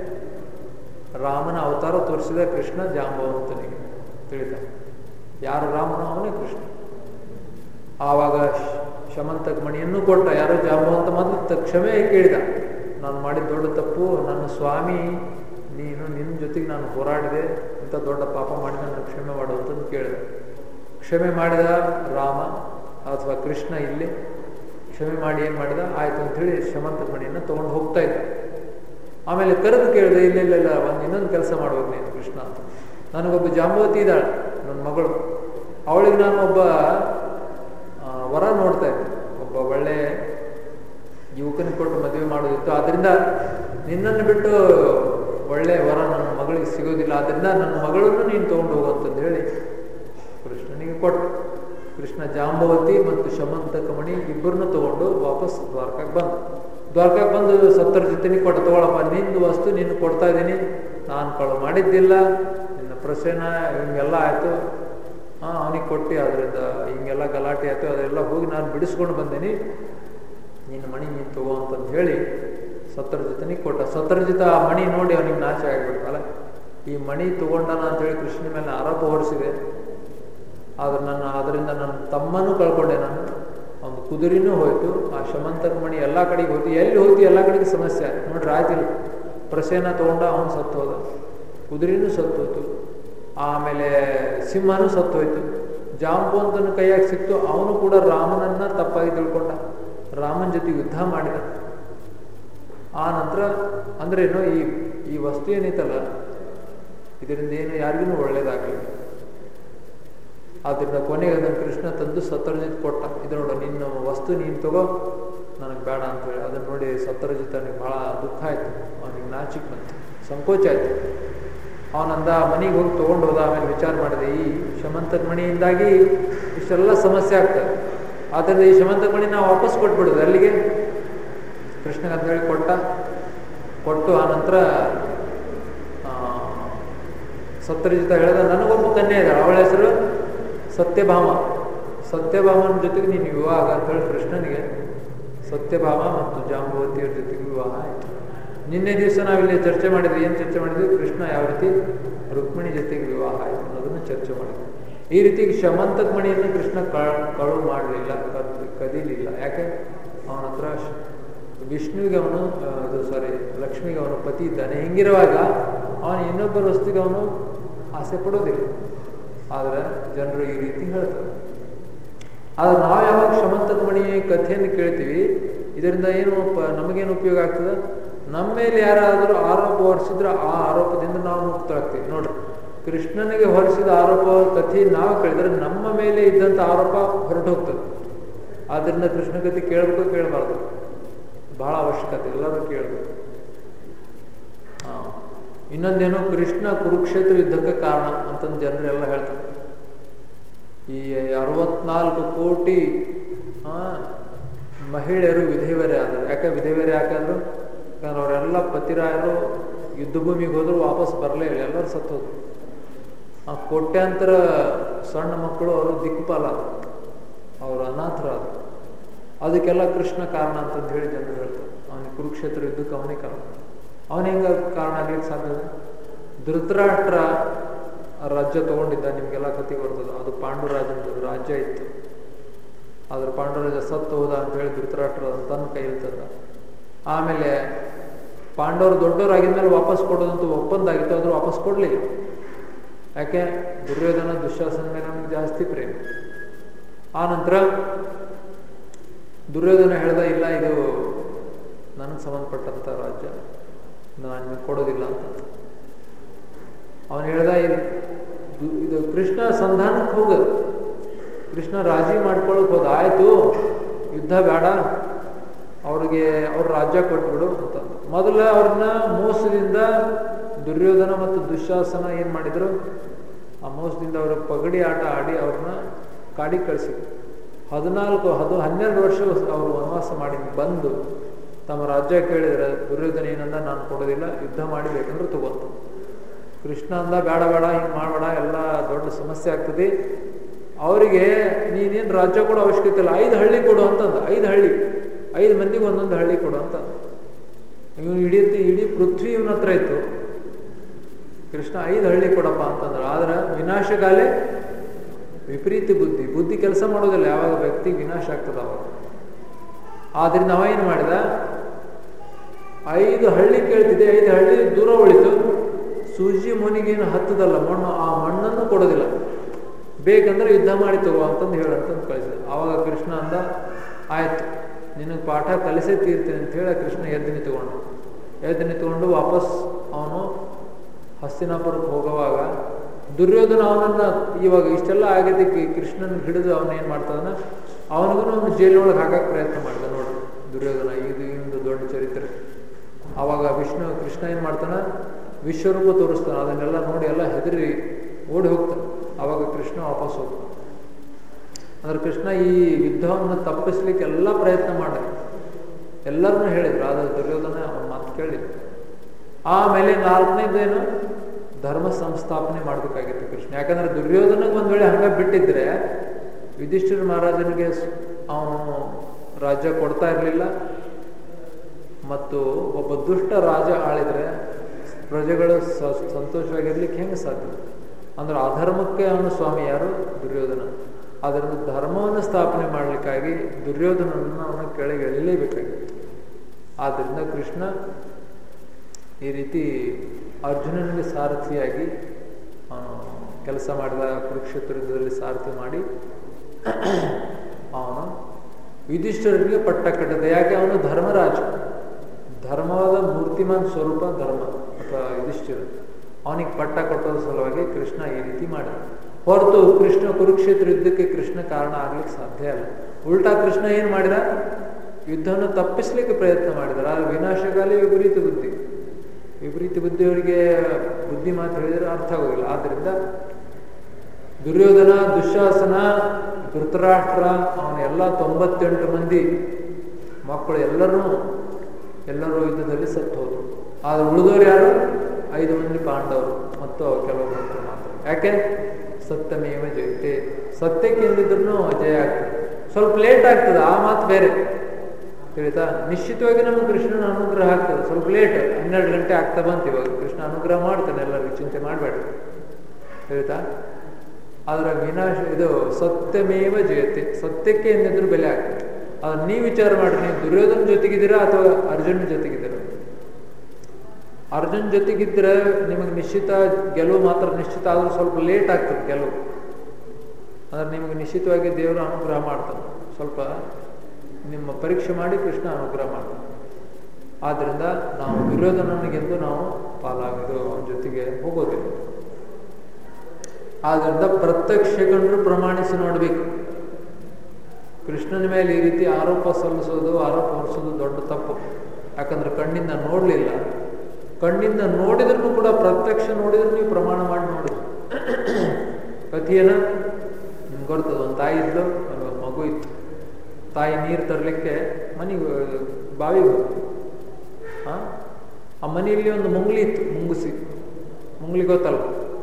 A: ರಾಮನ ಅವತಾರ ತೋರಿಸಿದ ಕೃಷ್ಣ ಜಾಂಬವಂತನಿಗೆ ತಿಳಿದ ಯಾರು ರಾಮನೋ ಅವನೇ ಕೃಷ್ಣ ಆವಾಗ ಶಮಂತಕ ಮಣಿಯನ್ನು ಕೊಟ್ಟ ಯಾರೋ ಜಾಂಬವಂತ ಮೊದಲು ಕ್ಷಮೆ ಕೇಳಿದ ನಾನು ಮಾಡಿದ ದೊಡ್ಡ ತಪ್ಪು ನನ್ನ ಸ್ವಾಮಿ ನೀನು ನಿನ್ನ ಜೊತೆಗೆ ನಾನು ಹೋರಾಡಿದೆ ಇಂಥ ದೊಡ್ಡ ಪಾಪ ಮಾಡಿ ನನ್ನ ಕ್ಷಮೆ ಮಾಡು ಅಂತಂದು ಕೇಳಿದೆ ಕ್ಷಮೆ ಮಾಡಿದ ರಾಮ ಅಥವಾ ಕೃಷ್ಣ ಇಲ್ಲಿ ಕ್ಷಮೆ ಮಾಡಿ ಏನು ಮಾಡಿದ ಆಯ್ತು ಅಂಥೇಳಿ ಶಮಂತಕ ಮಣಿಯನ್ನು ತೊಗೊಂಡು ಹೋಗ್ತಾ ಇದ್ದ ಆಮೇಲೆ ಕರೆದು ಕೇಳಿದೆ ಇಲ್ಲ ಇಲ್ಲ ಇಲ್ಲ ಒಂದು ಇನ್ನೊಂದು ಕೆಲಸ ಮಾಡ್ಬೇಕು ನೀನು ಕೃಷ್ಣ ಅಂತ ನನಗೊಬ್ಬ ಜಾಂಬವತಿ ಇದ್ದಾಳೆ ನನ್ನ ಮಗಳು ಅವಳಿಗೆ ನಾನು ಒಬ್ಬ ವರ ನೋಡ್ತಾ ಇದ್ದೆ ಒಬ್ಬ ಒಳ್ಳೆ ಯುವಕನಿಗೆ ಕೊಟ್ಟು ಮದುವೆ ಮಾಡೋದಿತ್ತು ಆದ್ರಿಂದ ನಿನ್ನನ್ನು ಬಿಟ್ಟು ಒಳ್ಳೆ ವರ ನನ್ನ ಮಗಳಿಗೆ ಸಿಗೋದಿಲ್ಲ ಆದ್ರಿಂದ ನನ್ನ ಮಗಳನ್ನು ನೀನು ತಗೊಂಡು ಹೋಗುವಂತಂದು ಹೇಳಿ ಕೃಷ್ಣನಿಗೆ ಕೊಟ್ಟು ಕೃಷ್ಣ ಜಾಂಬವತಿ ಮತ್ತು ಶಮಂತಕ ಮಣಿ ಇಬ್ಬರನ್ನು ತಗೊಂಡು ವಾಪಸ್ ದ್ವಾರಕಾಗೆ ಬಂದು ದ್ವಾರಕಾಗೆ ಬಂದು ಸತ್ತರ ಜೊತೆಗೆ ಕೊಟ್ಟು ತಗೊಳಪ್ಪ ನಿಂದು ವಸ್ತು ನೀನು ಕೊಡ್ತಾ ಇದ್ದೀನಿ ನಾನು ಕಳು ಮಾಡಿದ್ದಿಲ್ಲ ನಿನ್ನ ಪ್ರಸೇನ ಹಿಂಗೆಲ್ಲ ಆಯಿತು ಹಾಂ ಅವನಿಗೆ ಕೊಟ್ಟು ಅದರಿಂದ ಹಿಂಗೆಲ್ಲ ಗಲಾಟೆ ಆಯಿತು ಅದೆಲ್ಲ ಹೋಗಿ ನಾನು ಬಿಡಿಸ್ಕೊಂಡು ಬಂದೇನಿ ನಿನ್ನ ಮಣಿ ನೀನು ತಗೋ ಅಂತಂದು ಹೇಳಿ ಸತ್ತರ ಜೊತೆನಿಗೆ ಕೊಟ್ಟ ಸತ್ತರ ಜೊತೆ ಆ ಮಣಿ ನೋಡಿ ಅವನಿಗೆ ನಾಶ ಆಗಿಬಿಡ್ತಲ್ಲ ಈ ಮಣಿ ತಗೊಂಡನ ಅಂತೇಳಿ ಕೃಷ್ಣ ಮೇಲೆ ಆರೋಪ ಹೊರಿಸಿದೆ ಆದ್ರೆ ನನ್ನ ಅದರಿಂದ ನನ್ನ ತಮ್ಮನೂ ಕಳ್ಕೊಂಡೆ ನಾನು ಒಂದು ಕುದುರಿನೂ ಹೋಯ್ತು ಆ ಶಮಂತರ ಮಣಿ ಎಲ್ಲ ಕಡೆಗೆ ಹೋಯ್ತು ಎಲ್ಲಿ ಹೋಯ್ತು ಎಲ್ಲ ಕಡೆಗೆ ಸಮಸ್ಯೆ ಆಯ್ತು ನೋಡ್ರಿ ಆಯ್ತಿಲ್ಲ ಪ್ರಸೇನ ತಗೊಂಡ ಅವನು ಸತ್ತು ಹೋದ ಕುದುರೆನೂ ಸತ್ತು ಹೋಯ್ತು ಆಮೇಲೆ ಸಿಂಹನೂ ಸತ್ತು ಹೋಯ್ತು ಜಾಂಬವಂತನ ಕೈಯಾಗಿ ಸಿಕ್ತು ಅವನು ಕೂಡ ರಾಮನನ್ನ ತಪ್ಪಾಗಿ ತಿಳ್ಕೊಂಡ ರಾಮನ ಜೊತೆ ಯುದ್ಧ ಮಾಡಿದ ಆ ನಂತರ ಅಂದ್ರೇನು ಈ ಈ ವಸ್ತು ಏನೈತಲ್ಲ ಇದರಿಂದ ಏನು ಯಾರಿಗೂ ಒಳ್ಳೇದಾಗಲಿಲ್ಲ ಆದ್ರಿಂದ ಕೊನೆಗೆ ಅದನ್ನು ಕೃಷ್ಣ ತಂದು ಸತ್ತರಜಿತ್ ಕೊಟ್ಟ ಇದು ನೋಡು ನಿನ್ನ ವಸ್ತು ನೀನು ತಗೋ ನನಗೆ ಬೇಡ ಅಂತ ಹೇಳಿ ಅದನ್ನು ನೋಡಿ ಸತ್ತರಜಿತ್ ಅವನಿಗೆ ಬಹಳ ದುಃಖ ಆಯ್ತು ಅವನಿಗೆ ನಾಚಿಕ್ ಬಂತು ಸಂಕೋಚ ಆಯ್ತು ಅವನಂದ ಮನೆಗೆ ಹೋಗಿ ತೊಗೊಂಡು ಹೋದ ಆಮೇಲೆ ವಿಚಾರ ಮಾಡಿದೆ ಈ ಶಮಂತಕ ಮಣಿಯಿಂದಾಗಿ ಇಷ್ಟೆಲ್ಲ ಸಮಸ್ಯೆ ಆಗ್ತದೆ ಆದ್ದರಿಂದ ಈ ಶಮಂತಕ ಮಣಿ ನಾವು ವಾಪಸ್ ಕೊಟ್ಬಿಡೋದು ಅಲ್ಲಿಗೆ ಕೃಷ್ಣಗೆ ಅಂತ ಹೇಳಿ ಕೊಟ್ಟ ಕೊಟ್ಟು ಆ ನಂತರ ಸತ್ಯಜಿತ ಹೇಳಿದ ನನಗೊಬ್ಬ ಕನ್ಯೆ ಇದ್ದಾಳೆ ಅವಳ ಹೆಸರು ಸತ್ಯಭಾಮ ಸತ್ಯಭಾಮನ ಜೊತೆಗೆ ನೀನು ವಿವಾಹ ಅಂತ ಹೇಳಿ ಕೃಷ್ಣನಿಗೆ ಸತ್ಯಭಾಮ ಮತ್ತು ಜಾಂಬವತಿಯರ ಜೊತೆಗೆ ವಿವಾಹ ಆಯಿತು ನಿನ್ನೆ ದಿವಸ ನಾವಿಲ್ಲಿ ಚರ್ಚೆ ಮಾಡಿದ್ವಿ ಏನು ಚರ್ಚೆ ಮಾಡಿದ್ವಿ ಕೃಷ್ಣ ಯಾವ ರೀತಿ ರುಕ್ಮಿಣಿ ಜೊತೆಗೆ ವಿವಾಹ ಆಯಿತು ಅನ್ನೋದನ್ನು ಚರ್ಚೆ ಮಾಡಿದ್ವಿ ಈ ರೀತಿ ಶಮಂತಕ ಮಣಿಯನ್ನು ಕೃಷ್ಣ ಕಳು ಮಾಡಲಿಲ್ಲ ಕದೀಲಿಲ್ಲ ಯಾಕೆ ಅವನ ಹತ್ರ ವಿಷ್ಣುವಿಗೆ ಅವನು ಇದು ಸಾರಿ ಲಕ್ಷ್ಮಿಗೆ ಅವನು ಪತಿ ಇದ್ದಾನೆ ಹಿಂಗಿರುವಾಗ ಅವನು ಇನ್ನೊಬ್ಬರ ವಸ್ತುಗೆ ಅವನು ಆಸೆ ಪಡೋದಿಲ್ಲ ಆದರೆ ಜನರು ಈ ರೀತಿ ಹೇಳ್ತಾರೆ ಆದ್ರೆ ನಾವು ಯಾವಾಗ ಶಮಂತಕ ಮಣಿ ಕಥೆಯನ್ನು ಕೇಳ್ತೀವಿ ಇದರಿಂದ ಏನು ನಮಗೇನು ಉಪಯೋಗ ಆಗ್ತದೆ ನಮ್ಮ ಮೇಲೆ ಯಾರಾದರೂ ಆರೋಪ ಹೊರಿಸಿದ್ರೆ ಆ ಆರೋಪದಿಂದ ನಾವು ಮುಕ್ತರಾಗ್ತೀವಿ ನೋಡ್ರಿ ಕೃಷ್ಣನಿಗೆ ಹೊರಿಸಿದ ಆರೋಪ ಕಥೆ ನಾವು ಕೇಳಿದ್ರೆ ನಮ್ಮ ಮೇಲೆ ಇದ್ದಂಥ ಆರೋಪ ಹೊರಟು ಹೋಗ್ತದೆ ಆದ್ದರಿಂದ ಕೃಷ್ಣ ಕಥೆ ಕೇಳಬೇಕು ಕೇಳಬಾರ್ದು ಬಹಳ ಅವಶ್ಯಕತೆ ಎಲ್ಲರೂ ಕೇಳಬೇಕು ಹಾ ಇನ್ನೊಂದೇನು ಕೃಷ್ಣ ಕುರುಕ್ಷೇತ್ರ ಯುದ್ಧಕ್ಕೆ ಕಾರಣ ಅಂತಂದು ಜನರೆಲ್ಲ ಹೇಳ್ತಾರೆ ಈ ಅರವತ್ನಾಲ್ಕು ಕೋಟಿ ಮಹಿಳೆಯರು ವಿಧೇವರೇ ಆದರು ಯಾಕೆ ವಿಧೇವರೇ ಯಾಕಂದ್ರು ಯಾಕಂದ್ರೆ ಅವರೆಲ್ಲ ಪತಿರಾಯರು ಯುದ್ಧ ಭೂಮಿಗೆ ಹೋದ್ರು ವಾಪಸ್ ಬರಲೇ ಇಲ್ಲ ಎಲ್ಲರೂ ಸತ್ತೋದ್ರು ಆ ಕೋಟ್ಯಾಂತರ ಸಣ್ಣ ಮಕ್ಕಳು ಅವರು ದಿಕ್ಕುಪಾಲ ಅವರು ಅನಾಥರಾದ ಅದಕ್ಕೆಲ್ಲ ಕೃಷ್ಣ ಕಾರಣ ಅಂತಂದು ಹೇಳಿ ಜನರು ಹೇಳ್ತಾರೆ ಅವನಿಗೆ ಕುರುಕ್ಷೇತ್ರ ಯುದ್ಧಕ್ಕೆ ಅವನೇ ಕಾರಣ ಅವನ ಹೆಂಗ ಕಾರಣ ಆಗ್ಲಿಕ್ಕೆ ಸಾಧ್ಯ ಧೃತರಾಷ್ಟ್ರ ರಾಜ್ಯ ತಗೊಂಡಿದ್ದ ನಿಮಗೆಲ್ಲ ಕತಿ ಬರ್ತದೆ ಅದು ಪಾಂಡುರಾಜನ ರಾಜ್ಯ ಇತ್ತು ಆದ್ರೆ ಪಾಂಡುರಾಜ ಸತ್ತು ಹೋದ ಅಂತ ಹೇಳಿ ಧೃತರಾಷ್ಟ್ರ ತನ್ನ ಕೈಯಲ್ಲಿ ತಂದ ಆಮೇಲೆ ಪಾಂಡವರು ದೊಡ್ಡವರಾಗಿದ್ಮೇಲೆ ವಾಪಸ್ ಕೊಡೋದಂತೂ ಒಪ್ಪಂದ ಆಗಿತ್ತು ಆದ್ರೂ ವಾಪಸ್ ಕೊಡಲಿಲ್ಲ ಯಾಕೆ ದುರ್ಯೋಧನ ದುಶ್ಯಾಸನ ಮೇಲೆ ನಮ್ಗೆ ಜಾಸ್ತಿ ಪ್ರೇಮ ಆ ನಂತರ ದುರ್ಯೋಧನ ಹೇಳ್ದ ಇಲ್ಲ ಇದು ನನಗೆ ಸಂಬಂಧಪಟ್ಟಂತ ರಾಜ್ಯ ನಾನು ನಿಮಗೆ ಕೊಡೋದಿಲ್ಲ ಅಂತ ಅವನು ಹೇಳ್ದ ಇದು ಇದು ಕೃಷ್ಣ ಸಂಧಾನಕ್ಕೆ ಹೋಗ ಕೃಷ್ಣ ರಾಜಿ ಮಾಡ್ಕೊಳಕ್ ಹೋದ ಆಯ್ತು ಯುದ್ಧ ಬೇಡ ಅವ್ರಿಗೆ ಅವ್ರ ರಾಜ್ಯ ಕೊಟ್ಬಿಡು ಅಂತ ಮೊದಲ ಅವ್ರನ್ನ ಮೋಸದಿಂದ ದುರ್ಯೋಧನ ಮತ್ತು ದುಶ್ಯಾಸನ ಏನ್ ಮಾಡಿದ್ರು ಆ ಮೋಸದಿಂದ ಅವರ ಪಗಡಿ ಆಟ ಆಡಿ ಅವ್ರನ್ನ ಕಾಡಿಗೆ ಕಳಿಸಿದ್ರು ಹದಿನಾಲ್ಕು ಹದು ಹನ್ನೆರಡು ವರ್ಷ ಅವರು ವನವಾಸ ಮಾಡಿ ಬಂದು ತಮ್ಮ ರಾಜ್ಯ ಕೇಳಿದ್ರೆ ದುರ್ಯೋಧನ ಏನಂದ ನಾನು ಕೊಡೋದಿಲ್ಲ ಯುದ್ಧ ಮಾಡಿ ಬೇಕಂದ್ರೆ ತಗೊಂತ ಕೃಷ್ಣ ಅಂದ ಬೇಡ ಬೇಡ ಹಿಂಗೆ ಮಾಡಬೇಡ ಎಲ್ಲ ದೊಡ್ಡ ಸಮಸ್ಯೆ ಆಗ್ತದೆ ಅವರಿಗೆ ನೀನೇನು ರಾಜ್ಯ ಕೊಡೋ ಅವಶ್ಯಕತೆ ಇಲ್ಲ ಐದು ಹಳ್ಳಿ ಕೊಡು ಅಂತಂದ ಐದು ಹಳ್ಳಿ ಐದು ಮಂದಿಗೆ ಒಂದೊಂದು ಹಳ್ಳಿ ಕೊಡು ಅಂತ ಇವನು ಇಡೀ ಇಡೀ ಪೃಥ್ವಿ ಇವನ ಹತ್ರ ಇತ್ತು ಕೃಷ್ಣ ಐದು ಹಳ್ಳಿ ಕೊಡಪ್ಪ ಅಂತಂದ್ರೆ ಆದ್ರೆ ವಿನಾಶಕಾಲೆ ವಿಪರೀತ ಬುದ್ಧಿ ಬುದ್ಧಿ ಕೆಲಸ ಮಾಡೋದಿಲ್ಲ ಯಾವಾಗ ವ್ಯಕ್ತಿ ವಿನಾಶ ಆಗ್ತದ ಅವಾಗ ಆದ್ರಿಂದ ಅವ ಏನು ಮಾಡಿದ ಐದು ಹಳ್ಳಿ ಕೇಳ್ತಿದ್ದೆ ಐದು ಹಳ್ಳಿ ದೂರ ಉಳಿತು ಸೂಜಿ ಮುನಿಗೇನು ಹತ್ತದಲ್ಲ ಮಣ್ಣು ಆ ಮಣ್ಣನ್ನು ಕೊಡೋದಿಲ್ಲ ಬೇಕಂದ್ರೆ ಯುದ್ಧ ಮಾಡಿ ತಗೋ ಅಂತಂದು ಹೇಳಂತಂದು ಕಳಿಸಿದ ಆವಾಗ ಕೃಷ್ಣ ಅಂದ ಆಯ್ತು ನಿನಗೆ ಪಾಠ ಕಲಿಸೇ ತೀರ್ತೀನಿ ಅಂತ ಹೇಳಿ ಕೃಷ್ಣ ಎದ್ದು ನಿಂತ್ಕೊಂಡು ಎದ್ದು ನಿಂತ್ಕೊಂಡು ವಾಪಸ್ ಅವನು ಹಸ್ತಿನಾಪುರಕ್ಕೆ ಹೋಗುವಾಗ ದುರ್ಯೋಧನ ಅವನನ್ನ ಇವಾಗ ಇಷ್ಟೆಲ್ಲ ಆಗದಕ್ಕೆ ಕೃಷ್ಣನ ಹಿಡಿದು ಅವನ ಏನ್ ಮಾಡ್ತಾನ ಅವನಿಗೂ ಅವನು ಜೈಲೊಳಗೆ ಹಾಕಕ್ಕೆ ಪ್ರಯತ್ನ ಮಾಡಿದ ನೋಡ್ರಿ ದುರ್ಯೋಧನ ಇದು ಇಂದು ದೊಡ್ಡ ಚರಿತ್ರೆ ಆವಾಗ ವಿಷ್ಣು ಕೃಷ್ಣ ಏನ್ ಮಾಡ್ತಾನ ವಿಶ್ವರೂಪ ತೋರಿಸ್ತಾನ ಅದನ್ನೆಲ್ಲ ನೋಡಿ ಎಲ್ಲ ಹೆದರಿ ಓಡಿ ಹೋಗ್ತಾನೆ ಆವಾಗ ಕೃಷ್ಣ ವಾಪಸ್ ಹೋಗ್ತಾನೆ ಅಂದ್ರೆ ಕೃಷ್ಣ ಈ ಯುದ್ಧವನ್ನು ತಪ್ಪಿಸ್ಲಿಕ್ಕೆ ಎಲ್ಲ ಪ್ರಯತ್ನ ಮಾಡ ಎಲ್ಲರನ್ನೂ ಹೇಳಿದ್ರು ಆದ್ರೆ ದುರ್ಯೋಧನ ಅವನ ಮಾತು ಕೇಳಿದ್ರು ಆಮೇಲೆ ನಾಲ್ಕನೇದೇನು ಧರ್ಮ ಸಂಸ್ಥಾಪನೆ ಮಾಡಬೇಕಾಗಿತ್ತು ಕೃಷ್ಣ ಯಾಕಂದ್ರೆ ದುರ್ಯೋಧನಗೆ ಒಂದ್ ವೇಳೆ ಹಂಗ ಬಿಟ್ಟಿದ್ರೆ ಯುಧಿಷ್ಠಿರ ಮಹಾರಾಜನಿಗೆ ಅವನು ರಾಜ್ಯ ಕೊಡ್ತಾ ಇರಲಿಲ್ಲ ಮತ್ತು ಒಬ್ಬ ದುಷ್ಟ ರಾಜ ಆಳಿದ್ರೆ ಪ್ರಜೆಗಳು ಸಂತೋಷವಾಗಿರ್ಲಿಕ್ಕೆ ಹೆಂಗೆ ಸಾಧ್ಯ ಅಂದ್ರೆ ಅಧರ್ಮಕ್ಕೆ ಅವನು ಸ್ವಾಮಿ ಯಾರು ದುರ್ಯೋಧನ ಅದರಿಂದ ಧರ್ಮವನ್ನು ಸ್ಥಾಪನೆ ಮಾಡಲಿಕ್ಕಾಗಿ ದುರ್ಯೋಧನನ್ನು ಅವನ ಕೆಳಗೆ ಎಳಿಲೇಬೇಕಾಗಿತ್ತು ಆದ್ದರಿಂದ ಕೃಷ್ಣ ಈ ರೀತಿ ಅರ್ಜುನನಿಗೆ ಸಾರಥಿಯಾಗಿ ಕೆಲಸ ಮಾಡಿದ ಕುರುಕ್ಷೇತ್ರ ಯುದ್ಧದಲ್ಲಿ ಸಾರಥಿ ಮಾಡಿ ಅವನು ಯುಧಿಷ್ಠರಿಗೆ ಪಟ್ಟ ಕಟ್ಟಿದ ಯಾಕೆ ಅವನು ಧರ್ಮರಾಜ ಧರ್ಮವಾದ ಮೂರ್ತಿಮಾನ್ ಸ್ವರೂಪ ಧರ್ಮ ಅಥವಾ ಯುಧಿಷ್ಠಿರ ಅವನಿಗೆ ಪಟ್ಟ ಕೊಟ್ಟೋದ್ರ ಸಲುವಾಗಿ ಕೃಷ್ಣ ಈ ರೀತಿ ಮಾಡಿದ ಹೊರತು ಕೃಷ್ಣ ಕುರುಕ್ಷೇತ್ರ ಯುದ್ಧಕ್ಕೆ ಕೃಷ್ಣ ಕಾರಣ ಆಗ್ಲಿಕ್ಕೆ ಸಾಧ್ಯ ಇಲ್ಲ ಉಲ್ಟಾ ಕೃಷ್ಣ ಏನ್ ಮಾಡಿದ ಯುದ್ಧವನ್ನು ತಪ್ಪಿಸ್ಲಿಕ್ಕೆ ಪ್ರಯತ್ನ ಮಾಡಿದಾರೆ ಆದ್ರೆ ವಿನಾಶಕಾಲಿ ವಿಪರೀತ ಬುದ್ಧಿ ವಿಪರೀತ ಬುದ್ಧಿಯವರಿಗೆ ಬುದ್ಧಿ ಮಾತು ಹೇಳಿದ್ರೆ ಅರ್ಥ ಆಗೋದಿಲ್ಲ ಆದ್ರಿಂದ ದುರ್ಯೋಧನ ದುಶ್ಯಾಸನ ಧೃತರಾಷ್ಟ್ರ ಅವನ ಎಲ್ಲ ತೊಂಬತ್ತೆಂಟು ಮಂದಿ ಮಕ್ಕಳು ಎಲ್ಲರೂ ಎಲ್ಲರೂ ಯುದ್ಧದಲ್ಲಿ ಸತ್ತು ಹೋದ್ರು ಆದ್ರೆ ಉಳಿದವರು ಯಾರು ಐದು ಮಂದಿ ಪಾಂಡವರು ಮತ್ತು ಕೆಲವು ಭಕ್ತರು ಮಾತ್ರ ಯಾಕೆ ಸತ್ಯಮೇವ ಜಯತೆ ಸತ್ಯಕ್ಕೆ ಎಂದಿದ್ರು ಜಯ ಆಗ್ತದೆ ಸ್ವಲ್ಪ ಲೇಟ್ ಆಗ್ತದೆ ಆ ಮಾತು ಬೇರೆ ತಿಳಿತಾ ನಿಶ್ಚಿತವಾಗಿ ನಮ್ಗೆ ಕೃಷ್ಣನ ಅನುಗ್ರಹ ಆಗ್ತದೆ ಸ್ವಲ್ಪ ಲೇಟ್ ಹನ್ನೆರಡು ಗಂಟೆ ಆಗ್ತಾ ಬಂತು ಇವಾಗ ಕೃಷ್ಣ ಅನುಗ್ರಹ ಮಾಡ್ತಾನೆ ಎಲ್ಲರಿಗೂ ಚಿಂತೆ ಮಾಡಬೇಡ ತಿಳಿತಾ ಆದ್ರೆ ವಿನಾಶ ಇದು ಸತ್ಯಮೇವ ಜಯತೆ ಸತ್ಯಕ್ಕೆ ಎಂದಿದ್ರು ಬೆಲೆ ಆಗ್ತದೆ ಅದ್ ನೀವು ವಿಚಾರ ಮಾಡ್ರಿ ನೀವು ದುರ್ಯೋಧನ ಜೊತೆಗಿದ್ದೀರಾ ಅಥವಾ ಅರ್ಜುನ ಜೊತೆಗಿದ್ದೀರಾ ಅರ್ಜುನ್ ಜೊತೆಗಿದ್ರೆ ನಿಮಗೆ ನಿಶ್ಚಿತ ಗೆಲುವು ಮಾತ್ರ ನಿಶ್ಚಿತ ಆದ್ರೂ ಸ್ವಲ್ಪ ಲೇಟ್ ಆಗ್ತದೆ ಗೆಲುವು ಅಂದ್ರೆ ನಿಮಗೆ ನಿಶ್ಚಿತವಾಗಿ ದೇವರು ಅನುಗ್ರಹ ಮಾಡ್ತಾನೆ ಸ್ವಲ್ಪ ನಿಮ್ಮ ಪರೀಕ್ಷೆ ಮಾಡಿ ಕೃಷ್ಣ ಅನುಗ್ರಹ ಮಾಡ್ತಾನೆ ಆದ್ರಿಂದ ನಾವು ದುರ್ಯೋಧನನಿಗೆಂದು ನಾವು ಪಾಲಾಗೋದು ಅವನ ಜೊತೆಗೆ ಹೋಗೋದಿಲ್ಲ ಆದ್ರಿಂದ ಪ್ರತ್ಯಕ್ಷ ಕಂಡ್ರು ಪ್ರಮಾಣಿಸಿ ನೋಡ್ಬೇಕು ಕೃಷ್ಣನ ಮೇಲೆ ಈ ರೀತಿ ಆರೋಪ ಸಲ್ಲಿಸೋದು ಆರೋಪ ಹೊರಿಸೋದು ದೊಡ್ಡ ತಪ್ಪು ಯಾಕಂದ್ರೆ ಕಣ್ಣಿಂದ ನೋಡ್ಲಿಲ್ಲ ಕಣ್ಣಿಂದ ನೋಡಿದ್ರು ಕೂಡ ಪ್ರತ್ಯಕ್ಷ ನೋಡಿದ್ರು ನೀವು ಪ್ರಮಾಣ ಮಾಡಿ ನೋಡಿದ್ರಿ ಕಥೆಯನ ನಿಮ್ಗೆ ಗೊತ್ತದ ಒಂದು ತಾಯಿ ಇದ್ಲು ಒಂದು ಮಗು ಇತ್ತು ತಾಯಿ ನೀರು ತರಲಿಕ್ಕೆ ಮನೆಗೆ ಬಾವಿಗೆ ಹೋಗ್ತು ಆ ಆ ಮನೆಯಲ್ಲಿ ಒಂದು ಮುಂಗ್ಲಿ ಇತ್ತು ಮುಂಗುಸಿ ಮುಂಗ್ಲಿ ಗೊತ್ತಲ್ಲ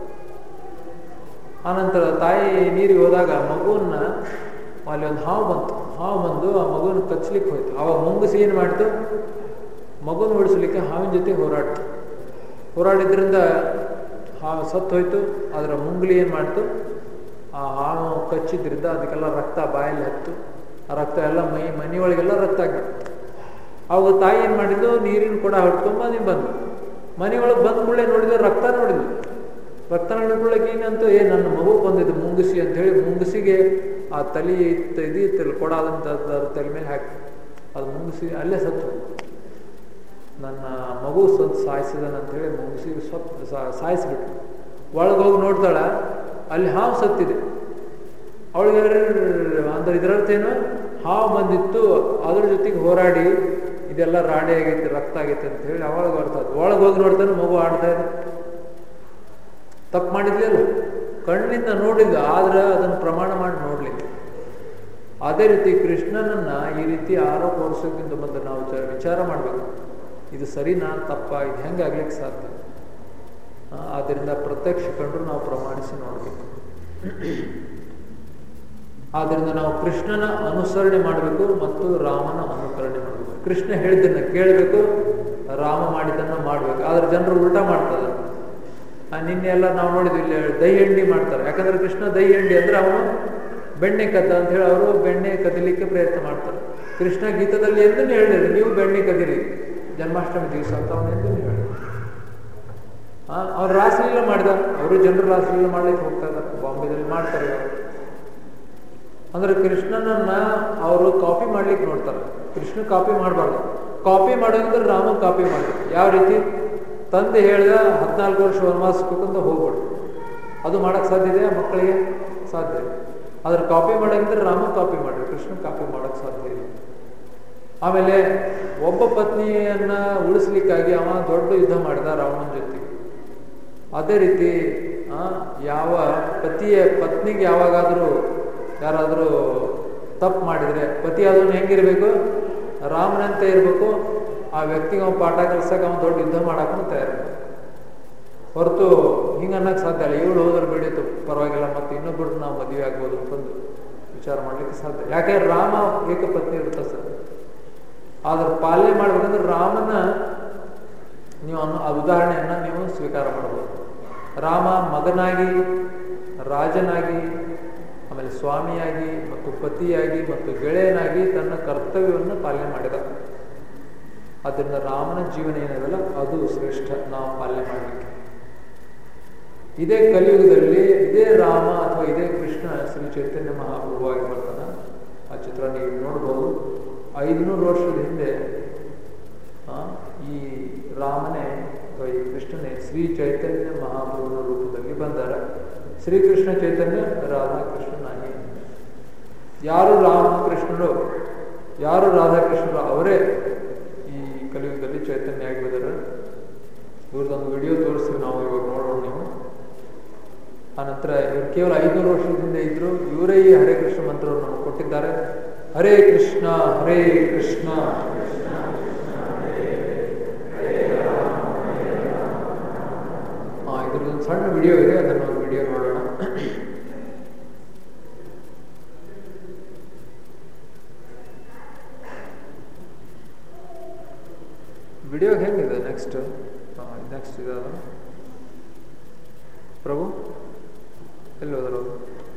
A: ಆನಂತರ ತಾಯಿ ನೀರಿಗೆ ಹೋದಾಗ ಮಗುವನ್ನ ಅಲ್ಲಿ ಒಂದು ಹಾವು ಬಂತು ಹಾವು ಬಂದು ಆ ಮಗುವನ್ನು ಕಚ್ಚಲಿಕ್ಕೆ ಹೋಯ್ತು ಅವಾಗ ಮುಂಗುಸಿ ಏನು ಮಾಡ್ತು ಮಗುನ ಉಳಿಸ್ಲಿಕ್ಕೆ ಹಾವಿನ ಜೊತೆ ಹೋರಾಡ್ತು ಹೋರಾಡಿದ್ರಿಂದ ಹಾವು ಸತ್ತು ಹೋಯ್ತು ಅದರ ಮುಂಗ್ಲಿ ಏನು ಮಾಡ್ತು ಆ ಹಾವು ಕಚ್ಚಿದ್ರಿಂದ ಅದಕ್ಕೆಲ್ಲ ರಕ್ತ ಬಾಯಲ್ಲಿ ಹತ್ತು ಆ ರಕ್ತ ಎಲ್ಲ ಮೈ ಮನೆಯೊಳಗೆಲ್ಲ ರಕ್ತ ಆಗಿತ್ತು ಅವಾಗ ತಾಯಿ ಏನು ಮಾಡಿದ್ದು ನೀರಿನ ಕೊಡ ಹೊಡ್ಕೊಂಡ್ ಮನೆ ಬಂದು ಮನೆಯೊಳಗೆ ಬಂದ ಕೂಡಲೇ ನೋಡಿದ್ರೆ ರಕ್ತ ನೋಡಿದ್ಲು ರಕ್ತ ನೋಡಿಕೊಳ್ಳಕ್ಕೆ ಏನಂತ ಏ ನನ್ನ ಮಗು ಬಂದಿದ್ದು ಮುಂಗುಸಿ ಅಂತ ಹೇಳಿ ಮುಂಗುಸಿಗೆ ಆ ತಲೆ ಇತ್ತು ಇದು ಇತ್ತಲ್ಲ ಕೊಡ ಆದಂತ ತಲೆ ಮೇಲೆ ಹಾಕಿ ಅದು ಮುಂಗುಸಿ ಅಲ್ಲೇ ಸತ್ತು ನನ್ನ ಮಗು ಸ್ವಲ್ಪ ಸಾಯಿಸಿದನ ಅಂತ ಹೇಳಿ ಮುಂಗುಸಿಗೆ ಸ್ವಲ್ಪ ಸಾಯಿಸ್ಬಿಟ್ಟು ಒಳಗೆ ಹೋಗಿ ನೋಡ್ತಾಳ ಅಲ್ಲಿ ಹಾವು ಸತ್ತಿದೆ ಅವಳಿಗೆ ಅಂದ್ರೆ ಇದರರ್ಥ ಏನು ಹಾವು ಬಂದಿತ್ತು ಅದ್ರ ಜೊತೆಗೆ ಹೋರಾಡಿ ಇದೆಲ್ಲ ರಾಡಿ ಆಗೈತೆ ರಕ್ತ ಆಗೈತೆ ಅಂತ ಹೇಳಿ ಅವಾಗ ಬರ್ತದೆ ಒಳಗೆ ಹೋಗಿ ನೋಡ್ತಾನೆ ಮಗು ಆಡ್ತಾ ಇದೆ ತಪ್ಪು ಮಾಡಿದ್ಲಿಲ್ಲ ಕಣ್ಣಿಂದ ನೋಡಿಲ್ಲ ಆದ್ರೆ ಅದನ್ನು ಪ್ರಮಾಣ ಮಾಡಿ ನೋಡ್ಲಿಲ್ಲ ಅದೇ ರೀತಿ ಕೃಷ್ಣನನ್ನ ಈ ರೀತಿ ಆರೋಪ ಹೊರಿಸೋಕ್ಕಿಂತ ಮೊದಲು ನಾವು ವಿಚಾರ ಮಾಡಬೇಕು ಇದು ಸರಿನಾ ತಪ್ಪ ಇದು ಹೆಂಗೆ ಆಗ್ಲಿಕ್ಕೆ ಸಾಧ್ಯ ಆದ್ದರಿಂದ ಪ್ರತ್ಯಕ್ಷ ಕಂಡ್ರು ನಾವು ಪ್ರಮಾಣಿಸಿ ನೋಡಬೇಕು ಆದ್ದರಿಂದ ನಾವು ಕೃಷ್ಣನ ಅನುಸರಣೆ ಮಾಡಬೇಕು ಮತ್ತು ರಾಮನ ಅನುಕರಣೆ ಮಾಡಬೇಕು ಕೃಷ್ಣ ಹೇಳಿದ್ದನ್ನ ಕೇಳಬೇಕು ರಾಮ ಮಾಡಿದ್ದನ್ನ ಮಾಡಬೇಕು ಆದ್ರೆ ಜನರು ಉಲ್ಟಾ ಮಾಡ್ತಾರೆ ನಿನ್ನೆ ಎಲ್ಲ ನಾವು ನೋಡಿದ್ವಿ ಇಲ್ಲಿ ದಹಿ ಹಂಡಿ ಮಾಡ್ತಾರೆ ಯಾಕಂದ್ರೆ ಕೃಷ್ಣ ದಹಿ ಹಂಡಿ ಅಂದ್ರೆ ಅವನು ಬೆಣ್ಣೆ ಕದ್ದ ಅಂತ ಹೇಳಿ ಅವರು ಬೆಣ್ಣೆ ಕದಿಲಿಕ್ಕೆ ಪ್ರಯತ್ನ ಮಾಡ್ತಾರೆ ಕೃಷ್ಣ ಗೀತದಲ್ಲಿ ಎಂದು ಹೇಳಿದ್ರು ನೀವು ಬೆಣ್ಣೆ ಕದಿರಿ ಜನ್ಮಾಷ್ಟಮಿ ದಿವಸ ಅಂತ ಅವನು ಎಂದು ಹೇಳಿ ಅವ್ರು ರಾಸಲೀಲ ಮಾಡಿದ ಅವರು ಜನರು ರಾಸಲೀಲ ಮಾಡ್ಲಿಕ್ಕೆ ಹೋಗ್ತಾ ಇದ್ದಾರೆ ಬಾಂಬೆದಲ್ಲಿ ಮಾಡ್ತಾರೆ ಅಂದ್ರೆ ಕೃಷ್ಣನನ್ನ ಅವರು ಕಾಪಿ ಮಾಡ್ಲಿಕ್ಕೆ ನೋಡ್ತಾರೆ ಕೃಷ್ಣ ಕಾಪಿ ಮಾಡಬಾರ್ದು ಕಾಪಿ ಮಾಡೋದಂದ್ರೆ ರಾಮ ಕಾಪಿ ಮಾಡಿ ಯಾವ ರೀತಿ ತಂದೆ ಹೇಳಿದ ಹದಿನಾಲ್ಕು ವರ್ಷ ವನವಾಸಕ್ಕಂತ ಹೋಗ್ಬೇಡು ಅದು ಮಾಡಕ್ ಸಾಧ್ಯ ಇದೆ ಮಕ್ಕಳಿಗೆ ಸಾಧ್ಯ ಇದೆ ಅದ್ರ ಕಾಪಿ ಮಾಡೋದಂದ್ರೆ ರಾಮ ಕಾಪಿ ಮಾಡ್ರಿ ಕೃಷ್ಣ ಕಾಪಿ ಮಾಡಕ್ ಸಾಧ್ಯ ಇಲ್ಲ ಆಮೇಲೆ ಒಬ್ಬ ಪತ್ನಿಯನ್ನ ಉಳಿಸ್ಲಿಕ್ಕಾಗಿ ಅವ ದೊಡ್ಡ ಯುದ್ಧ ಮಾಡಿದ ರಾವಣನ ಜೊತೆಗೆ ಅದೇ ರೀತಿ ಯಾವ ಪತಿಯ ಪತ್ನಿಗೆ ಯಾವಾಗಾದರೂ ಯಾರಾದರೂ ತಪ್ಪು ಮಾಡಿದರೆ ಪತಿ ಅದನ್ನು ಹೆಂಗಿರ್ಬೇಕು ರಾಮನಂತೆ ಇರಬೇಕು ಆ ವ್ಯಕ್ತಿಗೆ ಅವ್ನು ಪಾಠ ಕಲ್ಸಕ್ಕೆ ಅವ್ನು ದೊಡ್ಡ ಯುದ್ಧ ಮಾಡಕ್ಕೂ ತಯಾರು ಹೊರತು ಹಿಂಗೆ ಅನ್ನಕ್ಕೆ ಸಾಧ್ಯ ಇಲ್ಲ ಇವಳು ಹೋದ್ರೆ ಬೆಳೀತು ಪರವಾಗಿಲ್ಲ ಮತ್ತು ಇನ್ನೊಬ್ಬರು ನಾವು ಮದುವೆ ಆಗ್ಬೋದು ಅಂತಂದು ವಿಚಾರ ಮಾಡ್ಲಿಕ್ಕೆ ಸಾಧ್ಯ ಯಾಕೆ ರಾಮ ಏಕಪತ್ನಿ ಇರುತ್ತೆ ಸರ್ ಆದ್ರೆ ಪಾಲನೆ ಮಾಡ್ಬೇಕಂದ್ರೆ ರಾಮನ ನೀವು ಅನ್ನೋ ಆ ಉದಾಹರಣೆಯನ್ನ ನೀವು ಸ್ವೀಕಾರ ಮಾಡ್ಬೋದು ರಾಮ ಮಗನಾಗಿ ರಾಜನಾಗಿ ಆಮೇಲೆ ಸ್ವಾಮಿಯಾಗಿ ಮತ್ತು ಪತಿಯಾಗಿ ಮತ್ತು ಗೆಳೆಯನಾಗಿ ತನ್ನ ಕರ್ತವ್ಯವನ್ನು ಪಾಲನೆ ಮಾಡಿದ ಅದರಿಂದ ರಾಮನ ಜೀವನ ಏನಿದೆಯಲ್ಲ ಅದು ಶ್ರೇಷ್ಠ ನಾವು ಪಾಲನೆ ಮಾಡಲಿಕ್ಕೆ ಇದೇ ಕಲಿಯುಗದಲ್ಲಿ ಇದೇ ರಾಮ ಅಥವಾ ಇದೇ ಕೃಷ್ಣ ಶ್ರೀ ಚೈತನ್ಯ ಮಹಾಪ್ರಭುವಾಗಿ ಬರ್ತಾನ ಆ ಚಿತ್ರ ನೀವು ನೋಡ್ಬೋದು ಐದುನೂರು ವರ್ಷದ ಹಿಂದೆ ಈ ರಾಮನೇ ಅಥವಾ ಈ ಕೃಷ್ಣನೇ ಶ್ರೀ ಚೈತನ್ಯ ಮಹಾಪ್ರಭುನ ರೂಪದಲ್ಲಿ ಬಂದಾರ ಶ್ರೀಕೃಷ್ಣ ಚೈತನ್ಯ ರಾಧಾಕೃಷ್ಣನಾಗಿ ಯಾರು ರಾಮಕೃಷ್ಣರು ಯಾರು ರಾಧಾಕೃಷ್ಣರು ಅವರೇ ಈ ಕಲಿಯುಗದಲ್ಲಿ ಚೈತನ್ಯ ಆಗಿ ಬಂದಾರ ಇವ್ರದ್ದೊಂದು ವಿಡಿಯೋ ತೋರಿಸ್ತೀವಿ ನಾವು ಇವಾಗ ನೋಡೋಣ ನೀವು ಆನಂತರ ಇವರು ಕೇವಲ ಐನೂರು ವರ್ಷದಿಂದ ಇದ್ರು ಇವರೇ ಈ ಹರೇ ಕೃಷ್ಣ ಮಂತ್ರವನ್ನು ನಮಗೆ ಕೊಟ್ಟಿದ್ದಾರೆ ಹರೇ ಕೃಷ್ಣ ಹರೇ ಕೃಷ್ಣ ಹಾ ಇದ್ರದ್ದೊಂದು ಸಣ್ಣ ವಿಡಿಯೋ ಇದೆ ಅದನ್ನು ಒಂದು ವಿಡಿಯೋ ನೋಡೋಣ ವಿಡಿಯೋ ಹೇಗಿದೆ ನೆಕ್ಸ್ಟ್ ನೆಕ್ಸ್ಟ್ ಇದಲ್ಲ ಪ್ರಭು ಎಲ್ಲಿ ಹೋದ್ರು ಅವರು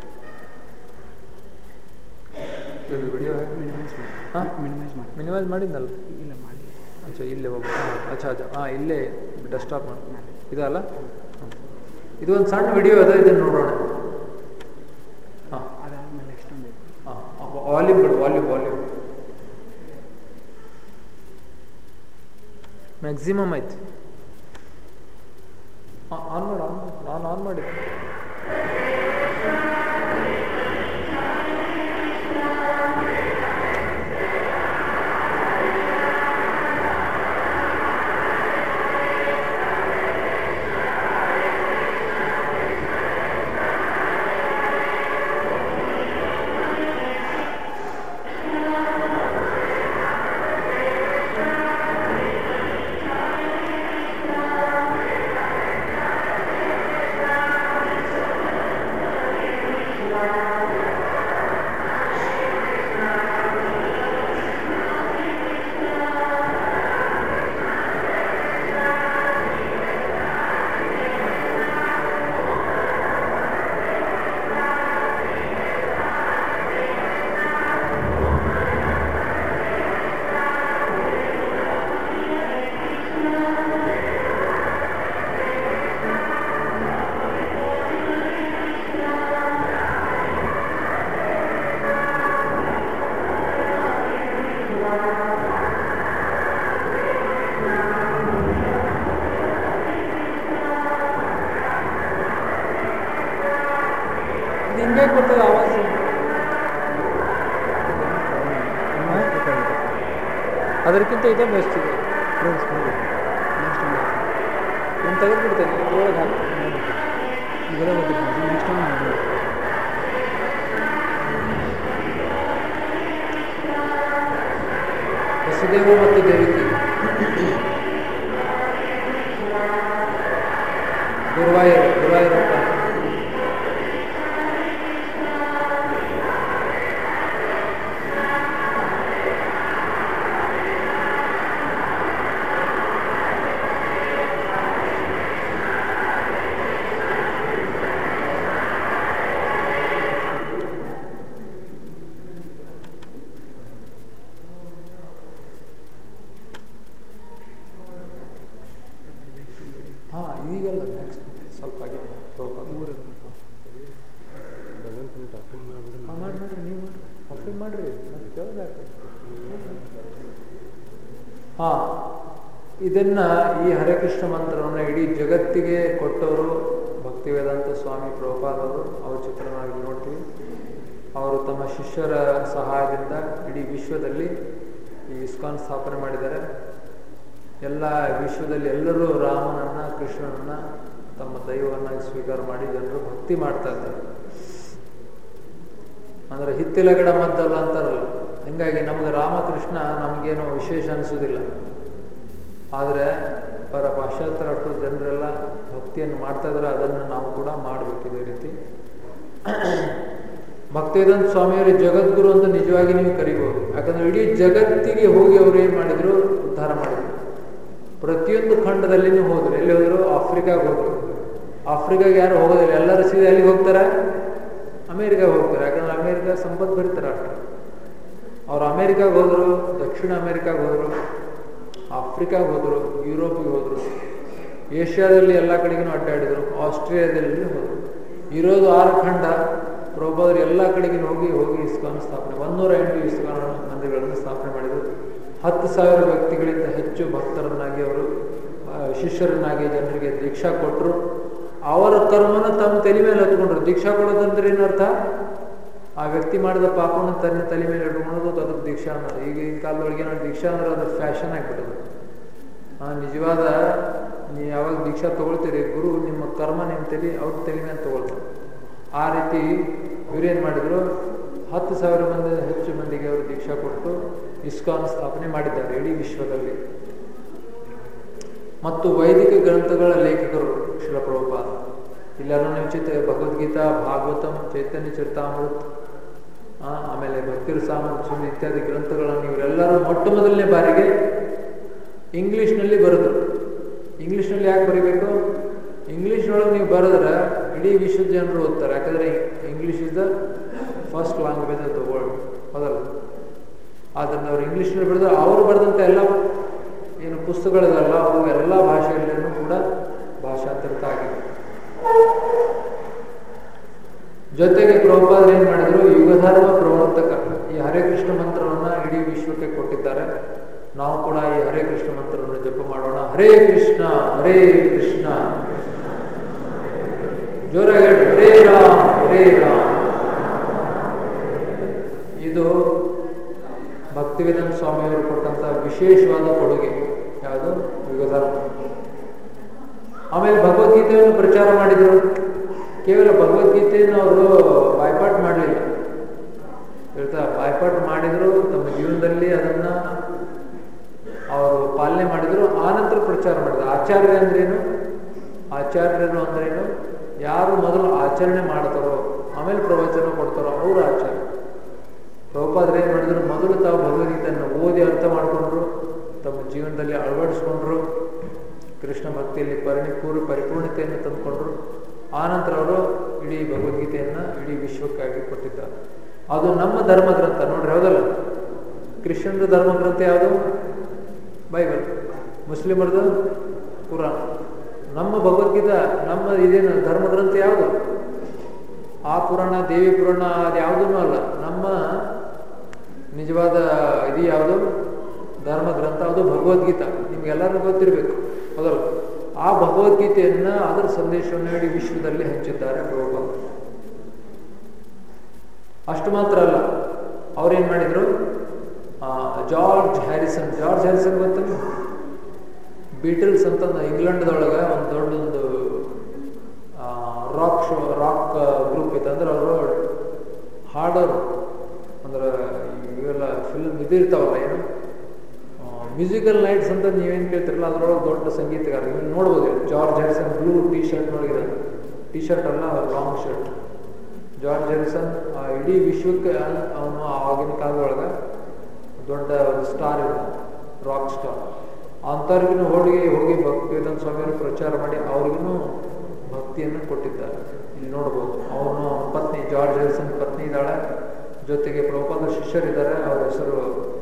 A: ಇದು ವಿಡಿಯೋ ಹಾಂ
B: ಮಿನಿಮೈಸ್ ಮಾಡಿ
A: ಮಿನಿಮೈಸ್ ಮಾಡಿದ್ನಲ್ಲ
B: ಇಲ್ಲ ಮಾಡಿ
A: ಅಚ್ಚಾ ಇಲ್ಲೇ ಹೋಗು ಅಚ್ಚಾ ಅಚ್ಚಾ ಹಾಂ ಇಲ್ಲೇ ಡೆಸ್ಟಾಪ್ ಮಾಡಿ ಇದಲ್ಲ ಹ್ಮ್. ಇದು ಒಂದು ಸಣ್ಣ ವಿಡಿಯೋ ಅದ ಇದನ್ನು ನೋಡೋಣ ಹಾಂ
B: ಅದಾದ್ಮೇಲೆ ನೆಕ್ಸ್ಟ್ ಒಂದು
A: ಹಾಂ ವಾಲ್ಯೂಮ್ ಬಿಡು ವಾಲ್ಯೂಮ್ ವಾಲ್ಯೂಮ್ ಮ್ಯಾಕ್ಸಿಮಮ್ ಐತಿ ಆನ್ ಮಾಡು ಆನ್ ಮಾಡು ನಾನು ಆನ್ ಮಾಡಿದ್ದೆ ಅದಕ್ಕಿಂತ ಇದೇ ಬೆಸ್ಟ್ ಇದೆ
B: ಫ್ರೆಂಡ್ಸ್ ಮಾಡಿ ನೆಕ್ಸ್ಟ್ ಟೈಮ್
A: ನಾನು ತೆಗೆದುಬಿಡ್ತೇನೆ ಇದ್ರೊಳಗೆ ಹಾಕ್ತೀನಿ
B: ಇದೆಲ್ಲ ಗೊತ್ತಿಲ್ಲ ನೆಕ್ಸ್ಟ್ ಟೈಮ್ ಮಾಡಿ
A: ವಸುದೇವ ಮತ್ತು ದೇವಿಕಿ ಗುರುವಾಯೂರು ಗುರುವಾಯೂರಪ್ಪ ಹಾಂ ಈಗಲ್ಲ ನೆಕ್ಸ್ಟ್ ಸ್ವಲ್ಪ ಆಗಿದೆ ಸ್ವಲ್ಪ ಹಾಂ ಮಾಡಿ ಮಾಡಿರಿ ನೀವು ಮಾಡಿ ಅಫೀಲ್ ಮಾಡಿರಿ ಮತ್ತೆ ಕೇಳೋದಾಗ್ತದೆ ಹಾಂ ಇದನ್ನ ಈ ಹರೇ ಕೃಷ್ಣ ಮಂತ್ರವನ್ನು ಇಡೀ ಜಗತ್ತಿಗೆ ಕೊಟ್ಟವರು ಭಕ್ತಿ ವೇದಾಂತ ಸ್ವಾಮಿ ಪ್ರಭುಪಾದವರು ಅವ್ರ ಚಿತ್ರ ನಾವು ನೋಡ್ತೀವಿ ಅವರು ತಮ್ಮ ಶಿಷ್ಯರ ಸಹಾಯದಿಂದ ಇಡೀ ವಿಶ್ವದಲ್ಲಿ ಈ ಇಸ್ಕಾನ್ ಸ್ಥಾಪನೆ ಮಾಡಿದ್ದಾರೆ ಎಲ್ಲ ವಿಶ್ವದಲ್ಲಿ ಎಲ್ಲರೂ ರಾಮನನ್ನ ಕೃಷ್ಣನನ್ನ ತಮ್ಮ ದೈವವನ್ನಾಗಿ ಸ್ವೀಕಾರ ಮಾಡಿ ಜನರು ಭಕ್ತಿ ಮಾಡ್ತಾ ಇದ್ದಾರೆ ಅಂದ್ರೆ ಹಿತ್ತಿಲ ಗಿಡ ಮದ್ದಲ್ಲ ಅಂತಾರಲ್ಲ ಹಿಂಗಾಗಿ ನಮಗೆ ರಾಮಕೃಷ್ಣ ನಮಗೇನು ವಿಶೇಷ ಅನಿಸೋದಿಲ್ಲ ಆದರೆ ಪರ ಪಾಶ್ಚಾತ್ಯ ರಾಷ್ಟ್ರ ಜನರೆಲ್ಲ ಭಕ್ತಿಯನ್ನು ಮಾಡ್ತಾ ಇದ್ದಾರೆ ಅದನ್ನು ನಾವು ಕೂಡ ಮಾಡಬೇಕು ಇದೇ ರೀತಿ ಭಕ್ತಿವೇದಾಂತ ಸ್ವಾಮಿಯವರು ಜಗದ್ಗುರು ಅಂತ ನಿಜವಾಗಿ ನೀವು ಕರಿಬಹುದು ಯಾಕಂದ್ರೆ ಇಡೀ ಜಗತ್ತಿಗೆ ಹೋಗಿ ಅವರು ಏನು ಮಾಡಿದ್ರು ಉದ್ಧಾರ ಮಾಡಿದ್ರು ಪ್ರತಿಯೊಂದು ಖಂಡದಲ್ಲಿ ಹೋದ್ರು ಎಲ್ಲಿ ಹೋದ್ರು ಆಫ್ರಿಕಾಗೆ ಹೋದ್ರು ಆಫ್ರಿಕಾಗೆ ಯಾರು ಹೋಗೋದಿಲ್ಲ ಎಲ್ಲರೂ ಸೀದಾ ಎಲ್ಲಿಗೆ ಹೋಗ್ತಾರೆ ಅಮೇರಿಕಾಗೆ ಹೋಗ್ತಾರೆ ಯಾಕಂದ್ರೆ ಅಮೇರಿಕಾ ಸಂಪತ್ ಭರಿತ ರಾಷ್ಟ್ರ ಅವ್ರು ಅಮೇರಿಕಾಗೆ ಹೋದ್ರು ದಕ್ಷಿಣ ಅಮೇರಿಕಾಗೆ ಹೋದ್ರು ಆಫ್ರಿಕಾಗೆ ಹೋದ್ರು ಯುರೋಪಿಗೆ ಹೋದ್ರು ಏಷ್ಯಾದಲ್ಲಿ ಎಲ್ಲ ಕಡೆಗೂ ಅಡ್ಡಾಡಿದ್ರು ಆಸ್ಟ್ರೇಲಿಯಾದಲ್ಲಿ ಹೋದ್ರು ಇರೋದು ಆರು ಖಂಡ ಪ್ರಭುಪಾದರು ಎಲ್ಲ ಕಡೆಗೆ ಹೋಗಿ ಹೋಗಿ ಇಸ್ಕಾನ್ ಸ್ಥಾಪನೆ ಒಂದೂರ ಎಂಟು ಇಸ್ಕಾನ್ ಮಂದಿರಗಳನ್ನು ಸ್ಥಾಪನೆ ಮಾಡಿದರು ಹತ್ತು ಸಾವಿರ ವ್ಯಕ್ತಿಗಳಿಂದ ಹೆಚ್ಚು ಭಕ್ತರನ್ನಾಗಿ ಅವರು ಆ, ಶಿಷ್ಯರನ್ನಾಗಿ ಜನರಿಗೆ ದೀಕ್ಷಾ ಕೊಟ್ಟರು ಅವರ ಕರ್ಮನ ತಮ್ಮ ತಲೆ ಮೇಲೆ ಹತ್ಕೊಂಡ್ರು ದೀಕ್ಷಾ ಕೊಡೋದಂದ್ರೆ ಏನರ್ಥ ಆ ವ್ಯಕ್ತಿ ಮಾಡಿದ ಪಾಪವನ್ನು ತನ್ನ ತಲೆ ಮೇಲೆ ಇಟ್ಕೊಳ್ಳೋದು ಅದಕ್ಕೆ ದೀಕ್ಷಾ ಅನ್ನೋದು ಈಗಿನ ಕಾಲದೊಳಗೆ ಏನೋ ದೀಕ್ಷಾ ಅಂದ್ರೆ ಅದು ಫ್ಯಾಷನ್ ಆಗಿಬಿಡೋದು ಆ ನಿಜವಾದ ನೀವು ಯಾವಾಗ ದೀಕ್ಷಾ ತಗೊಳ್ತೀರಿ ಗುರು ನಿಮ್ಮ ಕರ್ಮ ನಿಮ್ಮ ತಲೆ ಅವ್ರ ತಲೆ ಮೇಲೆ ತಗೊಳ್ತಾರೆ ಆ ರೀತಿ ಇವ್ರೇನು ಮಾಡಿದ್ರು ಹತ್ತು ಸಾವಿರ ಮಂದಿ ಹೆಚ್ಚು ಮಂದಿಗೆ ಅವರು ದೀಕ್ಷಾ ಕೊಟ್ಟು ಇಸ್ಕಾನ್ ಸ್ಥಾಪನೆ ಮಾಡಿದ್ದಾರೆ ಇಡೀ ವಿಶ್ವದಲ್ಲಿ ಮತ್ತು ವೈದಿಕ ಗ್ರಂಥಗಳ ಲೇಖಕರು ಶಿಲಪ್ರಭುಪಾದ ಇಲ್ಲೆಲ್ಲ ನೀವು ಚಿತ್ರ ಭಗವದ್ಗೀತಾ ಭಾಗವತಂ ಚೈತನ್ಯ ಚರಿತಾಮೃತ್ ಆ, ಆಮೇಲೆ ಭಕ್ತಿರ ಸಾಮರ್ಥ್ಯ ಇತ್ಯಾದಿ ಗ್ರಂಥಗಳನ್ನು ಇವರೆಲ್ಲರೂ ಮೊಟ್ಟ ಮೊದಲನೇ ಬಾರಿಗೆ ಇಂಗ್ಲೀಷ್ನಲ್ಲಿ ಬರೆದ್ರು ಇಂಗ್ಲೀಷ್ನಲ್ಲಿ ಯಾಕೆ ಬರೀಬೇಕು ಇಂಗ್ಲೀಷ್ನೊಳಗೆ ನೀವು ಬರೆದ್ರೆ ಇಡೀ ವಿಶ್ವದ ಜನರು ಓದ್ತಾರೆ ಯಾಕಂದರೆ English is the first language of the world ಹೌದಲ್ಲ ಆದ್ದರಿಂದ ಅವ್ರು ಇಂಗ್ಲೀಷ್ನಲ್ಲಿ ಬರೆದ್ರೆ ಅವರು ಬರೆದಂಥ ಎಲ್ಲ ಏನು ಪುಸ್ತಕಗಳಿದಲ್ಲ ಅವು ಎಲ್ಲ ಭಾಷೆಯಲ್ಲೂ ಕೂಡ ಭಾಷಾಂತರಿತ ಆಗಿದೆ ಜೊತೆಗೆ ಪ್ರಭುಪಾದರು ಏನ್ ಮಾಡಿದ್ರು ಯುಗಧರ್ಮ ಪ್ರವರ್ತಕ ಈ ಹರೇ ಕೃಷ್ಣ ಮಂತ್ರವನ್ನ ಇಡೀ ವಿಶ್ವಕ್ಕೆ ಕೊಟ್ಟಿದ್ದಾರೆ ನಾವು ಕೂಡ ಈ ಹರೇ ಕೃಷ್ಣ ಮಂತ್ರವನ್ನು ಜಪ ಮಾಡೋಣ ಹರೇ ಕೃಷ್ಣ ಹರೇ ಕೃಷ್ಣ ಜೋರಾಗಿ ಹೇಳಿ ಹರೇ ರಾಮ್ ಹರೇ ರಾಮ್ ಇದು ಭಕ್ತಿವೇದಾಂತ ಸ್ವಾಮಿಯವರು ಕೊಟ್ಟಂತ ವಿಶೇಷವಾದ ಕೊಡುಗೆ ಯಾವುದು ಯುಗಧರ್ಮ ಆಮೇಲೆ ಭಗವದ್ಗೀತೆಯನ್ನು ಪ್ರಚಾರ ಮಾಡಿದರು ಕೇವಲ ಭಗವದ್ಗೀತೆಯನ್ನು ಅವರು ಬಾಯ್ಪಾಟ್ ಮಾಡಲಿಲ್ಲ ಹೇಳ್ತಾ ಬಾಯ್ಪಾಟ್ ಮಾಡಿದ್ರು ತಮ್ಮ ಜೀವನದಲ್ಲಿ ಅದನ್ನ ಅವರು ಪಾಲನೆ ಮಾಡಿದ್ರು ಆನಂತರ ಪ್ರಚಾರ ಮಾಡಿದ್ರು ಆಚಾರ್ಯ ಅಂದ್ರೇನು ಆಚಾರ್ಯರು ಅಂದ್ರೇನು ಯಾರು ಮೊದಲು ಆಚರಣೆ ಮಾಡ್ತಾರೋ ಆಮೇಲೆ ಪ್ರವಚನ ಕೊಡ್ತಾರೋ ಅವರು ಆಚಾರ್ಯ ಪ್ರಭುಪಾದ್ರೆ ಏನು ಮಾಡಿದ್ರು ಮೊದಲು ತಾವು ಭಗವದ್ಗೀತೆಯನ್ನು ಓದಿ ಅರ್ಥ ಮಾಡಿಕೊಂಡ್ರು ತಮ್ಮ ಜೀವನದಲ್ಲಿ ಅಳವಡಿಸ್ಕೊಂಡ್ರು ಕೃಷ್ಣ ಭಕ್ತಿಯಲ್ಲಿ ಪರಿಪೂರ್ಣ ಪರಿಪೂರ್ಣತೆಯನ್ನು ತಂದುಕೊಂಡ್ರು ಆನಂತರ ಅವರು ಇಡೀ ಭಗವದ್ಗೀತೆಯನ್ನು ಇಡೀ ವಿಶ್ವಕ್ಕಾಗಿ ಕೊಟ್ಟಿದ್ದಾರೆ ಅದು ನಮ್ಮ ಧರ್ಮ ಗ್ರಂಥ ನೋಡ್ರಿ ಹೌದಲ್ಲ ಕ್ರಿಶ್ಚಿಯನ್ರ ಧರ್ಮ ಗ್ರಂಥ ಯಾವುದು ಬೈಬಲ್ ಮುಸ್ಲಿಮರದು ಕುರಾನ್ ನಮ್ಮ ಭಗವದ್ಗೀತಾ ನಮ್ಮ ಇದೇನು ಧರ್ಮ ಗ್ರಂಥ ಯಾವುದು ಆ ಪುರಾಣ ದೇವಿ ಪುರಾಣ ಅದು ಯಾವುದೂ ಅಲ್ಲ ನಮ್ಮ ನಿಜವಾದ ಇದು ಯಾವುದು ಧರ್ಮ ಗ್ರಂಥ ಅದು ಭಗವದ್ಗೀತಾ ನಿಮ್ಗೆಲ್ಲರಿಗೂ ಗೊತ್ತಿರಬೇಕು ಹೌದಲ್ಲ ಆ ಭಗವದ್ಗೀತೆಯನ್ನ ಅದರ ಸಂದೇಶವನ್ನು ಇಡೀ ವಿಶ್ವದಲ್ಲಿ ಹಂಚಿದ್ದಾರೆ ಪ್ರಭುಪಾದ ಅಷ್ಟು ಮಾತ್ರ ಅಲ್ಲ ಅವ್ರೇನ್ ಮಾಡಿದ್ರು George George Harrison George Harrison ಗೊತ್ತಲ್ಲ ಬೀಟಲ್ಸ್ ಅಂತ ಇಂಗ್ಲೆಂಡ್ದೊಳಗೆ ಒಂದು ದೊಡ್ಡೊಂದು ರಾಕ್ ಶೋ ರಾಕ್ ಗ್ರೂಪ್ ಇತ್ತು ಅಂದ್ರೆ ಅವರು ಹಾಡೋರು ಅಂದ್ರೆ ಇವೆಲ್ಲ ಫಿಲ್ಮ್ ಇದಿರ್ತಾವಲ್ಲ ಏನು ಮ್ಯೂಸಿಕಲ್ ನೈಟ್ಸ್ ಅಂತ ನೀವೇನು ಕೇಳ್ತಿರಲ್ಲ ಅದರೊಳಗೆ ದೊಡ್ಡ ಸಂಗೀತಗಾರ ನೀವು ನೋಡ್ಬೋದು George Harrison blue T shirt ನೋಡಿದ್ರೆ ಟಿ ಶರ್ಟ್ ಅಲ್ಲ ಲಾಂಗ್ ಶರ್ಟ್ ಜಾರ್ಜ್ ಹ್ಯಾರಿಸನ್ ಇಡೀ ವಿಶ್ವಕ್ಕೆ ಅವನು ಆಗಿನ ಕಾಲದೊಳಗೆ ದೊಡ್ಡ ಒಂದು ಸ್ಟಾರ್ ಇದೆ ರಾಕ್ ಸ್ಟಾರ್ ಅಂಥವ್ರಿಗೂ ಹೋಗಿ ಹೋಗಿ ಭಕ್ತಿವೇದಾಂತ ಸ್ವಾಮಿಯವರು ಪ್ರಚಾರ ಮಾಡಿ ಅವ್ರಿಗೂ ಭಕ್ತಿಯನ್ನು ಕೊಟ್ಟಿದ್ದಾರೆ ಇಲ್ಲಿ ನೋಡ್ಬೋದು ಅವನು ಪತ್ನಿ ಜಾರ್ಜ್ ಹ್ಯಾರಿಸನ್ ಪತ್ನಿ ಇದ್ದಾಳೆ ಜೊತೆಗೆ ಪ್ರಭುಪಾದ ಶಿಷ್ಯರಿದ್ದಾರೆ ಅವ್ರ ಹೆಸರು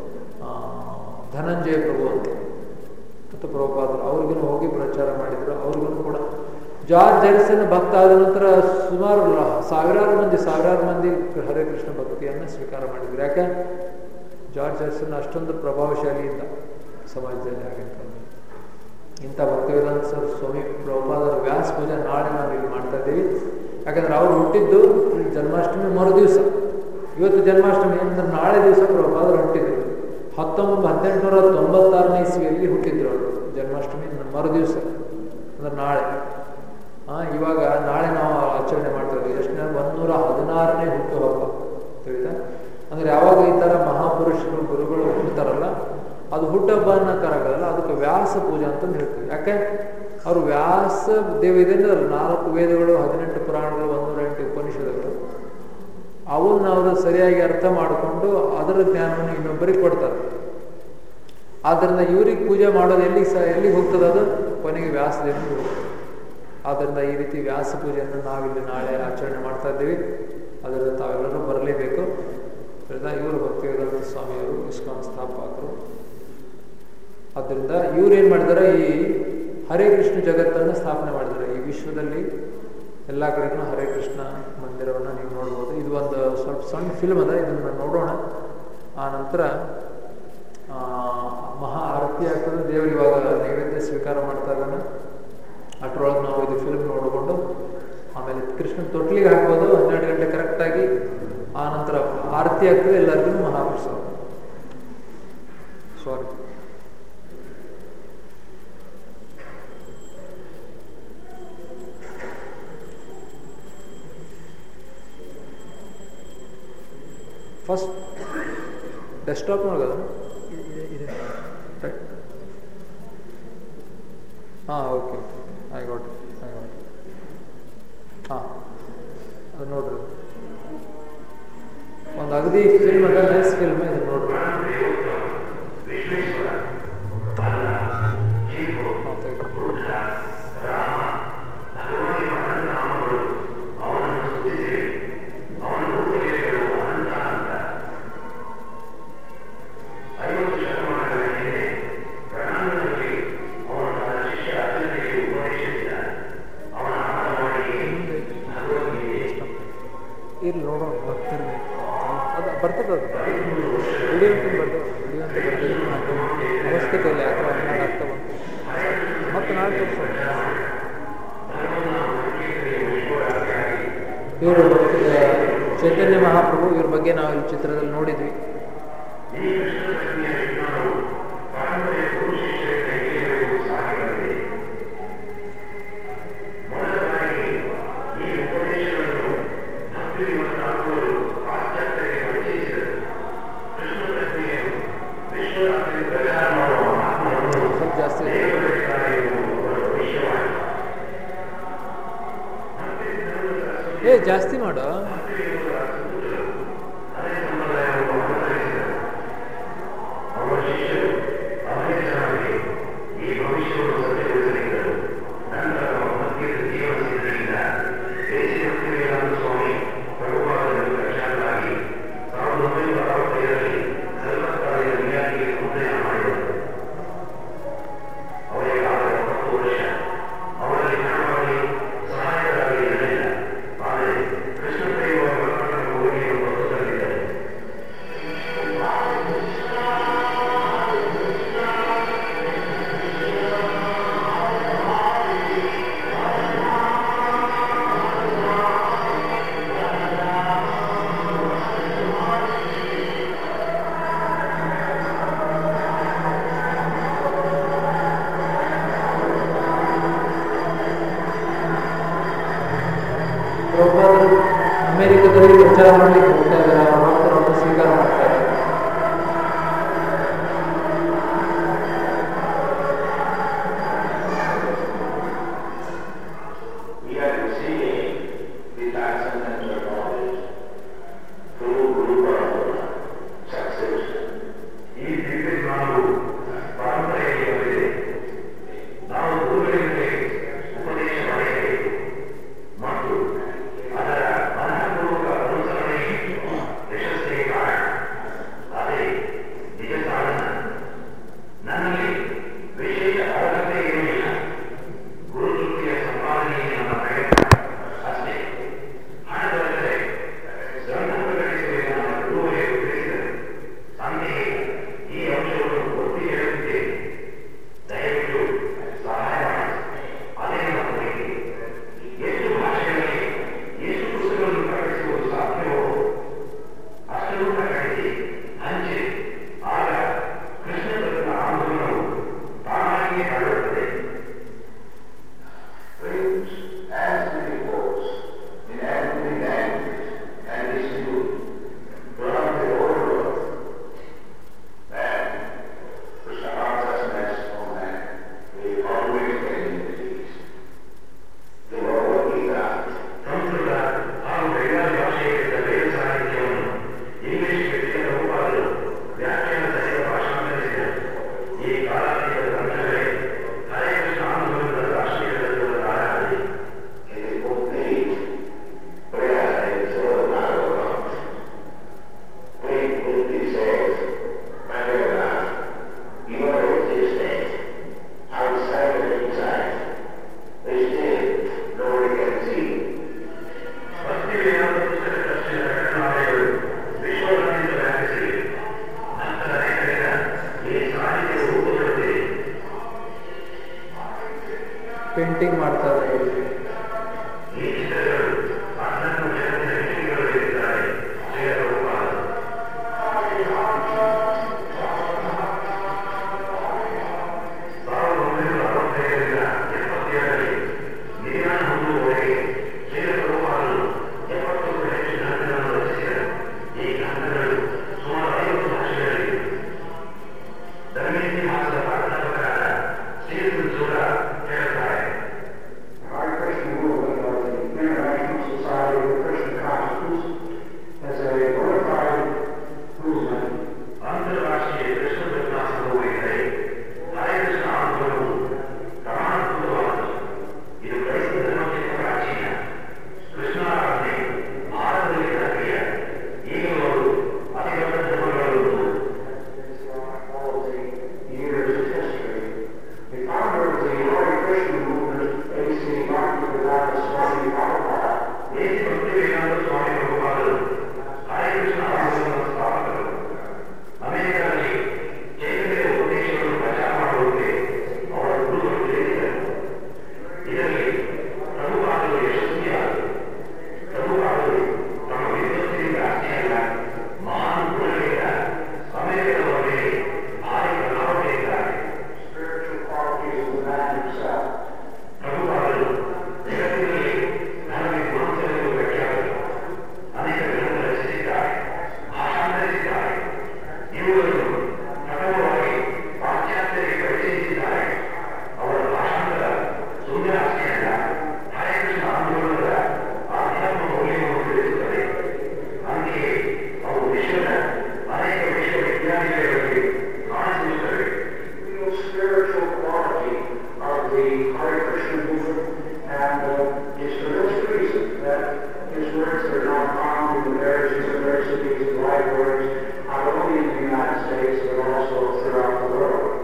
A: ಧನಂಜಯ ಪ್ರಭು ಅಂತ ಮತ್ತು ಪ್ರಭುಪಾದರು ಅವ್ರಿಗೂ ಹೋಗಿ ಪ್ರಚಾರ ಮಾಡಿದ್ರು ಅವ್ರಿಗೂ ಕೂಡ ಜಾರ್ಜ್ ಹ್ಯಾರಿಸನ್ ಭಕ್ತ ಆದ ನಂತರ ಸುಮಾರು ಸಾವಿರಾರು ಮಂದಿ ಸಾವಿರಾರು ಮಂದಿ ಹರೇ ಕೃಷ್ಣ ಭಕ್ತಿಯನ್ನು ಸ್ವೀಕಾರ ಮಾಡಿದ್ರು ಯಾಕೆ ಜಾರ್ಜ್ ಹ್ಯಾರಿಸನ್ ಅಷ್ಟೊಂದು ಪ್ರಭಾವಶಾಲಿ ಇದ್ದ ಸಮಾಜದಲ್ಲಿ ಆಗಿನ ಕಾಲದಲ್ಲಿ ಇಂಥ ಭಕ್ತಿವೇದಾಂತ ಸರ್ ಸ್ವಾಮಿ ಪ್ರಭುಪಾದರ ವ್ಯಾಸ ಪೂಜೆ ನಾಳೆ ನಾವು ಇಲ್ಲಿ ಮಾಡ್ತಾ ಇದ್ದೀವಿ ಯಾಕಂದ್ರೆ ಅವ್ರು ಹುಟ್ಟಿದ್ದು ಜನ್ಮಾಷ್ಟಮಿ ಮರು ದಿವಸ ಇವತ್ತು ಜನ್ಮಾಷ್ಟಮಿ ಅಂದ್ರೆ ನಾಳೆ ದಿವಸ ಪ್ರಭುಪಾದರು ಹುಟ್ಟಿದ್ರು ಹತ್ತೊಂಬತ್ತು ಹದಿನೆಂಟುನೂರ ತೊಂಬತ್ತಾರನೇ ಇಸ್ವಿಯಲ್ಲಿ ಹುಟ್ಟಿದ್ರು ಅವರು ಜನ್ಮಾಷ್ಟಮಿ ಮರು ದಿವಸ ಅಂದ್ರೆ ನಾಳೆ ಇವಾಗ ನಾಳೆ ನಾವು ಆಚರಣೆ ಮಾಡ್ತಾ ಇದ್ದೀವಿ ಎಷ್ಟನೇ ಒಂದೂರ ಹದಿನಾರನೇ ಹುಟ್ಟುಹಬ್ಬ ತಿಳಿತಾ ಅಂದ್ರೆ ಯಾವಾಗ ಈ ಥರ ಮಹಾಪುರುಷರು ಗುರುಗಳು ಹುಟ್ಟುತ್ತಾರಲ್ಲ ಅದು ಹುಟ್ಟಹಬ್ಬ ಅನ್ನೋಕ್ಕಾಗಲ್ಲ ಅದಕ್ಕೆ ವ್ಯಾಸ ಪೂಜೆ ಅಂತಂದು ಹೇಳ್ತೀವಿ ಯಾಕೆ ಅವರು ವ್ಯಾಸ ದೇವ ಇದೆ ನಾಲ್ಕು ವೇದಗಳು ಹದಿನೆಂಟು ಪುರಾಣಗಳು ಒಂದೂರ ಎಂಟು ಉಪನಿಷದಗಳು ಅವನ್ನ ಅವರು ಸರಿಯಾಗಿ ಅರ್ಥ ಮಾಡಿಕೊಂಡು ಅದರ ಜ್ಞಾನವನ್ನು ಇನ್ನೊಬ್ಬರಿಗೆ ಕೊಡ್ತಾರೆ ಆದ್ದರಿಂದ ಇವ್ರಿಗೆ ಪೂಜೆ ಮಾಡೋದು ಎಲ್ಲಿಗೆ ಸಹ ಎಲ್ಲಿಗೆ ಹೋಗ್ತದೆ ಅದು ಕೊನೆಗೆ ವ್ಯಾಸದೇವನಿಗೆ ಹೋಗ್ತದೆ ಆದ್ದರಿಂದ ಈ ರೀತಿ ವ್ಯಾಸ ಪೂಜೆಯನ್ನು ನಾವಿಲ್ಲಿ ನಾಳೆ ಆಚರಣೆ ಮಾಡ್ತಾ ಇದ್ದೀವಿ ಅದರಿಂದ ತಾವೆಲ್ಲರೂ ಬರಲೇಬೇಕು ಇವರು ಭಕ್ತಿವೇದಾಂತ ಸ್ವಾಮಿಯವರು ಇಸ್ಕಾನ್ ಸ್ಥಾಪಕರು ಆದ್ದರಿಂದ ಇವ್ರು ಏನು ಮಾಡಿದ್ದಾರೆ ಈ ಹರೇ ಕೃಷ್ಣ ಜಗತ್ತನ್ನು ಸ್ಥಾಪನೆ ಮಾಡಿದ್ದಾರೆ ಈ ವಿಶ್ವದಲ್ಲಿ ಎಲ್ಲ ಕಡೆಗೂ ಹರೇ ಕೃಷ್ಣ ಮಂದಿರವನ್ನು ನೀವು ನೋಡ್ಬೋದು ಇದು ಒಂದು ಸ್ವಲ್ಪ ಸಣ್ಣ ಫಿಲ್ಮ್ ಅದ ಇದನ್ನು ನೋಡೋಣ ಆ ನಂತರ ಮಹಾ ಆರತಿ ಆಗ್ತದೆ ದೇವರು ಇವಾಗ ನೈವೇದ್ಯ ಸ್ವೀಕಾರ ಮಾಡ್ತಾ ಇದ್ದಾನೆ ಅಷ್ಟರೊಳಗೆ ನಾವು ಇದು ಫಿಲ್ಮ್ ನೋಡಿಕೊಂಡು ಆಮೇಲೆ ಕೃಷ್ಣ ತೊಟ್ಲಿಗೆ ಹಾಕ್ಬೋದು ಹನ್ನೆರಡು ಗಂಟೆ ಕರೆಕ್ಟಾಗಿ ಆ ನಂತರ ಆರತಿ ಆಗ್ತದೆ ಎಲ್ಲರಿಗೂ ಮಹಾಪ್ರಸಾದ ಸಾರಿ ಫಸ್ಟ್ ಡೆಸ್ಕ್ಟಾಪ್ ನೋಡೋದ
B: ಇದೆ ಇದೆ
A: ಹಾಂ okay I got I got ಹಾಂ ಅದು ನೋಡ್ರಿ ಒಂದು ಅಗದಿ ಫಿಲ್ಮ್ ಅದ ನೈಸ್ ಫಿಲ್ಮ್ ಇದು ನೋಡ್ರಿ ಹಾಂ ತೆಗ್ದು. ಇಲ್ಲಿ ನೋಡೋಣ
B: ಬರ್ತಿರ್ಬೇಕು
A: ಅದು ಬರ್ತದೆ ಅದು ವಿಡಿಯೋ ಅಂತ ಬರ್ತದೆ ವಿಡಿಯೋ ಅಂತ ಬರ್ತದೆ ಅವಶ್ಯಕತೆ ಇಲ್ಲ ಯಾಕೋ ಹನ್ನೆರಡು ಆಗ್ತಾ ಬಂತು ಮತ್ತೆ ನಾಳೆ ತೋರಿಸೋಣ ಇವರು ಚೈತನ್ಯ ಮಹಾಪ್ರಭು ಇವ್ರ ಬಗ್ಗೆ ನಾವು ಈ ಚಿತ್ರದಲ್ಲಿ ನೋಡಿದ್ವಿ ಸ್ವಲ್ಪ ಜಾಸ್ತಿ ಏ ಜಾಸ್ತಿ ಮಾಡ ಎಡಿಟಿಂಗ್ ಮಾಡ್ತಾ ಇದ್ದಾರೆ
C: Our Christian movement or the International Society of Christian Consciousness as a bona fide movement all the years of history. The founder of the early Christian movement, A.C. Martin Luther Swami Prabhupada, spiritual qualities of the man himself. real spiritual quality of the Hare Krishna movement, and uh, it's for this reason that his works are now found in the various universities and libraries, not only in the United States, but also throughout the world.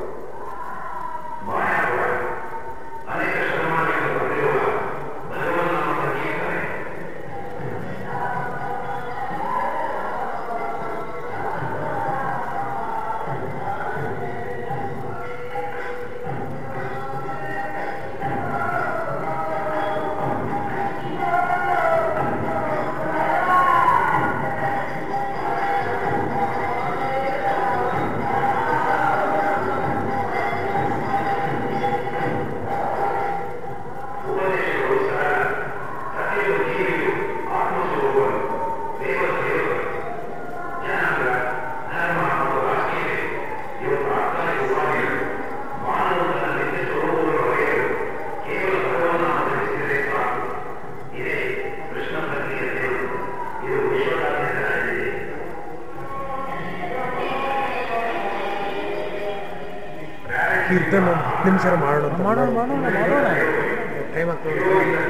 B: ಕೀರ್ತನ ಒಂದು ಹತ್ತು ನಿಮಿಷ ಮಾಡೋಣ ಮಾಡೋಣ ಮಾಡೋಣ ಮಾಡೋಣ time ಆಗ್ತದೆ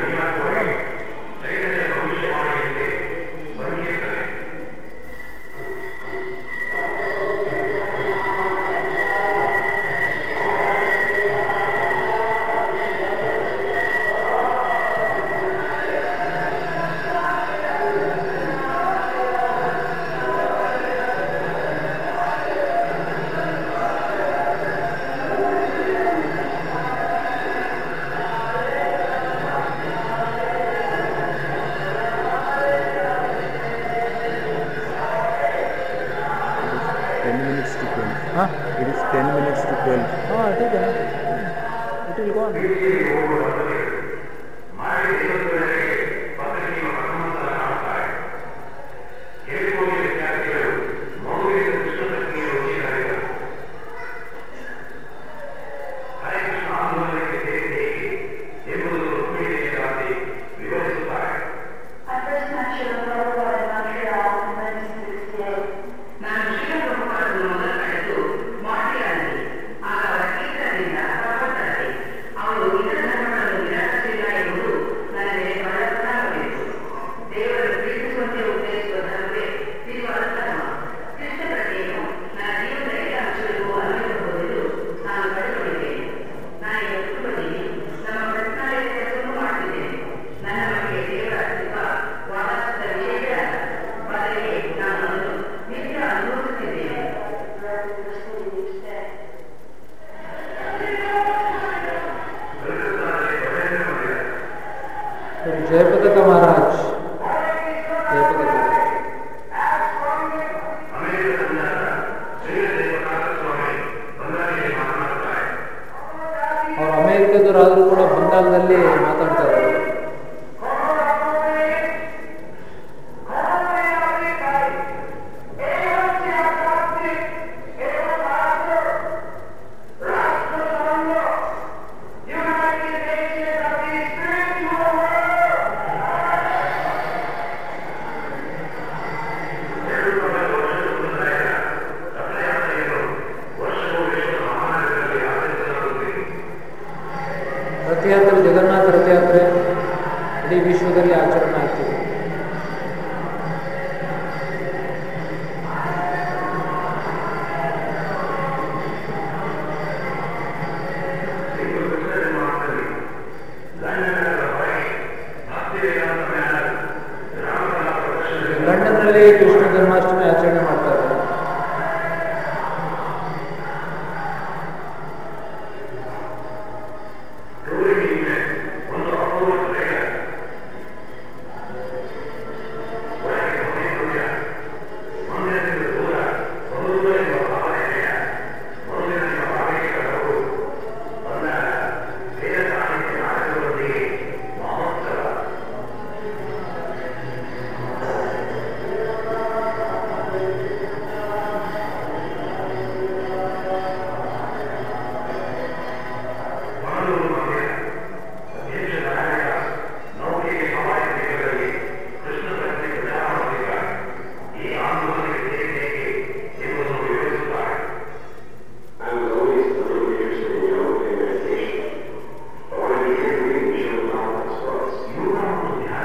D: ten minutes to twelve
B: ಹಾಂ
D: it is ten minutes to twelve
B: ಹಾಂ ಇಟ್ ಇದೆ it will go
E: I first met Srila Prabhupada in Montreal in 1968.
F: ನಾನು ಶ್ರೀರಪ್ರಭುಪಾದರನ್ನು ಮೊದಲ ಕಂಡದ್ದು ಮಾಂಟ್ರಿಯಾಲ್ನಲ್ಲಿ ಆಗ ಅವರ ಕೀರ್ತನೆಯಿಂದ ಪ್ರಭುತ್ವದಲ್ಲಿ ಅವರು ಇತರ ಧರ್ಮಗಳ
A: ವಯಸ್ಸಾಗಿದ್ದವರಾದರೂ ಕೂಡ ಬಂಗಾಲದಲ್ಲಿ ಮಾತಾಡ್ತಾ ಇದ್ದಾರೆ ರಥಯಾತ್ರೆ ಜಗನ್ನಾಥ ರಥಯಾತ್ರೆ ಇಡೀ ವಿಶ್ವದಲ್ಲಿ ಆಚರಣೆ ಆಗ್ತಿದೆ ಲಂಡನ್ನಲ್ಲಿ ಕೃಷ್ಣ ಜನ್ಮಾಷ್ಟಮಿ ಆಚರಣೆ ಮಾಡ್ತಾ ಇದ್ದಾರೆ
C: I was always a little interested in yoga and meditation. But when I began reading Srila Prabhupada's books,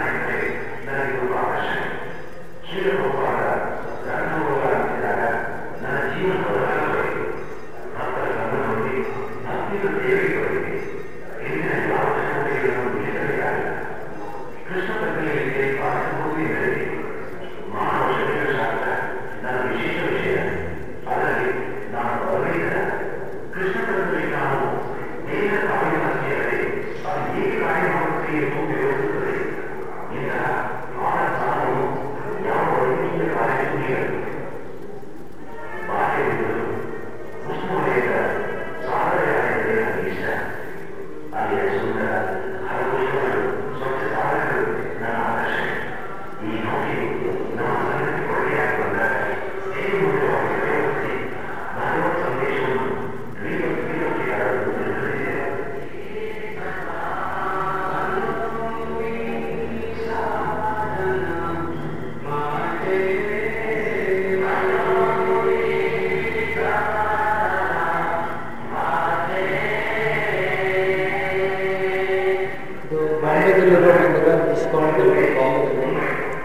A: ಇದು ಬಾಂಬೆದಲ್ಲಿರೋ ಮಂದಿರ ಡಿಸ್ಕೌಂಟ್ ಬಾಂಬೆದಲ್ಲಿ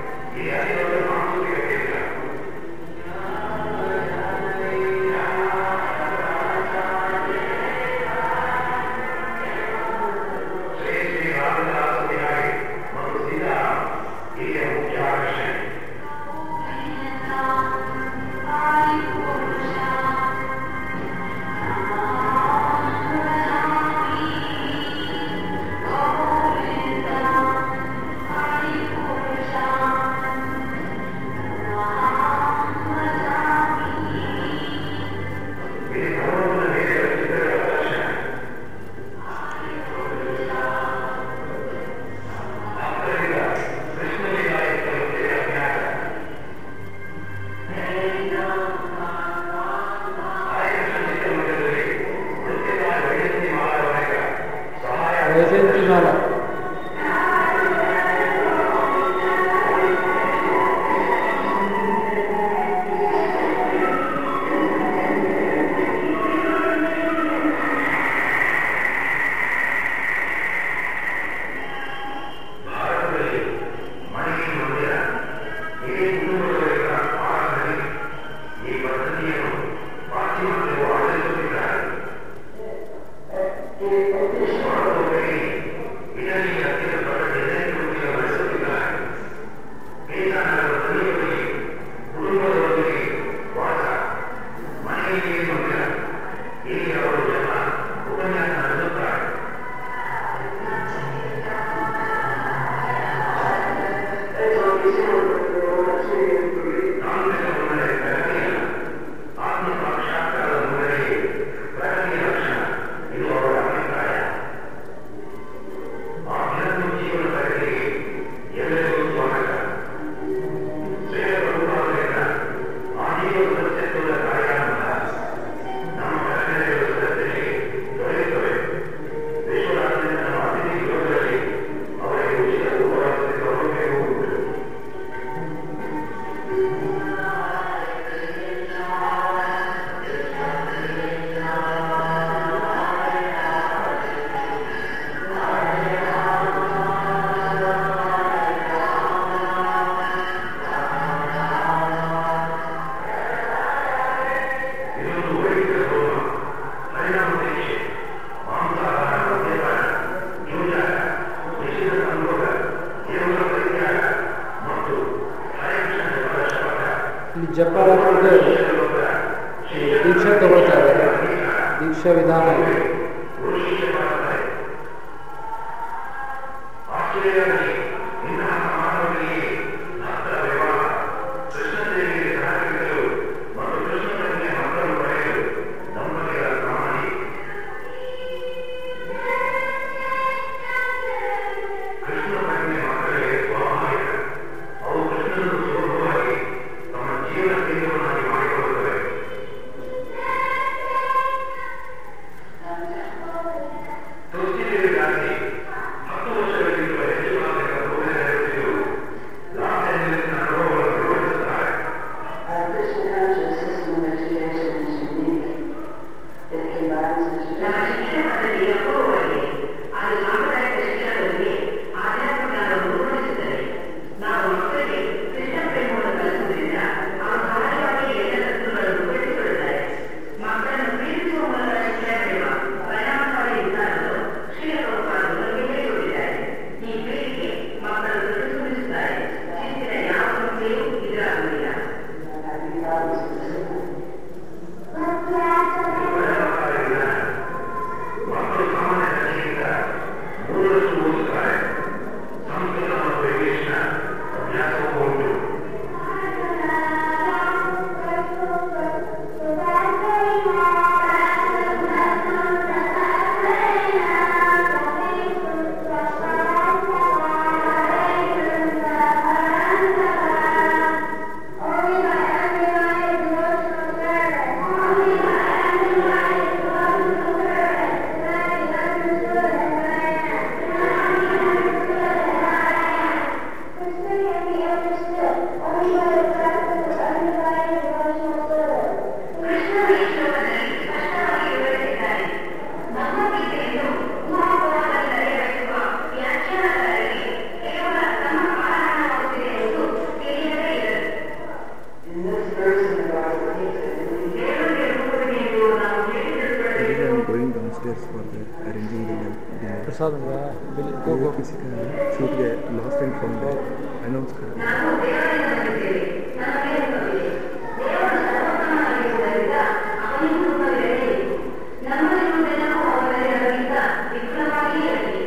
A: ವೈಜಯಂತಿ ಮಾಲ
C: Thank
A: ದೀಕ್ಷಾ ವಿಧಾನ
G: Our Krishna conscious system of education is unique. It combines
F: ನಮ್ಮ
G: education.
F: ಶಿಕ್ಷಣ ಪದ್ಧತಿಯ ಪೂರ್ವವಾಗಿ ಅದು ಸಾಂಪ್ರದಾಯಿಕ ಶಿಕ್ಷಣದಲ್ಲಿ ಆಧ್ಯಾತ್ಮಿಕವನ್ನು ರೂಢಿಸುತ್ತದೆ ನಾವು ಮಕ್ಕಳಿಗೆ ಕೃಷ್ಣ ಪ್ರೇಮವನ್ನು ಕಲಿಸುವುದರಿಂದ ಅವರು ಸಹಜವಾಗಿ ಎಲ್ಲ ತತ್ವಗಳನ್ನು ಬೆಳೆಸಿಕೊಳ್ಳುತ್ತಾರೆ ಮಕ್ಕಳನ್ನು ಪ್ರೀತಿಸುವ ಮೂಲಕ ಶಿಕ್ಷಣ ಪಡೆಯುವ ಪರಿಣಾಮಕಾರಿ ವಿಧಾನವನ್ನು ಶ್ರೀ ಪ್ರಭುಪಾದರು ನಮಗೆ ಹೇಳಿಕೊಟ್ಟಿದ್ದಾರೆ ಈ ಪೀಳಿಗೆ ಮಕ್ಕಳು ಪ್ರತಿಬಿಂಬಿಸುತ್ತಾರೆ ಶಿಸ್ತಿನ ಯಾವ ಸಮಸ್ಯೆಯೂ ಎದುರಾಗುವುದಿಲ್ಲ
G: Happy Father's Day.
F: ಕೃಷ್ಣ ಈ ಶ್ಲೋಕದಲ್ಲಿ ಸ್ಪಷ್ಟವಾಗಿ ವಿವರಿಸಿದ್ದಾರೆ ನಮ್ಮ ಗೀತೆಯನ್ನು ಮಹಾಭಾರತದಲ್ಲಿ ನಡೆಯುವ ವ್ಯಾಖ್ಯಾನಕಾರರಿಗೆ ಕೇವಲ ತಮ್ಮ ಪಾರಾಯಣವಾಗುತ್ತಿದೆ ಎಂದು ತಿಳಿಯದೇ ಇರದು
G: In this verse in the Bhagavad Gita, we
F: ದೇವರಿಗೆ ರೂಪದಲ್ಲಿ ಎಂದು ನಾವು ಹೇಳಿಕೊಳ್ಳಬೇಕು
D: Today I'm going downstairs for the arranging the dinner.
A: ಪ್ರಸಾದ
D: वो किसी का छूट गया लॉस्ट एंड फाउंड है अनाउंस कर दिया
F: ನಾವು ದೇವರಿಂದ ಬಂದಿದ್ದೇವೆ ನಮಗೆ ರೂಪವಿದೆ ದೇವರು ಸರ್ವೋತ್ತಮನಾಗಿರುವುದರಿಂದ ಅವನಿಗೂ ರೂಪವಿರಲೇಬೇಕು ನಮ್ಮಲ್ಲಿರುವುದೆಲ್ಲವೂ ಅವನಲ್ಲಿ ನಮಗಿಂತ ವಿಪುಲವಾಗಿ ಇರಲಿ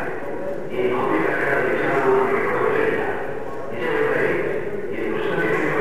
C: ಈ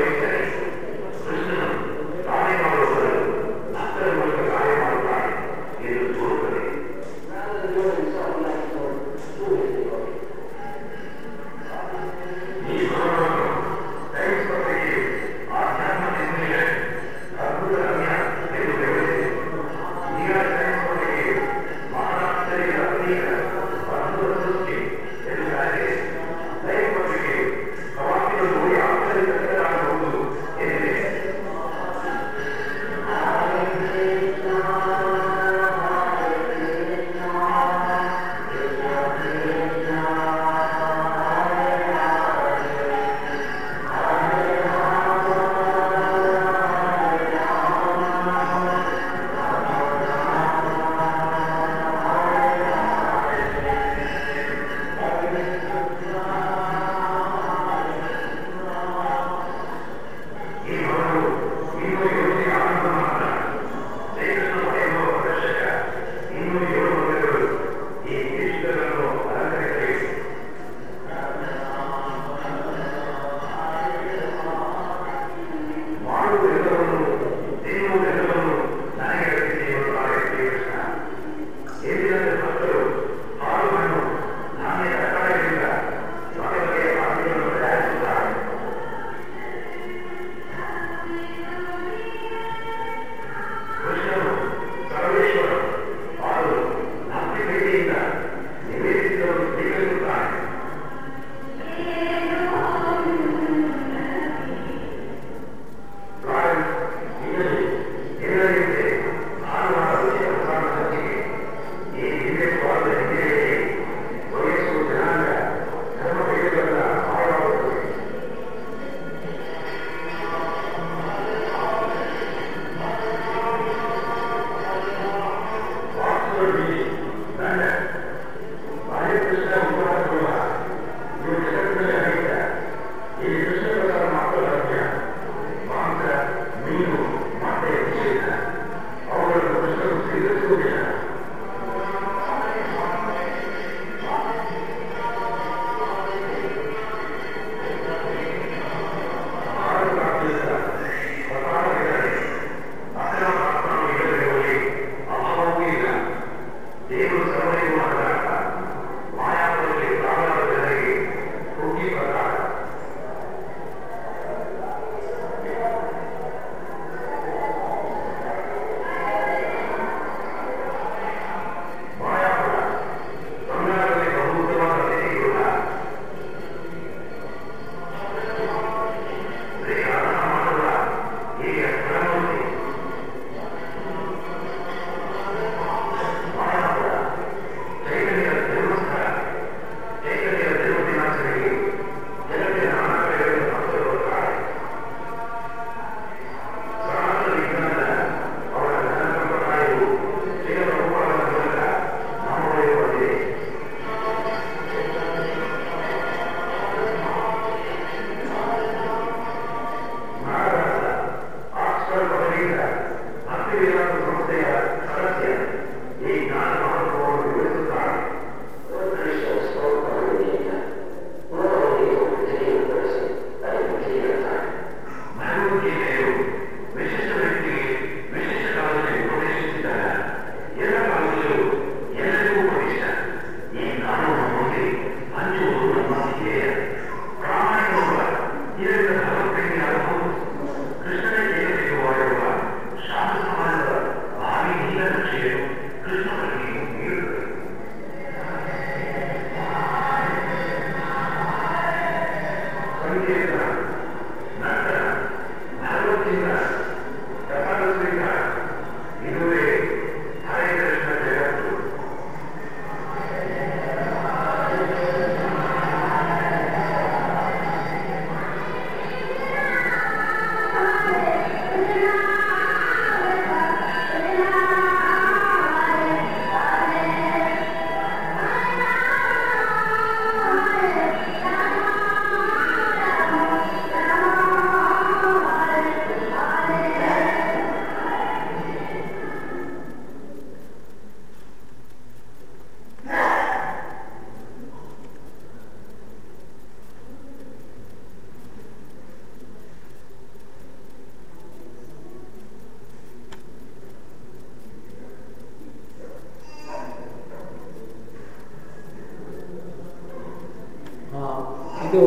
A: ಹಾ, ಇದು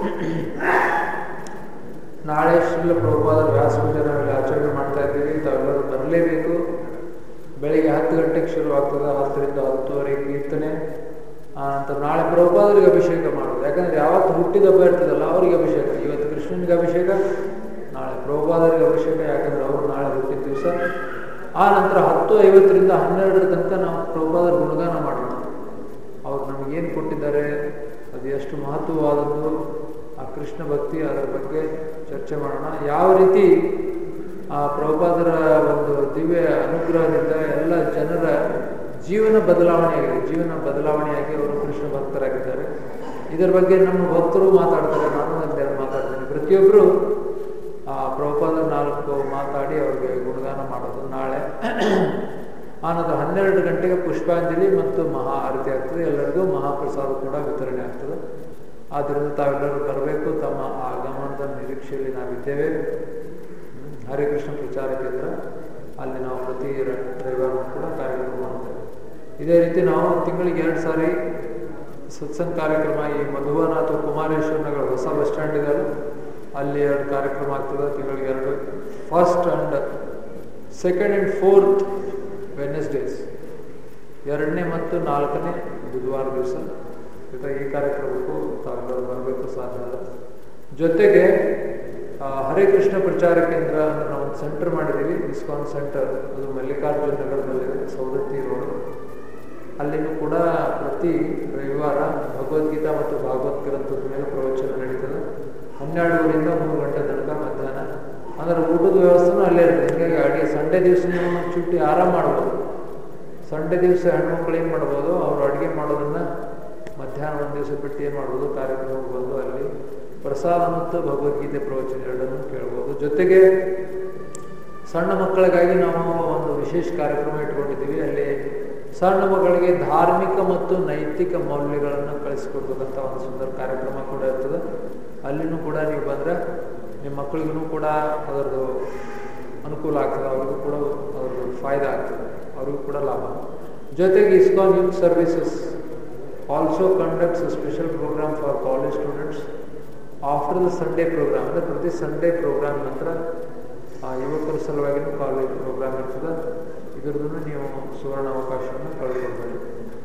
A: ನಾಳೆ ಶ್ರೀಲ ಪ್ರಭುಪಾದ ವ್ಯಾಸ ಪೂಜೆನಲ್ಲಿ ಆಚರಣೆ ಮಾಡ್ತಾ ಇದ್ದೀವಿ ತಾವೆಲ್ಲರೂ ಬರಲೇಬೇಕು ಬೆಳಿಗ್ಗೆ ಹತ್ತು ಗಂಟೆಗೆ ಶುರು ಆಗ್ತದೆ ಹತ್ತರಿಂದ ಹತ್ತುವರೆ ಕೀರ್ತನೆ ಆ ನಂತರ ನಾಳೆ ಪ್ರಭುಪಾದರಿಗೆ ಅಭಿಷೇಕ ಮಾಡೋದು ಯಾಕಂದ್ರೆ ಯಾವತ್ತು ಹುಟ್ಟಿದ ಹಬ್ಬ ಇರ್ತದಲ್ಲ ಅವರಿಗೆ ಅಭಿಷೇಕ ಇವತ್ತು ಕೃಷ್ಣನಿಗೆ ಅಭಿಷೇಕ ನಾಳೆ ಪ್ರಭುಪಾದರಿಗೆ ಅಭಿಷೇಕ ಯಾಕಂದ್ರೆ ಅವರು ನಾಳೆ ಹುಟ್ಟಿದ ದಿವಸ ಆ ನಂತರ ಹತ್ತು ಐವತ್ತರಿಂದ ಹನ್ನೆರಡರ ತನಕ ನಾವು ಪ್ರಭುಪಾದರ ಗುಣಗಾನ ಮಾಡೋಣ ಅವ್ರು ನಮಗೇನು ಕೊಟ್ಟಿದ್ದಾರೆ ಅದು ಎಷ್ಟು ಮಹತ್ವವಾದದ್ದು ಆ ಕೃಷ್ಣ ಭಕ್ತಿ ಅದರ ಬಗ್ಗೆ ಚರ್ಚೆ ಮಾಡೋಣ ಯಾವ ರೀತಿ ಆ ಪ್ರಭುಪಾದರ ಒಂದು ದಿವ್ಯ ಅನುಗ್ರಹದಿಂದ ಎಲ್ಲ ಜನರ ಜೀವನ ಬದಲಾವಣೆಯಾಗಿದೆ ಜೀವನ ಬದಲಾವಣೆಯಾಗಿ ಅವರು ಕೃಷ್ಣ ಭಕ್ತರಾಗಿದ್ದಾರೆ ಇದರ ಬಗ್ಗೆ ನಮ್ಮ ಭಕ್ತರು ಮಾತಾಡ್ತಾರೆ ನಾನು ಒಂದೆರಡು ಮಾತಾಡ್ತೀನಿ ಪ್ರತಿಯೊಬ್ಬರು ಆ ಪ್ರಭುಪಾದ ನಾಲ್ಕು ಮಾತಾಡಿ ಅವ್ರಿಗೆ ಗುಣಗಾನ ಮಾಡೋದು ನಾಳೆ ಆನಂತರ ಹನ್ನೆರಡು ಗಂಟೆಗೆ ಪುಷ್ಪಾಂಜಲಿ ಮತ್ತು ಮಹಾ ಆರತಿ ಆಗ್ತದೆ ಎಲ್ಲರಿಗೂ ಮಹಾಪ್ರಸಾದ ಕೂಡ ವಿತರಣೆ ಆಗ್ತದೆ ಆದ್ದರಿಂದ ತಾವೆಲ್ಲರೂ ಬರಬೇಕು ತಮ್ಮ ಆಗಮನದ ನಿರೀಕ್ಷೆಯಲ್ಲಿ ನಾವಿದ್ದೇವೆ ಹ್ಮ್. ಹರಿಕೃಷ್ಣ ಪ್ರಚಾರ ಕೇಂದ್ರ ಅಲ್ಲಿ ನಾವು ಪ್ರತಿ ರ- ರವಿವಾರ ಕೂಡ ಕಾರ್ಯಕ್ರಮ ಮಾಡ್ತೇವೆ ಇದೇ ರೀತಿ ನಾವು ತಿಂಗಳಿಗೆ ಎರಡು ಸಾರಿ ಸತ್ಸಂಗ ಕಾರ್ಯಕ್ರಮ ಈ ಮಧುವನ ಅಥವಾ ಕುಮಾರೇಶ್ವರ ನಗರ ಹೊಸ ಬಸ್ ಸ್ಟ್ಯಾಂಡ್ ಇದೆ ಅಲ್ಲ, ಅಲ್ಲಿ ಎರಡು ಕಾರ್ಯಕ್ರಮ ಆಗ್ತದೆ ತಿಂಗಳಿಗೆ ಎರಡು first and second and fourth Wednesdays ಎರಡನೇ ಮತ್ತು ನಾಲ್ಕನೇ ಬುಧವಾರ ದಿವಸ ಜೊತೆ ಈ ಕಾರ್ಯಕ್ರಮಕ್ಕೂ ತಾವೆಲ್ಲರೂ ಬರಬೇಕು ಸಾಧ್ಯ ಅಲ್ಲ ಜೊತೆಗೆ ಆ, ಹರೇ ಕೃಷ್ಣ ಪ್ರಚಾರ ಕೇಂದ್ರ ಅಂದ್ರೆ ನಾವು ಒಂದು ಸೆಂಟರ್ ಮಾಡಿದ್ದೀವಿ ಇಸ್ಕಾನ್ ಸೆಂಟರ್ ಅದು ಮಲ್ಲಿಕಾರ್ಜುನ ನಗರದಲ್ಲಿದೆ ಸೌದತ್ತಿ ರೋಡ್ ಅಲ್ಲಿನೂ ಕೂಡ ಪ್ರತಿ ರವಿವಾರ ಭಗವದ್ಗೀತಾ ಮತ್ತು ಭಾಗವತ್ ಗ್ರಂಥದ ಮೇಲೆ ಪ್ರವಚನ ನಡೀತದೆ ಹನ್ನೆರಡುವರೆಯಿಂದ ಮೂರು ಗಂಟೆ ತನಕ ಮಧ್ಯಾಹ್ನ ಅಂದ್ರೆ ಊಟದ ವ್ಯವಸ್ಥೆನೂ ಅಲ್ಲೇ ಇರ್ತದೆ ಹೀಗಾಗಿ ಅಡುಗೆ ಸಂಡೇ ದಿವಸ ನೀವು ಚುಟ್ಟಿ ಆರಾಮ್ ಮಾಡ್ಬೋದು ಸಂಡೇ ದಿವಸ ಹೆಣ್ಮಕ್ಳು ಏನು ಮಾಡ್ಬೋದು ಅವರು ಅಡುಗೆ ಮಾಡೋದನ್ನ ಮಧ್ಯಾಹ್ನ ಒಂದು ದಿವಸ ಬಿಟ್ಟು ಏನು ಮಾಡ್ಬೋದು ಕಾರ್ಯಕ್ರಮಕ್ಕೆ ಬಂದು ಅಲ್ಲಿ ಪ್ರಸಾದ ಮತ್ತು ಭಗವದ್ಗೀತೆ ಪ್ರವಚನ ಎರಡನ್ನೂ ಕೇಳ್ಬೋದು ಜೊತೆಗೆ ಸಣ್ಣ ಮಕ್ಕಳಿಗಾಗಿ ನಾವು ಒಂದು ವಿಶೇಷ ಕಾರ್ಯಕ್ರಮ ಇಟ್ಕೊಂಡಿದ್ದೀವಿ ಅಲ್ಲಿ ಸಣ್ಣ ಮಕ್ಕಳಿಗೆ ಧಾರ್ಮಿಕ ಮತ್ತು ನೈತಿಕ ಮೌಲ್ಯಗಳನ್ನು ಕಳಿಸ್ಕೊಡ್ಬೇಕಂತ ಒಂದು ಸುಂದರ ಕಾರ್ಯಕ್ರಮ ಕೂಡ ಇರ್ತದೆ ಅಲ್ಲಿನೂ ಕೂಡ ನೀವು ಬಂದರೆ ನಿಮ್ಮ ಮಕ್ಕಳಿಗೂ ಕೂಡ ಅದರದ್ದು ಅನುಕೂಲ ಆಗ್ತದೆ ಅವ್ರಿಗೂ ಕೂಡ ಅದ್ರದ್ದು ಫಾಯ್ದೆ ಆಗ್ತದೆ ಅವ್ರಿಗೂ ಕೂಡ ಲಾಭ ಜೊತೆಗೆ ISKCON youth services also conducts special program for college students after the Sunday program ಅಂದರೆ ಪ್ರತಿ ಸಂಡೇ ಪ್ರೋಗ್ರಾಮ್ ನಂತರ ಆ ಯುವಕರ ಸಲುವಾಗಿನೂ ಕಾಲೇಜ್ ಪ್ರೋಗ್ರಾಮ್ ಇರ್ತದೆ ಇದರದ್ದು ನೀವು ಸುವರ್ಣ ಅವಕಾಶವನ್ನು ಕಳೆದುಕೊಳ್ಬೇಡಿ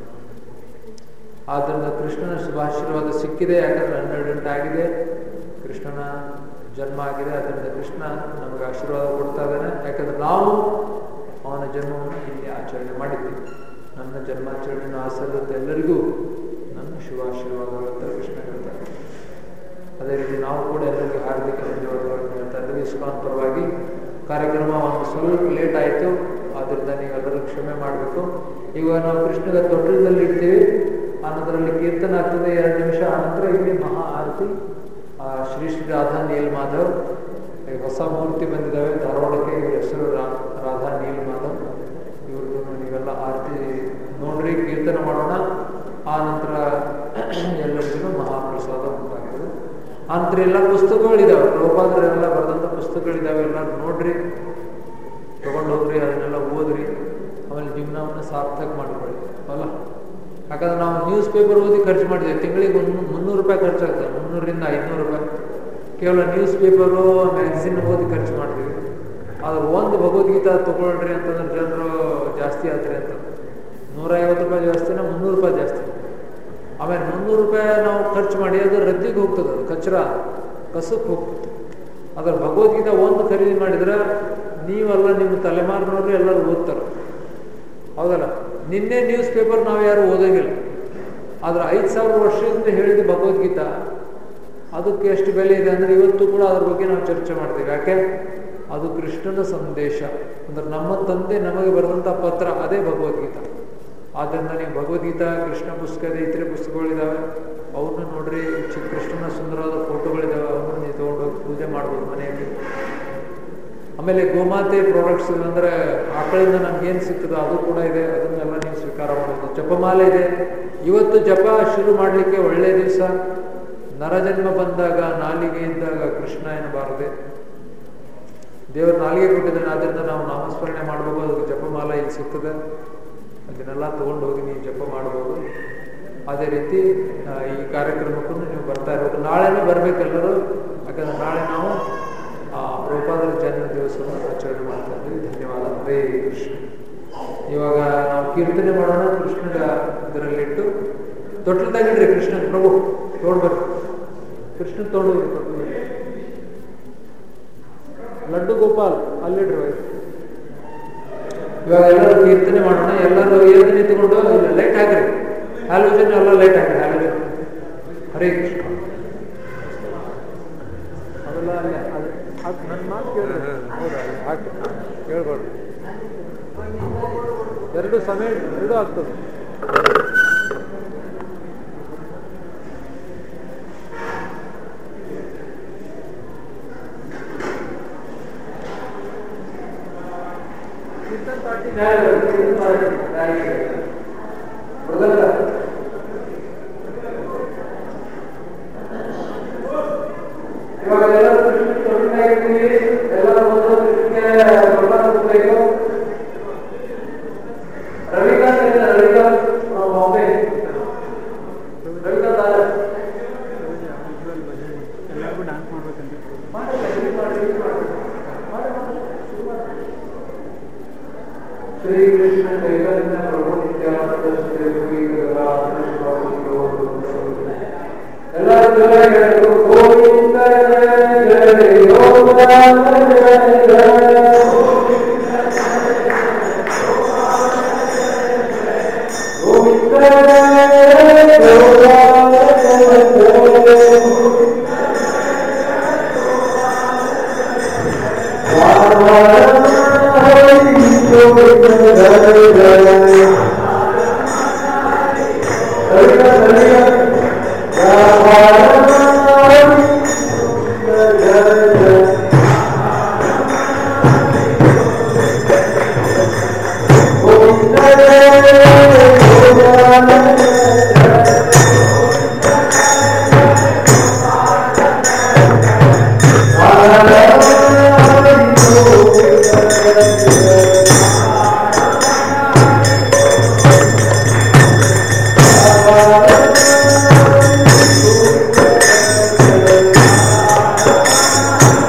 A: ಆದ್ದರಿಂದ ಕೃಷ್ಣನ ಶುಭಾಶೀರ್ವಾದ ಸಿಕ್ಕಿದೆ ಯಾಕಂದ್ರೆ ಹನ್ನೆರಡು ಗಂಟೆ ಆಗಿದೆ ಕೃಷ್ಣನ ಜನ್ಮ ಆಗಿದೆ ಅದರಿಂದ ಕೃಷ್ಣ ನಮಗೆ ಆಶೀರ್ವಾದ ಕೊಡ್ತಾ ಇದ್ದಾನೆ ಯಾಕಂದ್ರೆ ನಾವು ಅವನ ಜನ್ಮವನ್ನು ಇಲ್ಲಿ ಆಚರಣೆ ಮಾಡಿದ್ದೀವಿ ನನ್ನ ಜನ್ಮಾಚರಣೆಯನ್ನು ಆಚರಿಸುತ್ತೆ ಎಲ್ಲರಿಗೂ ನನ್ನ ಶುಭಾಶೀರ್ವಾದಗಳು ಅಂತ ಕೃಷ್ಣ ಹೇಳ್ತಾರೆ ಅದೇ ರೀತಿ ನಾವು ಕೂಡ ಎಲ್ಲರಿಗೂ ಹಾರ್ದಿಕ ಧನ್ಯವಾದಗಳನ್ನು ಹೇಳ್ತಾ ಇದ್ದೀವಿ ಇಸ್ಕಾನ್ ಪರವಾಗಿ ಕಾರ್ಯಕ್ರಮ ಒಂದು ಸ್ವಲ್ಪ ಲೇಟ್ ಆಯಿತು ಆದ್ದರಿಂದ ನೀವೆಲ್ಲರೂ ಕ್ಷಮೆ ಮಾಡಬೇಕು ಈಗ ನಾವು ಕೃಷ್ಣನ ತೊಟ್ಟಿಲದಲ್ಲಿ ಇಡ್ತೀವಿ ಆನಂತರಲ್ಲಿ ಕೀರ್ತನ ಆಗ್ತದೆ ಎರಡು ನಿಮಿಷ ಆನಂತರ ಇಲ್ಲಿ ಮಹಾ ಆರತಿ ಆ, ಶ್ರೀ ಶ್ರೀ ರಾಧಾ ನೀಲ್ ಮಾಧವ್ ಈಗ ಹೊಸ ಮೂರ್ತಿ ಬಂದಿದ್ದಾವೆ ಧಾರವಾಡಕ್ಕೆ ಇವ್ರ ಹೆಸರು ರಾ- ರಾಧಾ ನೀಲ್ ಮಾಧವ್ ಇವ್ರದ್ದು ನೀವೆಲ್ಲ ಆರತಿ ನೋಡ್ರಿ ಕೀರ್ತನ ಮಾಡೋಣ ಆ ನಂತರ ಎಲ್ಲರಿಗೂ ಮಹಾಪ್ರಸಾದ ಉಂಟಾಗ್ತದೆ ಆನಂತರ ಎಲ್ಲ ಪುಸ್ತಕಗಳಿದ್ದಾವೆ ಪ್ರಭುಪಾದರೆಲ್ಲ ಬರೆದಂಥ ಪುಸ್ತಕಗಳಿದ್ದಾವೆ ಎಲ್ಲರೂ ನೋಡ್ರಿ ತಗೊಂಡು ಹೋಗ್ರಿ ಅದನ್ನೆಲ್ಲ ಓದ್ರಿ ಆಮೇಲೆ ಜೀವನವನ್ನು ಸಾರ್ಥಕ ಮಾಡ್ಕೊಳ್ಳಿ ಅಲ್ಲ ಯಾಕಂದ್ರೆ ನಾವು ನ್ಯೂಸ್ ಪೇಪರ್ ಓದಿ ಖರ್ಚು ಮಾಡಿದ್ವಿ ತಿಂಗಳಿಗೆ ಒಂದು ಮುನ್ನೂರು ರೂಪಾಯಿ ಖರ್ಚಾಗ್ತದೆ ಮುನ್ನೂರರಿಂದ ಐನೂರು ರೂಪಾಯಿ ಕೇವಲ ನ್ಯೂಸ್ ಪೇಪರು ಮ್ಯಾಗಝಿನ್ ಓದಿ ಖರ್ಚು ಮಾಡ್ತೀವಿ ಆದ್ರೆ ಒಂದು ಭಗವದ್ಗೀತಾ ತಗೊಳ್ರಿ ಅಂತಂದ್ರೆ ಜನರು ಜಾಸ್ತಿ ಆತ್ರಿ ಅಂತ ನೂರೈವತ್ತು ರೂಪಾಯಿ ಜಾಸ್ತಿನ ಮುನ್ನೂರು ರೂಪಾಯಿ ಜಾಸ್ತಿ ಆಮೇಲೆ ಮುನ್ನೂರು ರೂಪಾಯಿ ನಾವು ಖರ್ಚು ಮಾಡಿ ಅದು ರದ್ದಿಗೆ ಹೋಗ್ತದೆ ಅದು ಕಚ್ರ ಕಸಕ್ಕೆ ಹೋಗ್ತದೆ ಅದ್ರ ಭಗವದ್ಗೀತಾ ಒಂದು ಖರೀದಿ ಮಾಡಿದ್ರೆ ನೀವೆಲ್ಲ ನಿಮ್ಮ ತಲೆಮಾರಿನವರು ಎಲ್ಲರೂ ಓದ್ತಾರೆ ಹೌದಲ್ಲ ನಿನ್ನೆ ನ್ಯೂಸ್ ಪೇಪರ್ ನಾವು ಯಾರು ಓದೋಂಗಿಲ್ಲ ಆದ್ರೆ ಐದು ಸಾವಿರ ವರ್ಷದಿಂದ ಹೇಳಿದ ಭಗವದ್ಗೀತಾ ಅದಕ್ಕೆ ಎಷ್ಟು ಬೆಲೆ ಇದೆ ಅಂದ್ರೆ ಇವತ್ತು ಕೂಡ ಅದ್ರ ಬಗ್ಗೆ ನಾವು ಚರ್ಚೆ ಮಾಡ್ತೀವಿ ಯಾಕೆ ಅದು ಕೃಷ್ಣನ ಸಂದೇಶ ಅಂದ್ರೆ ನಮ್ಮ ತಂದೆ ನಮಗೆ ಬರೆದಂಥ ಪತ್ರ ಅದೇ ಭಗವದ್ಗೀತಾ ಆದ್ದರಿಂದ ನೀವು ಭಗವದ್ಗೀತಾ ಕೃಷ್ಣ ಪುಸ್ತಕ ಇದೆ ಇತರೆ ಪುಸ್ತಕಗಳಿದ್ದಾವೆ ಅವನ್ನ ನೋಡ್ರಿ ಚಿ ಕೃಷ್ಣನ ಸುಂದರವಾದ ಫೋಟೋಗಳಿದ್ದಾವೆ ಅವನ್ನ ನೀವು ತೊಗೊಂಡೋಗಿ ಪೂಜೆ ಮಾಡ್ಬೋದು ಮನೆಯಲ್ಲಿ ಆಮೇಲೆ ಗೋಮಾತೆ ಪ್ರಾಡಕ್ಟ್ಸ್ ಅಂದ್ರೆ ಆಕಳಿಂದ ನಮ್ಗೆ ಏನು ಸಿಗ್ತದೆ ಅದು ಕೂಡ ಇದೆ ಅದನ್ನೆಲ್ಲ ನೀವು ಸ್ವೀಕಾರ ಮಾಡ್ಬೋದು ಜಪಮಾಲೆ ಇದೆ ಇವತ್ತು ಜಪ ಶುರು ಮಾಡಲಿಕ್ಕೆ ಒಳ್ಳೆಯ ದಿವಸ ನರಜನ್ಮ ಬಂದಾಗ ನಾಲಿಗೆ ಇದ್ದಾಗ ಕೃಷ್ಣ ಎನ್ನಬಾರದೆ ದೇವರು ನಾಲಿಗೆ ಕೊಟ್ಟಿದ್ದಾನೆ ಆದ್ದರಿಂದ ನಾವು ನಾಮಸ್ಮರಣೆ ಮಾಡಬೇಕು ಅದಕ್ಕೆ ಜಪಮಾಲ ಇಲ್ಲಿ ಸಿಗ್ತದೆ ಅದನ್ನೆಲ್ಲ ತಗೊಂಡು ಹೋಗಿ ನೀವು ಜಪ ಮಾಡ್ಬೋದು ಅದೇ ರೀತಿ ಆ, ಈ ಕಾರ್ಯಕ್ರಮಕ್ಕೂ ನೀವು ಬರ್ತಾ ಇರ್ಬೇಕು ನಾಳೆನೂ ಬರ್ಬೇಕೆಲ್ಲರೂ ಯಾಕಂದ್ರೆ ನಾಳೆ ನಾವು ಆ, ಪ್ರಭುಪಾದರ ಜನ್ಮ ದಿವಸವನ್ನು ಆಚರಣೆ ಮಾಡ್ತಾ ಇದ್ದೀವಿ ಧನ್ಯವಾದ ಹರೇ ಕೃಷ್ಣ ಇವಾಗ ನಾವು ಕೀರ್ತನೆ ಮಾಡೋಣ ಕೃಷ್ಣಗ ಇದರಲ್ಲಿಟ್ಟು ತೊಟ್ಲು ತಗಿಡ್ರಿ ಕೃಷ್ಣ ಪ್ರಭು ತೊಗೊಂಡ್ಬರ್ರಿ ಕೃಷ್ಣ ತೊಗೊಂಡು ಲಡ್ಡು ಗೋಪಾಲ್ ಅಲ್ಲಿಡ್ರಿ ಹೋಗಿ. ಇವಾಗ ಎಲ್ಲರೂ ಕೀರ್ತನೆ ಮಾಡೋಣ ಎಲ್ಲರೂ ಏನು ನಿಂತ್ಕೊಂಡು ಇಲ್ಲ ಲೈಟ್ ಹಾಕ್ರಿ ಹ್ಯಾಲೋಜನ್ ಎಲ್ಲ ಲೈಟ್ ಹಾಕ್ರಿ ಹ್ಯಾಲೋಜನ್ ಹರೇ ಕೃಷ್ಣ ಅದೆಲ್ಲ ಅಲ್ಲೇ ಅದು ಅದು ನನ್ನ ಮಾತು ಕೇಳಿ ಹೌದಾ ಹಾಕಿ ಕೇಳ್ಕೊಡ್ರಿ ಎರಡು ಸಮಯ ಎರಡು ಆಗ್ತದೆ ಕೀರ್ತನ್ ಪಾರ್ಟಿ ನ್ಯಾಯ ಕೀರ್ತನ್ ಪಾರ್ಟಿ ನ್ಯಾಯ ಬರೋದಲ್ಲ ಇವಾಗ ಎಲ್ಲರೂ ಕೃಷ್ಣ ತೊಡಗಿದ್ದೀವಿ ಎಲ್ಲರೂ ಒಂದು ಕೃಷ್ಣಗೆ ಪ್ರಸಾದ ರವಿಕಾಂತ್ ಇಲ್ಲ ರವಿಕಾಂತ್ ಆ, ಬಾಂಬೆ ರವಿಕಾಂತ್ ಆರ
B: ಎಲ್ಲರಿಗೂ ಡ್ಯಾನ್ಸ್ ಮಾಡ್ಬೇಕಂತ
A: ಶ್ರೀ ಕೃಷ್ಣ ಚೈತನ್ಯ ಪ್ರಭು ನಿತ್ಯಾನಂದ ಶ್ರೀ ಶ್ರೀ ಗಂಗಾಧರ ಸ್ವಾಮಿ ಗೋವಿಂದ. ಎಲ್ಲರೂ ಜೋರಾಗಿ ಹೇಳ್ಬೇಕು. ಗೋವಿಂದ ಜಯ ಜಯ ಗೋವಿಂದ ಜಯ ಜಯ ಗೋವಿಂದ ಜಯ ಗೋವಿಂದ ಜಯ
H: Thank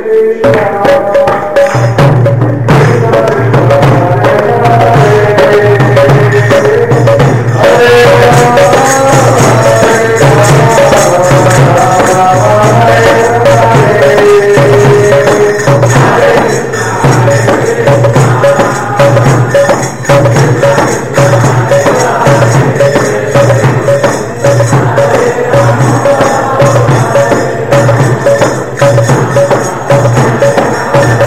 H: Hare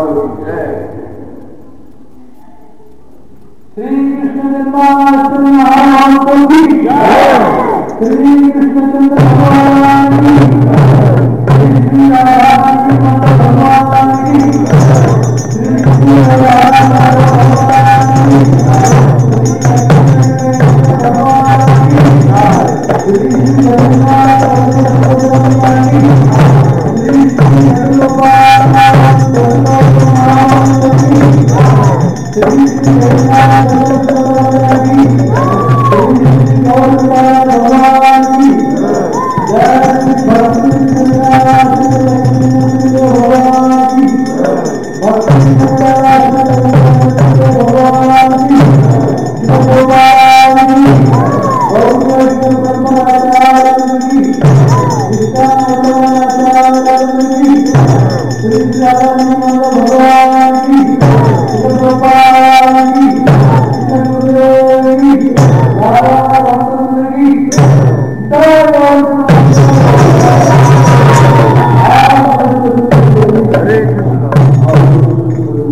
H: श्री कृष्ण जन्माष्टमी महामहोत्सव की श्री कृष्णचंद्र भगवान की श्री श्री राधा भगवान की श्री श्री राधा भगवान की भगवान की श्री श्री जगन्नाथ भगवान की श्री श्री हरिगोपाल महामहोत्सव की श्री श्री जगन्नाथ भगवान की श्री श्री गौरपाल भगवान की जय श्री भक्ति जगन्नाथ भगवान की भक्ति जगन्नाथ भगवान की शिव भगवान की गौर वैष्णव ब्रह्माचार्य की कृष्णाचार्य की श्री राधानंद भगवान की शिव गोपाल की कृष्ण गुरुदेव की राधा भक्तवृंद की जय
B: हरे कृष्ण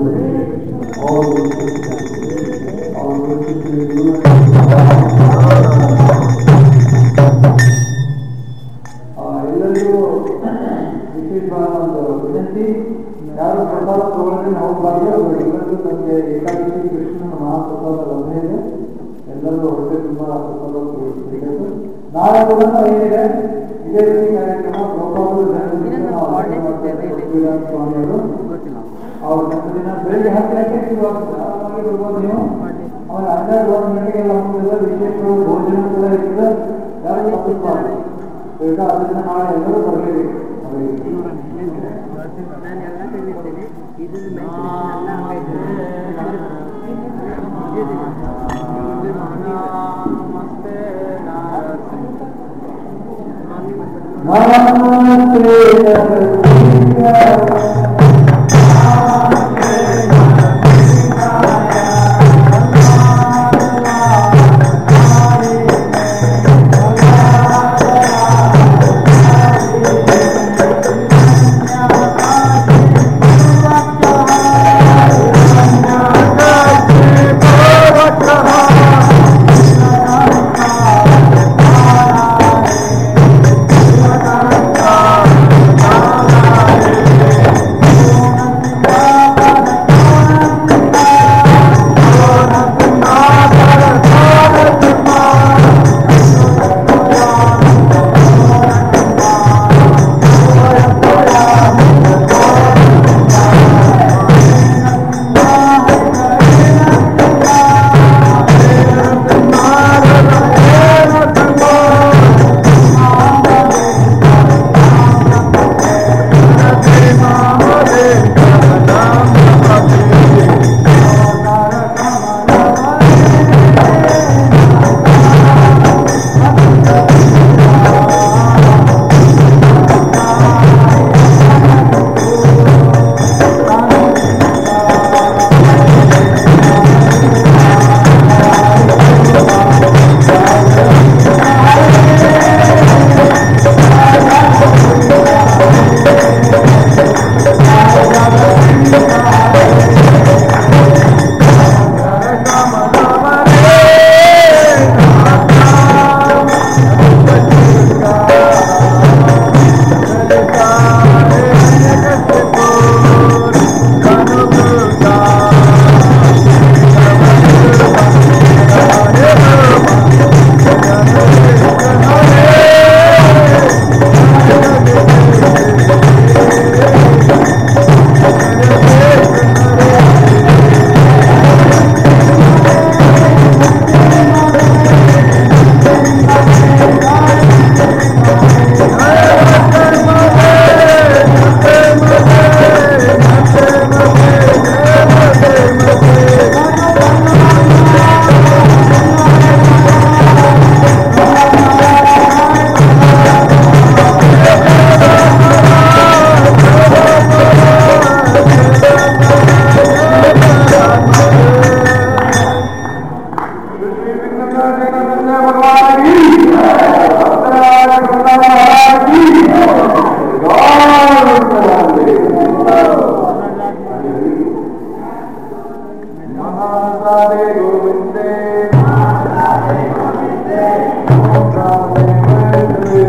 H: ಎಲ್ಲರಿಗೂ ವಿಶೇಷವಾದ ಒಂದು ವಿನಂತಿ ಯಾರು ಪ್ರಸಾದ ತಗೊಳ್ಳದೆ ನಾವು ಭಾಗ್ಯ ಎಲ್ಲರಿಗೂ ನಮಗೆ ಏಕಾದಶಿ ಕೃಷ್ಣನ ಮಹಾಪ್ರಸಾದ ಲಭ್ಯ ಇದೆ ಎಲ್ಲರೂ ಹೊಟ್ಟೆ ತುಂಬ ಪ್ರಸಾದ ಸಿಗಬೇಕು ನಾಳೆ ಕೂಡ ಏನಿದೆ ಇದೇ ರೀತಿ ಕಾರ್ಯಕ್ರಮ ಗೋಪಾಲದ ಜನರಿಂದ ನಾವು ಆಚರಣೆ ಮಾಡ್ತಾ ಇದ್ದೇವೆ ಶ್ರೀರಾಮ ಸ್ವಾಮಿಯವರು ಅವ್ರ ದಿನ ಬೆಳಿಗ್ಗೆ ಹತ್ತು ಗಂಟೆಗೆ ಶುರು ಆಗ್ತದೆ ಆರಾಮಾಗಿ ಬರ್ಬೋದು ನೀವು ಆಮೇಲೆ ಹನ್ನೆರಡು ಒಂದು ಗಂಟೆಗೆಲ್ಲ ಮುಗಿದ ವಿಶೇಷವಾದ ಭೋಜನ ಕೂಡ ಇರ್ತದೆ ಯಾರು ತಪ್ಪಿಸ್ಬಾರ್ದು ಈಗ ಅದನ್ನ ನಾಳೆ ಎಲ್ಲರೂ ಬರಲೇಬೇಕು ನಮಸ್ತೆ
B: Hare
H: राधे गोविंदे राधे गोविंदे ओम Radhe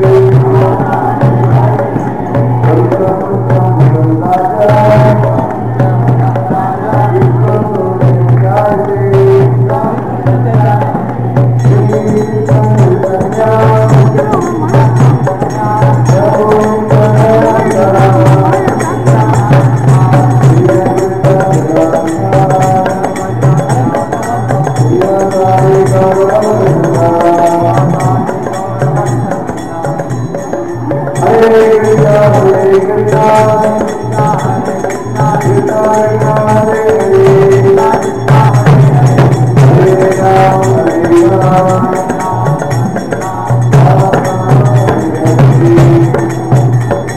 H: Hare Krishna, Hare Krishna, Krishna Krishna, Hare Hare, Hare Ram, Hare Ram, Ram Ram, Hare Hare.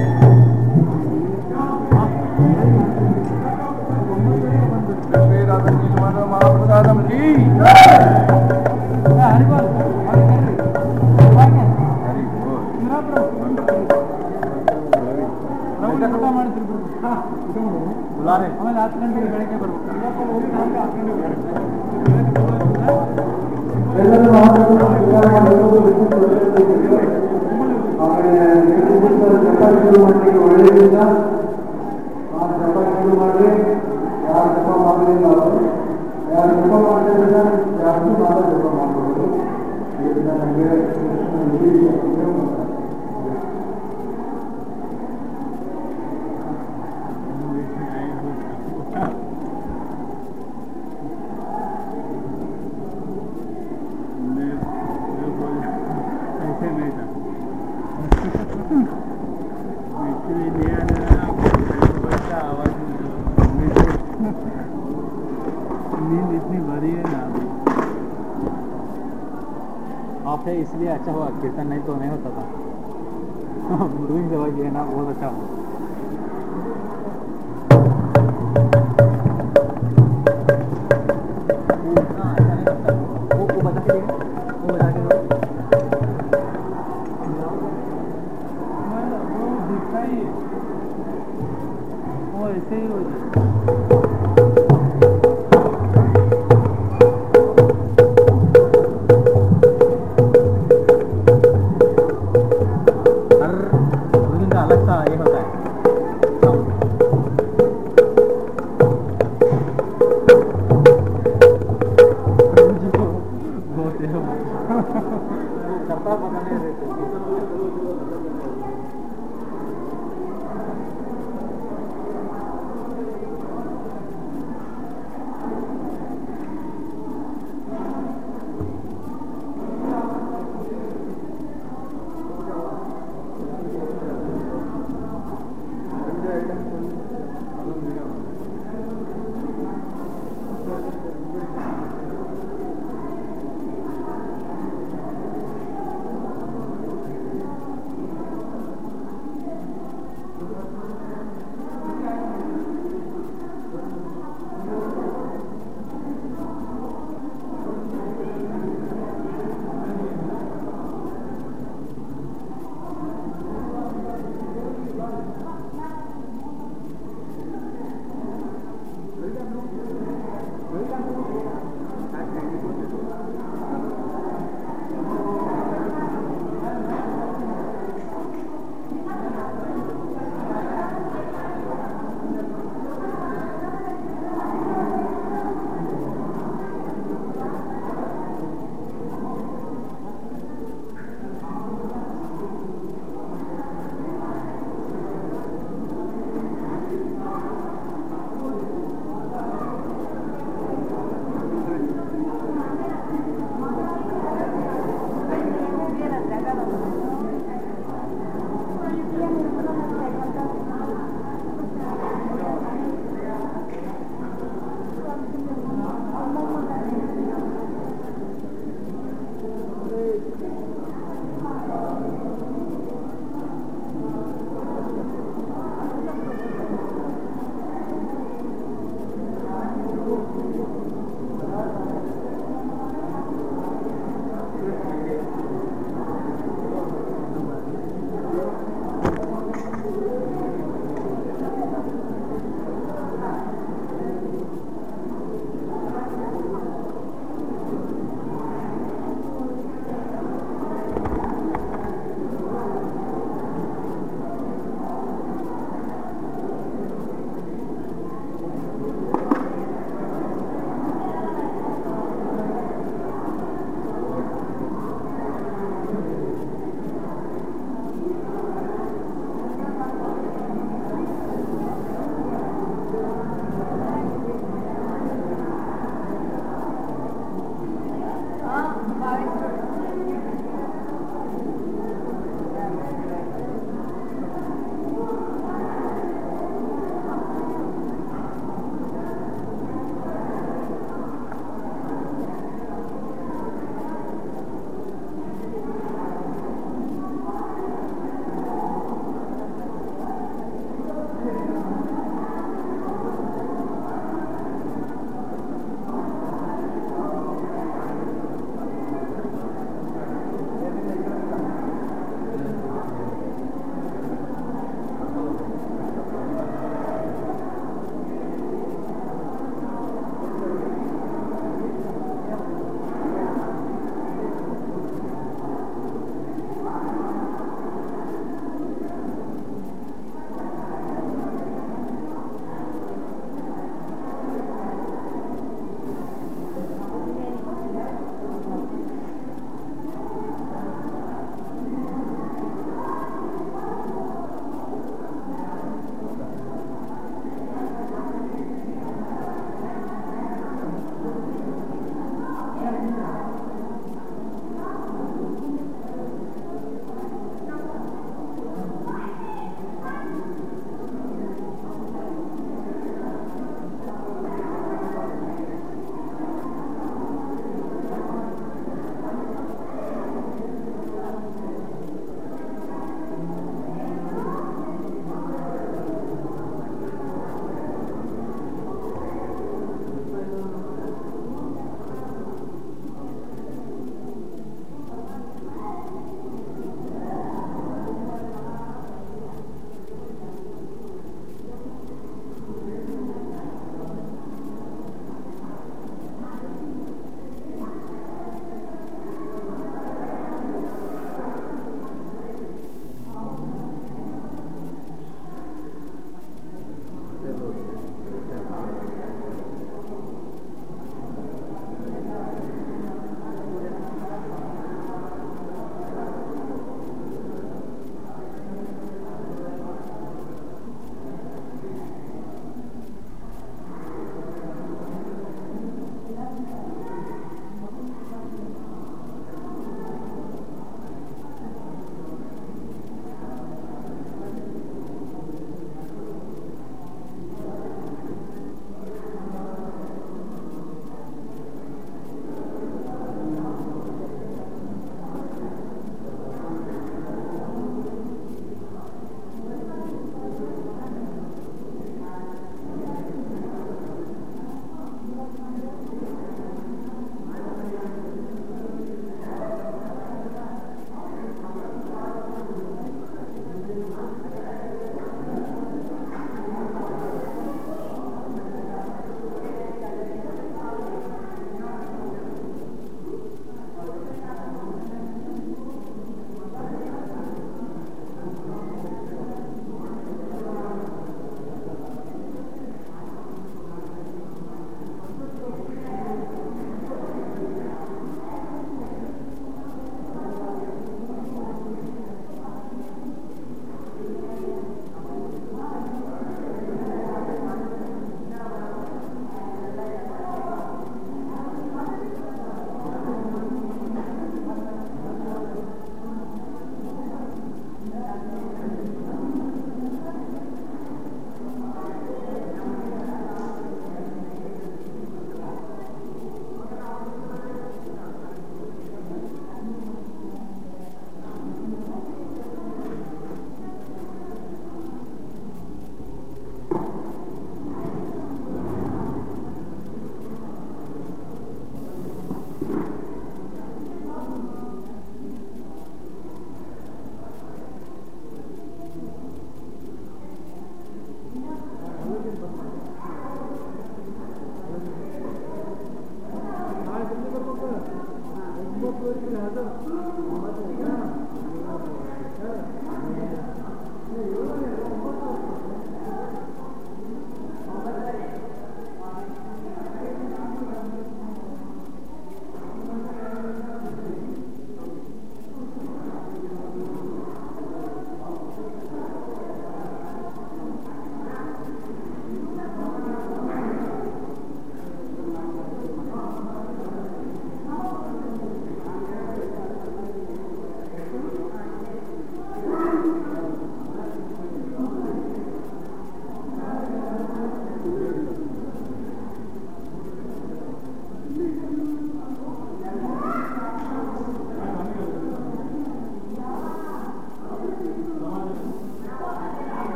A: ಆಮೇಲೆ ಹತ್ತು ಗಂಟೆಗೆ ಬೆಳಗ್ಗೆ
H: ಎಲ್ಲರೂ ಮಹಾಪ್ರಭುಗಳು ಸ್ವೀಕಾರ ಮಾಡಬೇಕು ವಿಷ್ಣು ತೋರಿಸಬೇಕು ಆಮೇಲೆ ನೀವು ಜಪ ಶುರು ಮಾಡಲಿಕ್ಕೆ ಒಳ್ಳೆಯದಿಲ್ಲ ಆ ಜಪ ಶುರು ಮಾಡಿ ಯಾರು ಜಪ ಮಾಡಲಿಲ್ಲ ಅವರು ಯಾರು ಜಪ ಮಾಡ್ತಿಲ್ಲ ಯಾರು ಮಾತ್ರ ಜಪ ಮಾಡಬಹುದು ಇದರಿಂದ ನಮಗೆ ಕೃಷ್ಣನ ವಿಶೇಷ ಅನುಗ್ರಹ ಉಂಟು.
B: ऐसे नहीं था इसलिए लिया ना बच्चा आवाज नींद इतनी भरी है ना अभी
A: आप है इसलिए अच्छा हुआ कीर्तन नहीं तो नहीं होता था गुरु सेवा की है ना बहुत अच्छा हुआ वो वो बता के देगा वो बता के दो
B: वो दिखता ही है वो ऐसे ही हो जाए
A: हर गुरु का अलग सा ये होता है sound।
B: बहुत है
A: करता पता नहीं रहते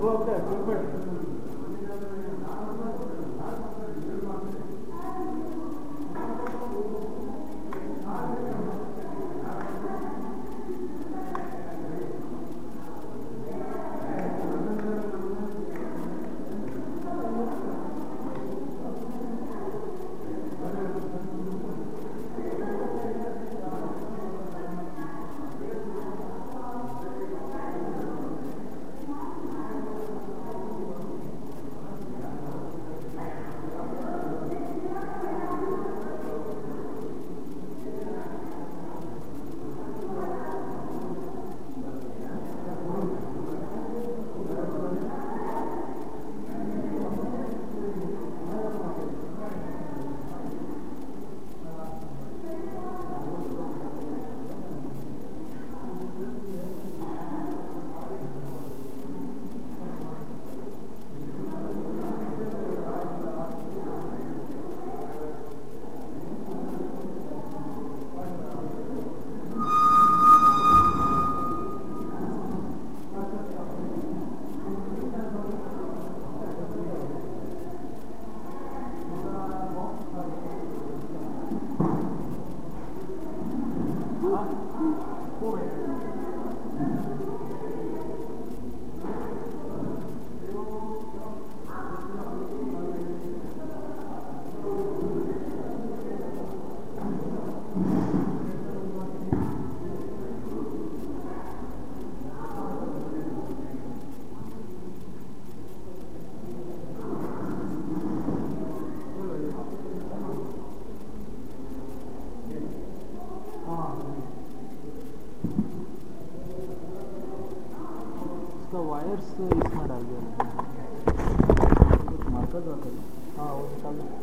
A: इसका वायर्स इसमें डाल दिया मार्कर डाल हाँ वो निकाल दो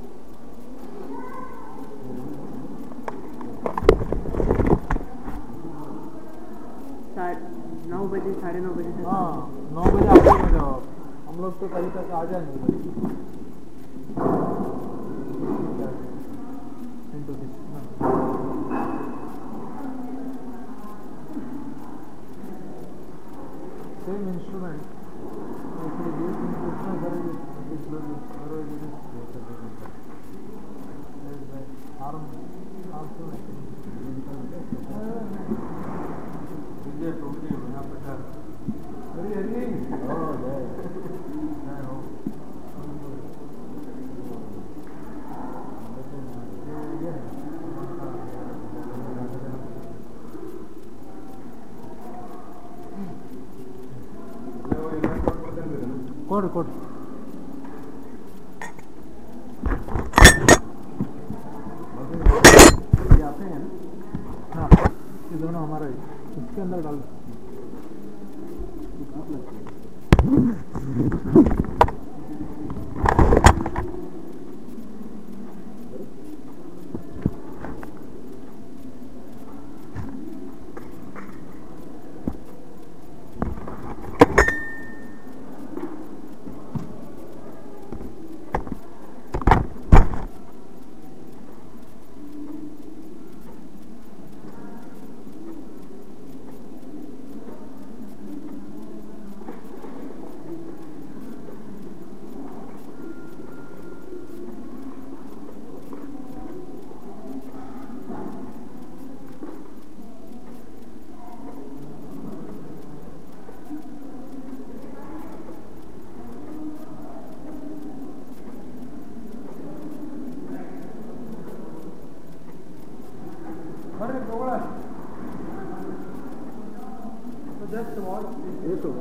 G: नौ बजे साढ़े नौ बजे तक
A: हाँ नौ बजे आ जाएगा आप हम लोग तो कभी तक आ जाएंगे Into this, हाँ। Same instrument. Actually, this instrument very this very very this There is a arm also विजय टोकरी बना पटा अरे अरे ओ जय जय हो ಕೊಡು ಕೊಡು ये आते हैं ना हाँ ये दोनों हमारा ही इसके अंदर डाल दो। ಬರ್ರಿ ತಗೊಳ ಜಸ್ಟ್ ವಾಚ್
D: ಎಷ್ಟು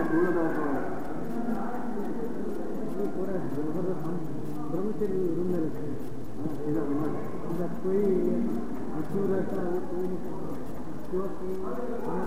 H: ब्रह्मचर्य रूम में रखे कोई असूर रहता है कोई